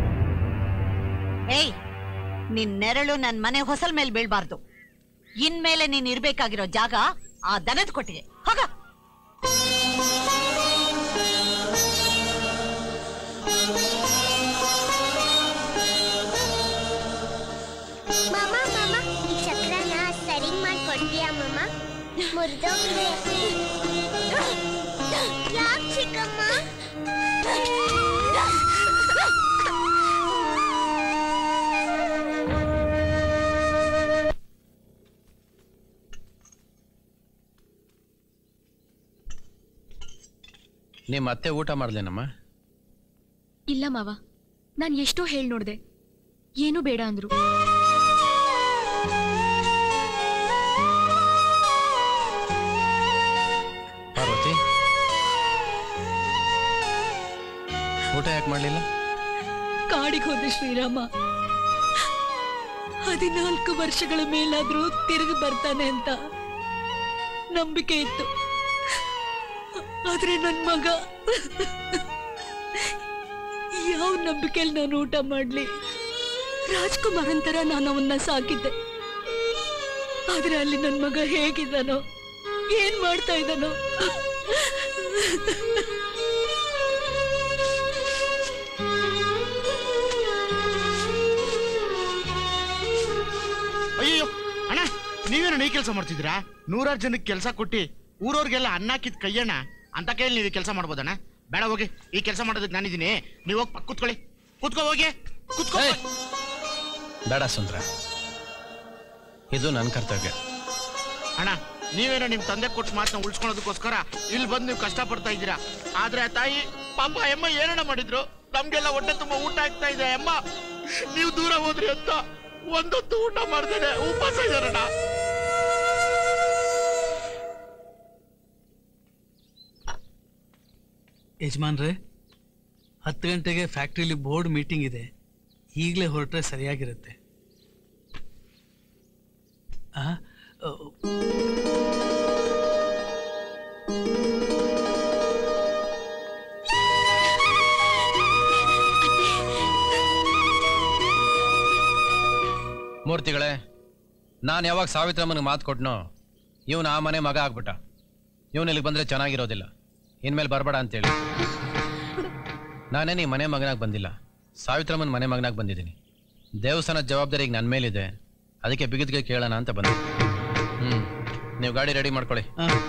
ಏಯ್ ನಿನ್ ನೆರಳು ನನ್ ಮನೆ ಹೊಸಲ್ ಮೇಲೆ ಬೀಳ್ಬಾರ್ದು ಇನ್ಮೇಲೆ ನೀನ್ ಇರ್ಬೇಕಾಗಿರೋ ಜಾಗ ಆ ದನದ ಕೊಟ್ಟಿಗೆ ಹೋಗ ಮಾಮ ಮಾಮ ಈ ಚಕ್ರನ ಸರಿ ಮಾಡ್ಕೊಡ್ತೀಯಾ ಮಾಮ ಮುರಿದೋಗಿದೆ ಯಾಕೆ ಚಿಕ್ಕಮ್ಮ ನಿಮ್ಮ ಅತ್ತೆ ಊಟ ಮಾಡ್ಲೇನಮ್ಮ ಇಲ್ಲ ಮಾವ ನಾನ್ ಎಷ್ಟೋ ಹೇಳ್ ನೋಡ್ದೆ ಏನೂ ಬೇಡ ಅಂದ್ರು ಪಾರ್ವತಿ ಊಟ ಯಾಕೆ ಮಾಡ್ಲಿಲ್ಲ ಕಾಡಿಗೆ ಹೋದ ಶ್ರೀರಾಮ ಹದಿನಾಲ್ಕು ವರ್ಷಗಳ ಮೇಲಾದ್ರೂ ತಿರುಗಿ ಬರ್ತಾನೆ ಅಂತ ನಂಬಿಕೆ ಇತ್ತು ಆದ್ರೆ ನನ್ ಮಗ ಯಾವ ನಂಬಿಕೆಯಲ್ಲಿ ನಾನು ಊಟ ಮಾಡ್ಲಿ ರಾಜ್ಕುಮಾರ್ ಅಂತರ ನಾನು ಅವನ್ನ ಸಾಕಿದ್ದೆ ಆದ್ರೆ ಅಲ್ಲಿ ನನ್ ಮಗ ಹೇಗಿದ್ದಾನೋ ಏನ್ ಮಾಡ್ತಾ ಇದ್ದಾನೋ ಅಯ್ಯೋ ಅಣ್ಣ ನೀವೇನ ಈ ಕೆಲಸ ಮಾಡ್ತಿದ್ದೀರಾ ನೂರಾರು ಜನಕ್ಕೆ ಕೆಲಸ ಕೊಟ್ಟಿ ಊರವ್ರಿಗೆಲ್ಲ ಅನ್ನ ಹಾಕಿದ್ ಕೈಯಣ್ಣ ಅಂತ ಕೈಯಲ್ಲಿ ನೀವು ಕೆಲಸ ಮಾಡ್ಬೋದಣ್ಣ ಬೇಡ ಹೋಗಿ ಈ ಕೆಲಸ ಮಾಡೋದಕ್ಕೆ ನಾನಿದ್ದೀನಿ ನೀವು ಹೋಗಿ ಪಕ್ಕ ಕೂತ್ಕೊಳ್ಳಿ ಕೂತ್ಕೋ ಹೋಗಿ ಕೂತ್ಕೋ ಬೇಡ ಸುಂದ್ರ ಇದು ನನ್ನ ಕರ್ತವ್ಯ ಅಣ್ಣ ನೀವೇನೋ ನಿಮ್ ತಂದೆ ಕೊಟ್ಟು ಮಾತನ್ನ ಉಳಿಸ್ಕೊಳ್ಳೋದಕ್ಕೋಸ್ಕರ ಇಲ್ಲಿ ಬಂದು ನೀವು ಕಷ್ಟ ಪಡ್ತಾ ಇದ್ದೀರಾ ಆದ್ರೆ ಆ ತಾಯಿ ಪಾಪ ಅಮ್ಮ ಏನಣ್ಣ ಮಾಡಿದ್ರು ನಮ್ಗೆಲ್ಲ ಹೊಟ್ಟೆ ತುಂಬಾ ಊಟ ಆಗ್ತಾ ಇದೆ ಅಮ್ಮ ನೀವು ದೂರ ಹೋದ್ರಿ ಅಂತ ಒಂದೊತ್ತು ಊಟ ಮಾಡ್ದೇನೆ ಉಪವಾಸ ಇದಾರಣ್ಣ ಯಜಮಾನ್ರೆ ಹತ್ತು ಗಂಟೆಗೆ ಫ್ಯಾಕ್ಟ್ರಿಲಿ ಬೋರ್ಡ್ ಮೀಟಿಂಗ್ ಇದೆ ಈಗಲೇ ಹೊರಟ್ರೆ ಸರಿಯಾಗಿರುತ್ತೆ ಆ, ಅ, ಮೂರ್ತಿಗಳೇ ನಾನು ಯಾವಾಗ ಸಾವಿತ್ರಮ್ಮನಿಗೆ ಮಾತು ಕೊಟ್ನೋ ಇವನು ಆ ಮನೆ ಮಗ ಆಗ್ಬಿಟ್ಟ ಇವನು ಇಲ್ಲಿಗೆ ಬಂದರೆ ಚೆನ್ನಾಗಿರೋದಿಲ್ಲ ಇನ್ಮೇಲೆ ಬರಬೇಡ ಅಂತೇಳಿ ನಾನೇನು ಈ ಮನೆ ಮಗನಾಗಿ ಬಂದಿಲ್ಲ ಸಾವಿತ್ರಮ್ಮನ ಮನೆ ಮಗನಾಗಿ ಬಂದಿದ್ದೀನಿ ದೇವಸ್ಥಾನದ ಜವಾಬ್ದಾರಿ ಈಗ ನನ್ನ ಮೇಲಿದೆ ಅದಕ್ಕೆ ಬಿಗಿದ್ಗೆ ಕೇಳೋಣ ಅಂತ ಬಂದೆ ಹ್ಞೂ ನೀವು ಗಾಡಿ ರೆಡಿ ಮಾಡ್ಕೊಳ್ಳಿ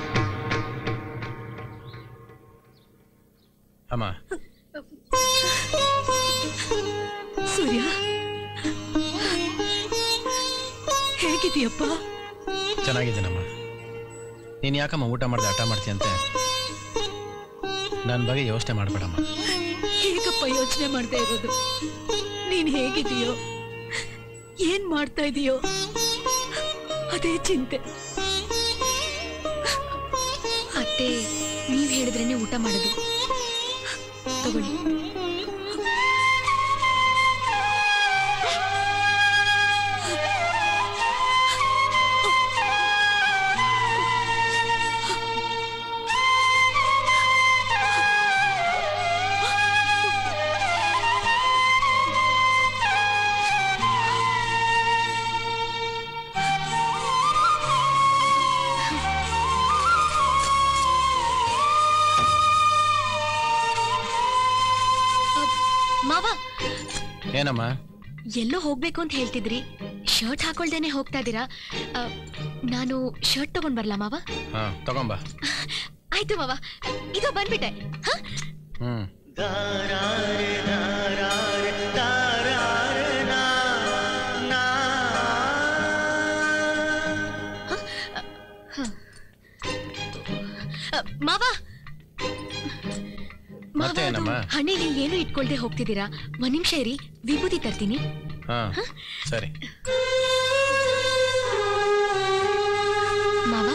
ಅಮ್ಮ ಸೂರ್ಯ ಹೇಗಿದೆಯಪ್ಪ ಚೆನ್ನಾಗಿದ್ದೀನಮ್ಮ ನೀನು ಯಾಕಮ್ಮ ಊಟ ಮಾಡಿದೆ ಹಠ ಮಾಡ್ತೀಯಂತೆ ನನ್ನ ಬಗ್ಗೆ ಯೋಚನೆ ಮಾಡಬೇಡಮ್ಮ ಹೇಗಪ್ಪ ಯೋಚನೆ ಮಾಡ್ತಾ ಇರೋದು ನೀನ್ ಹೇಗಿದೀಯೋ ಏನ್ ಮಾಡ್ತಾ ಇದೀಯೋ ಅದೇ ಚಿಂತೆ ಅತ್ತೆ ನೀವ್ ಹೇಳಿದ್ರೇನೆ ಊಟ ಮಾಡೋದು ತಗೊಳ್ಳಿ ಮಾವ ಏನಮ್ಮ ಎಲ್ಲೋ ಹೋಗ್ಬೇಕು ಅಂತ ಹೇಳ್ತಿದ್ರಿ ಶರ್ಟ್ ಹಾಕೊಳ್ದೇನೆ ಹೋಗ್ತಾ ಇದ್ದೀರಾ ಆ, ನಾನು ಶರ್ಟ್ ತಗೊಂಡ್ ಬರ್ಲಾ ಮಾವ ಹಾಂ ತಗೊಂಬ ಆಯ್ತು ಮಾವ ಇದು ಬಂದ್ಬಿಟ್ಟೆ ಹ? ಹ್ಞೂ ಆ, ಮಾವ ಮಾವ ಮತ್ತೆ ಅದು ಏನಮ್ಮ ಹಣೆಗೆ ಏನು ಇಟ್ಕೊಳ್ದೆ ಹೋಗ್ತಿದ್ದೀರಾ ಒಂದ್ ನಿಮಿಷ ಇರಿ ವಿಭೂತಿ ತರ್ತೀನಿ ಹಾಂ ಸರಿ ಮಾವ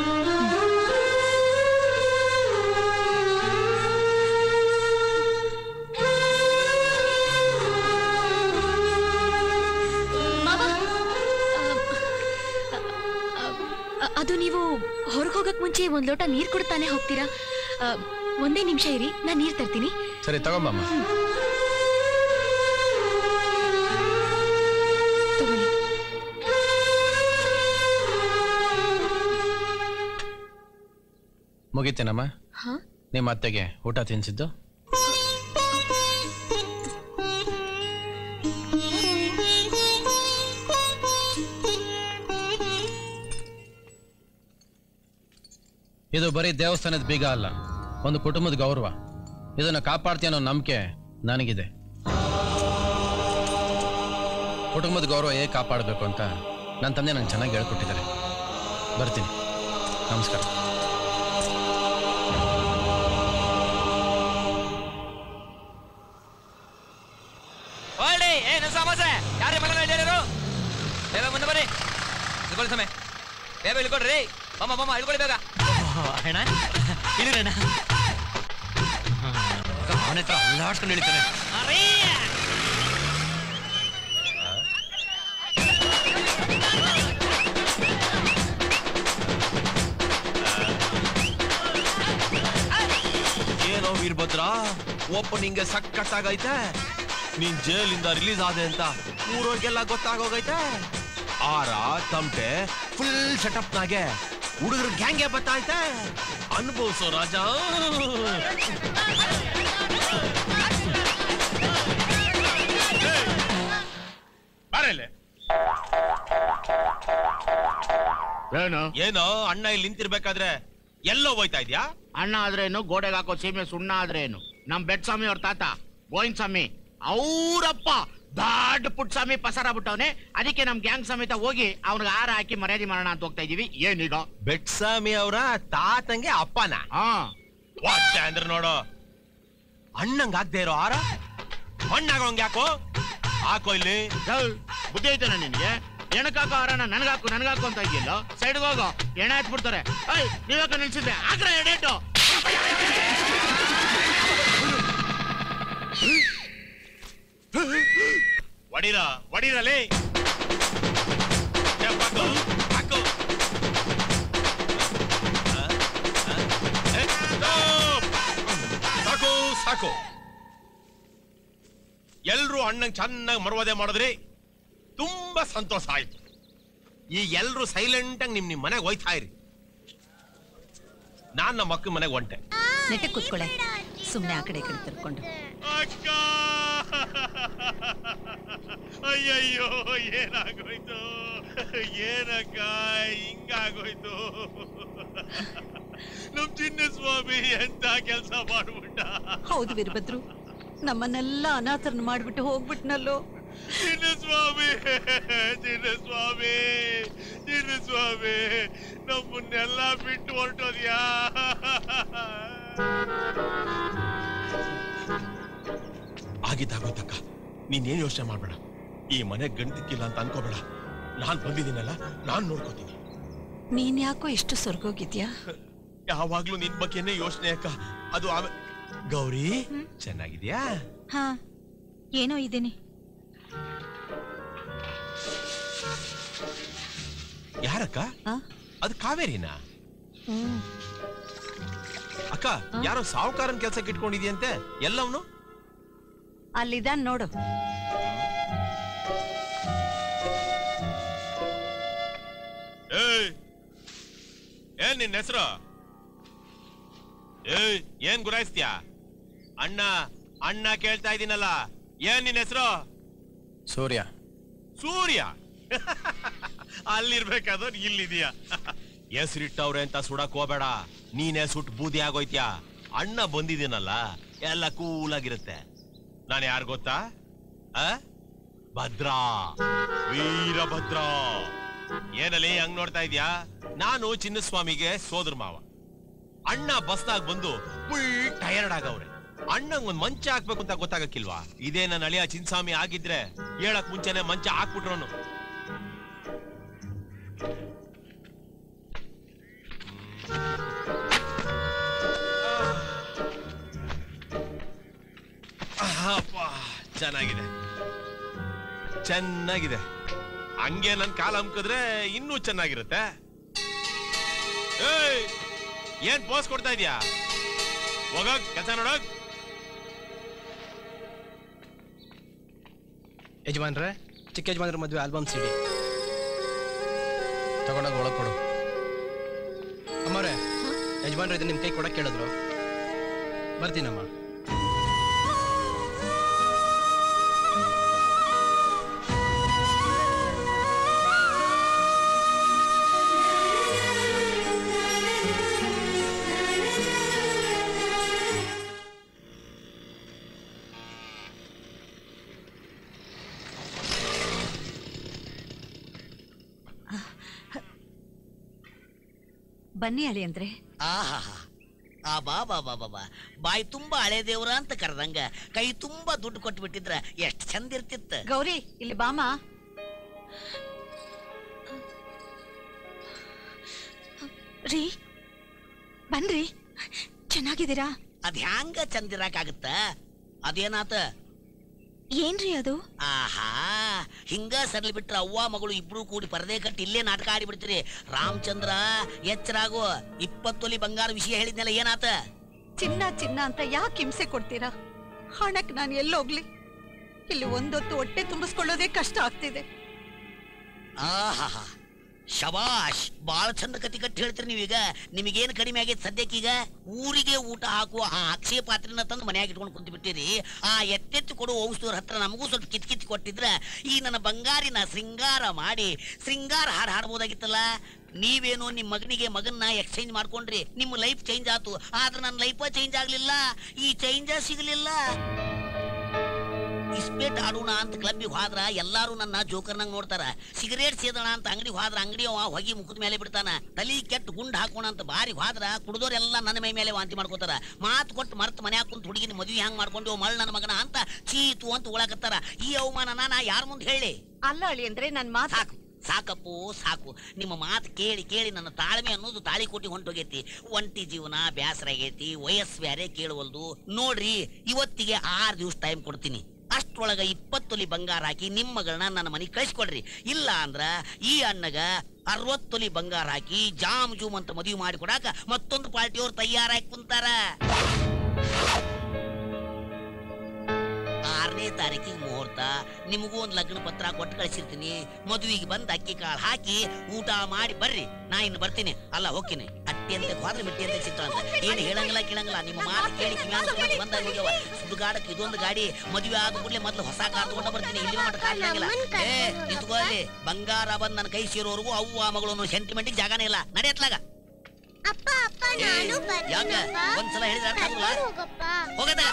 ಮಾವ ಆ, ಆ, ಅದು ನೀವು ಹೊರಗೆ ಹೋಗಕ್ ಮುಂಚೆ ಒಂದ್ ಲೋಟ ನೀರ್ ಕೊಡ್ತಾನೆ ಹೋಗ್ತೀರಾ ಆ, ಒಂದೇ ನಿಮಿಷ ಇರಿ ನಾನ್ ನೀರ್ ತರ್ತೀನಿ ಸರಿ ತಗೊಂಬಮ್ಮ ತಗೊಳ್ಳಿ ಮುಗಿತೇನಮ್ಮ ಹಾ ನಿಮ್ಮ ಅತ್ತೆಗೆ ಊಟ ತಿನ್ಸಿದ್ದು ಇದು ಬರೀ ದೇವಸ್ಥಾನದ ಬೀಗ ಅಲ್ಲ ಒಂದು ಕುಟುಂಬದ ಗೌರವ ಇದನ್ನ ಕಾಪಾಡ್ತೀಯ ಅನ್ನೋ ನಂಬಿಕೆ ನನಗಿದೆ ಕುಟುಂಬದ ಗೌರವ ಹೇಗೆ ಕಾಪಾಡಬೇಕು ಅಂತ ನನ್ನ ತಂದೆ ನಂಗೆ ಚೆನ್ನಾಗಿ ಹೇಳ್ಕೊಟ್ಟಿದ್ದಾರೆ ಬರ್ತೀನಿ ನಮಸ್ಕಾರ ಹೊರಡಿ ಏನು ಸಮಸ್ಯೆ ಯಾರೇ ಮನೆ ಹೇಳಿರು ಬೇಗ ಮುಂದೆ ಬನ್ನಿ ಇಳ್ಕೊಳ್ಳಿ ಸಮಯ ಬೇಗ ಇಳ್ಕೊಡ್ರಿ ಬಮ್ಮ ಬಮ್ಮ ಇಳ್ಕೊಳ್ಳಿ ಬೇಗ ಅಣ್ಣ ಇಳಿರಣ್ಣ ಅವನ ಹತ್ರ ಅಲ್ಲಾಡ್ಸ್ಕೊಂಡು ಇಳಿತಾನೆ ಏನೋ ವೀರಭದ್ರ ಓಪನಿಂಗ್ ಸಖತ್ತಾಗೈತೆ ನೀನ್ ಜೈಲಿಂದ ರಿಲೀಸ್ ಆದೆ ಅಂತ ಊರೋರ್ಗೆಲ್ಲ ಗೊತ್ತಾಗೋಗೈತೆ ಆರ ತಮಟೆ ಫುಲ್ ಸೆಟಪ್ ನಾಗೆ ಹುಡುಗರು ಗ್ಯಾಂಗೆ ಬತ್ತೈತೆ ಅನುಭವಿಸೋ ರಾಜ ಬಾರಲ್ಲೇ ಏನು ಏನೋ ಅಣ್ಣ ಇಲ್ಲಿ ನಿಂತಿರ್ಬೇಕಾದ್ರೆ ಎಲ್ಲೋ ಹೋಯ್ತಾ ಇದ್ಯಾ ಅಣ್ಣ ಆದ್ರೇನು ಗೋಡೆಗೆ ಹಾಕೋ ಸೀಮೆ ಸುಣ್ಣ ಆದ್ರೇನು ನಮ್ ಬೆಡ್ ಸ್ವಾಮಿ ಅವ್ರ ತಾತ ಗೋವಿಂದ ಸ್ವಾಮಿ ಅವರಪ್ಪ ದೊಡ್ಡ ಪುಟ್ಟ ಸ್ವಾಮಿ ಪಸಾರ ಬಿಟ್ಟವನೆ ಅದಕ್ಕೆ ನಮ್ ಗ್ಯಾಂಗ್ ಸಮೇತ ಹೋಗಿ ಅವ್ನಿಗೆ ಆರ ಹಾಕಿ ಮರ್ಯಾದೆ ಮಾಡೋಣ ಅಂತ ಹೋಗ್ತಾ ಇದೀವಿ ಏನೀಗ ಬೆಟ್ಸ್ವಾಮಿ ಅವರ ತಾತಂಗೆ ಅಪ್ಪನ ಹಾ ವಾಚ್ಯ ಅಂದ್ರೆ ನೋಡು ಅಣ್ಣಂಗ್ ಆಗ್ದೇ ಇರೋ ಆರ ಮಣ್ಣಾಗೋಂಗ್ ಯಾಕೋ ಹಾಕೋ ಇಲ್ಲಿ ಬುದ್ಧಿ ಐತನ ನಿನ್ಗೆ ಎಣಕಾಕೋ ಆರನ ನನ್ಗಾಕು ನನ್ಗಾಕು ಅಂತ ಇದೆಯಲ್ಲ ಸೈಡ್ಗೆ ಹೋಗೋ ಎಣ ಹತ್ಬಿಡ್ತಾರೆ ಐ ನೀವ್ಯಾಕ ನಿಲ್ಸಿದ್ದೆ ಆಗ್ರ ಎಡೇಟು ಒಡಿರ ಒಡಿರಲೇ ಹಾಕು ಹಾಕು ಆ, ಆ, ಏ, stop! ಸಾಕು ಸಾಕು ಎಲ್ರು ಅಣ್ಣಂಗ್ ಚೆನ್ನಾಗಿ ಮರ್ವಾದೆ ಮಾಡಿದ್ರಿ ತುಂಬಾ ಸಂತೋಷ ಆಯ್ತು ಈ ಎಲ್ರು ಸೈಲೆಂಟ್ ಆಗಿ ನಿಮ್ ನಿಮ್ ಮನೆಗೆ ಹೋಯ್ತಾ ಇರಿ ನಾನ್ ನಮ್ಮ ಮಕ್ಕಳ ಮನೆಗೆ ಹೊಂಟೆ ನೆಟ್ಟೆ ಕೂತ್ಕೊಳ್ಳೆ ಸುಮ್ನೆ ಆ ಕಡೆ ಈ ಕಡೆ ತಿರ್ಕೊಂಡು ಅಯ್ಯಯ್ಯೋ ಏನಾಗೋಯ್ತು ಏನಕ್ಕ ಹಿಂಗಾಗೋಯ್ತು ನಮ್ ಚಿನ್ನ ಸ್ವಾಮಿ ಎಂತ ಕೆಲಸ ಮಾಡ್ಬಿಟ್ಟ ಹೌದು ವೀರಭದ್ರು ನಮ್ಮನ್ನೆಲ್ಲ ಅನಾಥರನ್ನ ಮಾಡ್ಬಿಟ್ಟು ಹೋಗ್ಬಿಟ್ನಲ್ಲೋ ಚಿನ್ನ ಸ್ವಾಮಿ ಚಿನ್ನ ಸ್ವಾಮಿ ಚಿನ್ನ ಸ್ವಾಮಿ ನಮ್ಮನ್ನೆಲ್ಲ ಬಿಟ್ಟು ಹೊರಟೋದ್ಯಾ ಆಗಿದ್ದಾಗೋಯ್ತಕ್ಕ ನೀನೇನ್ ಯೋಚನೆ ಮಾಡ್ಬೇಡ ಈ ಮನೆ ಗಂಟಿಕ್ಕಿಲ್ಲ ಅಂತ ಅನ್ಕೋಬೇಡ ನಾನ್ ಬಂದಿದ್ದೀನಲ್ಲ ನಾನ್ ನೋಡ್ಕೋತೀನಿ ನೀನ್ ಯಾಕೋ ಇಷ್ಟು ಸ್ವರ್ಗೋಗಿದ್ಯಾ ಯಾವಾಗ್ಲೂ ನಿನ್ ಬಗ್ಗೆನೇ ಯೋಚನೆ ಅಕ್ಕ ಅದು ಆಮೇ- ಗೌರಿ ಚೆನ್ನಾಗಿದ್ಯಾ ಹಾ ಏನೋ ಇದ್ದೀನಿ ಯಾರಕ್ಕ ಅದು ಕಾವೇರಿನಾ ಹ್ಮ್ ಅಕ್ಕ ಯಾರೋ ಸಾವುಕಾರನ್ ಕೆಲ್ಸಕ್ಕೆ ಇಟ್ಕೊಂಡಿದ್ಯಂತೆ ಎಲ್ಲವನು ಅಲ್ಲಿದ್ದಾನ್ ನೋಡು ಏಯ್ ಏನ್ ನಿನ್ನ ಹೆಸರು ಏಯ್ ಏನ್ ಗುರಾಯಿಸ್ತ್ಯಾ ಅಣ್ಣ ಅಣ್ಣ ಕೇಳ್ತಾ ಇದೀನಲ್ಲ ಏನ್ ನಿನ್ನ ಹೆಸರು ಸೂರ್ಯ ಸೂರ್ಯ ಅಲ್ಲಿರ್ಬೇಕಾದ್ರೆ ಇಲ್ಲಿದೀಯ ಹೆಸರಿಟ್ಟವ್ರೆ ಅಂತ ಸುಡಕ್ ಹೋಗ್ಬೇಡ ನೀನೇ ಸುಟ್ಟು ಬೂದಿ ಆಗೋಯ್ತ್ಯಾ ಅಣ್ಣ ಬಂದಿದ್ದೀನಲ್ಲ ಎಲ್ಲ ಕೂಲಾಗಿರುತ್ತೆ ನಾನು ಯಾರು ಗೊತ್ತಾ ಆ ಭದ್ರಾ ವೀರಭದ್ರ ಏನಲ್ಲಿ ಹಂಗ್ ನೋಡ್ತಾ ಇದ್ಯಾ ನಾನು ಚಿನ್ನಸ್ವಾಮಿಗೆ ಸೋದರ ಮಾವ ಅಣ್ಣ ಬಸ್ನಾಗ್ ಬಂದು ಫುಲ್ ಟಯರ್ಡ್ ಆಗವ್ರೆ ಅಣ್ಣಂಗ್ ಒಂದ್ ಮಂಚ ಹಾಕ್ಬೇಕು ಅಂತ ಗೊತ್ತಾಗಕ್ಕಿಲ್ವಾ ಇದೇ ನನ್ನ ಅಳಿಯ ಚಿನ್ಸ್ವಾಮಿ ಆಗಿದ್ರೆ ಹೇಳಕ್ ಮುಂಚೆನೆ ಮಂಚ ಹಾಕ್ಬಿಟ್ರೋನು ಅಪ್ಪ, ಚೆನ್ನಾಗಿದೆ ಚೆನ್ನಾಗಿದೆ ಹಂಗೆ ನನ್ ಕಾಲ ಅಮ್ಕಿದ್ರೆ ಇನ್ನೂ ಚೆನ್ನಾಗಿರುತ್ತೆ ಏಯ್ ಏನ್ ಪೋಸ್ ಕೊಡ್ತಾ ಇದೀಯಾ ಹೋಗಕ್ ಕೆಲಸ ನೋಡಕ್ ಯಜಮಾನ್ರೆ ಚಿಕ್ಕ ಯಜಮಾನ್ರ ಮದುವೆ ಆಲ್ಬಮ್ ಸಿಡಿ ತಗೊಂಡೋಗಿ ಒಳಗೆ ಕೊಡು ಅಮ್ಮವ್ರೆ ಯಜಮಾನ್ರು ಇದನ್ನ ನಿಮ್ಮ ಕೈ ಕೊಡಕ್ಕೆ ಕೇಳಿದ್ರು ಬರ್ತೀನಮ್ಮ ಬನ್ನಿ ಅಳಿ ಅಂದ್ರೆ ಆಹಾಹಾ ಆ ಬಾ ಬಾ ಬಾ ಬಾ ಬಾ ಬಾಯಿ ತುಂಬಾ ಹಳೆ ದೇವ್ರ ಅಂತ ಕರೆದಂಗ ಕೈ ತುಂಬಾ ದುಡ್ಡು ಕೊಟ್ಟು ಬಿಟ್ಟಿದ್ರ ಎಷ್ಟ್ ಚಂದ ಇರ್ತಿತ್ತ ಗೌರಿ ಇಲ್ಲಿ ಬಾಮ ರೀ ಬನ್ರಿ ಚೆನ್ನಾಗಿದ್ದೀರಾ ಅದ್ ಹ್ಯಾಂಗ ಚಂದ ಇರಾಕಾಗತ್ತ ಅದೇನಾತ ಏನ್ರಿ ಅದು ಆಹಾ ಹಿಂಗ ಸರ್ಲಿ ಬಿಟ್ರ ಅವ್ವ ಮಗಳು ಇಬ್ರು ಕೂಡಿ ಪರದೆ ಕಟ್ಟಿ ಇಲ್ಲೇ ನಾಟಕ ಆಡಿ ಬಿಡ್ತೀರಿ ರಾಮಚಂದ್ರ ಎಚ್ಚರಾಗು ಇಪ್ಪತ್ತೊಲಿ ಬಂಗಾರ ವಿಷಯ ಹೇಳಿದ್ನಲ್ಲ ಏನಾತ ಚಿನ್ನ ಚಿನ್ನ ಅಂತ ಯಾಕೆ ಹಿಂಸೆ ಕೊಡ್ತೀರಾ ಹಣಕ್ ನಾನು ಎಲ್ಲೋಗ್ಲಿ ಇಲ್ಲಿ ಒಂದೊತ್ತು ಹೊಟ್ಟೆ ತುಂಬಿಸ್ಕೊಳ್ಳೋದೇ ಕಷ್ಟ ಆಗ್ತಿದೆ ಆಹಾಹಾ ಶಬಾಷ್ ಬಾಳ ಚಂದ ಕತಿ ಕಟ್ಟಿ ಹೇಳ್ತೀರಿ ನೀವೀಗ ನಿಮಗೇನು ಕಡಿಮೆ ಆಗೈತೆ ಸದ್ಯಕ್ಕೀಗ ಊರಿಗೆ ಊಟ ಹಾಕುವ ಆ ಅಕ್ಷಯ ಪಾತ್ರೆನ ತಂದು ಮನ್ಯಾಗ ಇಟ್ಕೊಂಡು ಕುಂತು ಬಿಟ್ಟಿರಿ ಆ ಎತ್ತೆತ್ತಿ ಕೊಡುವ ಔಷಧರ ಹತ್ರ ನಮಗೂ ಸ್ವಲ್ಪ ಕಿತ್ ಕಿತ್ ಕೊಟ್ಟಿದ್ರ ಈ ನನ್ನ ಬಂಗಾರಿನ ಶೃಂಗಾರ ಮಾಡಿ ಶೃಂಗಾರ ಹಾಡು ಹಾಡ್ಬೋದಾಗಿತ್ತಲ್ಲ ನೀವೇನೋ ನಿಮ್ಮ ಮಗನಿಗೆ ಮಗನ್ನ ಎಕ್ಸ್ಚೇಂಜ್ ಮಾಡ್ಕೊಂಡ್ರಿ ನಿಮ್ಮ ಲೈಫ್ ಚೇಂಜ್ ಆತು ಆದ್ರೆ ನನ್ನ ಲೈಫ ಚೇಂಜ್ ಆಗ್ಲಿಲ್ಲ ಈ ಚೇಂಜ ಸಿಗಲಿಲ್ಲ ಇಸ್ಪೇಟ್ ಆಡೋಣ ಅಂತ ಕ್ಲಬ್ಬಿಗೆ ಹೋದ್ರ ಎಲ್ಲಾರು ನನ್ನ ಜೋಕರ್ನಂಗ್ ನೋಡ್ತಾರ ಸಿಗರೇಟ್ ಸೇದೋಣ ಅಂತ ಅಂಗಡಿ ಹೋದ್ರ ಅಂಗಡಿ ಅವ ಹೊಗಿ ಮುಖದ ಮೇಲೆ ಬಿಡ್ತಾನ ತಲಿ ಕೆಟ್ಟ ಗುಂಡ್ ಹಾಕೋಣ ಅಂತ ಬಾರಿ ಹೋದ್ರ ಕುಡ್ದೋರೆಲ್ಲ ನನ್ನ ಮೈ ಮೇಲೆ ವಾಂತಿ ಮಾಡ್ಕೋತಾರ ಮಾತು ಕೊಟ್ಟು ಮರ್ತ್ ಮನ್ಯಾಗ ಕುಂತ ಹುಡುಗಿನ ಮದುವೆ ಹ್ಯಾಂಗ್ ಮಾಡ್ಕೊಂಡು ಮಳ್ ನನ್ನ ಮಗನ ಅಂತ ಚೀತು ಅಂತ ಉಳಕತ್ತಾರ ಈ ಅವಮಾನ ನಾ ಯಾರ ಮುಂದೆ ಹೇಳಿ ಅಲ್ಲ ಅಳಿ ಅಂದ್ರೆ ನನ್ ಮಾತು ಸಾಕಪ್ಪೋ ಸಾಕು ನಿಮ್ಮ ಮಾತು ಕೇಳಿ ಕೇಳಿ ನನ್ನ ತಾಳ್ಮೆ ಅನ್ನೋದು ತಾಳಿ ಕೊಟ್ಟಿ ಹೊಂಟೋಗೈತಿ ಒಂಟಿ ಜೀವನ ಬ್ಯಾಸರ ಆಗೈತಿ ವಯಸ್ಸು ಬ್ಯಾರೆ ಕೇಳವಲ್ದು ನೋಡ್ರಿ ಇವತ್ತಿಗೆ ಆರು ದಿವಸ ಟೈಮ್ ಕೊಡ್ತೀನಿ ಅಷ್ಟ್ರೊಳಗ ಇಪ್ಪತ್ತು ತೊಲಿ ಬಂಗಾರ ಹಾಕಿ ನಿಮ್ಮ ಮಗಳನ್ನ ನನ್ನ ಮನೆಗೆ ಕಳಿಸ್ಕೊಡ್ರಿ ಇಲ್ಲ ಅಂದ್ರ ಈ ಅಣ್ಣಗ ಅರವತ್ತು ತೊಲಿ ಬಂಗಾರ ಹಾಕಿ ಜಾಮ್ ಜೂಮ್ ಅಂತ ಮದುವೆ ಮಾಡಿ ಕೊಡಾಕ ಮತ್ತೊಂದು ಪಾರ್ಟಿಯವ್ರು ತಯಾರಾಗಿ ಕುಂತಾರ ಆರನೇ ತಾರೀಕಿಗೆ ಮುಹೂರ್ತ ನಿಮಗೂ ಒಂದು ಲಗ್ನ ಪತ್ರ ಕೊಟ್ಟು ಕಳಿಸಿರ್ತೀನಿ ಮದುವೆಗೆ ಬಂದು ಅಕ್ಕಿ ಕಾಳು ಹಾಕಿ ಊಟ ಮಾಡಿ ಬರ್ರಿ ನಾ ಇನ್ನು ಬರ್ತೀನಿ ಅಲ್ಲ ಹೋಗ್ತೀನಿ ಅಟ್ಟಿ ಅಂತ ಹೋದ್ರೆ ಮಿಟ್ಟಿ ಅಂತ ಚಿತ್ರ ಅಂತ ಏನು ಹೇಳಂಗಿಲ್ಲ ಕೇಳಂಗಿಲ್ಲ ನಿಮ್ಮ ಮಾತು ಕೇಳಿ ಕಿವ್ಯಾಗ ಸುಮ್ಮನೆ ಬಂದಾಗ ಹೋಗ್ಯವ ಸುಡುಗಾಡಕ್ಕೆ ಇದೊಂದು ಗಾಡಿ ಮದುವೆ ಆದ ಕೂಡಲೇ ಮೊದಲು ಹೊಸ ಕಾರ್ ತಗೊಂಡ ಬರ್ತೀನಿ ಇಲ್ಲಿ ಮಟ್ಟ ಕಾಲಿಲ್ಲ ಏ ನಿಂತ್ಕೊಳ್ಳಿ ಬಂಗಾರ ಬಂದ್ ನನ್ನ ಕೈ ಸೇರೋವರೆಗೂ ಅವ್ವ ಮಗಳು ಸೆಂಟಿಮೆಂಟಿಗೆ ಜಾಗನೇ ಇಲ್ಲ ನಡೆಯತ್ಲಾಗ ಅಪ್ಪ ಅಪ್ಪ ನಾನು ಯಾಕ ಬರ್ತೀನಪ್ಪ ಒಂದ್ಸಲ ಹೇಳಿದ್ರೆ ಅರ್ಥ ಆಗುಲ್ಲ ಕರ್ಕೊಂಡು ಹೋಗಪ್ಪ ಹೋಗದ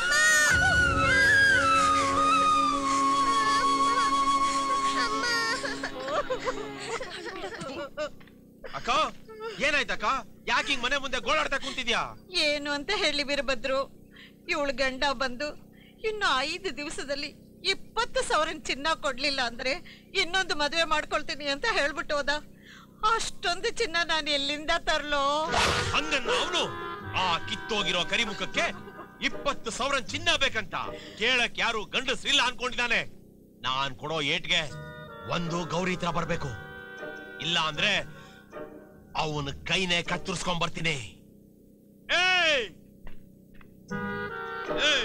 ಅಕ್ಕ ಏನಾಯ್ತಕ್ಕ ಯಾಕೆ ಹಿಂಗ್ ಮನೆ ಮುಂದೆ ಗೋಳಾಡ್ತಾ ಕುಂತಿದ್ಯಾ ಏನು ಅಂತ ಹೇಳಿ ವೀರಭದ್ರು ಇವಳು ಗಂಡ ಬಂದು ಇನ್ನು ಐದು ದಿವಸದಲ್ಲಿ ಇಪ್ಪತ್ತು ಸಾವಿರ ಚಿನ್ನ ಕೊಡ್ಲಿಲ್ಲ ಅಂದ್ರೆ ಇನ್ನೊಂದು ಮದುವೆ ಮಾಡ್ಕೊಳ್ತೀನಿ ಅಂತ ಹೇಳ್ಬಿಟ್ಟು ಹೋದ ಅಷ್ಟೊಂದು ಚಿನ್ನ ನಾನು ಎಲ್ಲಿಂದ ತರ್ಲೋ ಹಂಗನ್ನ ಅವನು ಆ ಕಿತ್ತೋಗಿರೋ ಕರಿಮುಖಕ್ಕೆ ಇಪ್ಪತ್ತು ಸಾವಿರ ಚಿನ್ನ ಬೇಕಂತ ಕೇಳಕ್ ಯಾರು ಗಂಡಸ್ರಿಲ್ಲ ಅನ್ಕೊಂಡಿದ್ದಾನೆ ನಾನ್ ಕೊಡೋ ಏಟ್ಗೆ ಒಂದು ಗೌರಿ ಹತ್ರ ಬರ್ಬೇಕು ಇಲ್ಲ ಅಂದ್ರೆ ಅವನ ಕೈನೇ ಕತ್ತರಿಸ್ಕೊಂಡ್ ಬರ್ತೀನಿ ಏಯ್! ಏಯ್!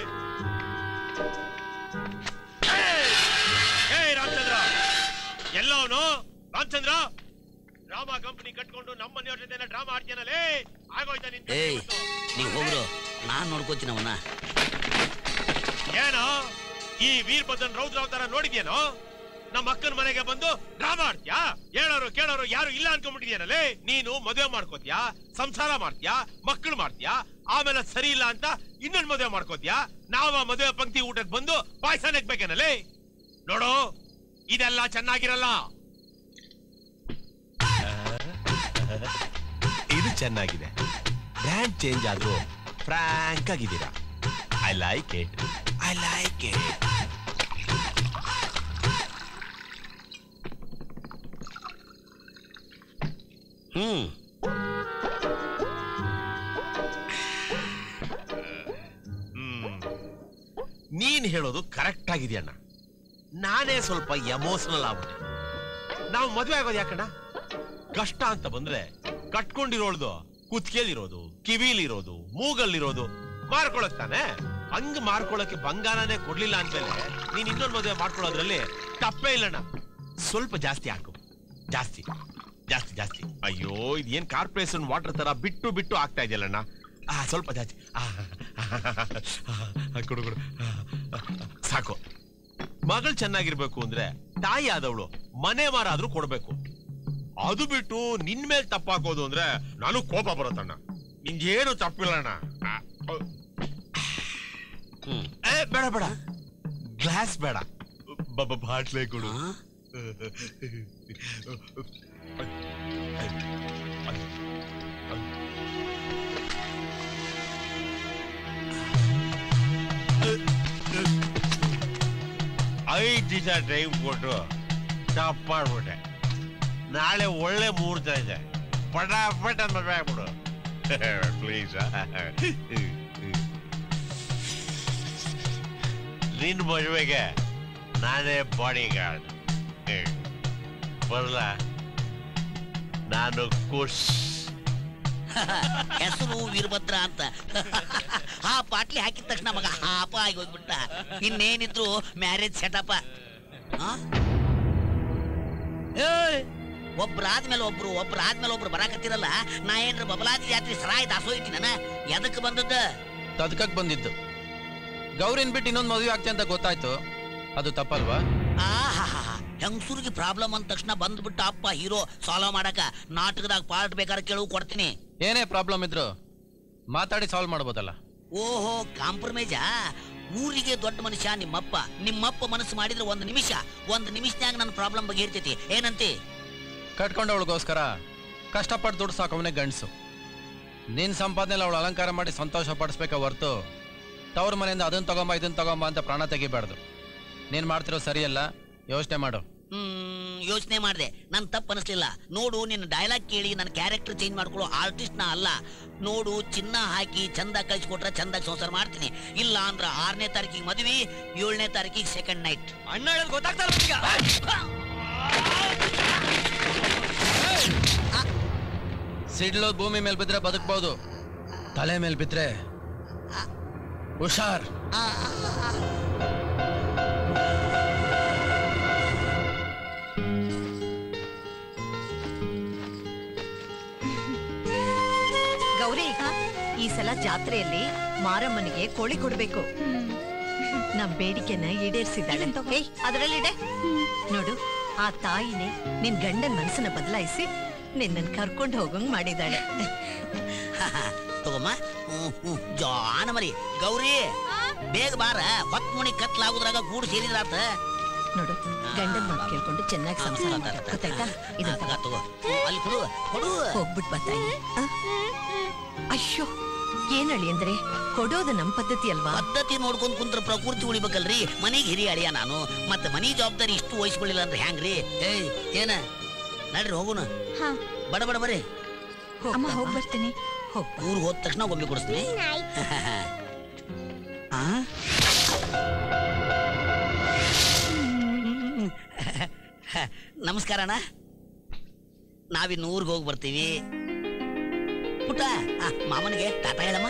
ಏಯ್! ಏಯ್ ರಾಮಚಂದ್ರ ಎಲ್ಲ ಅವನು ರಾಮಚಂದ್ರ ಡ್ರಾಮಾ ಕಂಪನಿ ಕಟ್ಕೊಂಡು ನಮ್ಮ ಮನೆಯವ್ರ ಜೊತೆ ಡ್ರಾಮಾ ಆಡ್ತೀನಲ್ಲೇ ಆಗೋಯ್ತಾ ನಿನ್ ಕಥೆ ಏಯ್ ಇವತ್ತು? ನೀವು ಹೋಗ್ರು ನಾನ್ ನೋಡ್ಕೋತೀನಿ ಅವನ್ನ ಏನೋ ಈ ವೀರಭದ್ರನ್ ರೌದ್ರಾವತಾರ ನೋಡಿದ್ಯೇನೋ ನಮ್ಮ ಅಕ್ಕನ ಮನೆಗೆ ಬಂದು ಡ್ರಾಮಾ ಆಡ್ತ್ಯಾ ಹೇಳೋರು ಕೇಳೋರು ಯಾರು ಇಲ್ಲ ಅನ್ಕೊಂಡ್ಬಿಟ್ಟಿದ್ಯಾನಲ್ಲೇ ನೀನು ಮದುವೆ ಮಾಡ್ಕೋತ್ಯಾ ಸಂಸಾರ ಮಾಡ್ತ್ಯಾ ಮಕ್ಕಳು ಮಾಡ್ತ್ಯಾ ಆಮೇಲೆ ಸರಿ ಇಲ್ಲ ಅಂತ ಇನ್ನೊಂದ್ ಮದುವೆ ಮಾಡ್ಕೋತ್ಯಾ ನಾವ ಮದುವೆ ಪಂಕ್ತಿ ಊಟಕ್ಕೆ ಬಂದು ಪಾಯಸ ನೆಕ್ಬೇಕೇನಲ್ಲೇ ನೋಡು ಇದೆಲ್ಲ ಚೆನ್ನಾಗಿರಲ್ಲ ಇದು ಚೆನ್ನಾಗಿದೆ ಬ್ರ್ಯಾಂಡ್ ಚೇಂಜ್ ಆದ್ರೂ ಫ್ರಾಂಕ್ ಆಗಿದ್ದೀರಾ I like it I like it hmm hmm. ನೀನ್ ಹೇಳೋದು ಕರೆಕ್ಟ್ ಆಗಿದೆಯಣ್ಣ ನಾನೇ ಸ್ವಲ್ಪ ಎಮೋಷನಲ್ ಆಗ್ಬಿಟ್ಟೆ ನಾವು ಮದುವೆ ಆಗೋದು ಯಾಕಣ್ಣ ಕಷ್ಟ ಅಂತ ಬಂದ್ರೆ ಕಟ್ಕೊಂಡಿರೋಳ್ದು ಕುತ್ಕೇಲಿರೋದು ಕಿವಿಲಿರೋದು ಮೂಗಲ್ಲಿರೋದು ಮಾರ್ಕೊಳಕ್ ತಾನೆ ಹಂಗ್ ಮಾರ್ಕೊಳಕ್ಕೆ ಬಂಗಾರನೇ ಕೊಡ್ಲಿಲ್ಲ ಅಂದ್ಮೇಲೆ ನೀನ್ ಇನ್ನೊಂದು ಮದುವೆ ಮಾಡ್ಕೊಳ್ಳೋದ್ರಲ್ಲಿ ತಪ್ಪೇ ಇಲ್ಲಣ್ಣ ಸ್ವಲ್ಪ ಜಾಸ್ತಿ ಹಾಕು ಜಾಸ್ತಿ ಜಾಸ್ತಿ ಜಾಸ್ತಿ ಅಯ್ಯೋ ಇದೇನ್ ಕಾರ್ಪೊರೇಷನ್ ವಾಟರ್ ತರ ಬಿಟ್ಟು ಬಿಟ್ಟು ಆಗ್ತಾ ಇದೆಯಲ್ಲಣ್ಣ ಆ ಸ್ವಲ್ಪ ಜಾಸ್ತಿ ಆ, ಕೊಡು ಕೊಡು ಆ, ಸಾಕು ಮಗಳು ಚೆನ್ನಾಗಿರ್ಬೇಕು ಅಂದ್ರೆ ತಾಯಿ ಆದವಳು ಮನೆ ಮಾರ ಆದ್ರೂ ಕೊಡ್ಬೇಕು ಅದು ಬಿಟ್ಟು ನಿನ್ ಮೇಲೆ ತಪ್ಪಾಕೋದು ಅಂದ್ರೆ ನಾನು ಕೋಪ ಬರುತ್ತಣ್ಣ ನಿಂಗೇನು ತಪ್ಪಿಲ್ಲಣ್ಣ ಆ, ಔ. ಏ, ಬೇಡ ಬೇಡ ಗ್ಲಾಸ್ ಬೇಡ ಬಬ್ಬ ಬಾಟ್ಲೆ ಕೊಡು ಐದ್ ದಿವಸ ಟೈಮ್ ಕೊಟ್ಟು ತಪ್ಪು ಮಾಡ್ಬಿಟ್ಟೆ ನಾಳೆ ಒಳ್ಳೆ ಮುಹೂರ್ತ ಇದೆ ಪಟಾಪಟ್ ಅಂತ ಮದ್ವೆ ಆಗ್ಬಿಡು ಪ್ಲೀಸ್ ನಿನ್ ಮದುವೆಗೆ ನಾನೇ ಬಾಡಿ ಗಾರ್ಡ್ ಬರಲ್ಲ ನಾನು ಖುಷ್ ಹೆಸರು ವೀರಭದ್ರ ಅಂತ ಆ ಪಾಟ್ಲಿ ಹಾಕಿದ ತಕ್ಷಣ ಮಗ ಹಾಪ ಆಗಿ ಹೋಗ್ಬಿಟ್ಟ ಇನ್ನೇನಿದ್ರು ಮ್ಯಾರೇಜ್ ಸೆಟಪ್ ಒಬ್ರಾದ್ಮೇಲೆ ಒಬ್ರು ಒಬ್ರಾದ್ಮೇಲೆ ಒಬ್ರು ಬರಾಕತ್ತಿರಲ್ಲ ನಾ ಏನ್ರ ಬಬಲಾದಿ ಜಾತ್ರೆ ಸರಾಯ್ ದಾಸೋಯ್ತಿ ನಾನು ಎದಕ್ ಬಂದದ್ದು ತದ್ಕಕ್ ಬಂದಿದ್ದು ಗೌರಿನ್ ಬಿಟ್ಟು ಇನ್ನೊಂದು ಮದುವೆ ಆಗ್ತಿ ಅಂತ ಗೊತ್ತಾಯ್ತು ಅದು ತಪ್ಪಲ್ವಾ ಆಹಾಹಾ ಹೆಂಗಸೂರಿಗೆ ಪ್ರಾಬ್ಲಮ್ ಅಂದ ತಕ್ಷಣ ಬಂದ್ಬಿಟ್ಟ ಅಪ್ಪ ಹೀರೋ ಸಾಲ್ವ್ ಮಾಡಕ ನಾಟಕದಾಗ ಪಾರ್ಟ್ ಬೇಕಾದ್ರೆ ಕೇಳು ಕೊಡ್ತೀನಿ ಏನೇ ಪ್ರಾಬ್ಲಮ್ ಇದ್ರು ಮಾತಾಡಿ ಸಾಲ್ವ್ ಮಾಡ್ಬೋದಲ್ಲ ಓಹೋ ಕಾಂಪ್ರಮೈಜಾ ಊರಿಗೆ ದೊಡ್ಡ ಮನುಷ್ಯ ನಿಮ್ಮಪ್ಪ ನಿಮ್ಮಪ್ಪ ಮನಸ್ಸು ಮಾಡಿದ್ರೆ ಒಂದು ನಿಮಿಷ ಒಂದು ನಿಮಿಷನ್ಯಾಗ ನನ್ನ ಪ್ರಾಬ್ಲಮ್ ಬಗೆಹರ್ತೈತಿ ಏನಂತಿ ಕಟ್ಕೊಂಡವಳಿಗೋಸ್ಕರ ಕಷ್ಟಪಟ್ಟು ದುಡ್ಡು ಸಾಕವನೇ ಗಂಡಸು ನಿನ್ ಸಂಪಾದನೆ ಅವಳು ಅಲಂಕಾರ ಮಾಡಿ ಸಂತೋಷ ಪಡಿಸ್ಬೇಕ ಹೊರ್ತು ತವ್ರ ಮನೆಯಿಂದ ಅದನ್ನ ತಗೊಂಬ ಇದನ್ನ ತಗೊಂಬ ಅಂತ ಪ್ರಾಣ ತೆಗಿಬಾರ್ದು ನೀನ್ ಮಾಡ್ತಿರೋ ಸರಿಯಲ್ಲ ಯೋಚನೆ ಮಾಡು ಹ್ಮ್ ಯೋಚನೆ ಮಾಡಿದೆ ನನ್ ತಪ್ಪು ಅನಿಸ್ಲಿಲ್ಲ ನೋಡು ನಿನ್ನ ಡೈಲಾಗ್ ಕೇಳಿ ನನ್ನ ಕ್ಯಾರೆಕ್ಟರ್ ಚೇಂಜ್ ಮಾಡ್ಕೊಳ್ಳೋ ಆರ್ಟಿಸ್ಟ್ ನಾ ಅಲ್ಲ ನೋಡು ಚಿನ್ನ ಹಾಕಿ ಚಂದ ಕಳಿಸ್ಕೊಟ್ರೆ ಚಂದಾಗಿ ಸಂಸಾರ ಮಾಡ್ತೀನಿ ಇಲ್ಲ ಅಂದ್ರ ಆರನೇ ತಾರೀಕಿಗೆ ಮದ್ವಿ ಏಳನೇ ತಾರೀಕಿಗೆ ಸೆಕೆಂಡ್ ನೈಟ್ ಅಣ್ಣ ಹೇಳೋದು ಗೊತ್ತಾಗ್ತಾ ಸಿಡ್ಲೋದ್ ಭೂಮಿ ಮೇಲೆ ಬಿದ್ರೆ ಬದುಕ್ಬೋದು ತಲೆ ಮೇಲೆ ಬಿದ್ರೆ ಹುಷಾರ್ ಗೌರಿ ಈ ಸಲ ಜಾತ್ರೆಯಲ್ಲಿ ಮಾರಮ್ಮನಿಗೆ ಕೋಳಿ ಕೊಡ್ಬೇಕು ನಮ್ ಬೇಡಿಕೆನ ಈಡೇರಿಸಿದ್ದಾಳೆ ಏಯ್ ಅದರಲ್ಲಿಡೆ ನೋಡು ಆ ತಾಯಿನೇ ನಿನ್ ಗಂಡನ್ ಮನಸ್ಸನ್ನ ಬದಲಾಯಿಸಿ ನಿನ್ನನ್ ಕರ್ಕೊಂಡು ಹೋಗಂಗ್ ಮಾಡಿದಾಳೆ ತಗೋಮ್ಮ ಹ್ಮ್, ಹ್ಮ್. ಜಾನ ಮರಿ ಗೌರಿ ಬೇಗ ಬಾರ ಹೊತ್ ಮುಣಿ ಕತ್ಲಾಗುದ್ರಾಗ ಗೂಡು ಸೇರಿದ್ರಾತ ನೋಡು ಗಂಡನ್ ಮಾತು ಕೇಳ್ಕೊಂಡು ಚೆನ್ನಾಗಿ ಸಂಸಾರ ಮಾಡು. ಗೊತ್ತಾಯ್ತಾ ಇದನ್ನ ತಗೋ. ತಗೋ ಅಲ್ಲಿ ಕೊಡು ಕೊಡು ಹೋಗ್ಬಿಟ್ ಬತ್ತಾಯಿ ಅಯ್ಯೋ ಏನಳಿ ಅಂದ್ರೆ ಕೊಡೋದು ನಮ್ ಪದ್ಧತಿ ಅಲ್ವಾ ಪದ್ಧತಿ ನೋಡ್ಕೊಂಡ್ ಕುಂತ್ರ ಪ್ರಕೃತಿ ಉಳಿಬೇಕಲ್ರಿ ಮನೆಗೆ ಹಿರಿಯ ಅಳಿಯ ನಾನು ಮತ್ತೆ ಮನಿ ಜವಾಬ್ದಾರಿ ಇಷ್ಟು ವಹಿಸ್ಕೊಳ್ಳಿಲ್ಲ ಅಂದ್ರೆ ಹ್ಯಾಂಗ್ರಿ ಏಯ್ ಏನ ನಡ್ರಿ ಹೋಗುನ ಬಡ ಬಡ ಬರ್ರಿ ಅಮ್ಮ ಹೋಗ್ ಬರ್ತೀನಿ ಊರ್ ಹೋದ ತಕ್ಷಣ ಗೊಂಬೆ ಕೊಡಿಸ್ತೀನಿ ಆ? ನಮಸ್ಕಾರ ಅಣ್ಣ ನಾವಿನ್ನು ಊರಿಗೆ ಹೋಗಿ ಬರ್ತೀವಿ ಪುಟ್ಟ ಆ, ಮಾಮನಿಗೆ ಟಾಟಾ ಹೇಳಮ್ಮ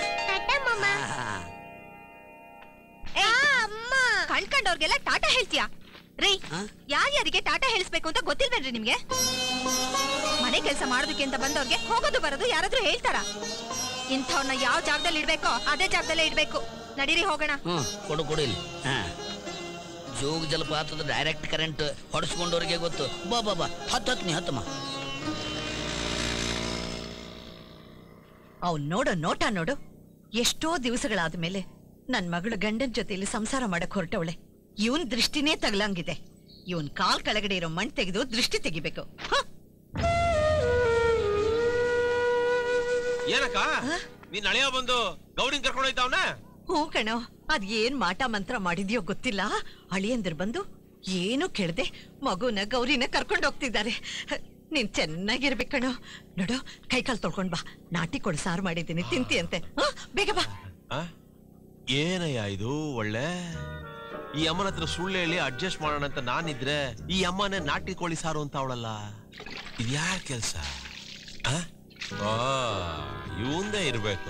ಕಣ್ಕಂಡವ್ರಿಗೆಲ್ಲ ಟಾಟಾ ಹೇಳ್ತೀಯಾ ರೀ ಯಾರ್ಯಾರಿಗೆ ಟಾಟಾ ಹೇಳಿಸ್ಬೇಕು ಅಂತ ಗೊತ್ತಿಲ್ವೇನ್ರಿ ನಿಮ್ಗೆ ಮನೆ ಕೆಲಸ ಮಾಡೋದಕ್ಕೆ ಅಂತ ಬಂದವ್ರಿಗೆ ಹೋಗೋದು ಬರೋದು ಯಾರಾದ್ರೂ ಹೇಳ್ತಾರ ಇಂಥವ್ನ ಯಾವ ಜಾಗದಲ್ಲಿ ಇಡ್ಬೇಕೋ ಅದೇ ಜಾಗದಲ್ಲೇ ಇಡ್ಬೇಕು ನಡೀರಿ ಹೋಗೋಣ ಹ್ಮ್ ಕೊಡು ಕೊಡು ಇಲ್ಲಿ ಹಾ ಜೋಗ ಜಲಪಾತದ ಡೈರೆಕ್ಟ್ ಕರೆಂಟ್ ಹೊಡೆಸ್ಕೊಂಡವ್ರಿಗೆ ಗೊತ್ತು ಬಾ ಬಾ ಬಾ ಹತ್ತು ಹತ್ತು ನೀ ಹತ್ತಮ್ಮ ಅವ್ ನೋಡೋ ನೋಟ ನೋಡು ಎಷ್ಟೋ ದಿವಸಗಳಾದ್ಮೇಲೆ ನನ್ ಮಗಳು ಗಂಡನ್ ಜೊತೆಲಿ ಸಂಸಾರ ಮಾಡಕ್ ಹೊರಟವಳೆ ಇವನ್ ದೃಷ್ಟಿನೇ ತಗಲಂಗಿದೆ ಇವನ್ ಕಾಲ್ ಕೆಳಗಡೆ ಇರೋ ಮಣ್ ತೆಗೆದು ದೃಷ್ಟಿ ತೆಗಿಬೇಕು ಹ! ಏನಕ್ಕ ನೀನ್ ಹಳೆಯ ಬಂದು ಗೌರಿನ್ ಕರ್ಕೊಂಡು ಹೋಯ್ತಾವನ ಹ್ಞೂ ಕಣೋ ಅದ್ ಏನ್ ಮಾಟ ಮಂತ್ರ ಮಾಡಿದ್ಯೋ ಗೊತ್ತಿಲ್ಲ ಅಳಿಯಂದಿರ್ ಬಂದು ಏನು ಕೇಳ್ದೆ ಮಗುನ ಗೌರಿನ ಕರ್ಕೊಂಡು ಹೋಗ್ತಿದ್ದಾರೆ ಹ, ನೀನ್ ಚೆನ್ನಾಗಿರ್ಬೇಕು ಕಣೋ ನೋಡು ಕೈ ಕಾಲ್ ತೊಳ್ಕೊಂಡ್ ಬಾ ನಾಟಿ ಕೊಡು ಸಾರು ಮಾಡಿದ್ದೀನಿ ತಿಂತಿ ಅಂತೆ ಹ, ಬೇಗ ಬಾ ಏನಯ್ಯ ಇದು ಒಳ್ಳೆ ಈ ಅಮ್ಮನ ಹತ್ರ ಸುಳ್ಳು ಹೇಳಿ ಅಡ್ಜಸ್ಟ್ ಮಾಡೋಣ ಅಂತ ನಾನಿದ್ರೆ ಈ ಅಮ್ಮನೇ ನಾಟಿ ಕೋಳಿ ಸಾರು ಅಂತ ಅವಳಲ್ಲ ಇದ್ಯಾರ ಕೆಲ್ಸ ಇವಂದೇ ಇರ್ಬೇಕು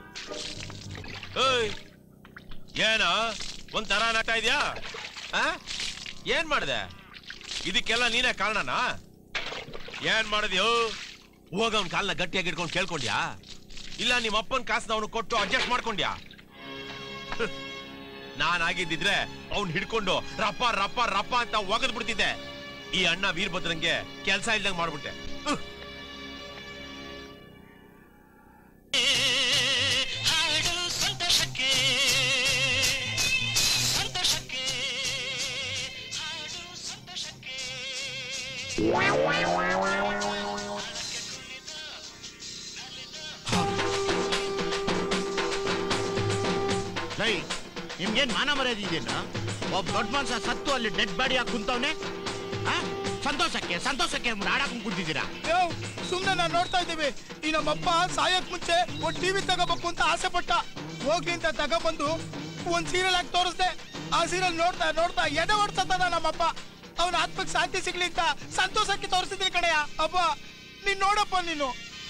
ಏಯ್ ಏನ ಒಂಥರ ನಟ ಇದ್ಯಾ ಆ? ಏನ್ ಮಾಡ್ದೆ ಇದಕ್ಕೆಲ್ಲ ನೀನೇ ಕಾರಣನಾ ಏನ್ ಮಾಡಿದ್ಯೋ ಹೋಗ ಅವ್ನ ಕಾಲ್ನ ಗಟ್ಟಿಯಾಗಿ ಇಟ್ಕೊಂಡು ಕೇಳ್ಕೊಂಡ್ಯಾ ಇಲ್ಲ ನಿಮ್ಮ ಅಪ್ಪನ ಕಾಸನ್ನ ಅವನು ಕೊಟ್ಟು ಅಡ್ಜಸ್ಟ್ ಮಾಡ್ಕೊಂಡ್ಯಾ ನಾನ್ ಆಗಿದ್ದಿದ್ರೆ ಅವ್ನ್ ಹಿಡ್ಕೊಂಡು ರಪ್ಪ ರಪ್ಪ ರಪ್ಪ ಅಂತ ಒಗದ್ ಬಿಡ್ತಿದ್ದೆ ಈ ಅಣ್ಣ ವೀರಭದ್ರಂಗೆ ಕೆಲ್ಸ ಇಲ್ದಂಗ್ ಮಾಡ್ಬಿಟ್ಟೆ ಉಹ್. ಲೈ ನಿಮ್ಗೇನ್ ಮಾನ ಮರ್ಯಾದೆ ಇದೆಯೇನ ಒಬ್ಬ ದೊಡ್ಡ ಮನ್ಸ ಸತ್ತು ಅಲ್ಲಿ ಡೆಡ್ ಬಾಡಿ ಹಾಕಿ ಕುಂತವ್ನೆ ಆ? ಸಂತೋಷಕ್ಕೆ ಸಂತೋಷಕ್ಕೆ ಆಡಾಕೊಂಡ್ ಕುಂತಿದ್ದೀರಾ ಸುಮ್ನೆ ನಾನ್ ನೋಡ್ತಾ ಇದ್ದೀವಿ ಈ ನಮ್ಮಪ್ಪ ಸಾಯಕ್ ಮುಂಚೆ ಒಂದ್ ಟಿವಿ ತಗೋಬೇಕು ಅಂತ ಆಸೆ ಪಟ್ಟ ಹೋಗಿ ಅಂತ ತಗೊಬಂದು ಒಂದ್ ಸೀರಿಯಲ್ ಹಾಕಿ ತೋರಿಸ್ದೆ ಆ ಸೀರಿಯಲ್ ನೋಡ್ತಾ ನೋಡ್ತಾ ಎದೆ ಹೊಡ್ಸತ್ತದ ನಮ್ಮಪ್ಪ ಅವನ ಆತ್ಮಕ್ ಶಾಂತಿ ಸಿಗ್ಲಿ ಅಂತ ಸಂತೋಷಕ್ಕೆ ತೋರಿಸಿದ್ರಿ ಕಡೆಯ ಅಪ್ಪ ನೀನ್ ನೋಡಪ್ಪ ನೀನು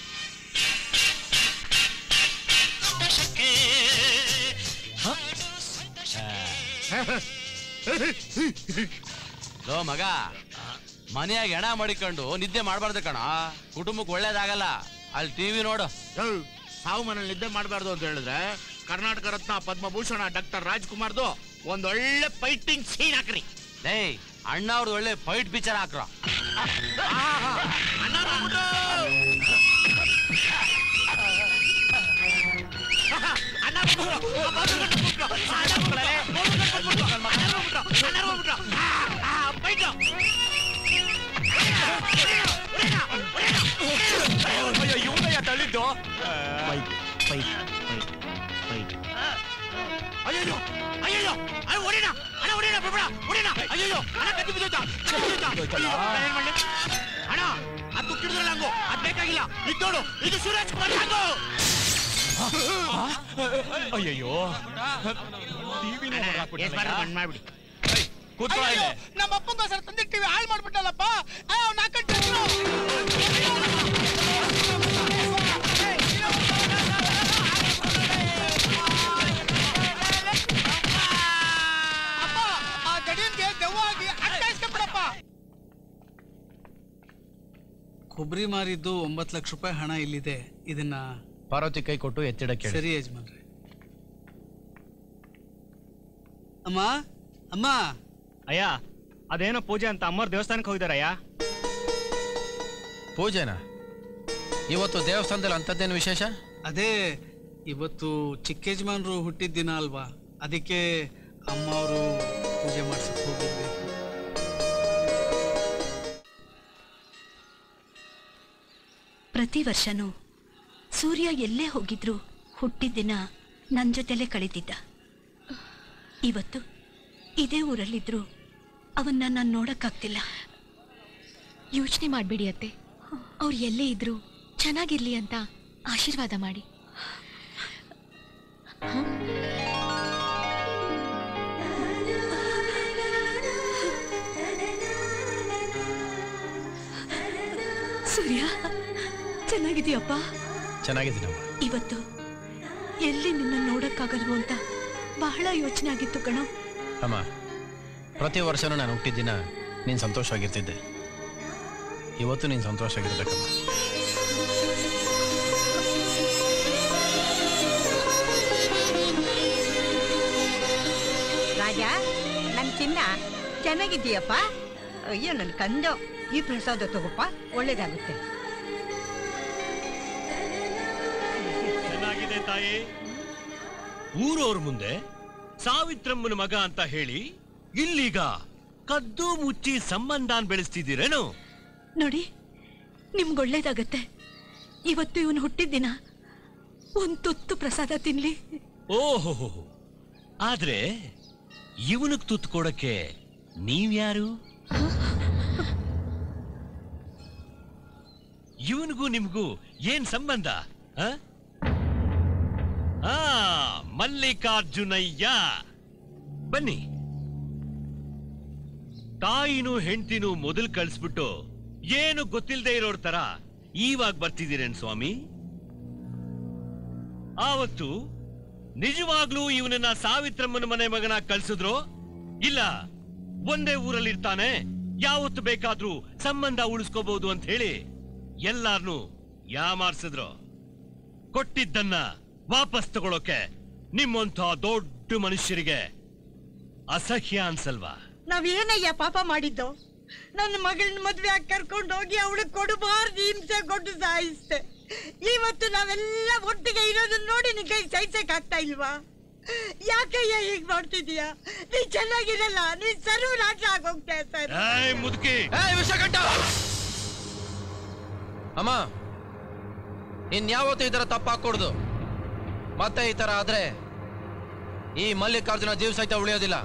ಲೋ ಮಗ ಮನೆಯಾಗ ಹೆಣ ಮಾಡಿಕೊಂಡು ನಿದ್ದೆ ಮಾಡಬಾರ್ದು ಕಣ ಕುಟುಂಬಕ್ಕೆ ಒಳ್ಳೇದಾಗಲ್ಲ ಅಲ್ಲಿ ಟಿವಿ ನೋಡು ಸಾವು ಮನೇಲಿ ನಿದ್ದೆ ಮಾಡಬಾರ್ದು ಅಂತ ಹೇಳಿದ್ರೆ ಕರ್ನಾಟಕ ರತ್ನ ಪದ್ಮಭೂಷಣ ಡಾಕ್ಟರ್ ರಾಜ್ಕುಮಾರ್ದು ಒಂದ್ ಒಳ್ಳೆ ಫೈಟಿಂಗ್ ಸೀನ್ ಹಾಕ್ರಿ ಏಯ್ ಅಣ್ಣ ಅವ್ರದ್ದು ಒಳ್ಳೆ ಫೈಟ್ ಪಿಕ್ಚರ್ ಹಾಕ್ರ ಇವನಯ್ಯ ತಳ್ಳಿದ್ದು ಅಯ್ಯೋ ಅಯ್ಯೋ ಅಯ್ಯೋ ಹೊಡಿನ ಅಣ್ಣ ಹೊಡಿನ ಬಿಡ್ಬೇಡ ಹೊಡಿನ ಅಯ್ಯೋ ಅಯ್ಯೋ ಹಣ ಕತ್ತಿ ಬಿದ್ದೋಯ್ತಾ? ಬಿದ್ದೋಯ್ತಾ? ಅಯ್ಯೋ, ನಾನ್ ಏನ್ ಮಾಡ್ಲಿ? ಹಣ ಅದು ದುಡ್ಡಿದ್ರಲ್ಲ ಹಂಗು ಅದ್ ಬೇಕಾಗಿಲ್ಲ ಇದು ನೋಡು ಇದು ಸುರೇಶ್ ಕುಮಾರ್ ಹಂಗು ಅಯ್ಯಯ್ಯೋ ಮಾಡ್ಬಿಡಿ ಕೂತ್ಕೋ ಅಯ್ಯೋ, ಇಲ್ಲೇ. ನಮ್ಮ ಅಪ್ಪಂಗೋಸ್ಕರ ತಂದಿಟ್ಟಿವಿ ಹಾಳು ಮಾಡ್ಬಿಟ್ಟಲ್ಲಪ್ಪ ಅಯ್ಯೋ ನಾಲ್ಕು ಅಪ್ಪ ಆ ಗಡಿಯನ್ಗೆ ದೆವ್ವ ಆಗಿ ಅಟ್ಟಾಯಿಸ್ಕೊಂಡ್ಬಿಡಪ್ಪ ಕೊಬ್ಬರಿ ಮಾರಿದ್ದು ಒಂಬತ್ತು ಲಕ್ಷ ರೂಪಾಯಿ ಹಣ ಇಲ್ಲಿದೆ ಇದನ್ನ ಪಾರ್ವತಿ ಕೈ ಕೊಟ್ಟು ಎತ್ತಿಡಕ್ಕೆ ಸರಿ ಯಜಮಾನ್ರೆ ಅಮ್ಮ ಅಮ್ಮ ಅಯ್ಯ ಅದೇನೋ ಪೂಜೆ ಅಂತ ಅಮ್ಮವ್ರ ದೇವಸ್ಥಾನಕ್ಕೆ ಹೋಗಿದಾರಯ್ಯ ಪೂಜೆನಾ ಇವತ್ತು ದೇವಸ್ಥಾನದಲ್ಲಿ ಅಂಥದ್ದೇನು ವಿಶೇಷ ಅದೇ ಇವತ್ತು ಚಿಕ್ಕ ಯಜಮಾನ್ರು ಹುಟ್ಟಿದ ದಿನ ಅಲ್ವಾ ಅದಕ್ಕೆ ಅಮ್ಮ ಅವರು ಪೂಜೆ ಮಾಡ್ಸಕ್ ಹೋಗಿರ್ಬೇಕು ಪ್ರತಿ ವರ್ಷನೂ ಸೂರ್ಯ ಎಲ್ಲೇ ಹೋಗಿದ್ರು ಹುಟ್ಟಿದ ದಿನ ನನ್ನ ಜೊತೆಲೇ ಕಳೀತಿದ್ದ ಇವತ್ತು ಇದೇ ಊರಲ್ಲಿದ್ರು ಅವನ್ನ ನಾನು ನೋಡಕ್ಕಾಗ್ತಿಲ್ಲ ಯೋಚನೆ ಮಾಡ್ಬಿಡಿ ಅತ್ತೆ ಅವ್ರು ಎಲ್ಲೇ ಇದ್ರು ಚೆನ್ನಾಗಿರ್ಲಿ ಅಂತ ಆಶೀರ್ವಾದ ಮಾಡಿ ಸೂರ್ಯ ಚೆನ್ನಾಗಿದೆಯಪ್ಪ ಚೆನ್ನಾಗಿದ್ದೀನಮ್ಮ ಇವತ್ತು ಎಲ್ಲಿ ನಿನ್ನ ನೋಡಕ್ಕಾಗಲ್ವೋ ಅಂತ ಬಹಳ ಯೋಚನೆ ಆಗಿತ್ತು ಕಣೋ ಅಮ್ಮ ಪ್ರತಿ ವರ್ಷನೂ ನಾನು ಹುಟ್ಟಿದ ದಿನ ನೀನು ಸಂತೋಷವಾಗಿರ್ತಿದ್ದೆ ಇವತ್ತು ನೀನು ಸಂತೋಷವಾಗಿರ್ಬೇಕಮ್ಮ ರಾಜ ನನ್ ಚಿನ್ನ ಚೆನ್ನಾಗಿದ್ದೀಯಪ್ಪ ಅಯ್ಯೋ ನನ್ ಕಂದ ಈ ಪ್ರಸಾದ ತಗೋಪ್ಪ ಒಳ್ಳೇದಾಗುತ್ತೆ ಚೆನ್ನಾಗಿದೆ ತಾಯಿ ಊರವ್ರ ಮುಂದೆ ಸಾವಿತ್ರಮ್ಮನ ಮಗ ಅಂತ ಹೇಳಿ ಇಲ್ಲೀಗ ಕದ್ದು ಮುಚ್ಚಿ ಸಂಬಂಧನ್ ಬೆಳೆಸ್ತಿದ್ದೀರೇನು ನೋಡಿ ನಿಮ್ಗೆ ಒಳ್ಳೇದಾಗತ್ತೆ ಇವತ್ತು ಇವನು ಹುಟ್ಟಿದ ದಿನ ಒಂದ್ ತುತ್ತು ಪ್ರಸಾದ ತಿನ್ಲಿ ಓಹೋ ಆದ್ರೆ ಇವನಿಗೆ ತುತ್ತು ಕೊಡಕ್ಕೆ ನೀವ್ಯಾರು ಇವನಿಗೂ ನಿಮ್ಗೂ ಏನ್ ಸಂಬಂಧ ಆ? ಆ ಮಲ್ಲಿಕಾರ್ಜುನಯ್ಯ ಬನ್ನಿ ತಾಯಿನೂ ಹೆಂಡ್ತಿನೂ ಮೊದಲು ಕಳಿಸ್ಬಿಟ್ಟು ಏನು ಗೊತ್ತಿಲ್ಲದೆ ಇರೋರ್ ತರ ಈವಾಗ ಬರ್ತಿದ್ದೀರೇನ್ ಸ್ವಾಮಿ ಆವತ್ತು ನಿಜವಾಗ್ಲೂ ಇವನನ್ನ ಸಾವಿತ್ರಮ್ಮನ ಮನೆ ಮಗನ ಕಳ್ಸಿದ್ರು ಇಲ್ಲ ಒಂದೇ ಊರಲ್ಲಿ ಇರ್ತಾನೆ ಯಾವತ್ತು ಬೇಕಾದ್ರೂ ಸಂಬಂಧ ಉಳಿಸ್ಕೋಬಹುದು ಅಂತ ಹೇಳಿ ಎಲ್ಲಾರ್ನು ಯಾಮಾರ್ಸಿದ್ರು ಕೊಟ್ಟಿದ್ದನ್ನ ವಾಪಸ್ ತಗೊಳಕ್ಕೆ ನಿಮ್ಮಂಥ ದೊಡ್ಡ ಮನುಷ್ಯರಿಗೆ ಅಸಹ್ಯ ಅನ್ಸಲ್ವಾ ನಾವೇನಯ್ಯ ಪಾಪ ಮಾಡಿದ್ದು ನನ್ನ ಮಗಳನ್ನ ಮದ್ವೆ ಆಗಿ ಕರ್ಕೊಂಡು ಹೋಗಿ ಅವಳು ಕೊಡಬಾರ್ದು ಹಿಂಸೆ ಕೊಟ್ಟು ಸಾಯಿಸ್ತೆ ಇವತ್ತು ನಾವೆಲ್ಲ ಒಟ್ಟಿಗೆ ಇರೋದನ್ನ ನೋಡಿ ನಿನ್ ಕೈ ಸಹಿಸಕ್ ಆಗ್ತಾ ಇಲ್ವಾ ಯಾಕಯ್ಯ ಹೀಗ್ ಮಾಡ್ತಿದೀಯ ನೀ ಚೆನ್ನಾಗಿರಲ್ಲ ನೀ ಸರ್ವನಾಶ ಆಗೋಗ್ತಾ ಸರ್ ಏಯ್ ಮುದುಕಿ ವಿಷಕಂಠ ಅಮ್ಮ ಇನ್ಯಾವತ್ತೂ ಈ ಥರ ತಪ್ಪು ಹಾಕೊಡ್ದು ಮತ್ತೆ ಈ ಥರ ಆದ್ರೆ ಈ ಮಲ್ಲಿಕಾರ್ಜುನ ಜೀವ ಸಹಿತ ಉಳಿಯೋದಿಲ್ಲ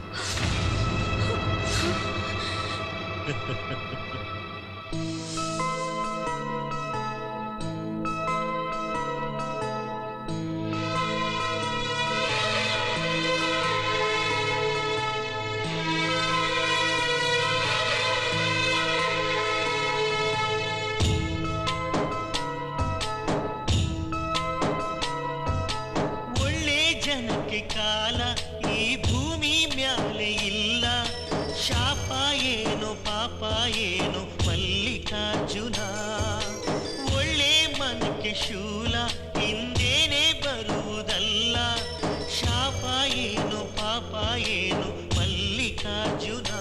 ಒಳ್ಳೆ ಜನಕ್ಕೆ ಕಾಲ ಈ ಭೂಮಿ ಮ್ಯಾಲೆ ಇಲ್ಲ ಶಾಪ ಏನು ಪಾಪ ಏನು ಮಲ್ಲಿಕಾರ್ಜುನ ಒಳ್ಳೆ ಮನಕ್ಕೆ ಶೂಲ ಹಿಂದೇನೆ ಬರುವುದಲ್ಲ ಶಾಪ ಏನು ಪಾಪ ಏನು ಮಲ್ಲಿಕಾರ್ಜುನ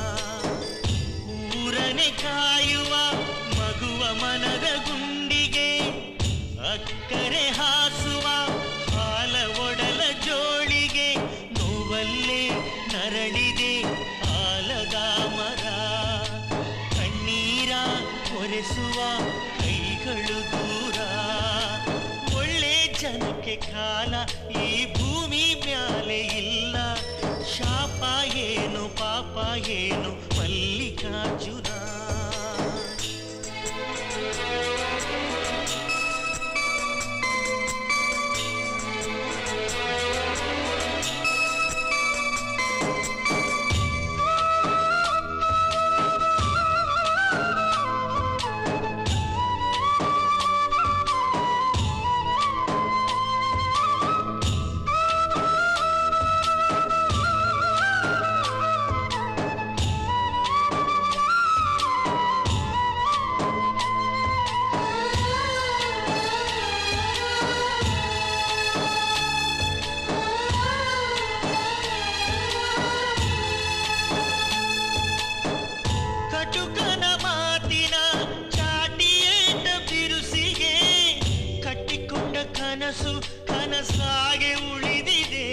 ಊರನೆ ಕಾಯುವ ಮಗುವ ಮನದ ಗುಂಡಿಗೆ ಅಕ್ಕರೆ ಹಾಸುವ ಹಾಲ ಒಡಲ ಜೋಳಿಗೆ ನೋವಲ್ಲೇ ನರಳಿದೆ ಆಲದ ಮರ ಕಣ್ಣೀರ ಒರೆಸುವ ಕೈಗಳು ದೂರ ಒಳ್ಳೆ ಜನಕ್ಕೆ ಕಾಲ ಈ ಭೂಮಿ ಮ್ಯಾಲೆ ಇಲ್ಲ ಶಾಪ ಏನು ಪಾಪ ಪಾಪ ಏನು ಮಲ್ಲಿಕಾರ್ಜುನ ಕಟುಕನ ಮಾತಿನ ಚಾಟಿಯೇಟ ಬಿರುಸಿಗೆ ಕಟ್ಟಿಕೊಂಡ ಕನಸು ಕನಸಾಗೆ ಉಳಿದಿದೆ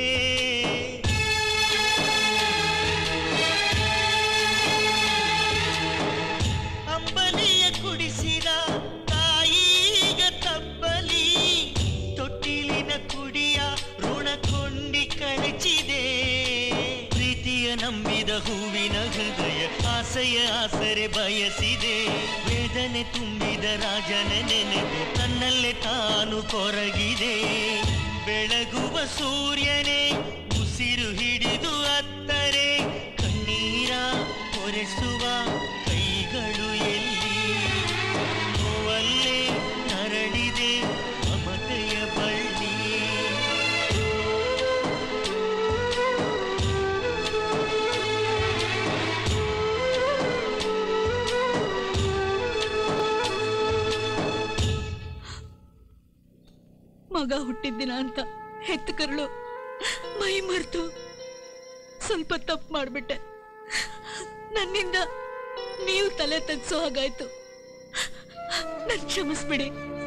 ಅಂಬಲಿಯ ಕುಡಿಸಿದ ತಾಯಿಗ ತಬ್ಬಲಿ ತೊಟ್ಟಿಲಿನ ಕುಡಿಯ ಋಣ ಕೊಂಡಿ ಕಳಚಿದೆ ಪ್ರೀತಿಯ ನಂಬಿದ ಹೂವಿನ ಹೃದಯ ಆಸೆಯ ಆಸರೆ ಬಯಸಿದೆ ವೇದನೆ ತುಂಬಿದ ರಾಜನ ನೆನೆದು ತನ್ನಲ್ಲೇ ತಾನು ಕೊರಗಿದೆ ಬೆಳಗುವ ಸೂರ್ಯನೇ ಉಸಿರು ಹಿಡಿದು ಅತ್ತರೆ ಕಣ್ಣೀರ ಒರೆಸುವ ಕೈಗಳು ಎಲ್ಲಿ ನೋವಲ್ಲೇ ನರಳಿದೆ ಮಮತೆಯ ಬಳ್ಳಿ ಮಗ ಹುಟ್ಟಿದ ದಿನ ಅಂತ ಹೆತ್ತು ಕರಳು ಮೈ ಮರೆತು ಸ್ವಲ್ಪ ತಪ್ಪು ಮಾಡ್ಬಿಟ್ಟೆ ನನ್ನಿಂದ ನೀವು ತಲೆ ತಗ್ಸೋ ಹಾಗಾಯ್ತು ನನ್ ಕ್ಷಮಿಸ್ಬಿಡಿ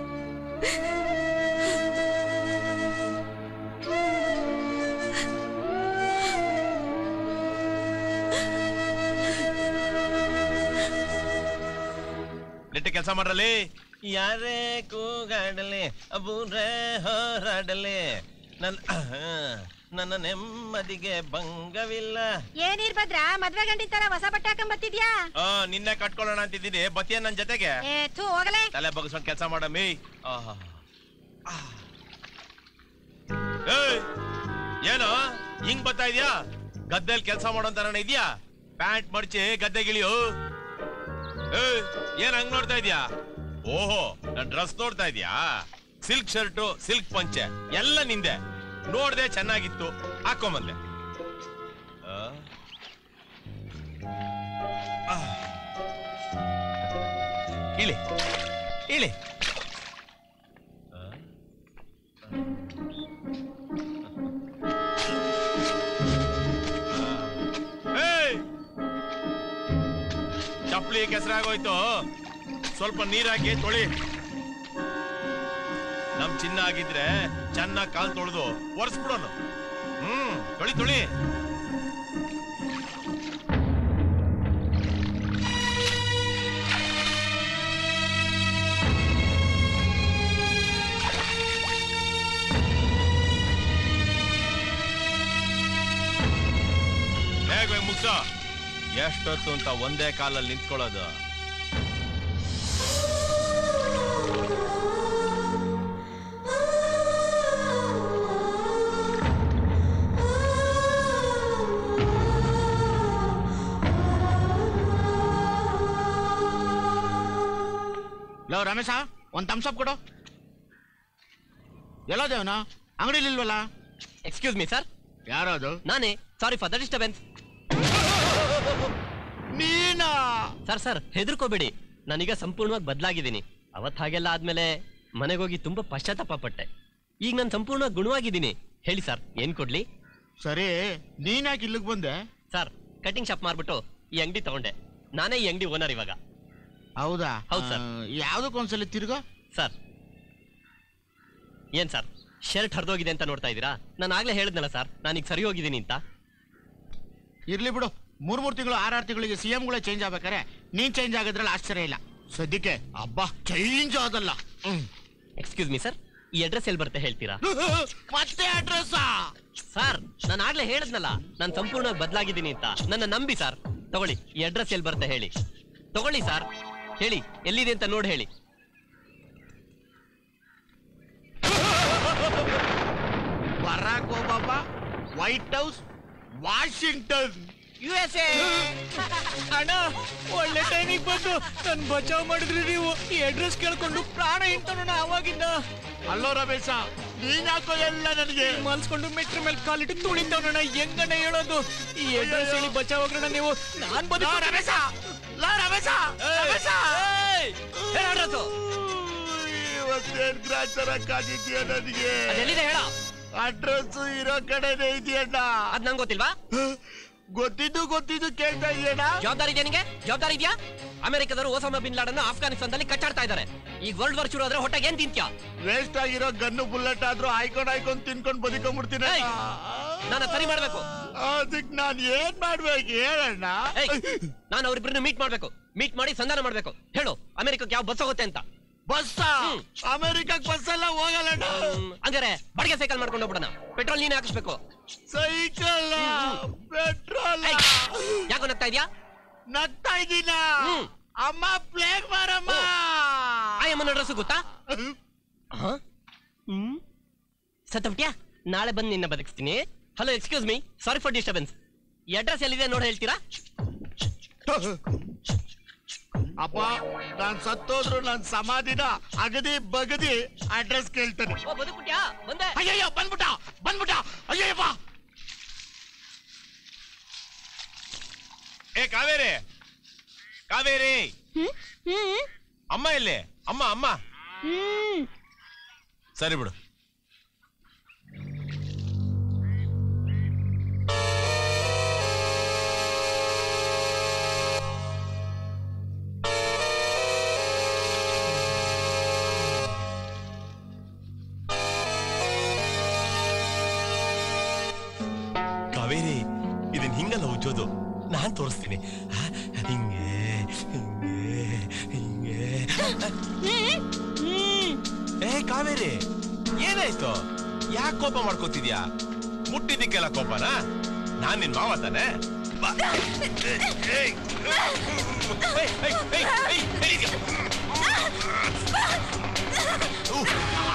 ನೆಟ್ಟ ಕೆಲಸ ಮಾಡ್ರಲ್ಲಿ ಯಾರೇ ಕೂಗಾಡಲಿ ಅಬೂರೇ ಹೋರಾಡಲಿ ನನ್ನ ನನ್ನ ನೆಮ್ಮದಿಗೆ ಭಂಗವಿಲ್ಲ ಏನಿರ್ಭದ್ರ ಮದ್ವೆ ಗಂಡಿನ ತರ ಹೊಸ ಬಟ್ಟೆ ಹಾಕೊಂಡ್ ಬತ್ತಿದ್ಯಾ ಆ ನಿನ್ನೆ ಕಟ್ಕೊಳ್ಳೋಣ ಅಂತಿದ್ದೀನಿ ಬತ್ತಿಯ ನನ್ ಜೊತೆಗೆ ಏ ಥೂ ಹೋಗಲೇ ತಲೆ ಬಗ್ಸ್ಕೊಂಡ್ ಕೆಲಸ ಮಾಡಮ್ಮಿ ಆಹಾ. ಆಹ್. ಏಯ್ ಏನೋ ಹಿಂಗ್ ಬರ್ತಾ ಇದ್ಯಾ ಗದ್ದೆಲ್ ಕೆಲಸ ಮಾಡೋಂತ ನನ್ನ ಇದ್ಯಾ ಪ್ಯಾಂಟ್ ಮಡ್ಚಿ ಗದ್ದೆಗಿಳಿಯು ಏಯ್ ಏನ್ ಹಂಗ್ ನೋಡ್ತಾ ಇದ್ಯಾ ಓಹೋ ನನ್ ಡ್ರೆಸ್ ನೋಡ್ತಾ ಇದ್ಯಾ ಸಿಲ್ಕ್ ಶರ್ಟು ಸಿಲ್ಕ್ ಪಂಚೆ ಎಲ್ಲ ನಿಂದೆ ನೋಡ್ದೆ ಚೆನ್ನಾಗಿತ್ತು ಹಾಕೊಂಬಂದೆ ಆ? ಆಹ್. ಇಳಿ ಇಳಿ ಏಯ್! ಚಪ್ಲಿ ಕೆಸರಾಗೋಯ್ತು ಸ್ವಲ್ಪ ನೀರಾಕಿ ತೊಳಿ ನಮ್ ಚಿನ್ನ ಆಗಿದ್ರೆ ಚೆನ್ನಾಗ್ ಕಾಲ್ ತೊಳೆದು ಒರೆಸ್ಬಿಡೋನು ಹ್ಮ್ ತೊಳಿ ತೊಳಿ ಹೇಗೆ ಮುಗ್ಸ ಎಷ್ಟೊತ್ತು ಅಂತ ಒಂದೇ ಕಾಲಲ್ಲಿ ನಿಂತ್ಕೊಳ್ಳೋದು ಲೋ ರಮೇಶ ಒಂದ್ ಥಮ್ಸ್ ಅಪ್ ಕೊಡು ಎಲ್ಲೋ ದೇವನ ಅಂಗಡಿಲಿ ಇಲ್ವಲ್ಲ ಎಕ್ಸ್ಕ್ಯೂಸ್ ಮೀ ಸರ್ ಯಾರದು ನಾನೇ ಸಾರಿ ಫಾರ್ ದ ಡಿಸ್ಟರ್ಬೆನ್ಸ್ ನೀನಾ ಸರ್ ಸರ್ ಹೆದರ್ಕೋಬೇಡಿ ನಾನೀಗ ಸಂಪೂರ್ಣವಾಗಿ ಬದಲಾಗಿದ್ದೀನಿ ಅವತ್ ಹಾಗೆಲ್ಲ ಆದ್ಮೇಲೆ ಮನೆಗೋಗಿ ತುಂಬಾ ಪಶ್ಚಾತ್ತಾಪ ಪಟ್ಟೆ ಈಗ ನಾನು ಸಂಪೂರ್ಣವಾಗಿ ಗುಣವಾಗಿದ್ದೀನಿ ಹೇಳಿ ಸರ್ ಏನ್ ಕೊಡ್ಲಿ ಸರಿ ನೀನ್ಯಾಕೆ ಇಲ್ಲಿಗೆ ಬಂದೆ ಸರ್ ಕಟಿಂಗ್ ಶಾಪ್ ಮಾರ್ಬಿಟ್ಟು ಈ ಅಂಗಡಿ ತಗೊಂಡೆ ನಾನೇ ಈ ಅಂಗಡಿ ಓನರ್ ಇವಾಗ ಹೌದಾ ಹೌದ್ ಸರ್. ಯಾವ್ದಕ್ಕೊಂದ್ಸಲಿ ತಿರ್ಗೋ ಸರ್ ಏನ್ ಸರ್ ಶರ್ಟ್ ಹರಿದೋಗಿದೆ ಅಂತ ನೋಡ್ತಾ ಇದ್ದೀರಾ ನಾನು ಆಗ್ಲೇ ಹೇಳಿದ್ನಲ್ಲ ಸರ್ ನಾನೀಗ ಸರಿ ಹೋಗಿದ್ದೀನಿ ಅಂತ ಇರ್ಲಿ ಬಿಡು ಮೂರ್ ಮೂರ್ ತಿಂಗಳು ಆರಾರು ತಿಂಗಳಿಗೆ ಸಿ ಗಳೇ ಚೇಂಜ್ ಆಗ್ಬೇಕಾರೆ ನೀನ್ ಚೇಂಜ್ ಆಗಿದ್ರಲ್ಲಿ ಆಶ್ಚರ್ಯ ಇಲ್ಲ ಸದ್ಯಕ್ಕೆ ಹಬ್ಬ ಚೇಂಜ್ ಆದಲ್ಲ ಹ್ಮ್ ಎಕ್ಸ್ಕ್ಯೂಸ್ ಮೀ ಸರ್ ಈ ಅಡ್ರೆಸ್ ಎಲ್ಲಿ ಬರುತ್ತೆ ಹೇಳ್ತೀರಾ ಮತ್ತೆ ಅಡ್ರೆಸ್ ಸರ್ ನಾನು ಆಗ್ಲೇ ಹೇಳಿದ್ನಲ್ಲ ನಾನು ಸಂಪೂರ್ಣವಾಗಿ ಬದಲಾಗಿದ್ದೀನಿ ಅಂತ ನನ್ನ ನಂಬಿ ಸರ್ ತಗೊಳ್ಳಿ ಈ ಅಡ್ರೆಸ್ ಎಲ್ಲಿ ಬರುತ್ತೆ ಹೇಳಿ ತಗೊಳ್ಳಿ ಸರ್ ಹೇಳಿ ಎಲ್ಲಿದೆ ಅಂತ ನೋಡಿ ಹೇಳಿ Barack Obama White House Washington U S A ಅಣ್ಣ ಒಳ್ಳೆ ಟೈಮಿಗೆ ಬಂದು ನನ್ ಬಚಾವ್ ಮಾಡಿದ್ರಿ ನೀವು ಈ ಅಡ್ರೆಸ್ ಕೇಳ್ಕೊಂಡು ಪ್ರಾಣ ಹಿಂತಣ್ಣ ಅವಾಗಿಂದ ಅಲ್ಲೋ ರಮೇಶ ನೀನ್ ಯಾಕೋ ಎಲ್ಲ ನನಗೆ ಮಲ್ಸ್ಕೊಂಡು ಮೆಟ್ರ ಮೇಲೆ ಕಾಲಿಟ್ಟು ತುಳಿತವಣ್ಣ ಹೆಂಗಣ್ಣ ಹೇಳೋದು ಈ ಅಡ್ರೆಸ್ ಹೇಳಿ ಬಚಾವ್ ಹೋಗ್ರಣ್ಣ ನೀವು ನಾನ್ ಬದುಕು ಲೋ, ರಮೇಶ! ಲೋ, ರಮೇಶ! ರಮೇಶ! ಇವತ್ತೇನ್ ಗ್ರಾಚಾರ ಕಾದಿದ್ಯಾ ನನಗೆ ಅದೆಲ್ಲಿದೆ ಹೇಳ ಅಡ್ರೆಸ್ ಇರೋ ಕಡೆನೇ ಇದೆಯಣ್ಣ ಅದ್ ನಂಗೆ ಗೊತ್ತಿಲ್ವಾ ಗೊತ್ತಿದ್ದು ಗೊತ್ತಿದ್ದು ಕೇಳ್ತಾ ಇದೆಯಣ್ಣ ಜವಾಬ್ದಾರಿ ಇದೆಯಾ ನಿಂಗೆ ಜವಾಬ್ದಾರಿ ಇದೆಯಾ ಅಮೆರಿಕದವರು ಓಸಾಮಾ ಬಿನ್ ಲಾಡನ್ ಅಫ್ಘಾನಿಸ್ತಾನದಲ್ಲಿ ಕಚ್ಚಾಡ್ತಾ ಇದ್ದಾರೆ ಈಗ ವರ್ಲ್ಡ್ ವಾರ್ ಶುರು ಆದ್ರೆ ಹೊಟ್ಟೆಗೆ ಏನ್ ತಿಂತ್ಯಾ ವೇಸ್ಟ್ ಆಗಿರೋ ಗನ್ನು ಬುಲೆಟ್ ಆದ್ರೂ ಹಾಯ್ಕೊಂಡ್ ಹಾಯ್ಕೊಂಡ್ ತಿನ್ಕೊಂಡ್ ಬದುಕೊಂಡ್ಬಿಡ್ತೀನಿ ನಾನು ಸರಿ ಮಾಡ್ಬೇಕು ಅದಕ್ ನಾನ್ ಏನ್ ಮಾಡ್ಬೇಕು ಹೇಳಣ್ಣ ನಾನು ಅವ್ರಿಬ್ರನ್ನ ಮೀಟ್ ಮಾಡ್ಬೇಕು ಮೀಟ್ ಮಾಡಿ ಸಂಧಾನ ಮಾಡ್ಬೇಕು ಹೇಳು ಅಮೆರಿಕಕ್ಕೆ ಯಾವ ಬಸ್ ಹೋಗುತ್ತೆ ಅಂತ ಬಸ್ ಅಮೆರಿಕಕ್ ಬಸ್ ಎಲ್ಲ ಹೋಗಲ್ಲಣ್ಣ ಹಂಗಾರೆ ಬಾಡಿಗೆ ಸೈಕಲ್ ಮಾಡ್ಕೊಂಡು ಹೋಗ್ಬಿಡೋಣ ಪೆಟ್ರೋಲ್ ನೀನೇ ಹಾಕಿಸ್ಬೇಕು ಸೈಕಲ್ ಪೆಟ್ರೋಲ್ ಯಾಕೋ ನಗ್ತಾ ಇದ್ಯಾ ನಗ್ತಾ ಇದ್ದೀನ ಅಮ್ಮ ಪ್ಲೇಗ್ ಮಾರಮ್ಮ ಆಯಮ್ಮನ ಅಡ್ರೆಸ್ ಗೊತ್ತಾ ಹ? ಹ್ಮ್ ಸತ್ತಬಿಟ್ಯಾ ನಾಳೆ ಬಂದು ನಿನ್ನ ಬದುಕಿಸ್ತೀನಿ hello excuse me sorry for disturbance ಈ ಅಡ್ರೆಸ್ ಎಲ್ಲಿದೆ ನೋಡಿ ಹೇಳ್ತೀರಾ ಅಪ್ಪ ನಾನ್ ಸತ್ತೋದ್ರು ನನ್ ಸಮಾಧಿನ ಅಗದಿ ಬಗದಿ ಅಡ್ರೆಸ್ ಕೇಳ್ತಾನೆ ಓ ಬದುಕ್ಬಿಟ್ಯಾ ಬಂದೆ ಅಯ್ಯಯ್ಯೋ ಬಂದ್ಬಿಟ್ಟ ಬಂದ್ಬಿಟ್ಟ ಅಯ್ಯಯ್ಯಪ್ಪ ಏ ಕಾವೇರಿ ಕಾವೇರಿ ಅಮ್ಮ ಎಲ್ಲಿ ಅಮ್ಮ ಅಮ್ಮ ಸರಿ ಬಿಡು ಕಾವೇರಿ ಇದನ್ ಹಿಂಗಲ್ಲ ಉಜ್ಜೋದು ನಾನ್ ತೋರಿಸ್ತೀನಿ ಆ, ಹಿಂಗೆ ಹಿಂಗೆ ಹಿಂಗೆ ಏ ಕಾವೇರಿ ಏನಾಯ್ತು ಯಾಕೆ ಕೋಪ ಮಾಡ್ಕೋತಿದ್ಯಾ ಮುಟ್ಟಿದ್ದಕ್ಕೆಲ್ಲ ಕೋಪನಾ ನಾನ್ ನಿನ್ ಮಾವ ತಾನೆ ಬಾ. ಏಯ್, ಏಯ್, ಏಯ್, ಏಯ್, ಏಯ್, ಏಯ್, ಏಯ್. ಉಹ್.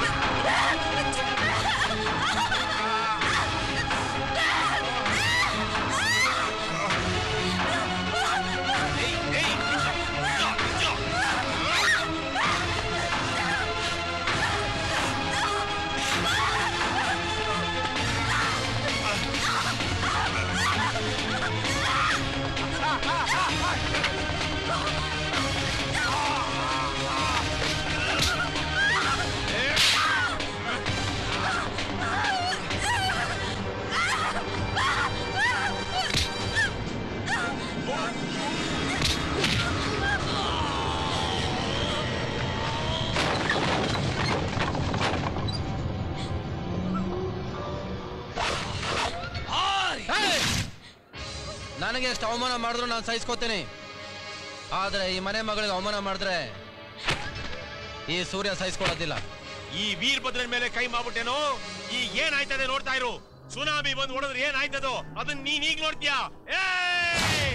ನನಗೆ ಎಷ್ಟು ಅವಮಾನ ಮಾಡಿದ್ರು ನಾನು ಸಹಿಸ್ಕೋತೀನಿ ಆದ್ರೆ ಈ ಮನೆ ಮಗಳಿಗೆ ಅವಮಾನ ಮಾಡಿದ್ರೆ ಈ ಸೂರ್ಯ ಸಹಿಸ್ಕೊಳ್ಳೋದಿಲ್ಲ ಈ ವೀರಭದ್ರನ್ ಮೇಲೆ ಕೈ ಮಾಡ್ಬಿಟ್ಟೇನೋ ಈಗ ಏನಾಯ್ತದೆ ನೋಡ್ತಾ ಇರು ಸುನಾಮಿ ಬಂದು ಹೊಡೆದ್ರೆ ಏನಾಯ್ತದೋ ಅದನ್ನ ನೀನ್ ಈಗ ನೋಡ್ತೀಯಾ ಏಯ್!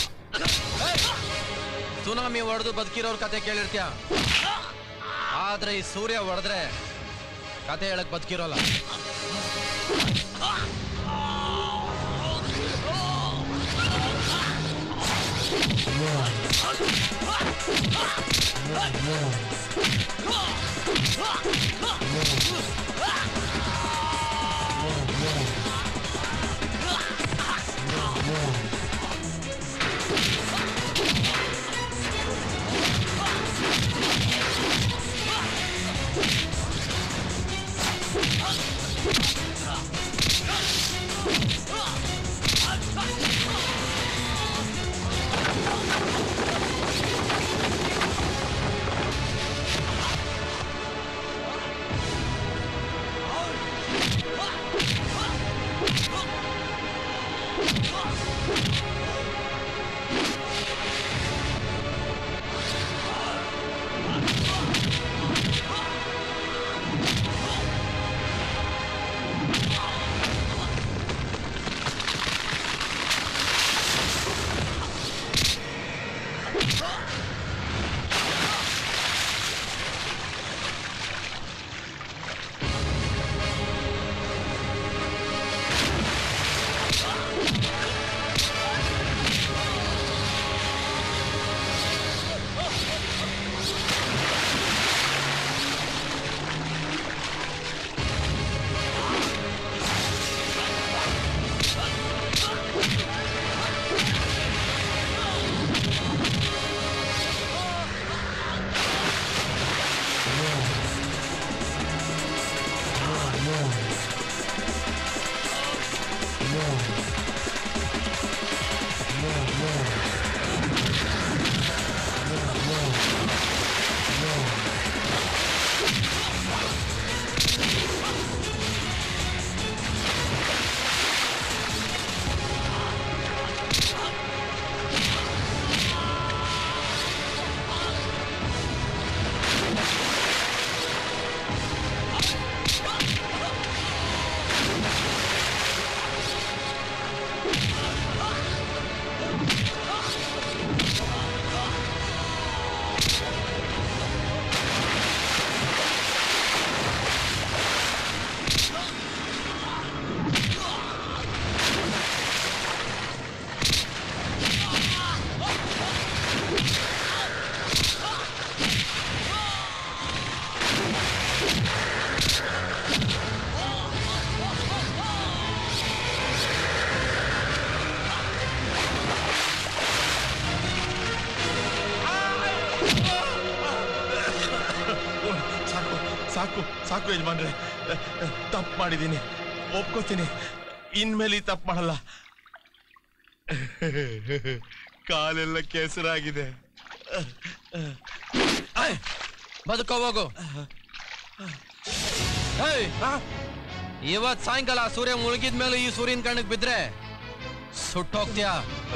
ಸುನಾಮಿ ಹೊಡೆದು ಬದುಕಿರೋರ್ ಕತೆ ಕೇಳಿರ್ತೀಯ ಆದ್ರೆ ಈ ಸೂರ್ಯ ಹೊಡೆದ್ರೆ ಕತೆ ಹೇಳಕ್ ಬದುಕಿರೋಲ್ಲ Ah! ಸಾಕು ಸಾಕು ಯಜಮಾನ್ರೆ ತಪ್ಪು ಮಾಡಿದ್ದೀನಿ ಒಪ್ಕೋತೀನಿ ಇನ್ಮೇಲೆ ಈ ತಪ್ಪು ಮಾಡಲ್ಲ ಕಾಲೆಲ್ಲ ಕೆಸರಾಗಿದೆ ಬದುಕೋ ಹೋಗು ಏಯ್, ಇವತ್ ಸಾಯಂಕಾಲ ಸೂರ್ಯ ಮುಳುಗಿದ ಮೇಲೆ ಈ ಸೂರ್ಯನ ಕಣ್ಣಿಗೆ ಬಿದ್ರೆ ಸುಟ್ಟೋಗ್ತೀಯಾ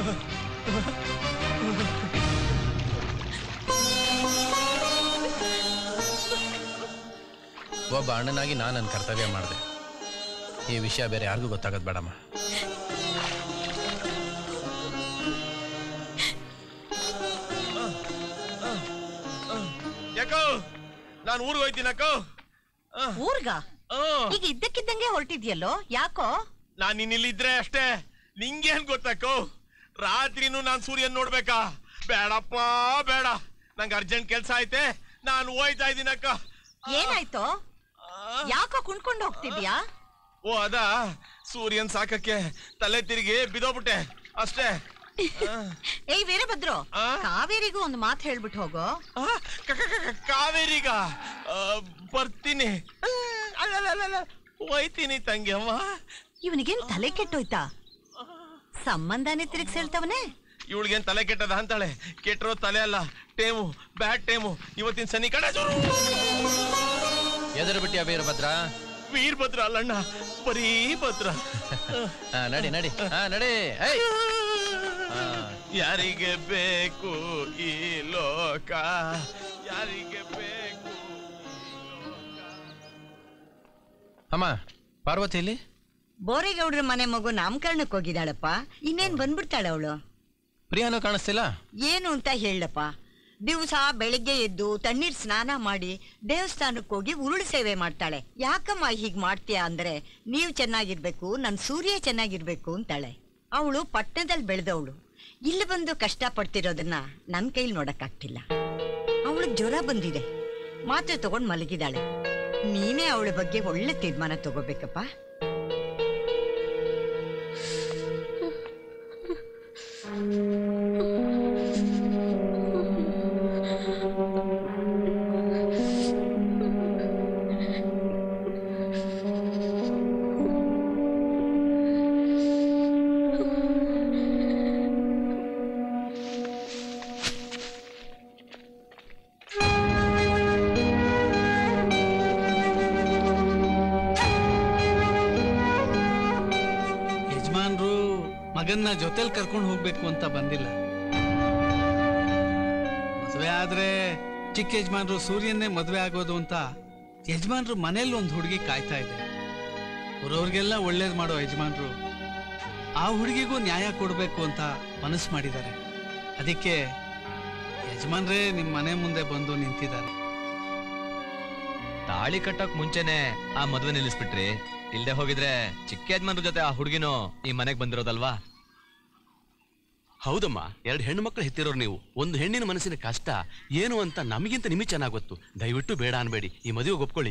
ಒಬ್ಬ ಅಣ್ಣನಾಗಿ ನಾನು ನನ್ನ ಕರ್ತವ್ಯ ಮಾಡಿದೆ ಈ ವಿಷಯ ಬೇರೆ ಯಾರಿಗೂ ಗೊತ್ತಾಗೋದು ಬೇಡಮ್ಮ ಯಾಕೋ ನಾನು ಊರಿಗೆ ಹೋಯ್ತೀನಿ ಅಕ್ಕೋ ಊರ್ಗ ಈಗ ಇದ್ದಕ್ಕಿದ್ದಂಗೆ ಹೊರಟಿದ್ಯಲ್ಲೋ ಯಾಕೋ ನಾನ್ ಇನ್ನಿಲ್ಲಿದ್ರೆ ಅಷ್ಟೇ ನಿಂಗೇನ್ ಗೊತ್ತಕ್ಕೋ ರಾತ್ರಿನೂ ನಾನ್ ಸೂರ್ಯನ್ ನೋಡ್ಬೇಕಾ ಬೇಡಪ್ಪ ಬೇಡ ನಂಗೆ ಅರ್ಜೆಂಟ್ ಕೆಲ್ಸ ಐತೆ ನಾನು ಹೋಯ್ತಾ ಇದ್ದೀನಿ ಅಕ್ಕ ಏನಾಯ್ತು ಯಾಕೋ ಕುಣ್ಕೊಂಡು ಹೋಗ್ತಿದ್ಯಾ ಓ ಅದ ಸೂರ್ಯನ್ ಸಾಕಕ್ಕೆ ತಲೆ ತಿರುಗಿ ಬಿದೋಗ್ಬಿಟ್ಟೆ ಅಷ್ಟೇ ಏಯ್ ವೀರಭದ್ರು ಕಾವೇರಿಗೂ ಒಂದು ಮಾತು ಹೇಳ್ಬಿಟ್ಟು ಹೋಗೋ ಕಾವೇರಿಗ ಆ, ಬರ್ತೀನಿ ಅಲ್ಲಲ್ಲ ಹೋಯ್ತೀನಿ ತಂಗಿಯಮ್ಮ ಇವನಿಗೇನ್ ತಲೆ ಕೆಟ್ಟೋಯ್ತಾ ಸಂಬಂಧನೇ ತಿರುಗಿಸಿ ಹೇಳ್ತವನೆ ಇವಳಿಗೇನ್ ತಲೆ ಕೆಟ್ಟದ ಅಂತಾಳೆ ಕೆಟ್ಟಿರೋ ತಲೆ ಅಲ್ಲ ಟೇಮು ಬ್ಯಾಡ್ ಟೇಮು ಇವತ್ತಿನ ಸನಿ ಕಡೆ ಜೋರು ಎದುರು ಬಿಟ್ಟಿಯ ವೀರಭದ್ರ ವೀರಭದ್ರ ಅಲ್ಲಣ್ಣ ಬರೀ ಭದ್ರ ಹಾ ನಡಿ ನಡಿ ಹಾ ನಡಿ ಏಯ್ ಯಾರಿಗೆ ಬೇಕು ಈ ಲೋಕ ಯಾರಿಗೆ ಬೇಕು ಅಮ್ಮ ಪಾರ್ವತಿ ಇಲ್ಲಿ ಬೋರೇಗೌಡ್ರ ಮನೆ ಮಗು ನಾಮಕರಣಕ್ಕೆ ಹೋಗಿದ್ದಾಳಪ್ಪ ಇನ್ನೇನ್ ಬಂದ್ಬಿಡ್ತಾಳೆ ಅವಳು ಪ್ರಿಯಾನು ಕಾಣಿಸ್ತಿಲ್ಲ ಏನು ಅಂತ ಹೇಳಪ್ಪ ದಿವಸ ಬೆಳಿಗ್ಗೆ ಎದ್ದು ತಣ್ಣೀರ್ ಸ್ನಾನ ಮಾಡಿ ದೇವಸ್ಥಾನಕ್ಕೆ ಹೋಗಿ ಉರುಳು ಸೇವೆ ಮಾಡ್ತಾಳೆ ಯಾಕಮ್ಮ ಹೀಗ್ ಮಾಡ್ತೀಯಾ ಅಂದ್ರೆ ನೀವು ಚೆನ್ನಾಗಿರ್ಬೇಕು ನನ್ ಸೂರ್ಯ ಚೆನ್ನಾಗಿರ್ಬೇಕು ಅಂತಾಳೆ ಅವಳು ಪಟ್ಟಣದಲ್ಲಿ ಬೆಳೆದವಳು ಇಲ್ಲಿ ಬಂದು ಕಷ್ಟ ಪಡ್ತಿರೋದನ್ನ ನನ್ ಕೈಲಿ ನೋಡಕ್ಕಾಗ್ತಿಲ್ಲ ಅವಳು ಜ್ವರ ಬಂದಿದೆ ಮಾತ್ರೆ ತಗೊಂಡ್ ಮಲಗಿದಾಳೆ ನೀನೇ ಅವಳ ಬಗ್ಗೆ ಒಳ್ಳೆ ತೀರ್ಮಾನ ತಗೋಬೇಕಪ್ಪ ಯಜಮಾನ್ರು ಮಗನ್ನ ಜೊತೆಲ್ ಕರ್ಕೊಂಡು ಹೋಗ್ಬೇಕು ಅಂತ ಬಂದಿಲ್ಲ ಮದುವೆ ಆದ್ರೆ ಚಿಕ್ಕ ಯಜಮಾನ್ರು ಸೂರ್ಯನ್ನೇ ಮದುವೆ ಆಗೋದು ಅಂತ ಯಜಮಾನ್ರು ಮನೇಲಿ ಒಂದು ಹುಡುಗಿ ಕಾಯ್ತಾ ಇದೆ ಊರವ್ರಿಗೆಲ್ಲ ಒಳ್ಳೇದ್ ಮಾಡೋ ಯಜಮಾನ್ರು ಆ ಹುಡುಗಿಗೂ ನ್ಯಾಯ ಕೊಡ್ಬೇಕು ಅಂತ ಮನಸ್ಸು ಮಾಡಿದ್ದಾರೆ ಅದಕ್ಕೆ ಯಜಮಾನ್ರೇ ನಿಮ್ ಮನೆ ಮುಂದೆ ಬಂದು ನಿಂತಿದ್ದಾರೆ ತಾಳಿ ಕಟ್ಟಕ್ ಮುಂಚೆನೆ ಆ ಮದ್ವೆ ನಿಲ್ಲಿಸ್ಬಿಟ್ರಿ ಇಲ್ದೆ ಹೋಗಿದ್ರೆ ಚಿಕ್ಕ ಯಜಮಾನ್ರ ಜೊತೆ ಆ ಹುಡುಗಿನೂ ಈ ಮನೆಗ್ ಬಂದಿರೋದಲ್ವಾ ಹೌದಮ್ಮ ಎರಡು ಹೆಣ್ಣು ಮಕ್ಕಳು ಹೆತ್ತಿರೋರು ನೀವು ಒಂದು ಹೆಣ್ಣಿನ ಮನಸ್ಸಿನ ಕಷ್ಟ ಏನು ಅಂತ ನಮಗಿಂತ ನಿಮಗೆ ಚೆನ್ನಾಗಿ ಗೊತ್ತು ದಯವಿಟ್ಟು ಬೇಡ ಅನ್ಬೇಡಿ ಈ ಮದುವೆಗೆ ಒಪ್ಕೊಳ್ಳಿ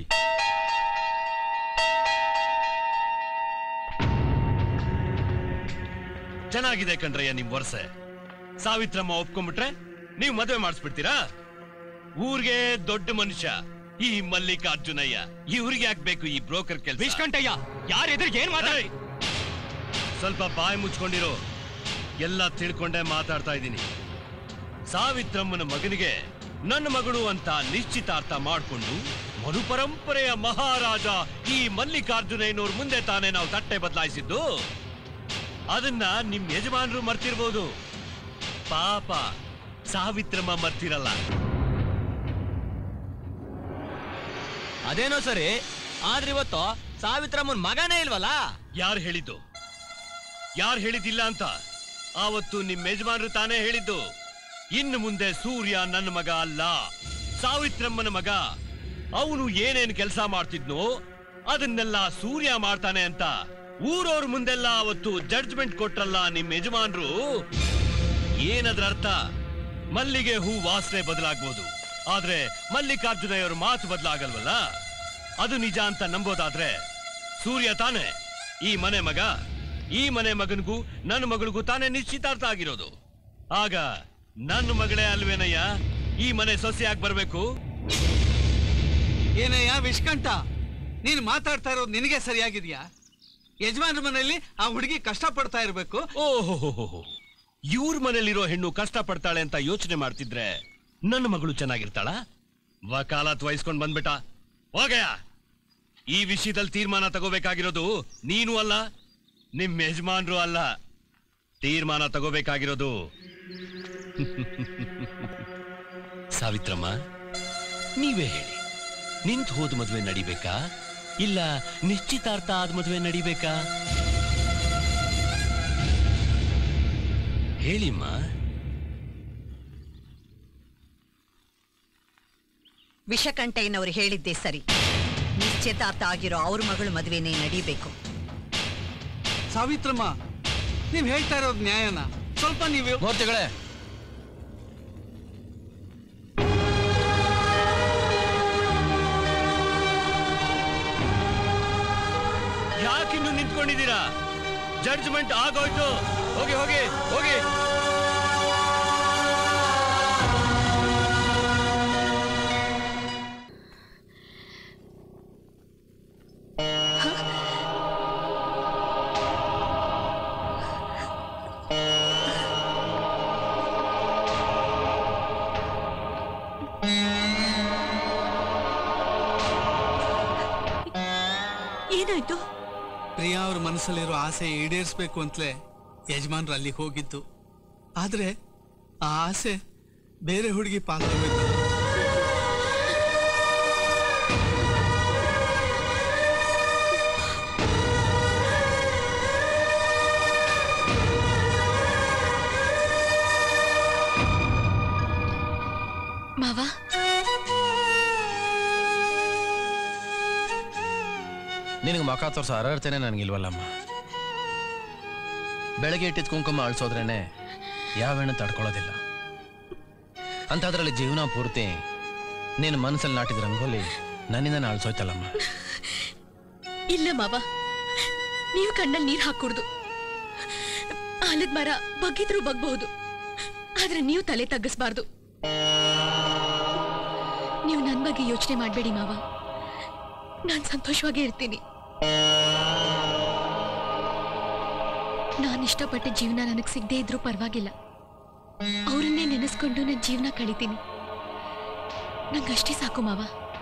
ಚೆನ್ನಾಗಿದೆ ಕಣ್ರಯ್ಯ ನಿಮ್ ವರ್ಷೆ ಸಾವಿತ್ರಮ್ಮ ಒಪ್ಕೊಂಡ್ಬಿಟ್ರೆ ನೀವ್ ಮದುವೆ ಮಾಡಿಸ್ಬಿಡ್ತೀರಾ ಊರ್ಗೆ ದೊಡ್ಡ ಮನುಷ್ಯ ಈ ಮಲ್ಲಿಕಾರ್ಜುನಯ್ಯ ಇವ್ರಿಗೆ ಯಾಕ್ಬೇಕು ಈ ಬ್ರೋಕರ್ ಕೆಲಸ ವಿಷ್ಕಂಠಯ್ಯ ಯಾರ ಎದುರಿಗೆ ಏನ್ ಮಾತಾಡಿ ಸ್ವಲ್ಪ ಬಾಯಿ ಮುಚ್ಕೊಂಡಿರೋ ಎಲ್ಲ ತಿಳ್ಕೊಂಡೇ ಮಾತಾಡ್ತಾ ಇದ್ದೀನಿ ಸಾವಿತ್ರಮ್ಮನ ಮಗನಿಗೆ ನನ್ನ ಮಗಳು ಅಂತ ನಿಶ್ಚಿತಾರ್ಥ ಮಾಡ್ಕೊಂಡು ಮನುಪರಂಪರೆಯ ಮಹಾರಾಜ ಈ ಮಲ್ಲಿಕಾರ್ಜುನಯ್ಯನವ್ರ ಮುಂದೆ ತಾನೇ ನಾವು ತಟ್ಟೆ ಬದಲಾಯಿಸಿದ್ದು ಅದನ್ನ ನಿಮ್ ಯಜಮಾನರು ಮರ್ತಿರ್ಬೋದು ಪಾಪ ಸಾವಿತ್ರಮ್ಮ ಮರ್ತಿರಲ್ಲ ಅದೇನೋ ಸರಿ ಆದ್ರೆ ಇವತ್ತು ಸಾವಿತ್ರಮ್ಮನ್ ಮಗನೇ ಇಲ್ವಲ್ಲ ಯಾರು ಹೇಳಿದ್ದು ಯಾರು ಹೇಳಿದ್ದಿಲ್ಲ ಅಂತ ಆವತ್ತು ನಿಮ್ ಯಜಮಾನರು ತಾನೇ ಹೇಳಿದ್ದು ಇನ್ನು ಮುಂದೆ ಸೂರ್ಯ ನನ್ನ ಮಗ ಅಲ್ಲ ಸಾವಿತ್ರಮ್ಮನ ಮಗ ಅವನು ಏನೇನ್ ಕೆಲಸ ಮಾಡ್ತಿದ್ನೋ ಅದನ್ನೆಲ್ಲ ಸೂರ್ಯ ಮಾಡ್ತಾನೆ ಅಂತ ಊರವ್ರ ಮುಂದೆಲ್ಲ ಅವತ್ತು ಜಡ್ಜ್ಮೆಂಟ್ ಕೊಟ್ರಲ್ಲ ನಿಮ್ ಯಜಮಾನ್ರು ಏನದ್ರ ಅರ್ಥ ಮಲ್ಲಿಗೆ ಹೂ ವಾಸನೆ ಬದಲಾಗ್ಬೋದು ಆದ್ರೆ ಮಲ್ಲಿಕಾರ್ಜುನಯ್ಯವ್ರ ಮಾತು ಬದಲಾಗಲ್ವಲ್ಲ ಅದು ನಿಜ ಅಂತ ನಂಬೋದಾದ್ರೆ ಸೂರ್ಯ ತಾನೇ ಈ ಮನೆ ಮಗ ಈ ಮನೆ ಮಗನಿಗೂ ನನ್ನ ಮಗಳಿಗೂ ತಾನೇ ನಿಶ್ಚಿತಾರ್ಥ ಆಗಿರೋದು ಆಗ ನನ್ನ ಮಗಳೇ ಅಲ್ವೇನಯ್ಯ ಈ ಮನೆ ಸೊಸೆಯಾಗಿ ಬರ್ಬೇಕು ಏನಯ್ಯ ವಿಷ್ಕಂಠ ನೀನು ಮಾತಾಡ್ತಾ ಇರೋದು ನಿನಗೆ ಸರಿಯಾಗಿದ್ಯಾ ಯಜಮಾನ್ರ ಮನೆಯಲ್ಲಿ ಆ ಹುಡುಗಿ ಕಷ್ಟ ಪಡ್ತಾ ಇರ್ಬೇಕು ಓಹೋ ಇವ್ರ ಮನೇಲಿರೋ ಹೆಣ್ಣು ಕಷ್ಟ ಪಡ್ತಾಳೆ ಅಂತ ಯೋಚನೆ ಮಾಡ್ತಿದ್ರೆ ನನ್ನ ಮಗಳು ಚೆನ್ನಾಗಿರ್ತಾಳ ವಕಾಲತ್ ವಹಿಸ್ಕೊಂಡ್ ಬಂದ್ಬಿಟ್ಟ ಹೋಗಯ್ಯ ಈ ವಿಷಯದಲ್ಲಿ ತೀರ್ಮಾನ ತಗೋಬೇಕಾಗಿರೋದು ನೀನು ಅಲ್ಲ ನಿಮ್ ಯಜಮಾನ್ರು ಅಲ್ಲ ತೀರ್ಮಾನ ತಗೋಬೇಕಾಗಿರೋದು ಸಾವಿತ್ರಮ್ಮ ನೀವೇ ಹೇಳಿ ನಿಂತು ಹೋದ ಮದ್ವೆ ನಡಿಬೇಕಾ ಇಲ್ಲ ನಿಶ್ಚಿತಾರ್ಥ ಆದ ಮದ್ವೆ ನಡಿಬೇಕಾ ಹೇಳಿಮ್ಮ ವಿಷಕಂಠಯ್ಯನವರು ಹೇಳಿದ್ದೇ ಸರಿ ನಿಶ್ಚಿತಾರ್ಥ ಆಗಿರೋ ಅವ್ರ ಮಗಳು ಮದುವೆನೇ ನಡೀಬೇಕು ಸಾವಿತ್ರಮ್ಮ ನೀವ್ ಹೇಳ್ತಾ ಇರೋದು ನ್ಯಾಯನ ಸ್ವಲ್ಪ ನೀವು ಮೂರ್ತಿಗಳೇ ಯಾಕಿನ್ನು ನಿಂತ್ಕೊಂಡಿದ್ದೀರಾ ಜಡ್ಜ್ಮೆಂಟ್ ಆಗೋಯ್ತು ಹೋಗಿ ಹೋಗಿ ಹೋಗಿ ಏನಾಯ್ತು ಪ್ರಿಯಾ ಅವ್ರ ಮನಸ್ಸಲ್ಲಿರೋ ಆಸೆ ಈಡೇರಿಸ್ಬೇಕು ಅಂತಲೇ ಯಜಮಾನ್ರು ಅಲ್ಲಿಗೆ ಹೋಗಿದ್ದು ಆದ್ರೆ ಆ ಆಸೆ ಬೇರೆ ಹುಡುಗಿ ಪಾಲ್ಗೊಳ್ಬೇಕು ಮಾವ ನಿನಗೆ ಮಕ ತೋರ್ಸೋ ಅರ್ಹತೆನೆ ನನಗಿಲ್ವಲ್ಲಮ್ಮ ಬೆಳಗ್ಗೆ ಇಟ್ಟಿದ್ ಕುಂಕುಮ ಅಳಿಸೋದ್ರೇನೆ ಯಾವ ಹೆಣ್ಣು ತಡ್ಕೊಳ್ಳೋದಿಲ್ಲ ಅಂಥದ್ರಲ್ಲಿ ಜೀವನ ಪೂರ್ತಿ ನೀನು ಮನಸ್ಸಲ್ಲಿ ನಾಟಿದ ರಂಗೋಲಿ ನನ್ನಿಂದ ಅಳಿಸೋಯ್ತಲ್ಲಮ್ಮ ಇಲ್ಲ ಮಾವ ನೀವು ಕಣ್ಣಲ್ಲಿ ನೀರ್ ಹಾಕೂಡ್ದು ಆಲದ ಮರ ಬಗ್ಗಿದ್ರೂ ಬಗ್ಬಹುದು ಆದ್ರೆ ನೀವು ತಲೆ ತಗ್ಗಿಸ್ಬಾರ್ದು ನೀವು ನನ್ ಬಗ್ಗೆ ಯೋಚನೆ ಮಾಡ್ಬೇಡಿ ಮಾವ ನಾನ್ ಸಂತೋಷವಾಗೇ ಇರ್ತೀನಿ ನಾನು ಇಷ್ಟಪಟ್ಟ ಜೀವನ ನನಗೆ ಸಿಗದೆ ಇದ್ರೂ ಪರವಾಗಿಲ್ಲ ಅವರನ್ನೇ ನೆನೆಸ್ಕೊಂಡು ನನ್ನ ಜೀವನ ಕಳಿತೀನಿ ನಂಗಷ್ಟೇ ಸಾಕು ಮಾವ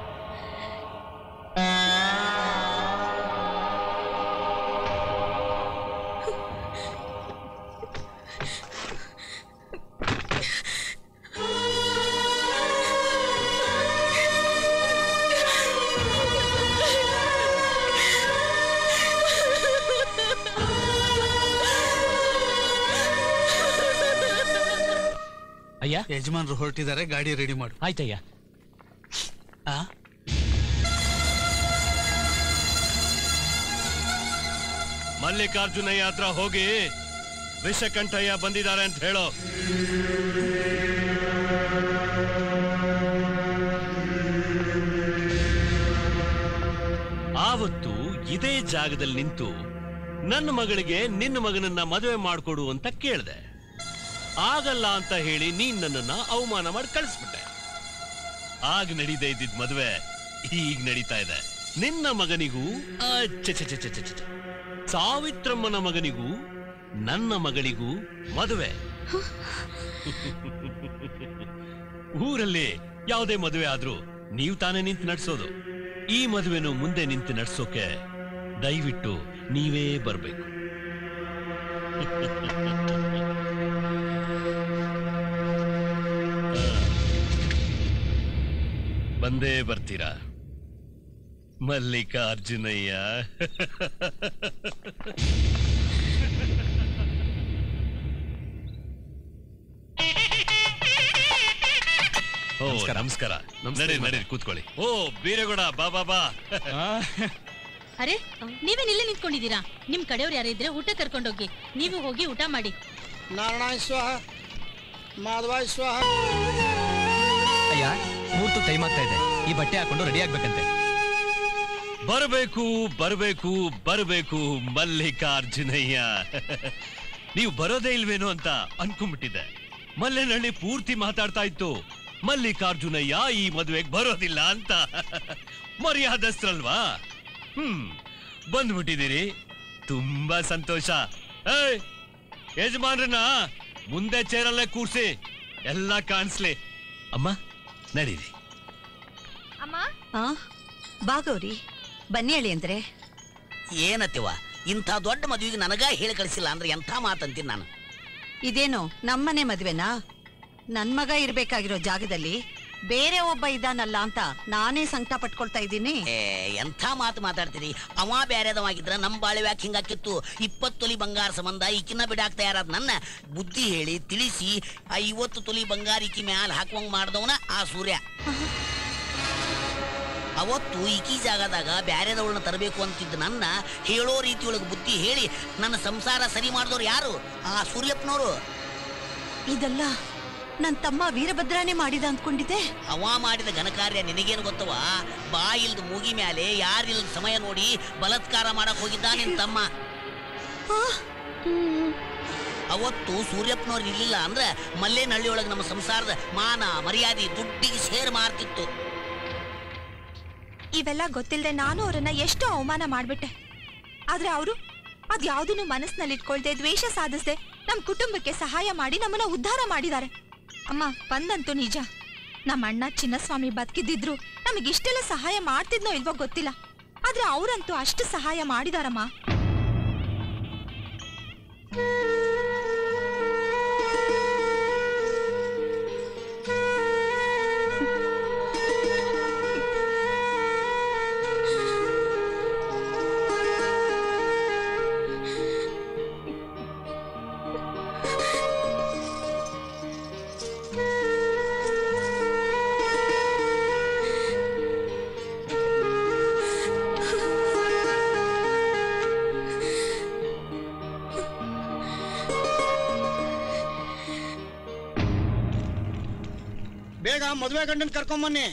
ಅಯ್ಯ ಯಜಮಾನ್ರು ಹೊರಟಿದ್ದಾರೆ ಗಾಡಿ ರೆಡಿ ಮಾಡು ಆಯ್ತಯ್ಯ ಆ ಮಲ್ಲಿಕಾರ್ಜುನಯ್ಯ ಹತ್ರ ಹೋಗಿ ವಿಷಕಂಠಯ್ಯ ಬಂದಿದ್ದಾರೆ ಅಂತ ಹೇಳೋ ಆವತ್ತು ಇದೇ ಜಾಗದಲ್ಲಿ ನಿಂತು ನನ್ನ ಮಗಳಿಗೆ ನಿನ್ನ ಮಗನನ್ನ ಮದುವೆ ಮಾಡ್ಕೊಡು ಅಂತ ಕೇಳ್ದೆ ಆಗಲ್ಲ ಅಂತ ಹೇಳಿ ನೀನ್ ನನ್ನನ್ನ ಅವಮಾನ ಮಾಡಿ ಕಳಿಸ್ಬಿಟ್ಟೆ ಆಗ ನಡೀದೇ ಇದ್ದಿದ್ ಮದುವೆ ಈಗ ನಡೀತಾ ಇದೆ ನಿನ್ನ ಮಗನಿಗೂ ಅಚ್ಚ ಸಾವಿತ್ರಮ್ಮನ ಮಗನಿಗೂ ನನ್ನ ಮಗಳಿಗೂ ಮದುವೆ ಊರಲ್ಲಿ ಯಾವುದೇ ಮದುವೆ ಆದ್ರೂ ನೀವು ತಾನೇ ನಿಂತು ನಡ್ಸೋದು ಈ ಮದುವೆನು ಮುಂದೆ ನಿಂತು ನಡ್ಸೋಕೆ ದಯವಿಟ್ಟು ನೀವೇ ಬರ್ಬೇಕು ಬಂದೇ ಬರ್ತೀರಾ ಮಲ್ಲಿಕಾರ್ಜುನಯ್ಯ ಓ ನಮಸ್ಕಾರ ನಡಿ ನಡಿ ಕೂತ್ಕೊಳ್ಳಿ ಓ ಬೀರೇಗೌಡ ಬಾ ಬಾ ಬಾ ಅರೆ ನೀವೇನ್ ಇಲ್ಲೇ ನಿಂತ್ಕೊಂಡಿದ್ದೀರಾ ನಿಮ್ ಕಡೆಯವ್ರು ಯಾರು ಇದ್ರೆ ಊಟ ಕರ್ಕೊಂಡೋಗಿ ನೀವು ಹೋಗಿ ಊಟ ಮಾಡಿ ನಾರಾಯಣ ಸ್ವಾಹ ಮಾಧವ ಸ್ವಾಹ ಅಯ್ಯ ಮೂರ್ತು ಟೈಮ್ ಆಗ್ತಾ ಇದೆ ಈ ಬಟ್ಟೆ ಹಾಕೊಂಡು ರೆಡಿ ಆಗ್ಬೇಕಂತೆ ಬರಬೇಕು ಬರಬೇಕು ಬರಬೇಕು ಮಲ್ಲಿಕಾರ್ಜುನಯ್ಯ ನೀವು ಬರೋದೇ ಇಲ್ವೇನೋ ಅಂತ ಅನ್ಕೊಂಡ್ಬಿಟ್ಟಿದ್ದೆ ಮಲ್ಲೆನಹಳ್ಳಿ ಪೂರ್ತಿ ಮಾತಾಡ್ತಾ ಇತ್ತು ಮಲ್ಲಿಕಾರ್ಜುನಯ್ಯ ಈ ಮದುವೆಗೆ ಬರೋದಿಲ್ಲ ಅಂತ ಮರ್ಯಾದಸ್ತ್ರಲ್ವಾ ಹ್ಮ್ ಬಂದ್ಬಿಟ್ಟಿದ್ದೀರಿ ತುಂಬಾ ಸಂತೋಷ ಏಯ್ ಯಜಮಾನ್ರನ್ನ ಮುಂದೆ ಚೇರಲ್ಲೇ ಕೂರ್ಸಿ ಎಲ್ಲ ಕಾಣಿಸ್ಲಿ ಅಮ್ಮ ನಡೀರಿ ಅಮ್ಮ ಆ ಬಾ ಗೌರಿ ಬನ್ನಿ ಹೇಳಿ ಅಂದ್ರೆ ಏನತ್ತಿವ ಇಂಥ ದೊಡ್ಡ ಮದುವೆಗೆ ನನಗ ಹೇಳಿ ಕಳಿಸಿಲ್ಲ ಅಂದ್ರೆ ಎಂಥ ಮಾತಂತೀನಿ ನಾನು ಇದೇನು ನಮ್ಮನೆ ಮದ್ವೆನಾ ನನ್ ಮಗ ಇರ್ಬೇಕಾಗಿರೋ ಜಾಗದಲ್ಲಿ ಬೇರೆ ಒಬ್ಬ ಇದ್ದಾನಲ್ಲ ಅಂತ ನಾನೇ ಸಂಕಟ ಪಟ್ಕೊಳ್ತಾ ಇದ್ದೀನಿ ಏ ಎಂಥ ಮಾತು ಮಾತಾಡ್ತೀರಿ ಅವ ಬ್ಯಾರೆದವಾಗಿದ್ರ ನಮ್ ಬಾಳೆ ಯಾಕೆ ಹಿಂಗಾಕಿತ್ತು ಇಪ್ಪತ್ತು ತೊಲಿ ಬಂಗಾರ ಸಂಬಂಧ ಈಕಿನ ಬಿಡಾಕ್ ತಯಾರಾದ ನನ್ನ ಬುದ್ಧಿ ಹೇಳಿ ತಿಳಿಸಿ ಐವತ್ತು ತೊಲಿ ಬಂಗಾರ ಈಕಿ ಮ್ಯಾಲ ಹಾಕುವಂಗ್ ಮಾಡ್ದವನ ಆ ಸೂರ್ಯ ಅವತ್ತು ಈಕಿ ಜಾಗದಾಗ ಬ್ಯಾರೆದವಳನ್ನ ತರಬೇಕು ಅಂತಿದ್ದ ನನ್ನ ಹೇಳೋ ರೀತಿಯೊಳಗೆ ಬುದ್ಧಿ ಹೇಳಿ ನನ್ನ ಸಂಸಾರ ಸರಿ ಮಾಡಿದವ್ರು ಯಾರು ಆ ಸೂರ್ಯಪ್ಪನವರು ಇದೆಲ್ಲ ನನ್ ತಮ್ಮ ವೀರಭದ್ರನೇ ಮಾಡಿದ ಅಂದ್ಕೊಂಡಿದ್ದೆ ಅವ ಮಾಡಿದ ಘನಕಾರ್ಯ ನಿನಗೇನು ಗೊತ್ತವ ಬಾ ಇಲ್ದ ಮೂಗಿ ಮ್ಯಾಲೆ ಯಾರಿಲ್ದ ಸಮಯ ನೋಡಿ ಬಲಾತ್ಕಾರ ಮಾಡಕ್ ಹೋಗಿದ್ದ ನಿನ್ ತಮ್ಮ ಅವತ್ತು ಸೂರ್ಯಪ್ಪನವ್ರು ಇರ್ಲಿಲ್ಲ ಅಂದ್ರ ಮಲ್ಲೇನಹಳ್ಳಿ ಒಳಗೆ ನಮ್ಮ ಸಂಸಾರದ ಮಾನ ಮರ್ಯಾದೆ ದುಡ್ಡಿಗೆ ಶೇರ್ ಮಾರ್ತಿತ್ತು ಇವೆಲ್ಲ ಗೊತ್ತಿಲ್ಲದೆ ನಾನು ಅವರನ್ನ ಎಷ್ಟೋ ಅವಮಾನ ಮಾಡ್ಬಿಟ್ಟೆ ಆದ್ರೆ ಅವರು ಅದ್ಯಾವುದನ್ನು ಮನಸ್ಸಿನಲ್ಲಿ ಇಟ್ಕೊಳ್ದೆ ದ್ವೇಷ ಸಾಧಿಸ್ದೆ ನಮ್ ಕುಟುಂಬಕ್ಕೆ ಸಹಾಯ ಮಾಡಿ ನಮ್ಮನ್ನ ಉದ್ಧಾರ ಮಾಡಿದ್ದಾರೆ ಅಮ್ಮ ಬಂದಂತೂ ನಿಜ ನಮ್ಮ ಅಣ್ಣ ಚಿನ್ನಸ್ವಾಮಿ ಬದುಕಿದ್ದಿದ್ರು ನಮಗೆ ಇಷ್ಟೆಲ್ಲ ಸಹಾಯ ಮಾಡ್ತಿದ್ನೋ ಇಲ್ವೋ ಗೊತ್ತಿಲ್ಲ ಆದ್ರೆ ಅವರಂತೂ ಅಷ್ಟು ಸಹಾಯ ಮಾಡಿದಾರಮ್ಮ ಬೇಗ ಮದುವೆ ಗಂಡನ್ ಕರ್ಕೊಂಬನ್ನಿ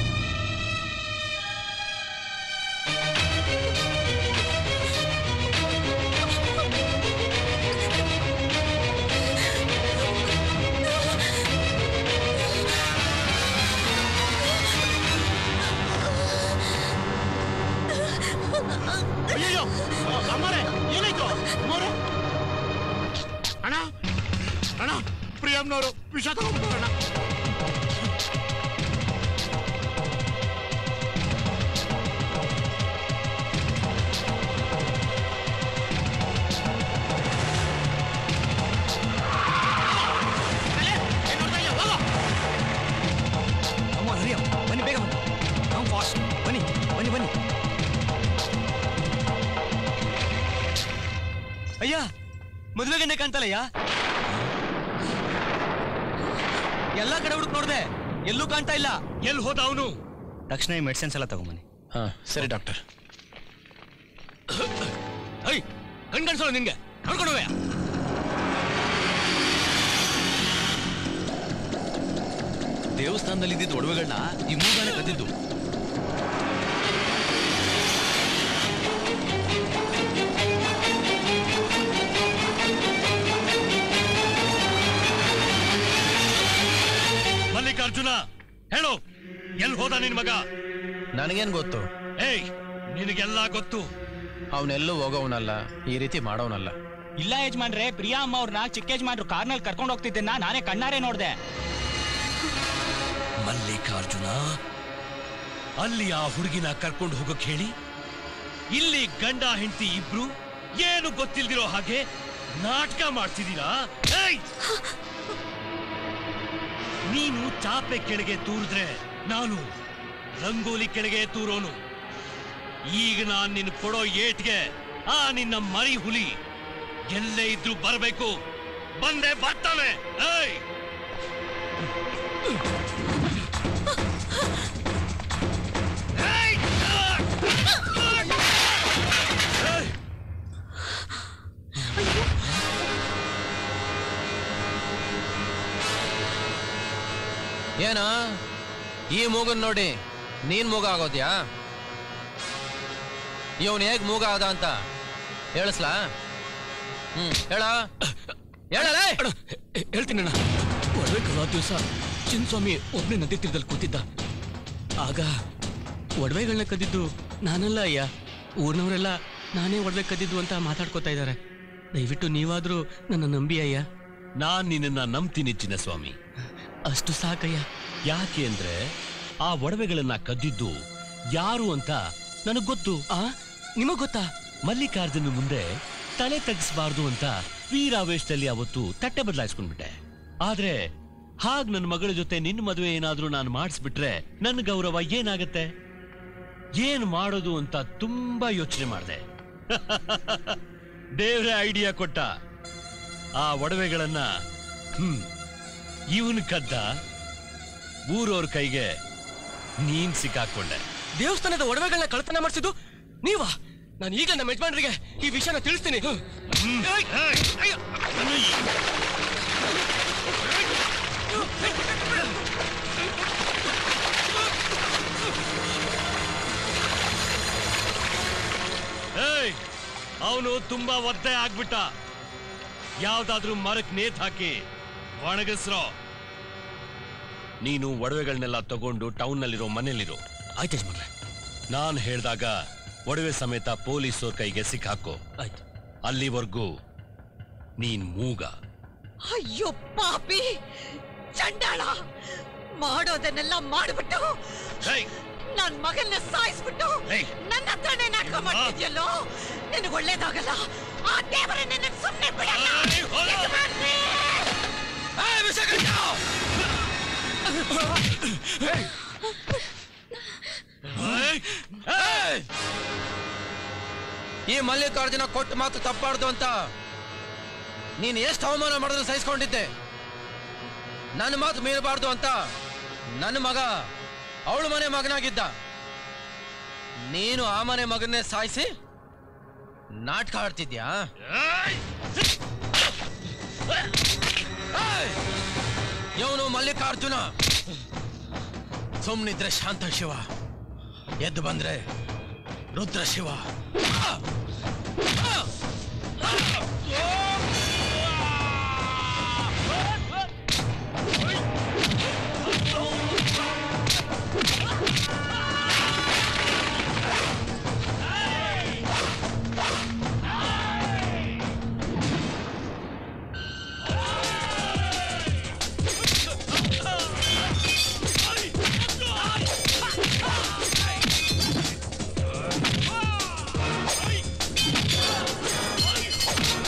ಅಯ್ಯೋ ಅಮ್ಮರೇ ಏನಾಯ್ತು ಅಮ್ಮವ್ರೆ ಅಣ್ಣ ಅಣ್ಣ ಪ್ರಿಯಮ್ನವರು ವಿಷ ತಗೊಂಡ್ಬಿಟ್ಟು ಅಣ್ಣ ಅಮ್ಮ ಹರಿಯ ಬನ್ನಿ ಬೇಗ ಬನ್ನಿ ನಾವು ಫಾಸ್ಟ್ ಬನ್ನಿ ಬನ್ನಿ ಬನ್ನಿ ಅಯ್ಯ ಮದುವೆ ಗಂಡೆ ಕಾಣ್ತಲ್ಲಯ್ಯ ಎಲ್ಲ ಕಡೆ ಹುಡುಕ್ ನೋಡ್ದೆ ಎಲ್ಲೂ ಕಾಣ್ತಾ ಇಲ್ಲ ಎಲ್ಲಿ ಹೋದ ಅವನು ತಕ್ಷಣ ಈ ಮೆಡಿಸಿನ್ಸ್ ಎಲ್ಲ ತಗೊಂಬನ್ನಿ ಹಾ ಸರಿ ಡಾಕ್ಟರ್ ಐ ಕಣ್ ಕಾಣಿಸೋಲ್ಲ ನಿನ್ಗೆ ಕರ್ಕೊಂಡೋಗ ದೇವಸ್ಥಾನದಲ್ಲಿ ಇದ್ದಿದ್ದ ಒಡವೆಗಳನ್ನ ಈ ಮೂಗಾನೆ ಕದ್ದಿದ್ದು ಮಲ್ಲಿಕಾರ್ಜುನ ಹೇಳು ಎಲ್ಲಿ ಹೋದ ನಿನ್ ಮಗ ನನಗೇನ್ ಗೊತ್ತು ಏಯ್ ನಿನಗೆಲ್ಲ ಗೊತ್ತು ಅವನೆಲ್ಲೂ ಹೋಗೋವನಲ್ಲ ಈ ರೀತಿ ಮಾಡೋವನಲ್ಲ ಇಲ್ಲ ಯಜಮಾನ್ರೆ ಪ್ರಿಯಾ ಅಮ್ಮ ಅವ್ರನ್ನ ಚಿಕ್ಕ ಯಜಮಾನ್ರು ಕಾರ್ನಲ್ಲಿ ಕರ್ಕೊಂಡು ಹೋಗ್ತಿದ್ದನ್ನ ನಾನೇ ಕಣ್ಣಾರೆ ನೋಡ್ದೆ ಮಲ್ಲಿಕಾರ್ಜುನ ಅಲ್ಲಿ ಆ ಹುಡುಗಿನ ಕರ್ಕೊಂಡು ಹೋಗಕ್ ಹೇಳಿ ಇಲ್ಲಿ ಗಂಡ ಹೆಂಡತಿ ಇಬ್ರು ಏನು ಗೊತ್ತಿಲ್ದಿರೋ ಹಾಗೆ ನಾಟಕ ಮಾಡ್ತಿದ್ದೀರಾ ಏಯ್! ನೀನು ಚಾಪೆ ಕೆಳಗೆ ತೂರಿದ್ರೆ ನಾನು ರಂಗೋಲಿ ಕೆಳಗೆ ತೂರೋನು ಈಗ ನಾನ್ ನಿನ್ ಕೊಡೋ ಏಟ್ಗೆ ಆ ನಿನ್ನ ಮರಿ ಹುಲಿ ಎಲ್ಲೇ ಇದ್ರು ಬರಬೇಕು ಬಂದೆ ಬರ್ತಾನೆ ಏಯ್ ಏನ ಈ ಮೂಗನ್ ನೋಡಿ ನೀನ್ ಮೂಗ ಆಗೋದ್ಯಾ ಇವನ್ ಹೇಗ್ ಮೂಗ ಆದ ಅಂತ ಹೇಳಿಸ್ಲಾ ಹ್ಮ್ ಹೇಳ ಹೇಳಲೇ ಹೇಳ್ತೀನಿ ಅಣ್ಣ ಒಡವೆ ಕಲೋ ದಿವಸ ಚಿನ್ನಸ್ವಾಮಿ ಒಬ್ಬನೇ ನದಿ ತೀರದಲ್ಲಿ ಕೂತಿದ್ದ ಆಗ ಒಡವೆಗಳನ್ನ ಕದ್ದಿದ್ದು ನಾನಲ್ಲ ಅಯ್ಯ ಊರ್ನವರೆಲ್ಲ ನಾನೇ ಒಡವೆ ಕದ್ದಿದ್ದು ಅಂತ ಮಾತಾಡ್ಕೋತಾ ಇದ್ದಾರೆ ದಯವಿಟ್ಟು ನೀವಾದ್ರೂ ನನ್ನ ನಂಬಿ ಅಯ್ಯ ನಾನ್ ನಿನ್ನ ನಂಬ್ತೀನಿ ಚಿನ್ನಸ್ವಾಮಿ ಅಷ್ಟು ಸಾಕಯ್ಯ ಯಾಕೆ ಅಂದ್ರೆ ಆ ಒಡವೆಗಳನ್ನ ಕದ್ದಿದ್ದು ಯಾರು ಅಂತ ನನಗ್ ಗೊತ್ತು ಆ ನಿಮಗ್ ಗೊತ್ತಾ ಮಲ್ಲಿಕಾರ್ಜುನ ಮುಂದೆ ತಲೆ ತಗ್ಸ್ಬಾರ್ದು ಅಂತ ವೀರಾವೇಶದಲ್ಲಿ ಅವತ್ತು ತಟ್ಟೆ ಬದಲಾಯಿಸ್ಕೊಂಡ್ಬಿಟ್ಟೆ ಆದ್ರೆ ಹಾಗ್ ನನ್ನ ಮಗಳ ಜೊತೆ ನಿನ್ನ ಮದುವೆ ಏನಾದ್ರೂ ನಾನು ಮಾಡಿಸ್ಬಿಟ್ರೆ ನನ್ನ ಗೌರವ ಏನಾಗತ್ತೆ ಏನ್ ಮಾಡೋದು ಅಂತ ತುಂಬಾ ಯೋಚನೆ ಮಾಡಿದೆ ದೇವ್ರೆ ಐಡಿಯಾ ಕೊಟ್ಟ ಆ ಒಡವೆಗಳನ್ನ ಹ್ಮ್ ಇವನ್ ಕದ್ದ ಊರವ್ರ ಕೈಗೆ ನೀನ್ ಸಿಕ್ಕಾಕೊಂಡೆ ದೇವಸ್ಥಾನದ ಒಡವೆಗಳನ್ನ ಕಳ್ತನ ಮಾಡಿಸಿದ್ದು ನೀವಾ ನಾನು ಈಗ ನಮ್ಮ ಯಜಮಾನರಿಗೆ ಈ ವಿಷಯನ ತಿಳಿಸ್ತೀನಿ ಏಯ್ ಅವನು ತುಂಬಾ ಒದ್ದೆ ಆಗ್ಬಿಟ್ಟ ಯಾವ್ದಾದ್ರೂ ಮರಕ್ ನೇತ್ ಹಾಕಿ ಒಣಗಿಸ್ರೋ ನೀನು ಒಡವೆಗಳನ್ನೆಲ್ಲ ತಗೊಂಡು ಟೌನ್ ನಲ್ಲಿರೋ ಮನೇಲಿರೋ ಆಯ್ತು ಯಜಮಾನ್ರೆ ನಾನ್ ಹೇಳ್ದಾಗ ಒಡವೆ ಸಮೇತ ಪೊಲೀಸೋರ್ ಕೈಗೆ ಸಿಕ್ಕಾಕೋ ಆಯ್ತು ಅಲ್ಲಿವರೆಗೂ ನೀನ್ ಮೂಗ ಅಯ್ಯೋ ಪಾಪಿ ಚಂಡಾಳ ಮಾಡೋದನ್ನೆಲ್ಲ ಮಾಡ್ಬಿಟ್ಟು ನನ್ ಮಗನ್ನ ಸಾಯಿಸ್ಬಿಟ್ಟು ನನ್ನ ಹತ್ರನೇ ನಾಟಕ ಮಾಡ್ತಿದ್ಯಲ್ಲೋ ನಿನಗೆ ಒಳ್ಳೇದಾಗಲ್ಲ ಆ ದೇವರ ನಿನ್ನ ಸುಮ್ಮನೆ ಬಿಡಲ್ಲ ಯಜಮಾನ್ರೇ! ಈ ಮಲ್ಲಿಕಾರ್ಜುನ ಕೊಟ್ಟು ಮಾತು ತಪ್ಪಾಡ್ದು ಅಂತ ನೀನು ಎಷ್ಟು ಅವಮಾನ ಮಾಡಿದ್ರು ಸಹಿಸ್ಕೊಂಡಿದ್ದೆ ನನ್ನ ಮಾತು ಮೀರಬಾರ್ದು ಅಂತ ನನ್ನ ಮಗ ಅವಳ ಮನೆ ಮಗನಾಗಿದ್ದ ನೀನು ಆ ಮನೆ ಮಗನ್ನೇ ಸಾಯಿಸಿ ನಾಟಕ ಆಡ್ತಿದ್ಯಾ ಇವನು ಮಲ್ಲಿಕಾರ್ಜುನ ಸುಮ್ನಿದ್ರೆ ಶಾಂತ ಶಿವ ಎದ್ದು ಬಂದ್ರೆ ರುದ್ರ ಶಿವ Hey!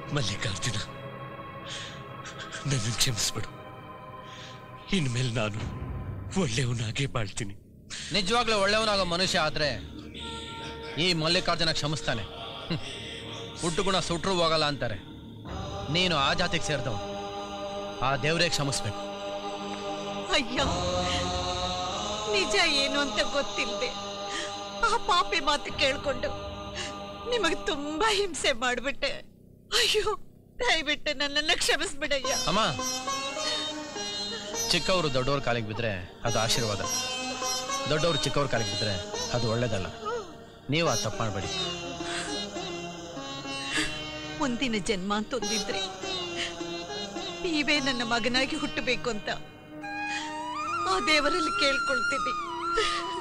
ಮಲ್ಲಿಕಾರ್ಜುನ ನನ್ನ ಕ್ಷಮಿಸ್ಬಿಡು ಇನ್ಮೇಲೆ ನಾನು ಒಳ್ಳೆಯವನಾಗೆ ಬಾಳ್ತೀನಿ ನಿಜವಾಗ್ಲೂ ಒಳ್ಳೆಯವನಾಗೋ ಮನುಷ್ಯ ಆದ್ರೆ ಈ ಮಲ್ಲಿಕಾರ್ಜುನ ಕ್ಷಮಿಸ್ತಾನೆ ಹ್ಮ್. ಹುಟ್ಟು ಗುಣ ಸುಟ್ರು ಹೋಗಲ್ಲ ಅಂತಾರೆ ನೀನು ಆ ಜಾತಿಗೆ ಸೇರಿದವನು ಆ ದೇವರೇ ಕ್ಷಮಿಸ್ಬೇಕು ಅಯ್ಯೋ ನಿಜ ಏನು ಅಂತ ಗೊತ್ತಿಲ್ದೆ ಆ ಪಾಪಿ ಮಾತು ಕೇಳ್ಕೊಂಡು ನಿಮಗೆ ತುಂಬಾ ಹಿಂಸೆ ಮಾಡ್ಬಿಟ್ಟೆ ಅಯ್ಯೋ ದಯವಿಟ್ಟು ನನ್ನನ್ನ ಕ್ಷಮಿಸ್ಬಿಡಯ್ಯ ಅಮ್ಮ ಚಿಕ್ಕವರು ದೊಡ್ಡವ್ರ ಕಾಲಿಗೆ ಬಿದ್ರೆ ಅದು ಆಶೀರ್ವಾದ ದೊಡ್ಡವರು ಚಿಕ್ಕವ್ರ ಕಾಲಿಗೆ ಬಿದ್ರೆ ಅದು ಒಳ್ಳೇದಲ್ಲ ನೀವು ಆ ತಪ್ಪು ಮಾಡಬೇಡಿ ಮುಂದಿನ ಜನ್ಮ ಅಂತೊಂದಿದ್ರೆ ನೀವೇ ನನ್ನ ಮಗನಾಗಿ ಹುಟ್ಟಬೇಕು ಅಂತ ಆ ದೇವರಲ್ಲಿ ಕೇಳ್ಕೊಳ್ತೀನಿ